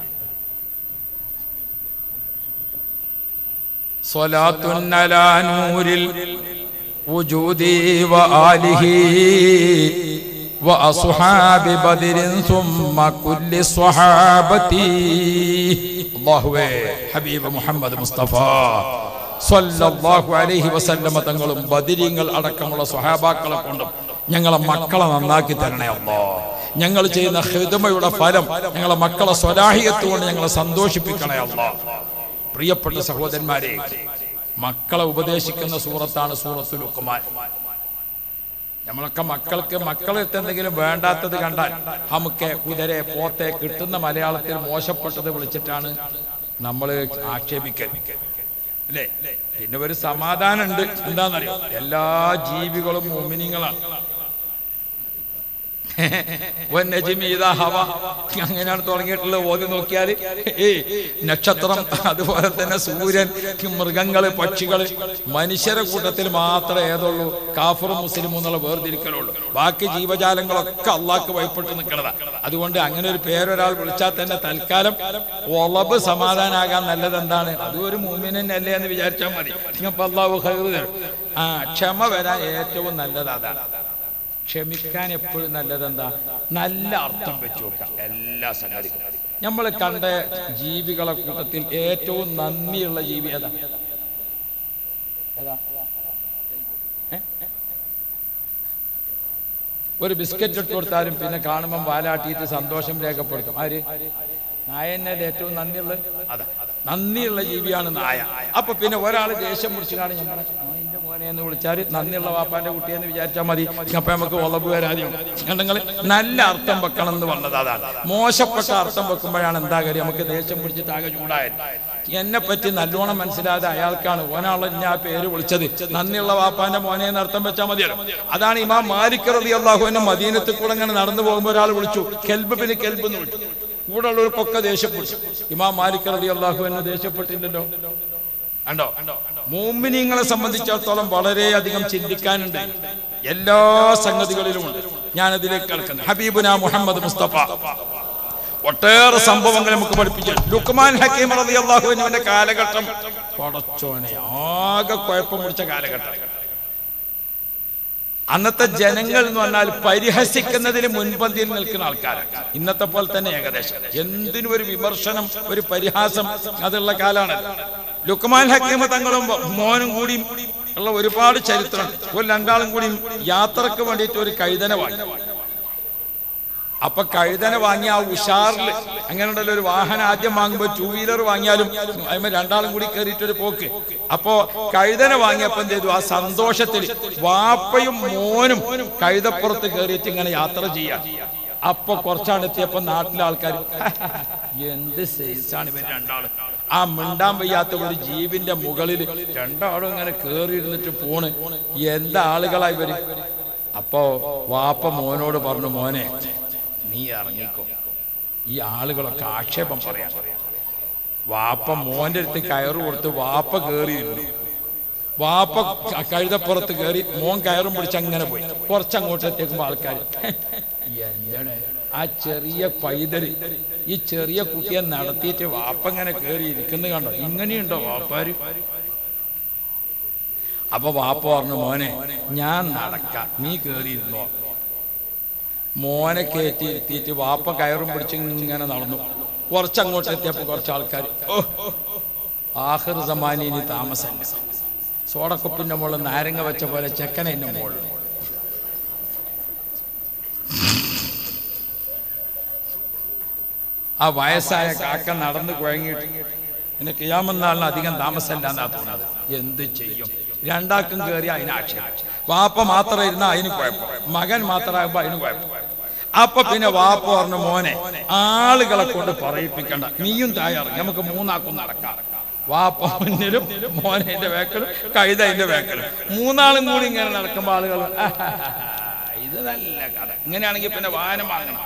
صلاة على نور الوجود وآله وأصحاب بدر ثم كل الصحابة الله حبيب محمد مصطفى സല്ലല്ലാഹു അലൈഹി വസല്ലമ തങ്ങളും ബദിരിങ്ങൾ അടക്കമുള്ള സ്വഹാബാക്കളെ കൊണ്ടും ഞങ്ങളെ മക്കളെ നന്നാക്കി തരണേ അല്ലോ ഞങ്ങൾ ചെയ്യുന്ന ഹിതമയുടെ ഫലം ഞങ്ങളെ മക്കളെ സ്വലാഹിയത്ത് കൊണ്ട് ഞങ്ങളെ സന്തോഷിപ്പിക്കണേ അല്ലോ പ്രിയപ്പെട്ട സഹോദരന്മാരെ മക്കളെ ഉപദേശിക്കുന്ന സൂറത്താണ് സൂറത്തുൽ ഉക്കുമാൻ നമ്മളൊക്കെ മക്കൾക്ക് മക്കളെടുത്ത് എന്തെങ്കിലും വേണ്ടാത്തത് കണ്ടാൽ നമുക്ക് കുതിരെ പോത്തെ കിട്ടുന്ന മലയാളത്തിൽ മോശപ്പെട്ടത് വിളിച്ചിട്ടാണ് നമ്മൾ ആക്ഷേപിക്കൽ അല്ലേ പിന്നെ ഒരു സമാധാനം ഉണ്ട് എന്താണെന്നറിയോ എല്ലാ ജീവികളും മോമിനിങ്ങളാണ് വന്യജീവി ഇതാ ഹവ അങ്ങനെയാണ് തുടങ്ങിയിട്ടുള്ളത് ഓതി നോക്കിയാൽ ഏയ് നക്ഷത്രം അതുപോലെ തന്നെ സൂര്യൻ മൃഗങ്ങള് പക്ഷികള് മനുഷ്യരെ കൂട്ടത്തിൽ മാത്രമേ ഏതുള്ളൂ കാഫറും മുസ്ലിമും എന്നുള്ള വേർതിരിക്കലുള്ളൂ ബാക്കി ജീവജാലങ്ങളൊക്കെ അള്ളാഹ്ക്ക് ഭയപ്പെട്ട് നിൽക്കണതാ അതുകൊണ്ട് അങ്ങനെ ഒരു പേരൊരാൾ വിളിച്ചാൽ തന്നെ തൽക്കാലം ഒളബ് സമാധാനാകാൻ നല്ലത് എന്താണ് അത് ഒരു മൂമിനല്ലേ എന്ന് വിചാരിച്ചാൽ മതി അപ്പൊ അള്ളാഹു ഖൈറ് തരും ആ ക്ഷമ വരാൻ ഏറ്റവും നല്ലത് അതാണ് ക്ഷമിക്കാൻ എപ്പോഴും നല്ലതെന്താ നല്ല അർത്ഥം വെച്ച് നോക്കാം എല്ലാ സംഗതിക്കും നമ്മൾ കണ്ട ജീവികളെ കൂട്ടത്തിൽ ഏറ്റവും നന്ദിയുള്ള ജീവി ഏതാ ഏതാ ഏ? ഒരു ബിസ്ക്കറ്റ് ഇട്ട് കൊടുത്താലും പിന്നെ കാണുമ്പം വാലാട്ടിയിട്ട് സന്തോഷം രേഖപ്പെടുത്തും ആര് നായ തന്നെയല്ലേ ഏറ്റവും നന്ദിയുള്ളത് അതാ നന്ദിയുള്ള ജീവിയാണ് നായ അപ്പൊ പിന്നെ ഒരാൾ ദേഷ്യം പിടിച്ചു കാണും നമ്മളെ നായിന്റെ മോനെ എന്ന് വിളിച്ചാൽ നന്ദിയുള്ള വാപ്പാന്റെ കുട്ടിയെന്ന് വിചാരിച്ചാൽ മതി അപ്പൊ നമുക്ക് ഉളവ് വരാതെയും കണ്ടെങ്കിൽ നല്ല അർത്ഥം വെക്കണം എന്ന് പറഞ്ഞത് അതാണ് മോശപ്പെട്ട അർത്ഥം വെക്കുമ്പോഴാണ് എന്താ കാര്യം നമുക്ക് ദേഷ്യം പിടിച്ചിട്ട് ആകെ ചൂടായത് എന്നെ പറ്റി നല്ലോണം മനസ്സിലാതെ അയാൾക്കാണ് ഓനാണല്ലോ ഞാൻ ആ പേര് വിളിച്ചത് നന്ദിയുള്ള വാപ്പാന്റെ മോനെ എന്ന് അർത്ഥം വെച്ചാൽ മതിയല്ലോ അതാണ് ഇമാം മാലിക് റതി അള്ളാഹുവിനെ മദീനത്തിൽ കൂടെ അങ്ങനെ നടന്നു പോകുമ്പോൾ ഒരാൾ വിളിച്ചു കെൽബ് പിന്നെ കെൽബ് എന്ന് വിളിച്ചു കൂടെ ഉള്ളവർക്കൊക്കെ ദേഷ്യപ്പെട്ടു ഇമാം മാലിക് റതി അള്ളാഹു എന്നെ ദേഷ്യപ്പെട്ടില്ലല്ലോ കണ്ടോ മോമിനിങ്ങളെ സംബന്ധിച്ചിടത്തോളം വളരെയധികം ചിന്തിക്കാനുണ്ട് എല്ലാ സംഗതികളിലുമുണ്ട് ഞാൻ അതിലേക്ക് കിടക്കുന്നു ഹബീബുന മുഹമ്മദ് മുസ്തഫ ഒട്ടേറെ സംഭവങ്ങൾ നമുക്ക് പഠിപ്പിച്ചു ലുക്മാൻ ഹക്കീം റതി അള്ളാഹുവിന്റെ കാലഘട്ടം പടച്ചോനെ ആകെ കുഴപ്പം പിടിച്ച കാലഘട്ടം അന്നത്തെ ജനങ്ങൾ എന്ന് പറഞ്ഞാൽ പരിഹസിക്കുന്നതിൽ മുൻപന്തിയിൽ നിൽക്കുന്ന ആൾക്കാരാണ് ഇന്നത്തെ പോലെ തന്നെ ഏകദേശം എന്തിനും ഒരു വിമർശനം ഒരു പരിഹാസം അതുള്ള കാലാണ് ലുക്മാൻ ഹക്കീമ തങ്ങളും മോനും കൂടിയും ഉള്ള ഒരുപാട് ചരിത്രം ഒരു രണ്ടാളും കൂടിയും യാത്രക്ക് വേണ്ടിയിട്ട് ഒരു കൈതന വാങ്ങി അപ്പൊ കഴുതന വാങ്ങിയ ആ ഉഷാറിൽ അങ്ങനെ ഉണ്ടല്ലോ ഒരു വാഹനം ആദ്യം വാങ്ങുമ്പോൾ ടൂ വീലർ വാങ്ങിയാലും അതിന് രണ്ടാളും കൂടി കയറിയിട്ടൊരു പോക്ക് അപ്പോ കഴുതന വാങ്ങിയപ്പോ എന്ത് ചെയ്തു ആ സന്തോഷത്തിൽ വാപ്പയും മോനും കഴുതപ്പുറത്ത് കയറിയിട്ട് ഇങ്ങനെ യാത്ര ചെയ്യാൻ അപ്പൊ കുറച്ചാണ് എത്തിയപ്പോ നാട്ടിലെ ആൾക്കാർ എന്ത് സൈസാണ് ഇവർ രണ്ടാളും ആ മിണ്ടാൻ വയ്യാത്ത ഒരു ജീവിന്റെ മുകളിൽ രണ്ടാളും ഇങ്ങനെ കയറി ഇരുന്നിട്ട് പോണ് എന്താ ആളുകളാ ഇവര് അപ്പോ വാപ്പ മോനോട് പറഞ്ഞു മോനെ നീ ഇറങ്ങിക്കോ ഈ ആളുകളൊക്കെ ആക്ഷേപം പറയാൻ വാപ്പ മോന്റെ അടുത്ത് കയറ് കൊടുത്ത് വാപ്പ കയറിയിരുന്നു വാപ്പ ക- കഴുതപ്പുറത്ത് കയറി മോൻ കയറും പിടിച്ച് അങ്ങനെ പോയി കുറച്ചങ്ങോട്ട് എത്തിയേക്കുമ്പോ ആൾക്കാർ എന്താണ് ആ ചെറിയ പൈതല് ഈ ചെറിയ കുട്ടിയെ നടത്തിയിട്ട് വാപ്പ ഇങ്ങനെ കയറി ഇരിക്കുന്നു കണ്ടോ ഇങ്ങനെയുണ്ടോ വാപ്പാര് അപ്പൊ വാപ്പ പറഞ്ഞു മോനെ ഞാൻ നടക്കാം നീ കയറിയിരുന്നോ മോനെ കയറ്റി ഇരുത്തിയിട്ട് വാപ്പ കയറും പിടിച്ച് ഇങ്ങനെ നടന്നു കുറച്ചങ്ങോട്ട് എത്തിയപ്പോൾ കുറച്ച് ആൾക്കാർ ഓ ആഹിർ സമാനിനി താമസം സോടക്കൊപ്പിന്റെ മുകളിൽ നാരങ്ങ വെച്ച പോലെ ചെക്കനെ എന്റെ മുകളിൽ ആ വയസ്സായ കാക്ക നടന്ന് കുഴങ്ങിയിട്ട് പിന്നെ കിയാമെന്നാളിന് അധികം താമസമില്ല എന്നാ തോന്നുന്നത് എന്ത് ചെയ്യും രണ്ടാക്കും കയറി അതിന് ആക്ഷേപം വാപ്പ മാത്രം ഇരുന്ന അതിന് കുഴപ്പം മകൻ മാത്രമാകുമ്പോ അതിന് കുഴപ്പം അപ്പൊ പിന്നെ വാപ്പ പറഞ്ഞു മോനെ ആളുകളെ കൊണ്ട് പറയിപ്പിക്കണ്ട നീയും തായറിഞ്ഞ് നമുക്ക് മൂന്നാക്കും നടക്കാം വാപ്പ മുന്നിലും മോനെ എന്റെ വേക്കലും കഴുത എന്റെ വേക്കലും മൂന്നാളും കൂടി ഇങ്ങനെ നടക്കുമ്പോ ആളുകൾ ഇത് നല്ല കഥ ഇങ്ങനെയാണെങ്കിൽ പിന്നെ വാഹനം വാങ്ങണം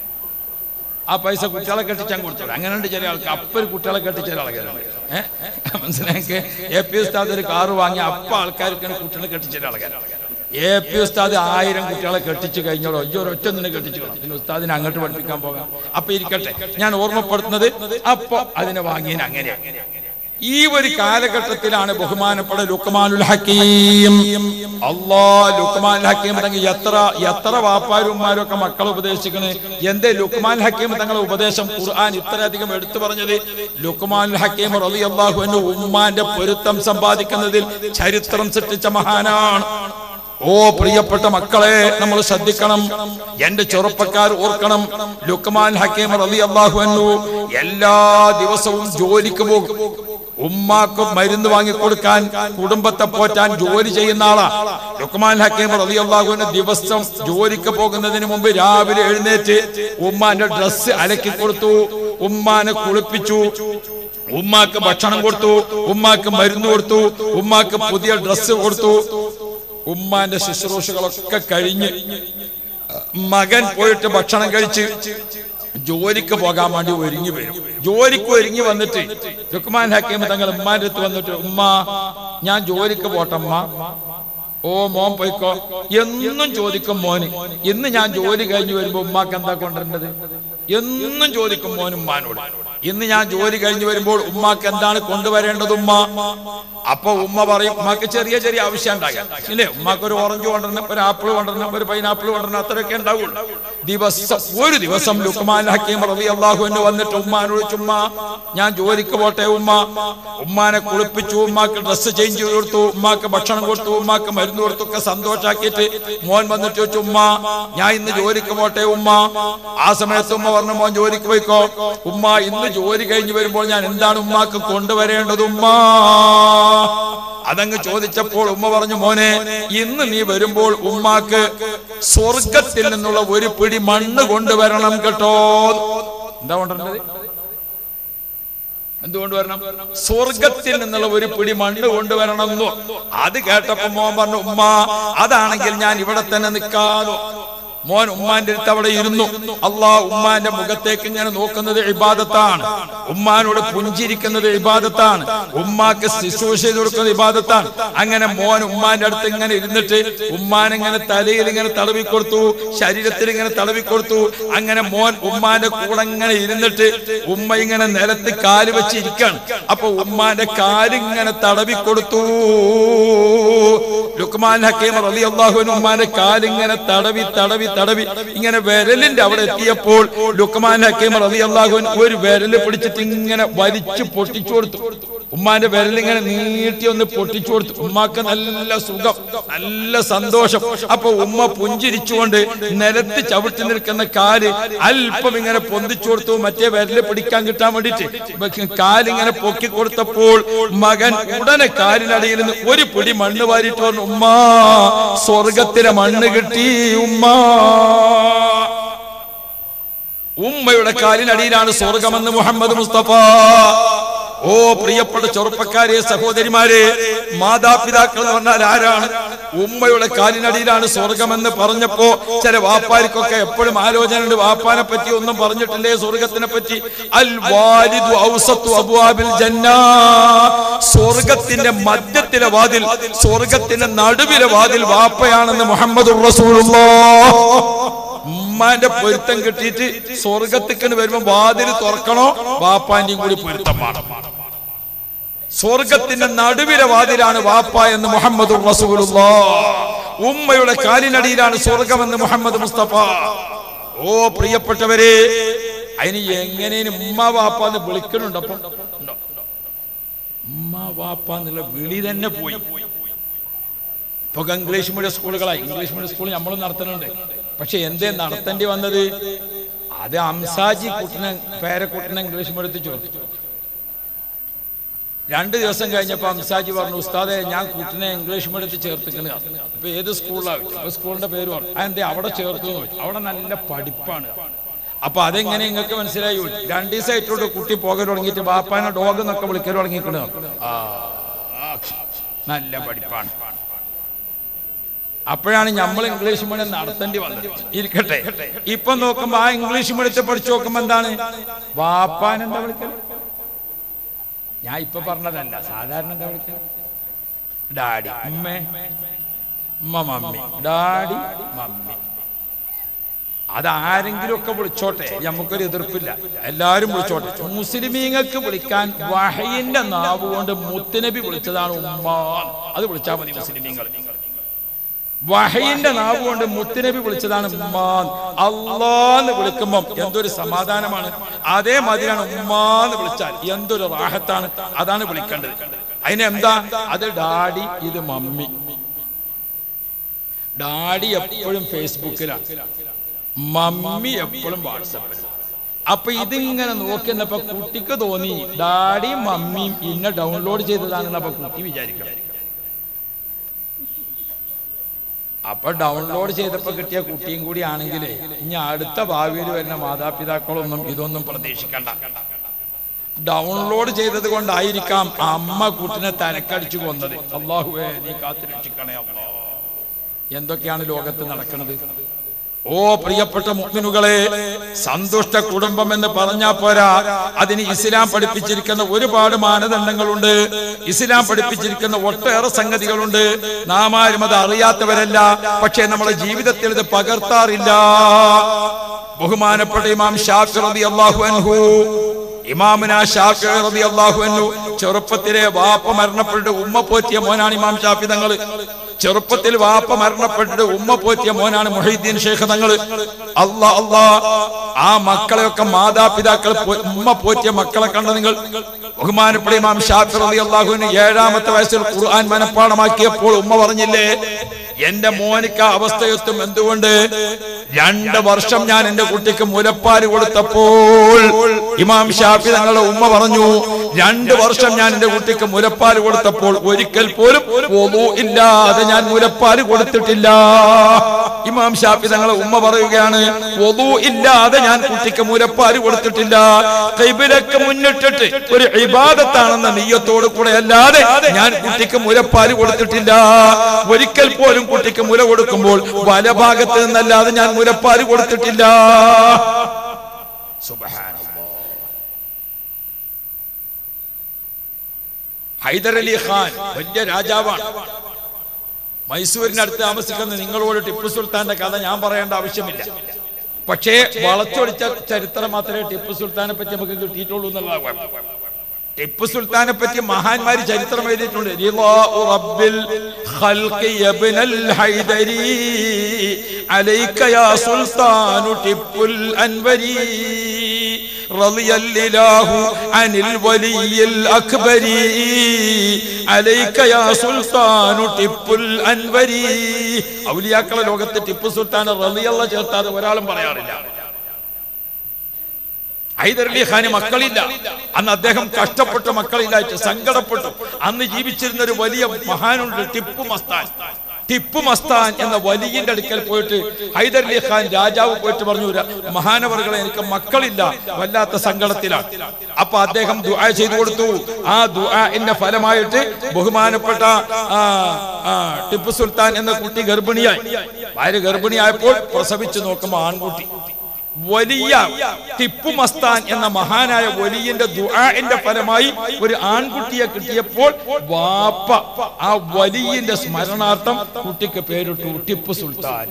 ആ പൈസ കുട്ടികളെ കെട്ടിച്ചാൻ കൊടുത്തോളൂ അങ്ങനെയുണ്ട് ചില ആൾക്ക് അപ്പര് കുട്ടികളെ കെട്ടിച്ച ആൾക്കാരുണ്ട് ഏഹ് മനസ്സിലാക്കി എ പി ഉസ്താദ് ഒരു കാറ് വാങ്ങി അപ്പ ആൾക്കാർക്ക് കുട്ടികളെ കെട്ടിച്ച ആൾക്കാരാണ് എ പി ഉസ്താദ് ആയിരം കുട്ടികളെ കെട്ടിച്ചു കഴിഞ്ഞോളൂ അയ്യോ ഒരൊറ്റ നിന്ന് കെട്ടിച്ചു പിന്നെ ഉസ്താദിനെ അങ്ങോട്ട് പഠിപ്പിക്കാൻ പോകാം അപ്പൊ ഇരിക്കട്ടെ ഞാൻ ഓർമ്മപ്പെടുത്തുന്നത് അപ്പൊ അതിനെ വാങ്ങിയതിന് അങ്ങനെ ഈ ഒരു കാലഘട്ടത്തിലാണ് ബഹുമാനപ്പെട്ട ലുക്മാനുൽ ഹക്കീം അള്ളാ ലുക്മാൻ ഹക്കീം തങ്ങൾ എത്ര എത്ര വാപ്പാരുമാരും ഒക്കെ മക്കളെ ഉപദേശിക്കണേ എന്തേ ലുക്മാൻ ഹക്കീം തങ്ങളെ ഉപദേശം ഖുർആൻ ഇത്രയധികം എടുത്തു പറഞ്ഞത് ലുക്മാൻ ഹക്കീം റളി അള്ളാഹു ഉമ്മാന്റെ പൊരുത്തം സമ്പാദിക്കുന്നതിൽ ചരിത്രം സൃഷ്ടിച്ച മഹാനാണ് ഓ പ്രിയപ്പെട്ട മക്കളെ നമ്മൾ ശ്രദ്ധിക്കണം എന്റെ ചെറുപ്പക്കാർ ഓർക്കണം ലുക്മാൻ ഹക്കീം റളി അള്ളാഹു എല്ലാ ദിവസവും ജോലിക്ക് പോകും ഉമ്മാക്ക് മരുന്ന് വാങ്ങിക്കൊടുക്കാൻ കുടുംബത്തെ പോറ്റാൻ ജോലി ചെയ്യുന്ന ആളാ ലുക്മാൻ ഹക്കീം റളിയല്ലാഹുവിന് ദിവസം ജോലിക്ക് പോകുന്നതിന് മുമ്പ് രാവിലെ എഴുന്നേറ്റ് ഉമ്മാന്റെ ഡ്രസ്സ് അലക്കി കൊടുത്തു ഉമ്മാനെ കുളിപ്പിച്ചു ഉമ്മാക്ക് ഭക്ഷണം കൊടുത്തു ഉമ്മാക്ക് മരുന്ന് കൊടുത്തു ഉമ്മാക്ക് പുതിയ ഡ്രസ്സ് കൊടുത്തു ഉമ്മാന്റെ ശുശ്രൂഷകളൊക്കെ കഴിഞ്ഞ് മകൻ പോയിട്ട് ഭക്ഷണം കഴിച്ച് ജോലിക്ക് പോകാൻ വേണ്ടി ഒരുങ്ങി വരും ജോലിക്ക് ഒരുങ്ങി വന്നിട്ട് ലുക്മാൻ ഹക്കീം തങ്ങൾ ഉമ്മാന്റെ അടുത്ത് വന്നിട്ട് ഉമ്മ ഞാൻ ജോലിക്ക് പോട്ടമ്മ ഓ മോൻ പോയിക്കോ എന്നും ചോദിക്കും മോന് ഇന്ന് ഞാൻ ജോലി കഴിഞ്ഞ് വരുമ്പോ ഉമ്മാക്ക് എന്താ കൊണ്ടുവരേണ്ടത് എന്നും ചോദിക്കും മോൻ ഉമ്മാനോട് ഇന്ന് ഞാൻ ജോലി കഴിഞ്ഞ് വരുമ്പോൾ ഉമ്മാക്ക് എന്താണ് കൊണ്ടുവരേണ്ടത് ഉമ്മ അപ്പൊ ഉമ്മ പറയും ഉമ്മാക്ക് ചെറിയ ചെറിയ ആവശ്യം ഉണ്ടാകാം ഇല്ലേ ഉമ്മാക്ക് ഒരു ഓറഞ്ച് കൊണ്ടുവരണം ഒരു ആപ്പിൾ കൊണ്ടുവരണം ഒരു പൈനാപ്പിൾ കൊണ്ടുവരണം അത്രയൊക്കെ ഉണ്ടാവുള്ളൂ ദിവസം ഒരു ദിവസം ലുക്മാൻ ഹക്കീം റബി അള്ളാഹു എന്ന് വന്നിട്ട് ഉമ്മാനോട് ചുമ്മാ ഞാൻ ജോലിക്ക് പോട്ടെ ഉമ്മ ഉമ്മാനെ കുളിപ്പിച്ചു ഉമ്മാക്ക് ഡ്രസ്സ് ചേഞ്ച് ചെയ്ത് കൊടുത്തു ഉമ്മാക്ക് ഭക്ഷണം കൊടുത്തു ഉമ്മാക്ക് മരുന്ന് കൊടുത്തു ഒക്കെ സന്തോഷാക്കിയിട്ട് മോൻ വന്നിട്ട് ചോദിച്ചു ഉമ്മ ഞാൻ ഇന്ന് ജോലിക്ക് പോട്ടെ ഉമ്മ ആ സമയത്ത് ഉമ്മ പറഞ്ഞു മോൻ ജോലിക്ക് പോയിക്കോ ഉമ്മ ഇന്ന് ജോലി കഴിഞ്ഞ് വരുമ്പോൾ ഞാൻ എന്താണ് ഉമ്മാക്ക് കൊണ്ടുവരേണ്ടത് ഉമ്മ അതങ്ങ് ചോദിച്ചപ്പോൾ ഉമ്മ പറഞ്ഞു മോനെ ഇന്ന് നീ വരുമ്പോൾ ഉമ്മാക്ക് സ്വർഗത്തിൽ നിന്നുള്ള ഒരു പിടി മണ്ണ് കൊണ്ടുവരണം കേട്ടോ എന്താ കൊണ്ടുവരേണ്ടത് എന്തുകൊണ്ട് വരണം സ്വർഗത്തിൽ നിന്നുള്ള ഒരു പിടി മണ്ണ് കൊണ്ടുവരണമെന്നോ അത് കേട്ടപ്പോ മോൻ പറഞ്ഞു ഉമ്മ അതാണെങ്കിൽ ഞാൻ ഇവിടെ തന്നെ നിൽക്കാതോ മോൻ ഉമ്മാന്റെ അടുത്ത് അവിടെ ഇരുന്നു അള്ളാ ഉമ്മാന്റെ മുഖത്തേക്ക് ഇങ്ങനെ നോക്കുന്നത് ഇബാദത്താണ് ഉമ്മാനോട് പുഞ്ചിരിക്കുന്നത് ഇബാദത്താണ് ഉമ്മാക്ക് ശുശ്രൂഷ ചെയ്ത് കൊടുക്കുന്നത് ഇബാദത്താണ് അങ്ങനെ മോൻ ഉമ്മാന്റെ അടുത്ത് ഇങ്ങനെ ഇരുന്നിട്ട് ഉമ്മാൻ ഇങ്ങനെ തലയിൽ ഇങ്ങനെ തടവി കൊടുത്തു ശരീരത്തിൽ ഇങ്ങനെ തടവി കൊടുത്തു അങ്ങനെ മോൻ ഉമ്മാന്റെ കൂടെ ഇങ്ങനെ ഇരുന്നിട്ട് ഉമ്മ ഇങ്ങനെ നിലത്ത് കാല് വെച്ച് ഇരിക്കാണ് അപ്പൊ ഉമ്മാന്റെ കാലിങ്ങനെ തടവി കൊടുത്തു ലുക്മാൻ ഹക്കീം റളിയല്ലാഹുവിന് ഉമ്മാന്റെ കാലിങ്ങനെ തടവി തടവി തടവി ഇങ്ങനെ വിരലിന്റെ അവിടെ എത്തിയപ്പോൾ ലുക്മാൻ ഹക്കീം റളിയല്ലാഹുവിൻ ഒരു വിരല് പിടിച്ചിട്ട് ഇങ്ങനെ വലിച്ചു പൊട്ടിച്ചു കൊടുത്തു ഉമ്മാന്റെ വിരൽ ഇങ്ങനെ നീട്ടി ഒന്ന് പൊട്ടിച്ചു കൊടുത്തു ഉമ്മാക്ക് നല്ല സുഖം നല്ല സന്തോഷം അപ്പൊ ഉമ്മ പുഞ്ചിരിച്ചുകൊണ്ട് നിലത്ത് ചവിട്ടി നിൽക്കുന്ന കാല് അല്പം ഇങ്ങനെ പൊന്തിച്ചു കൊടുത്തു മറ്റേ വിരല് പിടിക്കാൻ കിട്ടാൻ വേണ്ടിട്ട് കാലിങ്ങനെ പൊക്കി കൊടുത്തപ്പോൾ മകൻ ഉടനെ കാലിനടിയിൽ നിന്ന് ഒരു പിടി മണ്ണ് വാരിട്ട് പറഞ്ഞു ഉമ്മ സ്വർഗത്തിലെ മണ്ണ് കിട്ടി ഉമ്മ ഉമ്മയുടെ കാലിനടിയിലാണ് സ്വർഗമെന്ന് മുഹമ്മദ് മുസ്തഫ ഓ പ്രിയപ്പെട്ട ചെറുപ്പക്കാരെ സഹോദരിമാരെ മാതാപിതാക്കൾ എന്ന് പറഞ്ഞാൽ ആരാണ് ഉമ്മയുടെ കാലിനടിയിലാണ് സ്വർഗമെന്ന് പറഞ്ഞപ്പോ ചില വാപ്പാർക്കൊക്കെ എപ്പോഴും ആലോചന ഉണ്ട് വാപ്പാനെ പറ്റി ഒന്നും പറഞ്ഞിട്ടില്ലേ സ്വർഗത്തിനെ പറ്റി അൽ വാലിദു ഔസത്തു അബ്വാബിൽ ജന്ന സ്വർഗത്തിന്റെ മധ്യത്തിലെ വാതിൽ സ്വർഗത്തിന്റെ നടുവിലെ വാതിൽ വാപ്പയാണെന്ന് മുഹമ്മദ് ഉമ്മാന്റെ പൊരുത്തം കിട്ടിയിട്ട് സ്വർഗത്തിക്കന് വരുമ്പോ വാതിൽ തുറക്കണോ വാപ്പാന്റെയും കൂടി പൊരുത്തം വേണം സ്വർഗത്തിന്റെ നടുവിലെ വാതിലാണ് വാപ്പ എന്ന് മുഹമ്മദ് ഉമ്മയുടെ കാലിനടിയിലാണ് സ്വർഗമെന്ന് മുഹമ്മദ് മുസ്തഫ ഓ പ്രിയപ്പെട്ടവരെ അതിന് എങ്ങനെയും ഉമ്മ വാപ്പ എന്ന് വിളിക്കണുണ്ട് അപ്പൊ ഉണ്ടോ? ഉമ്മ വാപ്പ എന്നുള്ള വിളി തന്നെ പോയി ഇപ്പൊ ഇംഗ്ലീഷ് മീഡിയം സ്കൂളുകളായി ഇംഗ്ലീഷ് മീഡിയം സ്കൂൾ നമ്മൾ നടത്തുന്നുണ്ട് പക്ഷെ എന്തേ നടത്തേണ്ടി വന്നത് അത് അംസാജി കുട്ടനെ പേരക്കുട്ടനെ ഇംഗ്ലീഷ് മീഡിയത്തിൽ ചേർത്തു രണ്ട് ദിവസം കഴിഞ്ഞപ്പോ അംസാജി പറഞ്ഞു ഉസ്താദെ ഞാൻ കുട്ടിനെ ഇംഗ്ലീഷ് മീഡിയത്തിൽ ചേർത്തിക്കണ ഇപ്പൊ ഏത് സ്കൂളിലാണ് ഇപ്പൊ സ്കൂളിന്റെ പേര് പറഞ്ഞു അതെന്തേ അവിടെ ചേർത്തു എന്ന് ചോദിച്ചു അവിടെ നല്ല പഠിപ്പാണ് അപ്പൊ അതെങ്ങനെ നിങ്ങൾക്ക് മനസ്സിലായി ചോദിച്ചു? രണ്ട് ദിവസമായിട്ടുണ്ട് കുട്ടി പോകൽ തുടങ്ങിയിട്ട് ബാപ്പാനെ ഡോഗ് എന്നൊക്കെ വിളിക്കൽ തുടങ്ങിക്കണ ആ ആ, നല്ല പഠിപ്പാണ് അപ്പോഴാണ് നമ്മൾ ഇംഗ്ലീഷ് മീഡിയം നടത്തേണ്ടി വന്നത് ഇരിക്കട്ടെ ഇപ്പൊ നോക്കുമ്പോ ആ ഇംഗ്ലീഷ് മീഡിയത്തെ പഠിച്ചു നോക്കുമ്പോ എന്താണ് വാപ്പാൻ എന്താ വിളിക്കൽ ഞാൻ ഇപ്പൊ പറഞ്ഞതല്ല സാധാരണ എന്താ വിളിക്കൽ ഡാഡി ഉമ്മേ ഉമ്മ മമ്മി ഡാഡി മമ്മി അത് ആരെങ്കിലും ഒക്കെ വിളിച്ചോട്ടെ നമുക്കൊരു എതിർപ്പില്ല എല്ലാരും വിളിച്ചോട്ടെ മുസ്ലിമീങ്ങൾക്ക് വിളിക്കാൻ വഹയിന്റെ നാവ് കൊണ്ട് മുത്തുനബി വിളിച്ചതാണ് ഉമ്മ അത് വിളിച്ചാൽ മതി മുസ്ലിമീങ്ങൾ വഹയിന്റെ നാവ് കൊണ്ട് മുത്തുനബി വിളിച്ചതാണ് ഉമ്മാൻ അള്ളാന്ന് വിളിക്കുമ്പം എന്തൊരു സമാധാനമാണ് അതേമാതിരിയാണ് ഉമ്മാന്ന് വിളിച്ചാൽ എന്തൊരു റാഹത്താണ് അതാണ് വിളിക്കേണ്ടത് അതിനെന്താ അത് ഡാഡി ഇത് മമ്മി ഡാഡി എപ്പോഴും ഫേസ്ബുക്കിലാണ് മമ്മി എപ്പോഴും വാട്സപ്പിൽ അപ്പൊ ഇതിങ്ങനെ നോക്കുന്നപ്പോ കുട്ടിക്ക് തോന്നി ഡാഡിയും മമ്മിയും ഇന്നെ ഡൗൺലോഡ് ചെയ്തതാണെന്ന് അപ്പൊ കുട്ടി വിചാരിക്കണം അപ്പൊ ഡൗൺലോഡ് ചെയ്തപ്പോ കിട്ടിയ കുട്ടിയും കൂടി ആണെങ്കിൽ ഇനി അടുത്ത ഭാവിയിൽ വരുന്ന മാതാപിതാക്കളൊന്നും ഇതൊന്നും പ്രതീക്ഷിക്കണ്ട ഡൗൺലോഡ് ചെയ്തത് കൊണ്ടായിരിക്കാം അമ്മ കുട്ടിനെ തലക്കടിച്ചു കൊന്നത് അള്ളാഹുവേ നീ കാത്തു രക്ഷിക്കണേ അള്ളാ എന്തൊക്കെയാണ് ലോകത്ത് നടക്കുന്നത് ഓ പ്രിയപ്പെട്ട മുഗ്മിനുകളെ സന്തുഷ്ട കുടുംബം എന്ന് പറഞ്ഞാ പോരാ അതിന് ഇസ്ലാം പഠിപ്പിച്ചിരിക്കുന്ന ഒരുപാട് മാനദണ്ഡങ്ങളുണ്ട് ഇസ്ലാം പഠിപ്പിച്ചിരിക്കുന്ന ഒട്ടേറെ സംഗതികളുണ്ട് നാം ആരും അത് അറിയാത്തവരല്ല പക്ഷേ നമ്മുടെ ജീവിതത്തിൽ ഇത് പകർത്താറില്ല ബഹുമാനപ്പെട്ട ഇമാം ഷാഫി റളിയല്ലാഹു അൻഹു ഇമാമിന ഷാഫി റളിയല്ലാഹു അൻഹു ചെറുപ്പത്തിലെ വാപ്പ മരണപ്പെട്ടിട്ട് ഉമ്മ പോറ്റിയ മോനാണ് ഇമാം ഷാഫി തങ്ങൾ ചെറുപ്പത്തിൽ വാപ്പ മരണപ്പെട്ടിട്ട് ഉമ്മ പോറ്റിയ മോനാണ് മൊഹീദ്ദീൻ ഷേഖ് തങ്ങൾ അല്ലാ അല്ലാ ആ മക്കളെയൊക്കെ മാതാപിതാക്കൾ പോ- ഉമ്മ പോറ്റിയ മക്കളെ കണ്ട നിങ്ങൾ ബഹുമാനപ്പെട്ട ഇമാം ഷാഫി റളിയല്ലാഹുവിന് ഏഴാമത്തെ വയസ്സിൽ ഖുർആൻ മനഃപ്പാടമാക്കിയപ്പോൾ ഉമ്മ പറഞ്ഞില്ലേ എന്റെ മോനിക്ക് ആ അവസ്ഥയെത്തും എന്തുകൊണ്ട് രണ്ട് വർഷം ഞാൻ എന്റെ കുട്ടിക്ക് മുലപ്പാല് കൊടുത്തപ്പോൾ ഇമാം ഷാഫി തങ്ങളുടെ ഉമ്മ പറഞ്ഞു രണ്ട് വർഷം ഞാൻ എന്റെ കുട്ടിക്ക് മുലപ്പാല് കൊടുത്തപ്പോൾ ഒരിക്കൽ പോലും വധു ഇല്ലാതെ ഞാൻ മുലപ്പാല് കൊടുത്തിട്ടില്ല ഇമാം ഷാഫി തങ്ങളെ ഉമ്മ പറയുകയാണ് വധു ഇല്ലാതെ ഞാൻ കുട്ടിക്ക് മുലപ്പാല് കൊടുത്തിട്ടില്ല കൈബിലൊക്കെ മുന്നിട്ടിട്ട് ഒരു ഇബാദത്താണെന്ന നെയ്യത്തോട് കൂടെ അല്ലാതെ ഞാൻ കുട്ടിക്ക് മുലപ്പാല് കൊടുത്തിട്ടില്ല ഒരിക്കൽ പോലും കുട്ടിക്ക് മുല കൊടുക്കുമ്പോൾ വലഭാഗത്ത് നിന്നല്ലാതെ ഞാൻ മുലപ്പാല് കൊടുത്തിട്ടില്ല സുബ്ഹാനല്ലാഹ്. ഹൈദർ അലി ഖാൻ വലിയ രാജാവാണ് മൈസൂരിനടുത്ത് താമസിക്കുന്ന നിങ്ങളോട് ടിപ്പു സുൽത്താന്റെ കഥ ഞാൻ പറയേണ്ട ആവശ്യമില്ല പക്ഷേ വളച്ചൊടിച്ച ചരിത്രം മാത്രമേ ടിപ്പു സുൽത്താനെ പറ്റി നമുക്ക് കിട്ടിയിട്ടുള്ളൂ എന്നുള്ളതാണ് കുഴപ്പം. ടിപ്പു സുൽത്താനെ പറ്റി മഹാന്മാര് ചരിത്രം എഴുതിയിട്ടുണ്ട് റിളാഉ റബ്ബിൽ ഖൽഖി യബ്നൽ ഹൈദരി അലൈക യാ സുൽത്താനു ടിപ്പുൽ അൻവരി رضي الله عن الولي الأكبر عليك يا سلطان ടിപ്പു അൻവരി ഔലിയാക്കളെ ലോകത്ത് ടിപ്പു സുൽത്താൻ റളിയല്ല ചേർത്താതെ ഒരാളും പറയാറില്ല ഹൈദരലി ഖാന് മക്കളില്ല അന്ന് അദ്ദേഹം കഷ്ടപ്പെട്ട മക്കളില്ലായിട്ട് സങ്കടപ്പെട്ടു അന്ന് ജീവിച്ചിരുന്ന ഒരു വലിയ മഹാനുണ്ട് ടിപ്പു മസ്താൻ ടിപ്പു മസ്താൻ എന്ന വലിയന്റെ അടുക്കൽ പോയിട്ട് ഹൈദരലി ഖാൻ രാജാവ് പോയിട്ട് പറഞ്ഞു "ര- മഹാനവറുകളെ എനിക്ക് മക്കളില്ല വല്ലാത്ത സങ്കടത്തിലാണ് അപ്പൊ അദ്ദേഹം ദുആ ചെയ്തു കൊടുത്തു ആ ദുആന്റെ ഫലമായിട്ട് ബഹുമാനപ്പെട്ട ആ, ആ, ടിപ്പു സുൽത്താൻ എന്ന കുട്ടി ഗർഭിണിയായി ഭാര്യ ഗർഭിണിയായപ്പോൾ പ്രസവിച്ചു നോക്കുമ്പോൾ ആൺകുട്ടി വലിയ ടിപ്പു മസ്താൻ എന്ന മഹാനായ വലിയന്റെ ദുആന്റെ ഫലമായി ഒരു ആൺകുട്ടിയെ കിട്ടിയപ്പോൾ വാപ്പ ആ വലിയന്റെ സ്മരണാർത്ഥം കുട്ടിക്ക് പേരിട്ടു ടിപ്പു സുൽത്താൻ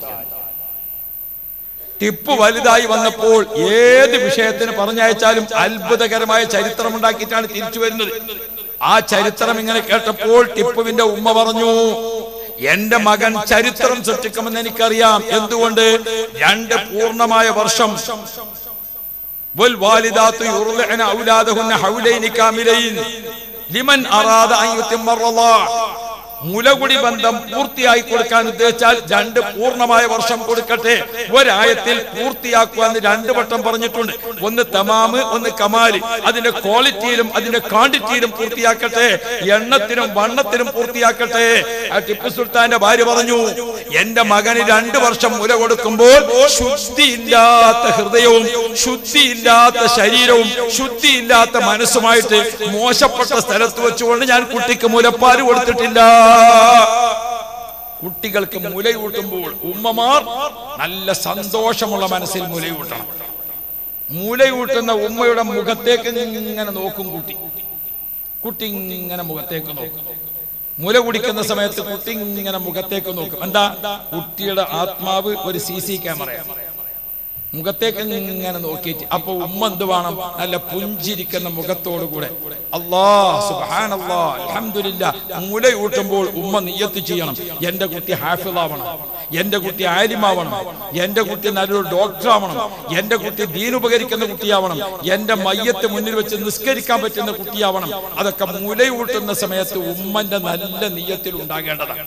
ടിപ്പു വലുതായി വന്നപ്പോൾ ഏത് വിഷയത്തിന് പറഞ്ഞയച്ചാലും അത്ഭുതകരമായ ചരിത്രം ഉണ്ടാക്കിയിട്ടാണ് തിരിച്ചു വരുന്നത് ആ ചരിത്രം ഇങ്ങനെ കേട്ടപ്പോൾ ടിപ്പുവിന്റെ ഉമ്മ പറഞ്ഞു എന്റെ മകൻ ചരിത്രം സൃഷ്ടിക്കുമെന്ന് എനിക്കറിയാം എന്തുകൊണ്ട് രണ്ട് പൂർണ്ണമായ വർഷം والوالدات يرضعن أولادهن حولين كاملين لمن أراد أن يتم الرضاع മുലകുടി ബന്ധം പൂർത്തിയായി കൊടുക്കാൻ ഉദ്ദേശിച്ചാൽ രണ്ട് പൂർണ്ണമായ വർഷം കൊടുക്കട്ടെ ഒരായത്തിൽ പൂർത്തിയാക്കുക എന്ന് രണ്ട് വട്ടം പറഞ്ഞിട്ടുണ്ട് ഒന്ന് തമാമ് ഒന്ന് കമാല് അതിന്റെ ക്വാളിറ്റിയിലും അതിന്റെ ക്വാണ്ടിറ്റിയിലും പൂർത്തിയാക്കട്ടെ എണ്ണത്തിനും വണ്ണത്തിനും പൂർത്തിയാക്കട്ടെ ആ ടിപ്പു സുൽത്താന്റെ ഭാര്യ പറഞ്ഞു എന്റെ മകന് രണ്ട് വർഷം മുല കൊടുക്കുമ്പോൾ ശുദ്ധിയില്ലാത്ത ഹൃദയവും ശുദ്ധിയില്ലാത്ത ശരീരവും ശുദ്ധിയില്ലാത്ത മനസ്സുമായിട്ട് മോശപ്പെട്ട സ്ഥലത്ത് വെച്ചുകൊണ്ട് ഞാൻ കുട്ടിക്ക് മുലപ്പാല് കൊടുത്തിട്ടില്ല കുട്ടികൾക്ക് മുലയൂട്ടുമ്പോൾ ഉമ്മമാർ നല്ല സന്തോഷമുള്ള മനസ്സിൽ മുലയൂട്ടണം മുലയൂട്ടുന്ന ഉമ്മയുടെ മുഖത്തേക്ക് ഇങ്ങനെ നോക്കും കുട്ടി കുട്ടി ഇങ്ങനെ മുഖത്തേക്ക് നോക്കും മുല കുടിക്കുന്ന സമയത്ത് കുട്ടി ഇങ്ങനെ മുഖത്തേക്ക് നോക്കും എന്താ കുട്ടിയുടെ ആത്മാവ് ഒരു സി സി ക്യാമറയാണ് മുഖത്തേക്ക് ഇങ്ങനെ നോക്കിയിട്ട് അപ്പൊ ഉമ്മ എന്ത് വേണം നല്ല പുഞ്ചിരിക്കുന്ന മുഖത്തോടു കൂടെ അല്ലാ സുബ്ഹാനല്ലാ അൽഹംദുലില്ലാ മുലയൂട്ടുമ്പോൾ ഉമ്മ നിയ്യത്ത് ചെയ്യണം എന്റെ കുട്ടി ഹാഫിളാവണം എന്റെ കുട്ടി ആലിമാവണം എന്റെ കുട്ടി നല്ലൊരു ഡോക്ടറാവണം എന്റെ കുട്ടി ദീൻ ഉപകരിക്കുന്ന കുട്ടിയാവണം എന്റെ മയ്യത്ത് മുന്നിൽ വെച്ച് നിസ്കരിക്കാൻ പറ്റുന്ന കുട്ടിയാവണം അതൊക്കെ മുലയൂട്ടുന്ന സമയത്ത് ഉമ്മന്റെ നല്ല നിയ്യത്തിൽ ഉണ്ടാകേണ്ടതാണ്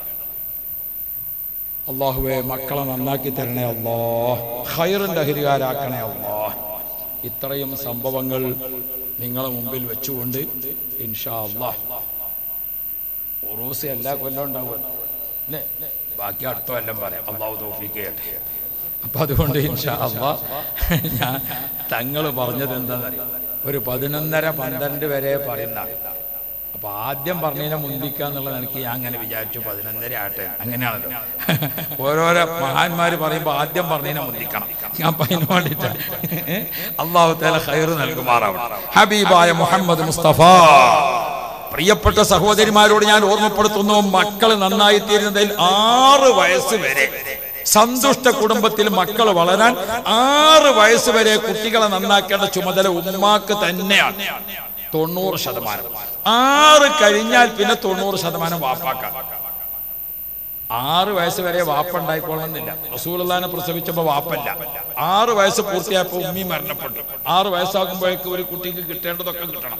അള്ളാഹുവെ മക്കളെ നന്നാക്കി തരണേ അല്ലോ ഹൈറിന്റെ അഹിരികാരാക്കണേ അല്ലോ ഇത്രയും സംഭവങ്ങൾ നിങ്ങളെ മുമ്പിൽ വെച്ചുകൊണ്ട് ഇൻഷാ അള്ളാഹ് ഉറൂസ് എല്ലാ കൊല്ലം ഉണ്ടാവും അല്ലേ ബാക്കി അടുത്ത കൊല്ലം പറയാം അള്ളാഹു തോഫിക്ക് ചെയ്യട്ടെ അപ്പൊ അതുകൊണ്ട് ഇൻഷാ അള്ളാഹ് ഞാൻ തങ്ങൾ പറഞ്ഞത് എന്താണെന്നറിയാം ഒരു പതിനൊന്നര പന്ത്രണ്ട് വരെ പറയുന്ന അപ്പൊ ആദ്യം പറഞ്ഞതിനെ മുന്തിക്കുക എന്നുള്ളത് എനിക്ക് ഞാൻ അങ്ങനെ വിചാരിച്ചു പതിനൊന്നര ആട്ടെ അങ്ങനെയാണല്ലോ ഓരോരോ മഹാന്മാര് പറയുമ്പോ ആദ്യം പറഞ്ഞതിനെ മുന്തിക്കണം ഞാൻ അപ്പൊ അതിന് വേണ്ടിട്ട് അള്ളാഹു തല ഹൈർ നൽകുമാറാവണം ഹബീബായ മുഹമ്മദ് മുസ്തഫ പ്രിയപ്പെട്ട സഹോദരിമാരോട് ഞാൻ ഓർമ്മപ്പെടുത്തുന്നു മക്കൾ നന്നായി തീരുന്നതിൽ ആറ് വയസ്സ് വരെ സന്തുഷ്ട കുടുംബത്തിൽ മക്കൾ വളരാൻ ആറ് വയസ്സ് വരെ കുട്ടികളെ നന്നാക്കേണ്ട ചുമതല ഉമ്മാക്ക് തന്നെയാണ് തൊണ്ണൂറ് ശതമാനം ആറ് കഴിഞ്ഞാൽ പിന്നെ തൊണ്ണൂറ് ശതമാനം വാപ്പാക്കാം ആറ് വയസ്സ് വരെ വാപ്പ ഉണ്ടായിക്കൊള്ളണമെന്നില്ല റസൂലുള്ളാനെ പ്രസവിച്ചപ്പോ വാപ്പല്ല ആറ് വയസ്സ് പൂർത്തിയായപ്പോ ഉമ്മി മരണപ്പെട്ടു ആറ് വയസ്സാകുമ്പോഴേക്ക് ഒരു കുട്ടിക്ക് കിട്ടേണ്ടതൊക്കെ കിട്ടണം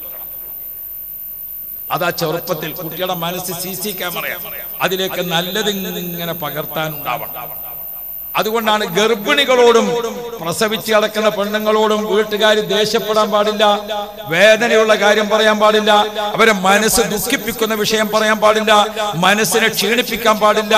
അതാ ചെറുപ്പത്തിൽ കുട്ടിയുടെ മനസ്സ് സി സി ക്യാമറയാണ് അതിലേക്ക് നല്ലത് ഇങ്ങനെ പകർത്താനുണ്ടാവണം അതുകൊണ്ടാണ് ഗർഭിണികളോടും പ്രസവിച്ച് കിടക്കുന്ന പെണ്ണുങ്ങളോടും വീട്ടുകാർ ദേഷ്യപ്പെടാൻ പാടില്ല വേദനയുള്ള കാര്യം പറയാൻ പാടില്ല അവരെ മനസ്സ് ദുഃഖിപ്പിക്കുന്ന വിഷയം പറയാൻ പാടില്ല മനസ്സിനെ ക്ഷീണിപ്പിക്കാൻ പാടില്ല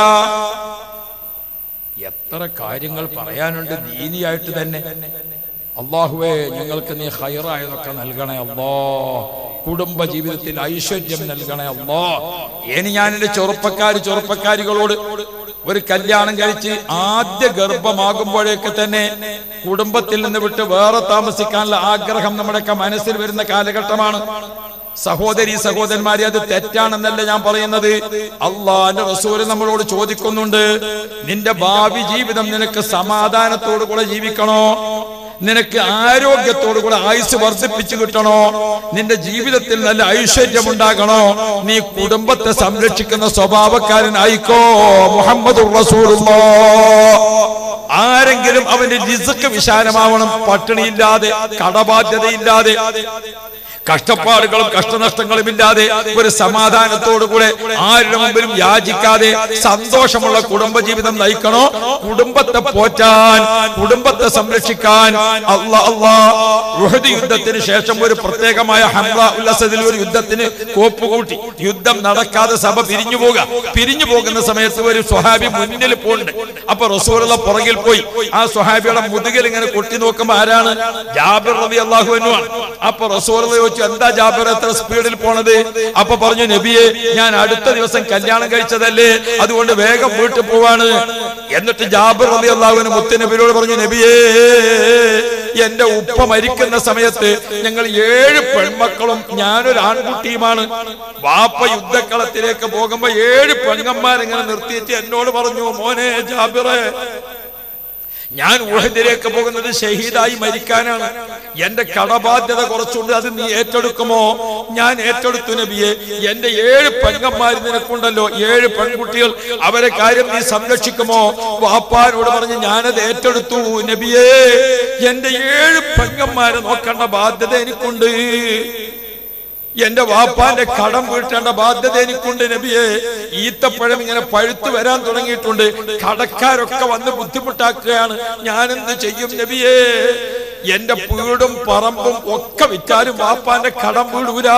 എത്ര കാര്യങ്ങൾ പറയാനുണ്ട് ദീനിയായിട്ട് തന്നെ അള്ളാഹുവേ ഞങ്ങൾക്ക് നീ ഹൈറായതൊക്കെ നൽകണേ അല്ലോ കുടുംബ ജീവിതത്തിൽ ഐശ്വര്യം നൽകണേ അല്ലോ ഇനി ഞാൻ എന്റെ ചെറുപ്പക്കാർ ചെറുപ്പക്കാരികളോട് ഒരു കല്യാണം കഴിച്ച് ആദ്യ ഗർഭമാകുമ്പോഴേക്ക് തന്നെ കുടുംബത്തിൽ നിന്ന് വിട്ട് വേറെ താമസിക്കാനുള്ള ആഗ്രഹം നമ്മുടെയൊക്കെ മനസ്സിൽ വരുന്ന കാലഘട്ടമാണ് സഹോദരി സഹോദരന്മാരെ അത് തെറ്റാണെന്നല്ല ഞാൻ പറയുന്നത് അള്ളാന്റെ റസൂല് നമ്മളോട് ചോദിക്കുന്നുണ്ട് നിന്റെ ഭാവി ജീവിതം നിനക്ക് സമാധാനത്തോടു കൂടെ ജീവിക്കണോ നിനക്ക് ആരോഗ്യത്തോടു കൂടെ ആയുസ് വർദ്ധിപ്പിച്ചു കിട്ടണോ നിന്റെ ജീവിതത്തിൽ നല്ല ഐശ്വര്യമുണ്ടാകണോ നീ കുടുംബത്തെ സംരക്ഷിക്കുന്ന സ്വഭാവക്കാരനായിക്കോ മുഹമ്മദ് ആരെങ്കിലും അവന്റെ രിസുക്ക് വിശാലമാവണം പട്ടിണിയില്ലാതെ കടബാധ്യതയില്ലാതെ കഷ്ടപ്പാടുകളും കഷ്ടനഷ്ടങ്ങളും ഇല്ലാതെ ഒരു സമാധാനത്തോടുകൂടെ ആരുടെ മുമ്പിലും യാചിക്കാതെ സന്തോഷമുള്ള കുടുംബജീവിതം നയിക്കണോ കുടുംബത്തെ പോറ്റാൻ കുടുംബത്തെ സംരക്ഷിക്കാൻ അള്ളാ അള്ളാ റുഹദ് യുദ്ധത്തിന് ശേഷം ഒരു പ്രത്യേകമായ ഹംറ ഉല്ലസദിൽ ഒരു യുദ്ധത്തിന് കോപ്പ് കൂട്ടി യുദ്ധം നടക്കാതെ സഭ പിരിഞ്ഞു പോകുക പിരിഞ്ഞു പോകുന്ന സമയത്ത് ഒരു സ്വഹാബി മുന്നിൽ പോകുന്നുണ്ട് അപ്പൊ റസൂലുള്ള പുറകിൽ പോയി ആ സ്വഹാബിയുടെ മുതുകിൽ ഇങ്ങനെ കൊട്ടി നോക്കുമ്പോ ആരാണ് ജാബിർ റബി അള്ളാഹുവിനുമാണ് അപ്പൊ റസൂലുള്ള ചോദിച്ചു എന്താ ജാബിർ എത്ര സ്പീഡിൽ പോണത് അപ്പൊ പറഞ്ഞു നബിയെ ഞാൻ അടുത്ത ദിവസം കല്യാണം കഴിച്ചതല്ലേ അതുകൊണ്ട് വേഗം വീട്ടിൽ പോവാണ് എന്നിട്ട് ജാബിർ റബി അള്ളാഹുവിന് മുത്തനബിയോട് പറഞ്ഞു നബിയേ എന്റെ ഉപ്പ മരിക്കുന്ന സമയത്ത് ഞങ്ങൾ ഏഴ് പെൺമക്കളും ഞാനൊരു ആൺകുട്ടിയുമാണ് വാപ്പ യുദ്ധക്കളത്തിലേക്ക് പോകുമ്പോ ഏഴ് പെങ്ങന്മാരിങ്ങനെ നിർത്തിയിട്ട് എന്നോട് പറഞ്ഞു മോനെ ജാബിറെ ഞാൻ ഊഹദിലേക്ക് പോകുന്നത് ഷഹീദായി മരിക്കാനാണ് എന്റെ കടബാധ്യത കുറച്ചുണ്ട് അത് നീ ഏറ്റെടുക്കുമോ ഞാൻ ഏറ്റെടുത്തു നബിയെ എന്റെ ഏഴ് പെങ്ങന്മാർ നിനക്കുണ്ടല്ലോ ഏഴ് പെൺകുട്ടികൾ അവരെ കാര്യം നീ സംരക്ഷിക്കുമോ വാപ്പാനോട് പറഞ്ഞ് ഞാനത് ഏറ്റെടുത്തു നബിയേ എന്റെ ഏഴ് പെങ്ങന്മാരെ നോക്കേണ്ട ബാധ്യത എനിക്കുണ്ട് എന്റെ വാപ്പാന്റെ കടം വീട്ടേണ്ട ബാധ്യത എനിക്കുണ്ട് നബിയെ ഈത്തപ്പഴം ഇങ്ങനെ പഴുത്തു വരാൻ തുടങ്ങിയിട്ടുണ്ട് കടക്കാരൊക്കെ വന്ന് ബുദ്ധിമുട്ടാക്കുകയാണ് ഞാൻ എന്ത് ചെയ്യും നബിയെ എന്റെ വീടും പറമ്പും ഒക്കെ വിറ്റാലും വാപ്പാന്റെ കടം വീടൂരാ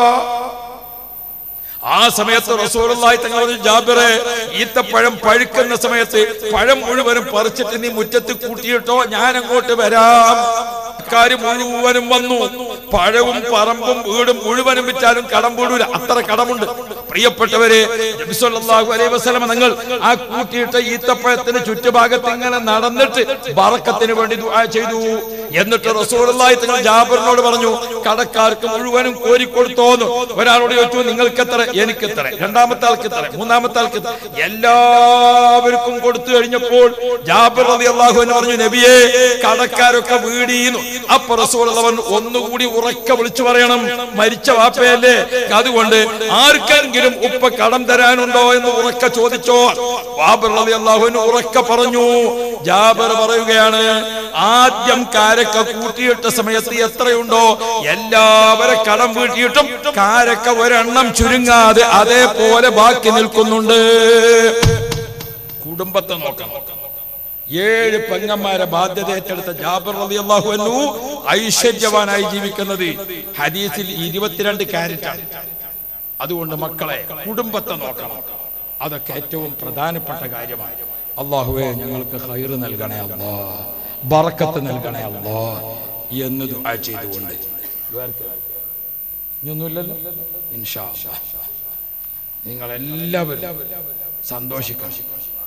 ആ സമയത്ത് റസൂലുള്ളാഹി തങ്ങൾ പറഞ്ഞു ജാബിറെ ഈത്തപ്പഴം പഴുക്കുന്ന സമയത്ത് പഴം മുഴുവനും പറിച്ചിട്ട് നീ മുറ്റത്ത് കൂട്ടിയിട്ടോ ഞാൻ അങ്ങോട്ട് വരാം കാര്യം മുഴുവനും വന്നു പഴവും പറമ്പും വീടും മുഴുവനും വിറ്റാലും കടം വീടൂല അത്ര കടമുണ്ട് പ്രിയപ്പെട്ടവരെ നബി സല്ലല്ലാഹു അലൈഹി വസല്ലം നിങ്ങൾ ആ കൂട്ടിയിട്ട ഈത്തപ്പഴത്തിന് ചുറ്റുഭാഗത്ത് ഇങ്ങനെ നടന്നിട്ട് ബറക്കത്തിന് വേണ്ടി ദുആ ചെയ്തു എന്നിട്ട് റസൂലുള്ളാഹി തങ്ങൾ ജാബിറിനോട് പറഞ്ഞു കടക്കാർക്ക് മുഴുവനും കോരിക്കൊടുത്തോന്ന് ഒരാളോട് ചോദിച്ചു നിങ്ങൾക്ക് എത്ര എനിക്ക് എത്ര രണ്ടാമത്തെ ആൾക്ക് എത്ര മൂന്നാമത്തെ ആൾക്ക് എത്ര എല്ലാവർക്കും കൊടുത്തു കഴിഞ്ഞപ്പോൾ ജാബിർ റളിയല്ലാഹു അൻഹു പറഞ്ഞു നബിയെ കടക്കാരൊക്കെ വീടിയുന്നു അപ്പൊ റസൂലുള്ളവൻ ഒന്നുകൂടി ഉറക്കെ വിളിച്ചു പറയണം മരിച്ച വാപ്പയല്ലേ അതുകൊണ്ട് ആർക്കെങ്കിലും ഉപ്പ കടം തരാനുണ്ടോ എന്ന് ഉറക്കെ ചോദിച്ചോ ജാബിർ റളിയല്ലാഹു അൻഹു ഉറക്കെ പറഞ്ഞു ജാബിർ പറയുകയാണ് ആദ്യം കാരക്ക കൂട്ടിയിട്ട സമയത്ത് എത്രയുണ്ടോ എല്ലാവരെ കടം വീട്ടിയിട്ടും കാരക്ക ഒരെണ്ണം ചുരുങ്ങാതെ അതേപോലെ ബാക്കി നിൽക്കുന്നുണ്ട് കുടുംബത്തെ നോക്കണം ഏഴ് പെങ്ങന്മാരെ ബാധ്യത ഏറ്റെടുത്ത ജാബർ റളിയല്ലാഹു അൻഹു ഐശ്വര്യവാനായി ജീവിക്കുന്നത് ഹദീസിൽ ഇരുപത്തിരണ്ട് കാരറ്റാണ് അതുകൊണ്ട് മക്കളെ കുടുംബത്തെ നോക്കണം അതൊക്കെ ഏറ്റവും പ്രധാനപ്പെട്ട കാര്യമാണ് അള്ളാഹുവെ ഞങ്ങൾക്ക് ഹൈറ് നൽകണേ അല്ലാ ബറക്കത്ത് നൽകണേ അല്ലാ എന്ന് ദുആ ചെയ്തുകൊണ്ട് ഇനിയൊന്നുമില്ലല്ലോ ഇൻഷാ അല്ലാ. നിങ്ങളെല്ലാവരും സന്തോഷിക്കണം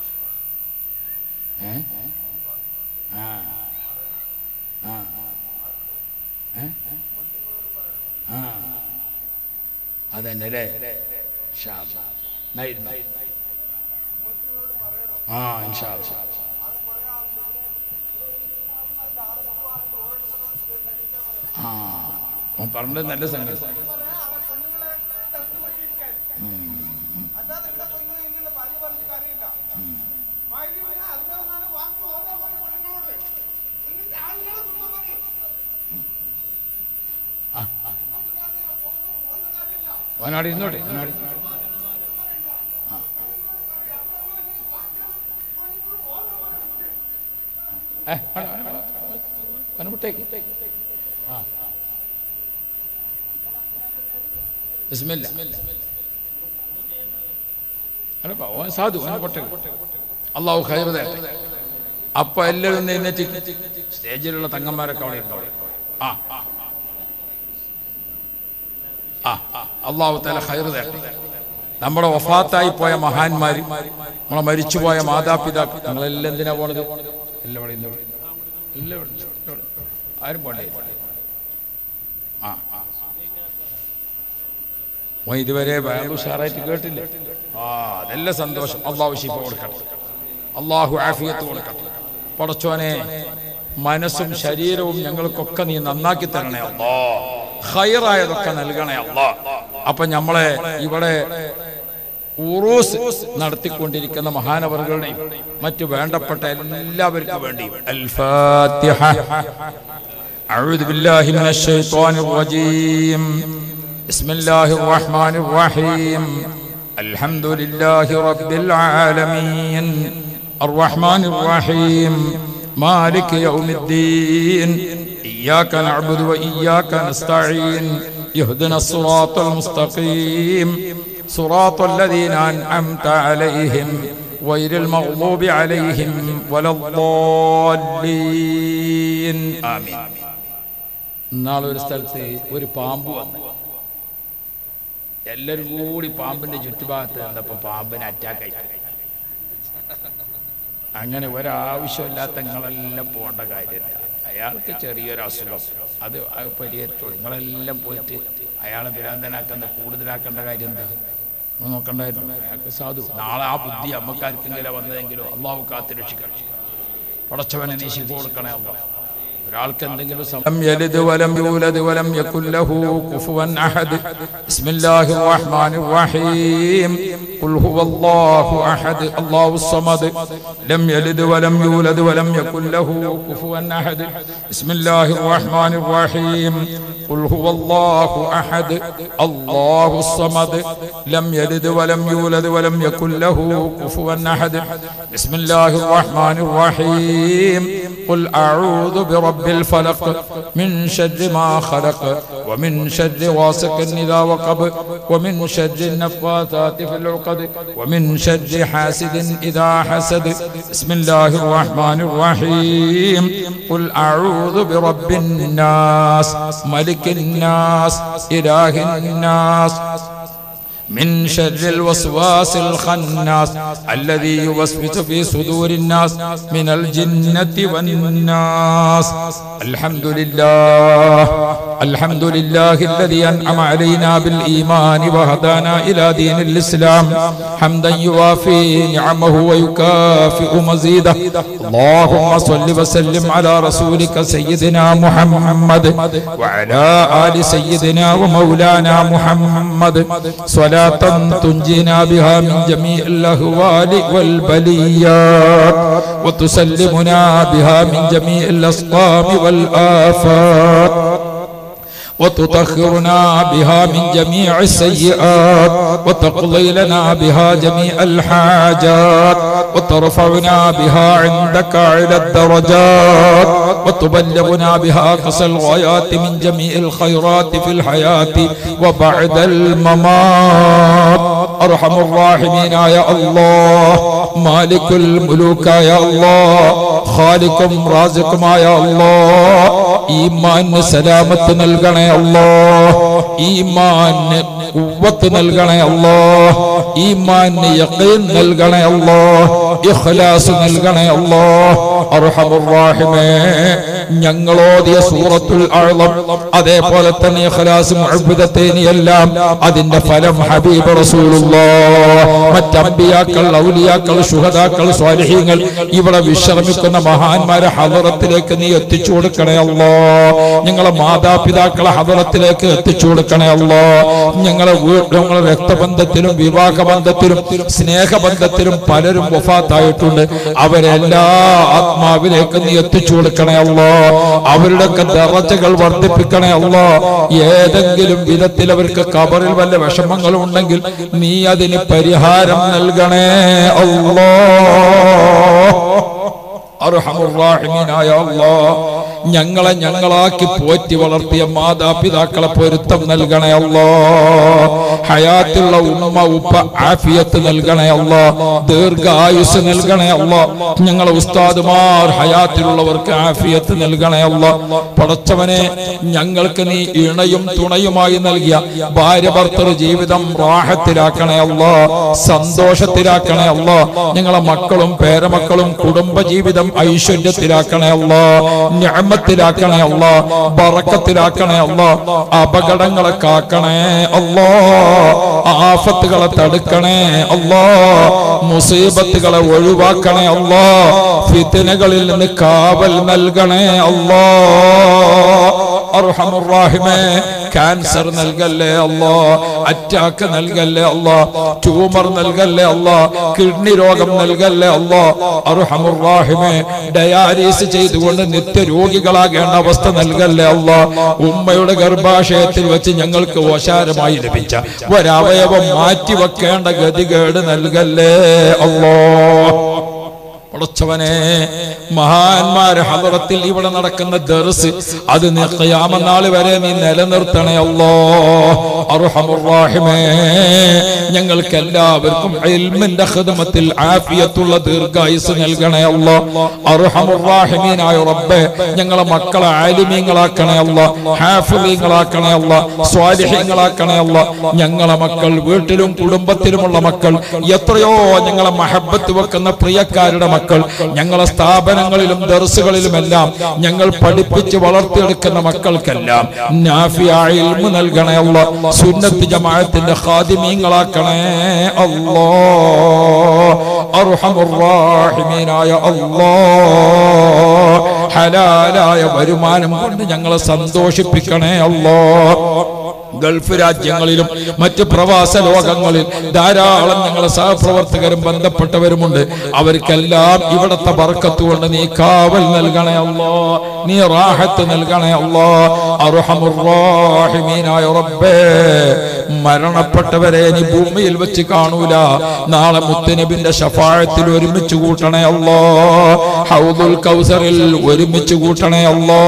ഏ? ആ. ആ. ഏ? ആ. അതന്നെ അല്ലേ ഇൻഷാ അല്ലാ. നന്നായിരുന്നു. ആ ഇൻഷാ അല്ലാ. ആ അവൻ പറഞ്ഞത് നല്ല സംഗതി അല്ലാതെ ഇവിടെ കൊന്നു ഇങ്ങനെ പല്ല് പറഞ്ഞ് കറിയില്ല വൈദ്യുതി അതുകൊണ്ടാണ് വാക്ക് ഓരോ പെണ്ണുങ്ങളോട് എന്നിട്ട് ആളുകളെ കുറ്റം പറയും അവനവിടെ ഇരുന്നോട്ടെ അവനവിടെ ആ. ഏ, വേണ്ട, വേണ്ട, വേണ്ട. അവനെ വിട്ടേക്ക്. ആ. ബിസ്മില്ല. അല്ല, പോ, ഓൻ സാധു അവനെ വിട്ടേക്ക്. അള്ളാഹു ഖൈർ തരട്ടെ അപ്പൊ എല്ലാവരും ഒന്ന് എഴുന്നേറ്റ് സ്റ്റേജിലുള്ള തങ്ങന്മാരൊക്കെ അവിടെ ഇരുന്നോളൂ ആ ആ ആ അള്ളാഹു തല ഹൈർ തരട്ടെ നമ്മുടെ വഫാത്തായി പോയ മഹാന്മാര് നമ്മളെ മരിച്ചുപോയ മാതാപിതാക്കൾ ഞങ്ങളെല്ലാം എന്തിനാ പോണത് എല്ലാം ഇവിടെ ഇരുന്നോളൂ. എല്ലാം ഇവിടെ ഇരുന്നോളൂ. ഇവിടെ. ആരും പോണ്ടേ ആ ആ. ഓൻ ഇതുവരെ വേറെ ഉഷാറായിട്ട് കേട്ടില്ല ആ അതെല്ലാം സന്തോഷം അള്ളാഹു ശിഫ കൊടുക്കട്ടെ അള്ളാഹു ആഫിയത്ത് കൊടുക്കട്ടെ പടച്ചോനെ മനസ്സും ശരീരവും ഞങ്ങൾക്കൊക്കെ നീ നന്നാക്കി തരണേ അല്ലാ ഹൈറായതൊക്കെ നൽകണേ അല്ലാ അപ്പൊ നമ്മളെ ഇവിടെ ഉറൂസ് നടത്തിക്കൊണ്ടിരിക്കുന്ന മഹാനവറുകളുടെയും മറ്റു വേണ്ടപ്പെട്ട എല്ലാവർക്കും വേണ്ടിയും അൽ ഫാത്തിഹ أعوذ بالله من الشيطان الرجيم بسم الله الرحمن الرحيم الحمد لله رب العالمين الرحمن الرحيم مالك يوم الدين إياك نعبد وإياك نستعين يهدنا الصراط المستقيم صراط الذين أنعمت عليهم غير المغضوب عليهم ولا الضالين آمين ഇന്നാളെ ഒരു സ്ഥലത്ത് ഒരു പാമ്പ് വന്നു എല്ലാരും കൂടി പാമ്പിന്റെ ചുറ്റുഭാഗത്ത് നിന്നപ്പോ പാമ്പിന് അറ്റാക്ക് ആയി അങ്ങനെ ഒരാവശ്യമില്ലാത്ത നിങ്ങളെല്ലാം പോകേണ്ട കാര്യമില്ല അയാൾക്ക് ചെറിയൊരു അസുഖം അത് അത് പരിഹരിച്ചോളൂ നിങ്ങളെല്ലാം പോയിട്ട് അയാളെ ഭ്രാന്തനാക്കുന്ന കൂടുതലാക്കേണ്ട കാര്യം എന്താ നിങ്ങൾ നോക്കണ്ടായിരുന്നു അയാൾക്ക് സാധു നാളെ ആ ബുദ്ധി അമ്മക്കാർക്കെങ്കിലും വന്നതെങ്കിലോ അള്ളാഹു കാത്തു രക്ഷിക്കണം പടച്ചവനെ നീ ശിവ കൊടുക്കണേ അല്ല ഒരാൾക്ക് എന്തെങ്കിലും സം- لم يلد ولم يولد ولم يكن له كفوا أحد بسم الله الرحمن الرحيم قل هو الله أحد الله الصمد لم يلد ولم يولد ولم يكن له كفوا أحد بسم الله الرحمن الرحيم قل هو الله أحد الله الصمد لم يلد ولم يولد ولم يكن له كفوا أحد بسم الله الرحمن الرحيم قل أعوذ برب الفلق من شر ما خلق ومن شر غاسق إذا وقب ومن شر النفاثات في العقد ومن شر حاسد إذا حسد بسم الله الرحمن الرحيم قل أعوذ برب الناس ملك الناس إله الناس من شر الوسواس الخناس الذي يوسوس في صدور الناس من الجنة والناس الحمد لله الحمد لله الذي أنعم علينا بالإيمان وهدانا إلى دين الإسلام حمدا يوافي نعمه ويكافئ مزيده اللهم صل وسلم على رسولك سيدنا محمد وعلى آل سيدنا ومولانا محمد صلاة تنجينا بها من جميع الأهوال والبليات وتسلمنا بها من جميع الأسقام والآفات وتطهرنا بها من جميع السيئات وتقضي لنا بها جميع الحاجات وترفعنا بها عندك على الدرجات وتبلغنا بها قصى الغايات من جميع الخيرات في الحياة وبعد الممات أرحم الراحمين يا الله مالك الملوك يا الله خالقكم رازقكم يا الله ഈമാന് സലാമത്ത് നൽകണേ അല്ലോ ഈമാന് കുവ്വത്ത് നൽകണേ അല്ലോ ഈമാന് യഖീൻ നൽകണേ അല്ലോ ഇഖ്ലാസ് നൽകണേ അല്ലോ അർഹമുറാഹിമേ ഞങ്ങളോദിയ സൂറത്തുൽ അഅ്ളം അതേപോലെ തന്നെ ഇഖ്ലാസ് മുഅബ്ബദത്തേനി എല്ലാം അതിന്റെ ഫലം ഹബീബ് റസൂലുള്ളാഹ് മറ്റമ്പിയാക്കൾ ഔലിയാക്കൾ ശുഹദാക്കൾ സ്വാലിഹീങ്ങൾ ഇവിടെ വിശ്രമിക്കുന്ന മഹാന്മാരെ ഹദറത്തിലേക്ക് നീ എത്തിച്ചു കൊടുക്കണേ അല്ലോ ഞങ്ങളെ മാതാപിതാക്കളെ ഹദറത്തിലേക്ക് എത്തിച്ചു കൊടുക്കണേ അല്ലോ ഞങ്ങളെ വീട് ഞങ്ങളെ രക്തബന്ധത്തിലും വിവാഹബന്ധത്തിലും സ്നേഹബന്ധത്തിലും പലരും വഫാത്തായിട്ടുണ്ട് അവരെല്ലാ ആത്മാവിലേക്ക് നീ എത്തിച്ചു കൊടുക്കണേ അല്ലോ അവരുടെയൊക്കെ ദറജകൾ വർദ്ധിപ്പിക്കണേ അല്ലോ ഏതെങ്കിലും വിധത്തിൽ അവർക്ക് കബറിൽ വല്ല വിഷമങ്ങളും ഉണ്ടെങ്കിൽ നീ അതിന് പരിഹാരം നൽകണേ അല്ലോ അർഹമുറാഹിമീനായ അല്ലാഹ് ഞങ്ങളെ ഞങ്ങളാക്കി പോറ്റി വളർത്തിയ മാതാപിതാക്കളെ പൊരുത്തം നൽകണേ അല്ലോ ഹയാത്തുള്ള ഉമ്മ ഉപ്പ ആഫിയത്ത് നൽകണേ അല്ലോ ദീർഘായുസ് നൽകണേ അല്ലോ ഞങ്ങളെ ഉസ്താദുമാർ ഹയാത്തിലുള്ളവർക്ക് ആഫിയത്ത് നൽകണേ അല്ലോ പടച്ചവനെ ഞങ്ങൾക്ക് നീ ഇണയും തുണയുമായി നൽകിയ ഭാര്യ ഭർത്തൃ ജീവിതം റാഹത്തിലാക്കണേ അല്ലോ സന്തോഷത്തിലാക്കണേ അല്ലോ ഞങ്ങളെ മക്കളും പേരമക്കളും കുടുംബ ജീവിതം ഐശ്വര്യത്തിലാക്കണേ അല്ലോ ഞാമത്തിലാക്കണേ അല്ലോ ബറക്കത്തിലാക്കണേ അല്ലോ അപകടങ്ങളെ കാക്കണേ അല്ലോ ആഫത്തുകളെ തടുക്കണേ അല്ലോ മുസീബത്തുകളെ ഒഴിവാക്കണേ അല്ലോ ഫിത്തിനകളിൽ നിന്ന് കാവൽ നൽകണേ അല്ലോ അർഹമുറാഹിമേ ക്യാൻസർ നൽകല്ലേ അല്ലോ അറ്റാക്ക് നൽകല്ലേ അല്ലോ ട്യൂമർ നൽകല്ലേ അല്ലോ കിഡ്നി രോഗം നൽകല്ലേ അല്ലോ അർഹമുറാഹിമേ ഡയാലിസ് ചെയ്തുകൊണ്ട് നിത്യരോഗികളാകേണ്ട അവസ്ഥ നൽകല്ലേ അല്ലോ ഉമ്മയുടെ ഗർഭാശയത്തിൽ വെച്ച് ഞങ്ങൾക്ക് ഓശാരമായി ലഭിച്ച ഒരവയവം മാറ്റിവെക്കേണ്ട ഗതികേട് നൽകല്ലേ അല്ലോ പടച്ചവനെ മഹാന്മാരെ ഹദറത്തിൽ ഇവിടെ നടക്കുന്ന ദർസ് അത് നീ ഖിയാമനാൾ വരെ നീ നിലനിർത്തണേ അല്ലോ അർഹമുറാഹിമേ ഞങ്ങൾക്ക് എല്ലാവർക്കും ഇൽമിന്റെ ഖിദ്മത്തിൽ ആഫിയത്തുള്ള ദീർഘായുസ് നൽകണേ അല്ലോ അർഹമുറാഹിമീനായ റബ്ബേ ഞങ്ങളെ മക്കളെ ആലിമീങ്ങളാക്കണേ അല്ലോ ഹാഫിളീങ്ങളാക്കണേ അല്ലോ സ്വാലിഹീങ്ങളാക്കണേ അല്ലോ ഞങ്ങളെ മക്കൾ വീട്ടിലും കുടുംബത്തിലുമുള്ള മക്കൾ എത്രയോ ഞങ്ങളെ മഹബത്ത് വെക്കുന്ന പ്രിയക്കാരുടെ മക്കൾ മക്കൾ ഞങ്ങളെ സ്ഥാപനങ്ങളിലും ദർസുകളിലുമെല്ലാം ഞങ്ങൾ പഠിപ്പിച്ച് വളർത്തിയെടുക്കുന്ന മക്കൾക്കെല്ലാം നാഫിയായ ഇൽമു നൽകണേ അല്ല സുന്നത്ത് ജമാഅത്തിന്റെ ഖാദിമീങ്ങളാക്കണേ അല്ലാ അർഹമുറാഹിമീനായ അല്ലാ ഹലാലായ വരുമാനം കൊണ്ട് ഞങ്ങളെ സന്തോഷിപ്പിക്കണേ അല്ലാ ഗൾഫ് രാജ്യങ്ങളിലും മറ്റ് പ്രവാസ ലോകങ്ങളിൽ ധാരാളം ഞങ്ങളെ സഹപ്രവർത്തകരും ബന്ധപ്പെട്ടവരുമുണ്ട് അവർക്കെല്ലാം ഇവിടത്തെ ബർക്കത്ത് കൊണ്ട് നീ കാവൽ നൽകണേ അല്ലോ നീ റാഹത്ത് നൽകണേ അല്ലോ അർഹമുറാഹിമീനായ റബ്ബേ മരണപ്പെട്ടവരെ നീ ഭൂമിയിൽ വെച്ച് കാണൂല നാളെ മുത്തുനബിന്റെ ഷഫാഴത്തിൽ ഒരുമിച്ച് കൂട്ടണേ അല്ലോ ഹൗദുൽ കൗസറിൽ ഒരുമിച്ച് കൂട്ടണേ അല്ലോ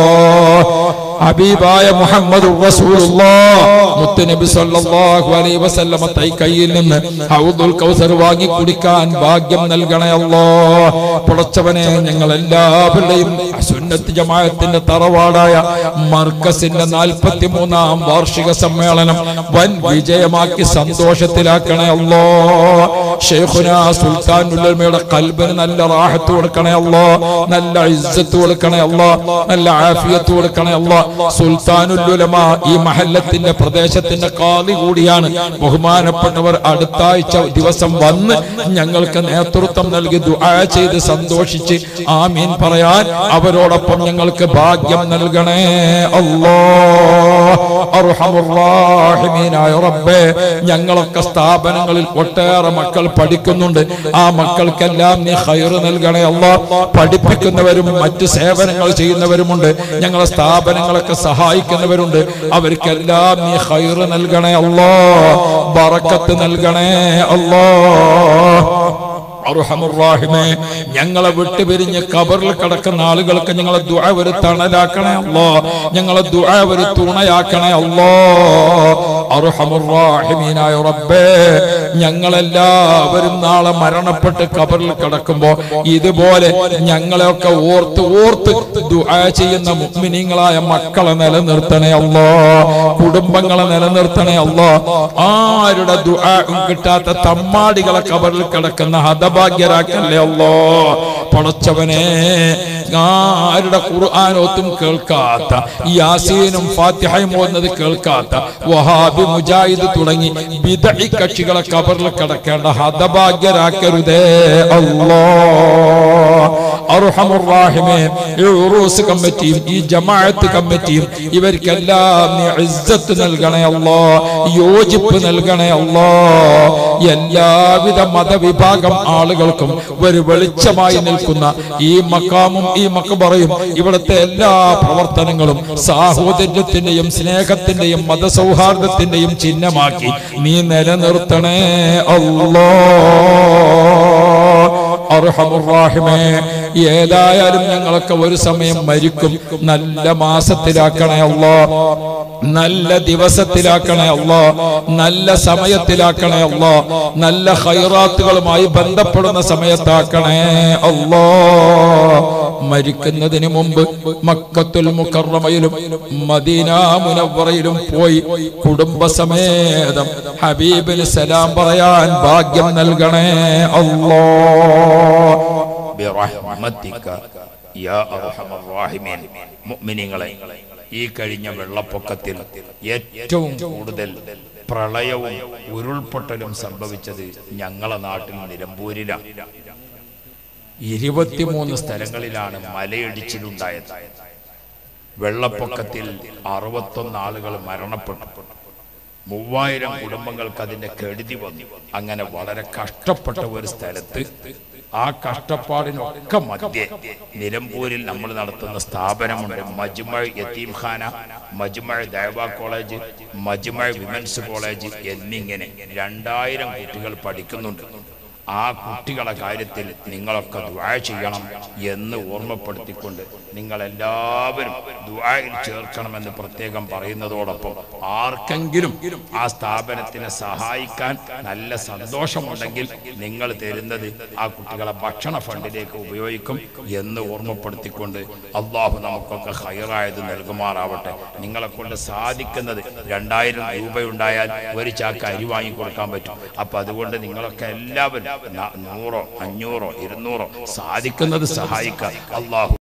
ഹബീബായ മുഹമ്മദ് മുത്തുനബി സല്ലല്ലാഹു അലൈഹി വസല്ലമ തൈ കയ്യിൽ നിന്ന് ഹൗദുൽ കൗസർ വാങ്ങി കുടിക്കാൻ ഭാഗ്യം നൽകണേ അല്ലോ പുറച്ചവനെ ഞങ്ങൾ എല്ലാവരുടെയും സുന്നത്ത് ജമാഅത്തിന്റെ തറവാടായ മർക്കസിന്റെ നാൽപ്പത്തി മൂന്നാം വാർഷിക സമ്മേളനം വൻ വിജയമാക്കി സന്തോഷത്തിലാക്കണേ അല്ലോ ഷെയ്ഖുന സുൽത്താൻ ഉലമയുടെ കൽബിന് നല്ല റാഹത്ത് കൊടുക്കണേ അല്ലോ നല്ല ഇസ്സത്ത് കൊടുക്കണേ അല്ലോ നല്ല ആഫിയത്ത് കൊടുക്കണേ അല്ലോ സുൽത്താനുല്ലുലമ ഈ മഹല്ലത്തിന്റെ പ്രദേശത്തിന്റെ കാതി കൂടിയാണ് ബഹുമാനപ്പെട്ടവർ അടുത്ത ആഴ്ച ദിവസം വന്ന് ഞങ്ങൾക്ക് നേതൃത്വം നൽകി ദുആ ചെയ്ത് സന്തോഷിച്ച് ആമീൻ പറയാൻ അവരോടൊപ്പം ഞങ്ങൾക്ക് ഭാഗ്യം നൽകണേ അല്ലോ അർഹമുറാഹിമീനായ റബ്ബേ ഞങ്ങളൊക്കെ സ്ഥാപനങ്ങളിൽ ഒട്ടേറെ മക്കൾ പഠിക്കുന്നുണ്ട് ആ മക്കൾക്കെല്ലാം നീ ഹൈറ് നൽകണേ അല്ലോ പഠിപ്പിക്കുന്നവരും മറ്റ് സേവനങ്ങൾ ചെയ്യുന്നവരുമുണ്ട് ഞങ്ങളെ സ്ഥാപനങ്ങളൊക്കെ സഹായിക്കുന്നവരുണ്ട് അവർക്കെല്ലാം നീ ഹൈറ് നൽകണേ അല്ലോ ബറക്കത്ത് നൽകണേ അല്ലോ അർഹമുറാഹിമേ ഞങ്ങളെ വിട്ടുപിരിഞ്ഞ് കബറിൽ കിടക്കുന്ന ആളുകൾക്ക് ഞങ്ങളെ ദുആ ഒരു തണലാക്കണേ അല്ലോ ഞങ്ങളെ ദുആ ഒരു തുണയാക്കണേ അല്ലോ അർഹമുറാഹിമീനായ റബ്ബേ ഞങ്ങളെല്ലാവരും നാളെ മരണപ്പെട്ട് കബറിൽ കിടക്കുമ്പോ ഇതുപോലെ ഞങ്ങളെയൊക്കെ ഓർത്ത് ഓർത്ത് ദുആ ചെയ്യുന്ന മുഅ്മിനീങ്ങളായ മക്കളെ നിലനിർത്തണേ അല്ലോ കുടുംബങ്ങളെ നിലനിർത്തണേ അല്ലോ ആരുടെ ദുആയും കിട്ടാത്ത തമ്മാടികളെ കബറിൽ കിടക്കുന്ന ഹതഭാഗ്യരാക്കല്ലേ അല്ലോ പടച്ചവനെ ആരുടെ ഖുർആാനോത്തും കേൾക്കാത്ത യാസീനും ഫാത്തിഹയും ഓതുന്നത് കേൾക്കാത്ത വഹാബി മുജാഹിദ് തുടങ്ങി ബിദഇ കക്ഷികളെ കബറിൽ കിടക്കേണ്ട ഹതഭാഗ്യരാക്കരുതേ അല്ലോ അർഹമുറാഹിമേ ഈ ഉറൂസ് കമ്മിറ്റിയും ഈ ജമാഅത്ത് കമ്മിറ്റിയും ഇവർക്കെല്ലാം നീ ഇസ്സത്ത് നൽകണേ അല്ലോ യോജിപ്പ് നൽകണേ അല്ലോ എല്ലാവിധ മതവിഭാഗം ആളുകൾക്കും ഒരു വെളിച്ചമായി നിൽക്കുന്ന ഈ മക്കാമും ഈ മക്കബറയും ഇവിടുത്തെ എല്ലാ പ്രവർത്തനങ്ങളും സാഹോദര്യത്തിന്റെയും സ്നേഹത്തിന്റെയും മതസൗഹാർദ്ദത്തിന്റെയും ചിഹ്നമാക്കി നീ നിലനിർത്തണേ അല്ലോ അർഹമുറാഹിമേ ഏതായാലും ഞങ്ങളൊക്കെ ഒരു സമയം മരിക്കും നല്ല മാസത്തിലാക്കണേ അല്ലോ നല്ല ദിവസത്തിലാക്കണേ അല്ലോ നല്ല സമയത്തിലാക്കണേ അല്ലോ നല്ല ഹൈറാത്തുകളുമായി ബന്ധപ്പെടുന്ന സമയത്താക്കണേ അല്ലോ മരിക്കുന്നതിന് മുമ്പ് മക്കത്തുൽ മുക്കറമയിലും മദീന മുനവറയിലും പോയി കുടുംബസമേതം ഹബീബിന് സലാം പറയാൻ ഭാഗ്യം നൽകണേ അല്ലോ ബിറഹ്മതിക യാ അർഹമർ റാഹിമീൻ മുഅ്മിനീങ്ങളെ ഈ കഴിഞ്ഞ വെള്ളപ്പൊക്കത്തിൽ ഏറ്റവും കൂടുതൽ പ്രളയവും ഉരുൾപൊട്ടലും സംഭവിച്ചത് ഞങ്ങളെ നാട്ടിൽ നിലമ്പൂരിലാണ് ഇരുപത്തിമൂന്ന് സ്ഥലങ്ങളിലാണ് മലയിടിച്ചിലുണ്ടായത് വെള്ളപ്പൊക്കത്തിൽ അറുപത്തൊന്ന് ആളുകൾ മരണപ്പെട്ടു മൂവായിരം കുടുംബങ്ങൾക്ക് അതിന്റെ കെടുതി വന്നു അങ്ങനെ വളരെ കഷ്ടപ്പെട്ട ഒരു സ്ഥലത്ത് ആ കഷ്ടപ്പാടിനൊക്കെ മധ്യേ നിലമ്പൂരിൽ നമ്മൾ നടത്തുന്ന സ്ഥാപനമുണ്ട് മജ്മഴ് യത്തീംഖാന മജ്മഴ് ദൈവ കോളേജ് മജ്മഴ് വിമൻസ് കോളേജ് എന്നിങ്ങനെ രണ്ടായിരം കുട്ടികൾ പഠിക്കുന്നുണ്ട് ആ കുട്ടികളെ കാര്യത്തിൽ നിങ്ങളൊക്കെ ദുആ ചെയ്യണം എന്ന് ഓർമ്മപ്പെടുത്തിക്കൊണ്ട് നിങ്ങളെല്ലാവരും ദുആയിൽ ചേർക്കണമെന്ന് പ്രത്യേകം പറയുന്നതോടൊപ്പം ആർക്കെങ്കിലും ആ സ്ഥാപനത്തിനെ സഹായിക്കാൻ നല്ല സന്തോഷമുണ്ടെങ്കിൽ നിങ്ങൾ തരുന്നത് ആ കുട്ടികളെ ഭക്ഷണ ഫണ്ടിലേക്ക് ഉപയോഗിക്കും എന്ന് ഓർമ്മപ്പെടുത്തിക്കൊണ്ട് അള്ളാഹു നമുക്കൊക്കെ ഹൈറായത് നൽകുമാറാവട്ടെ നിങ്ങളെ കൊണ്ട് സാധിക്കുന്നത് രണ്ടായിരം രൂപയുണ്ടായാൽ ഒരു ചാക്ക് അരി വാങ്ങി കൊടുക്കാൻ പറ്റും അപ്പൊ അതുകൊണ്ട് നിങ്ങളൊക്കെ എല്ലാവരും ന- നൂറോ അഞ്ഞൂറോ ഇരുന്നൂറോ സാധിക്കുന്നത് സഹായിക്കാം അള്ളാഹു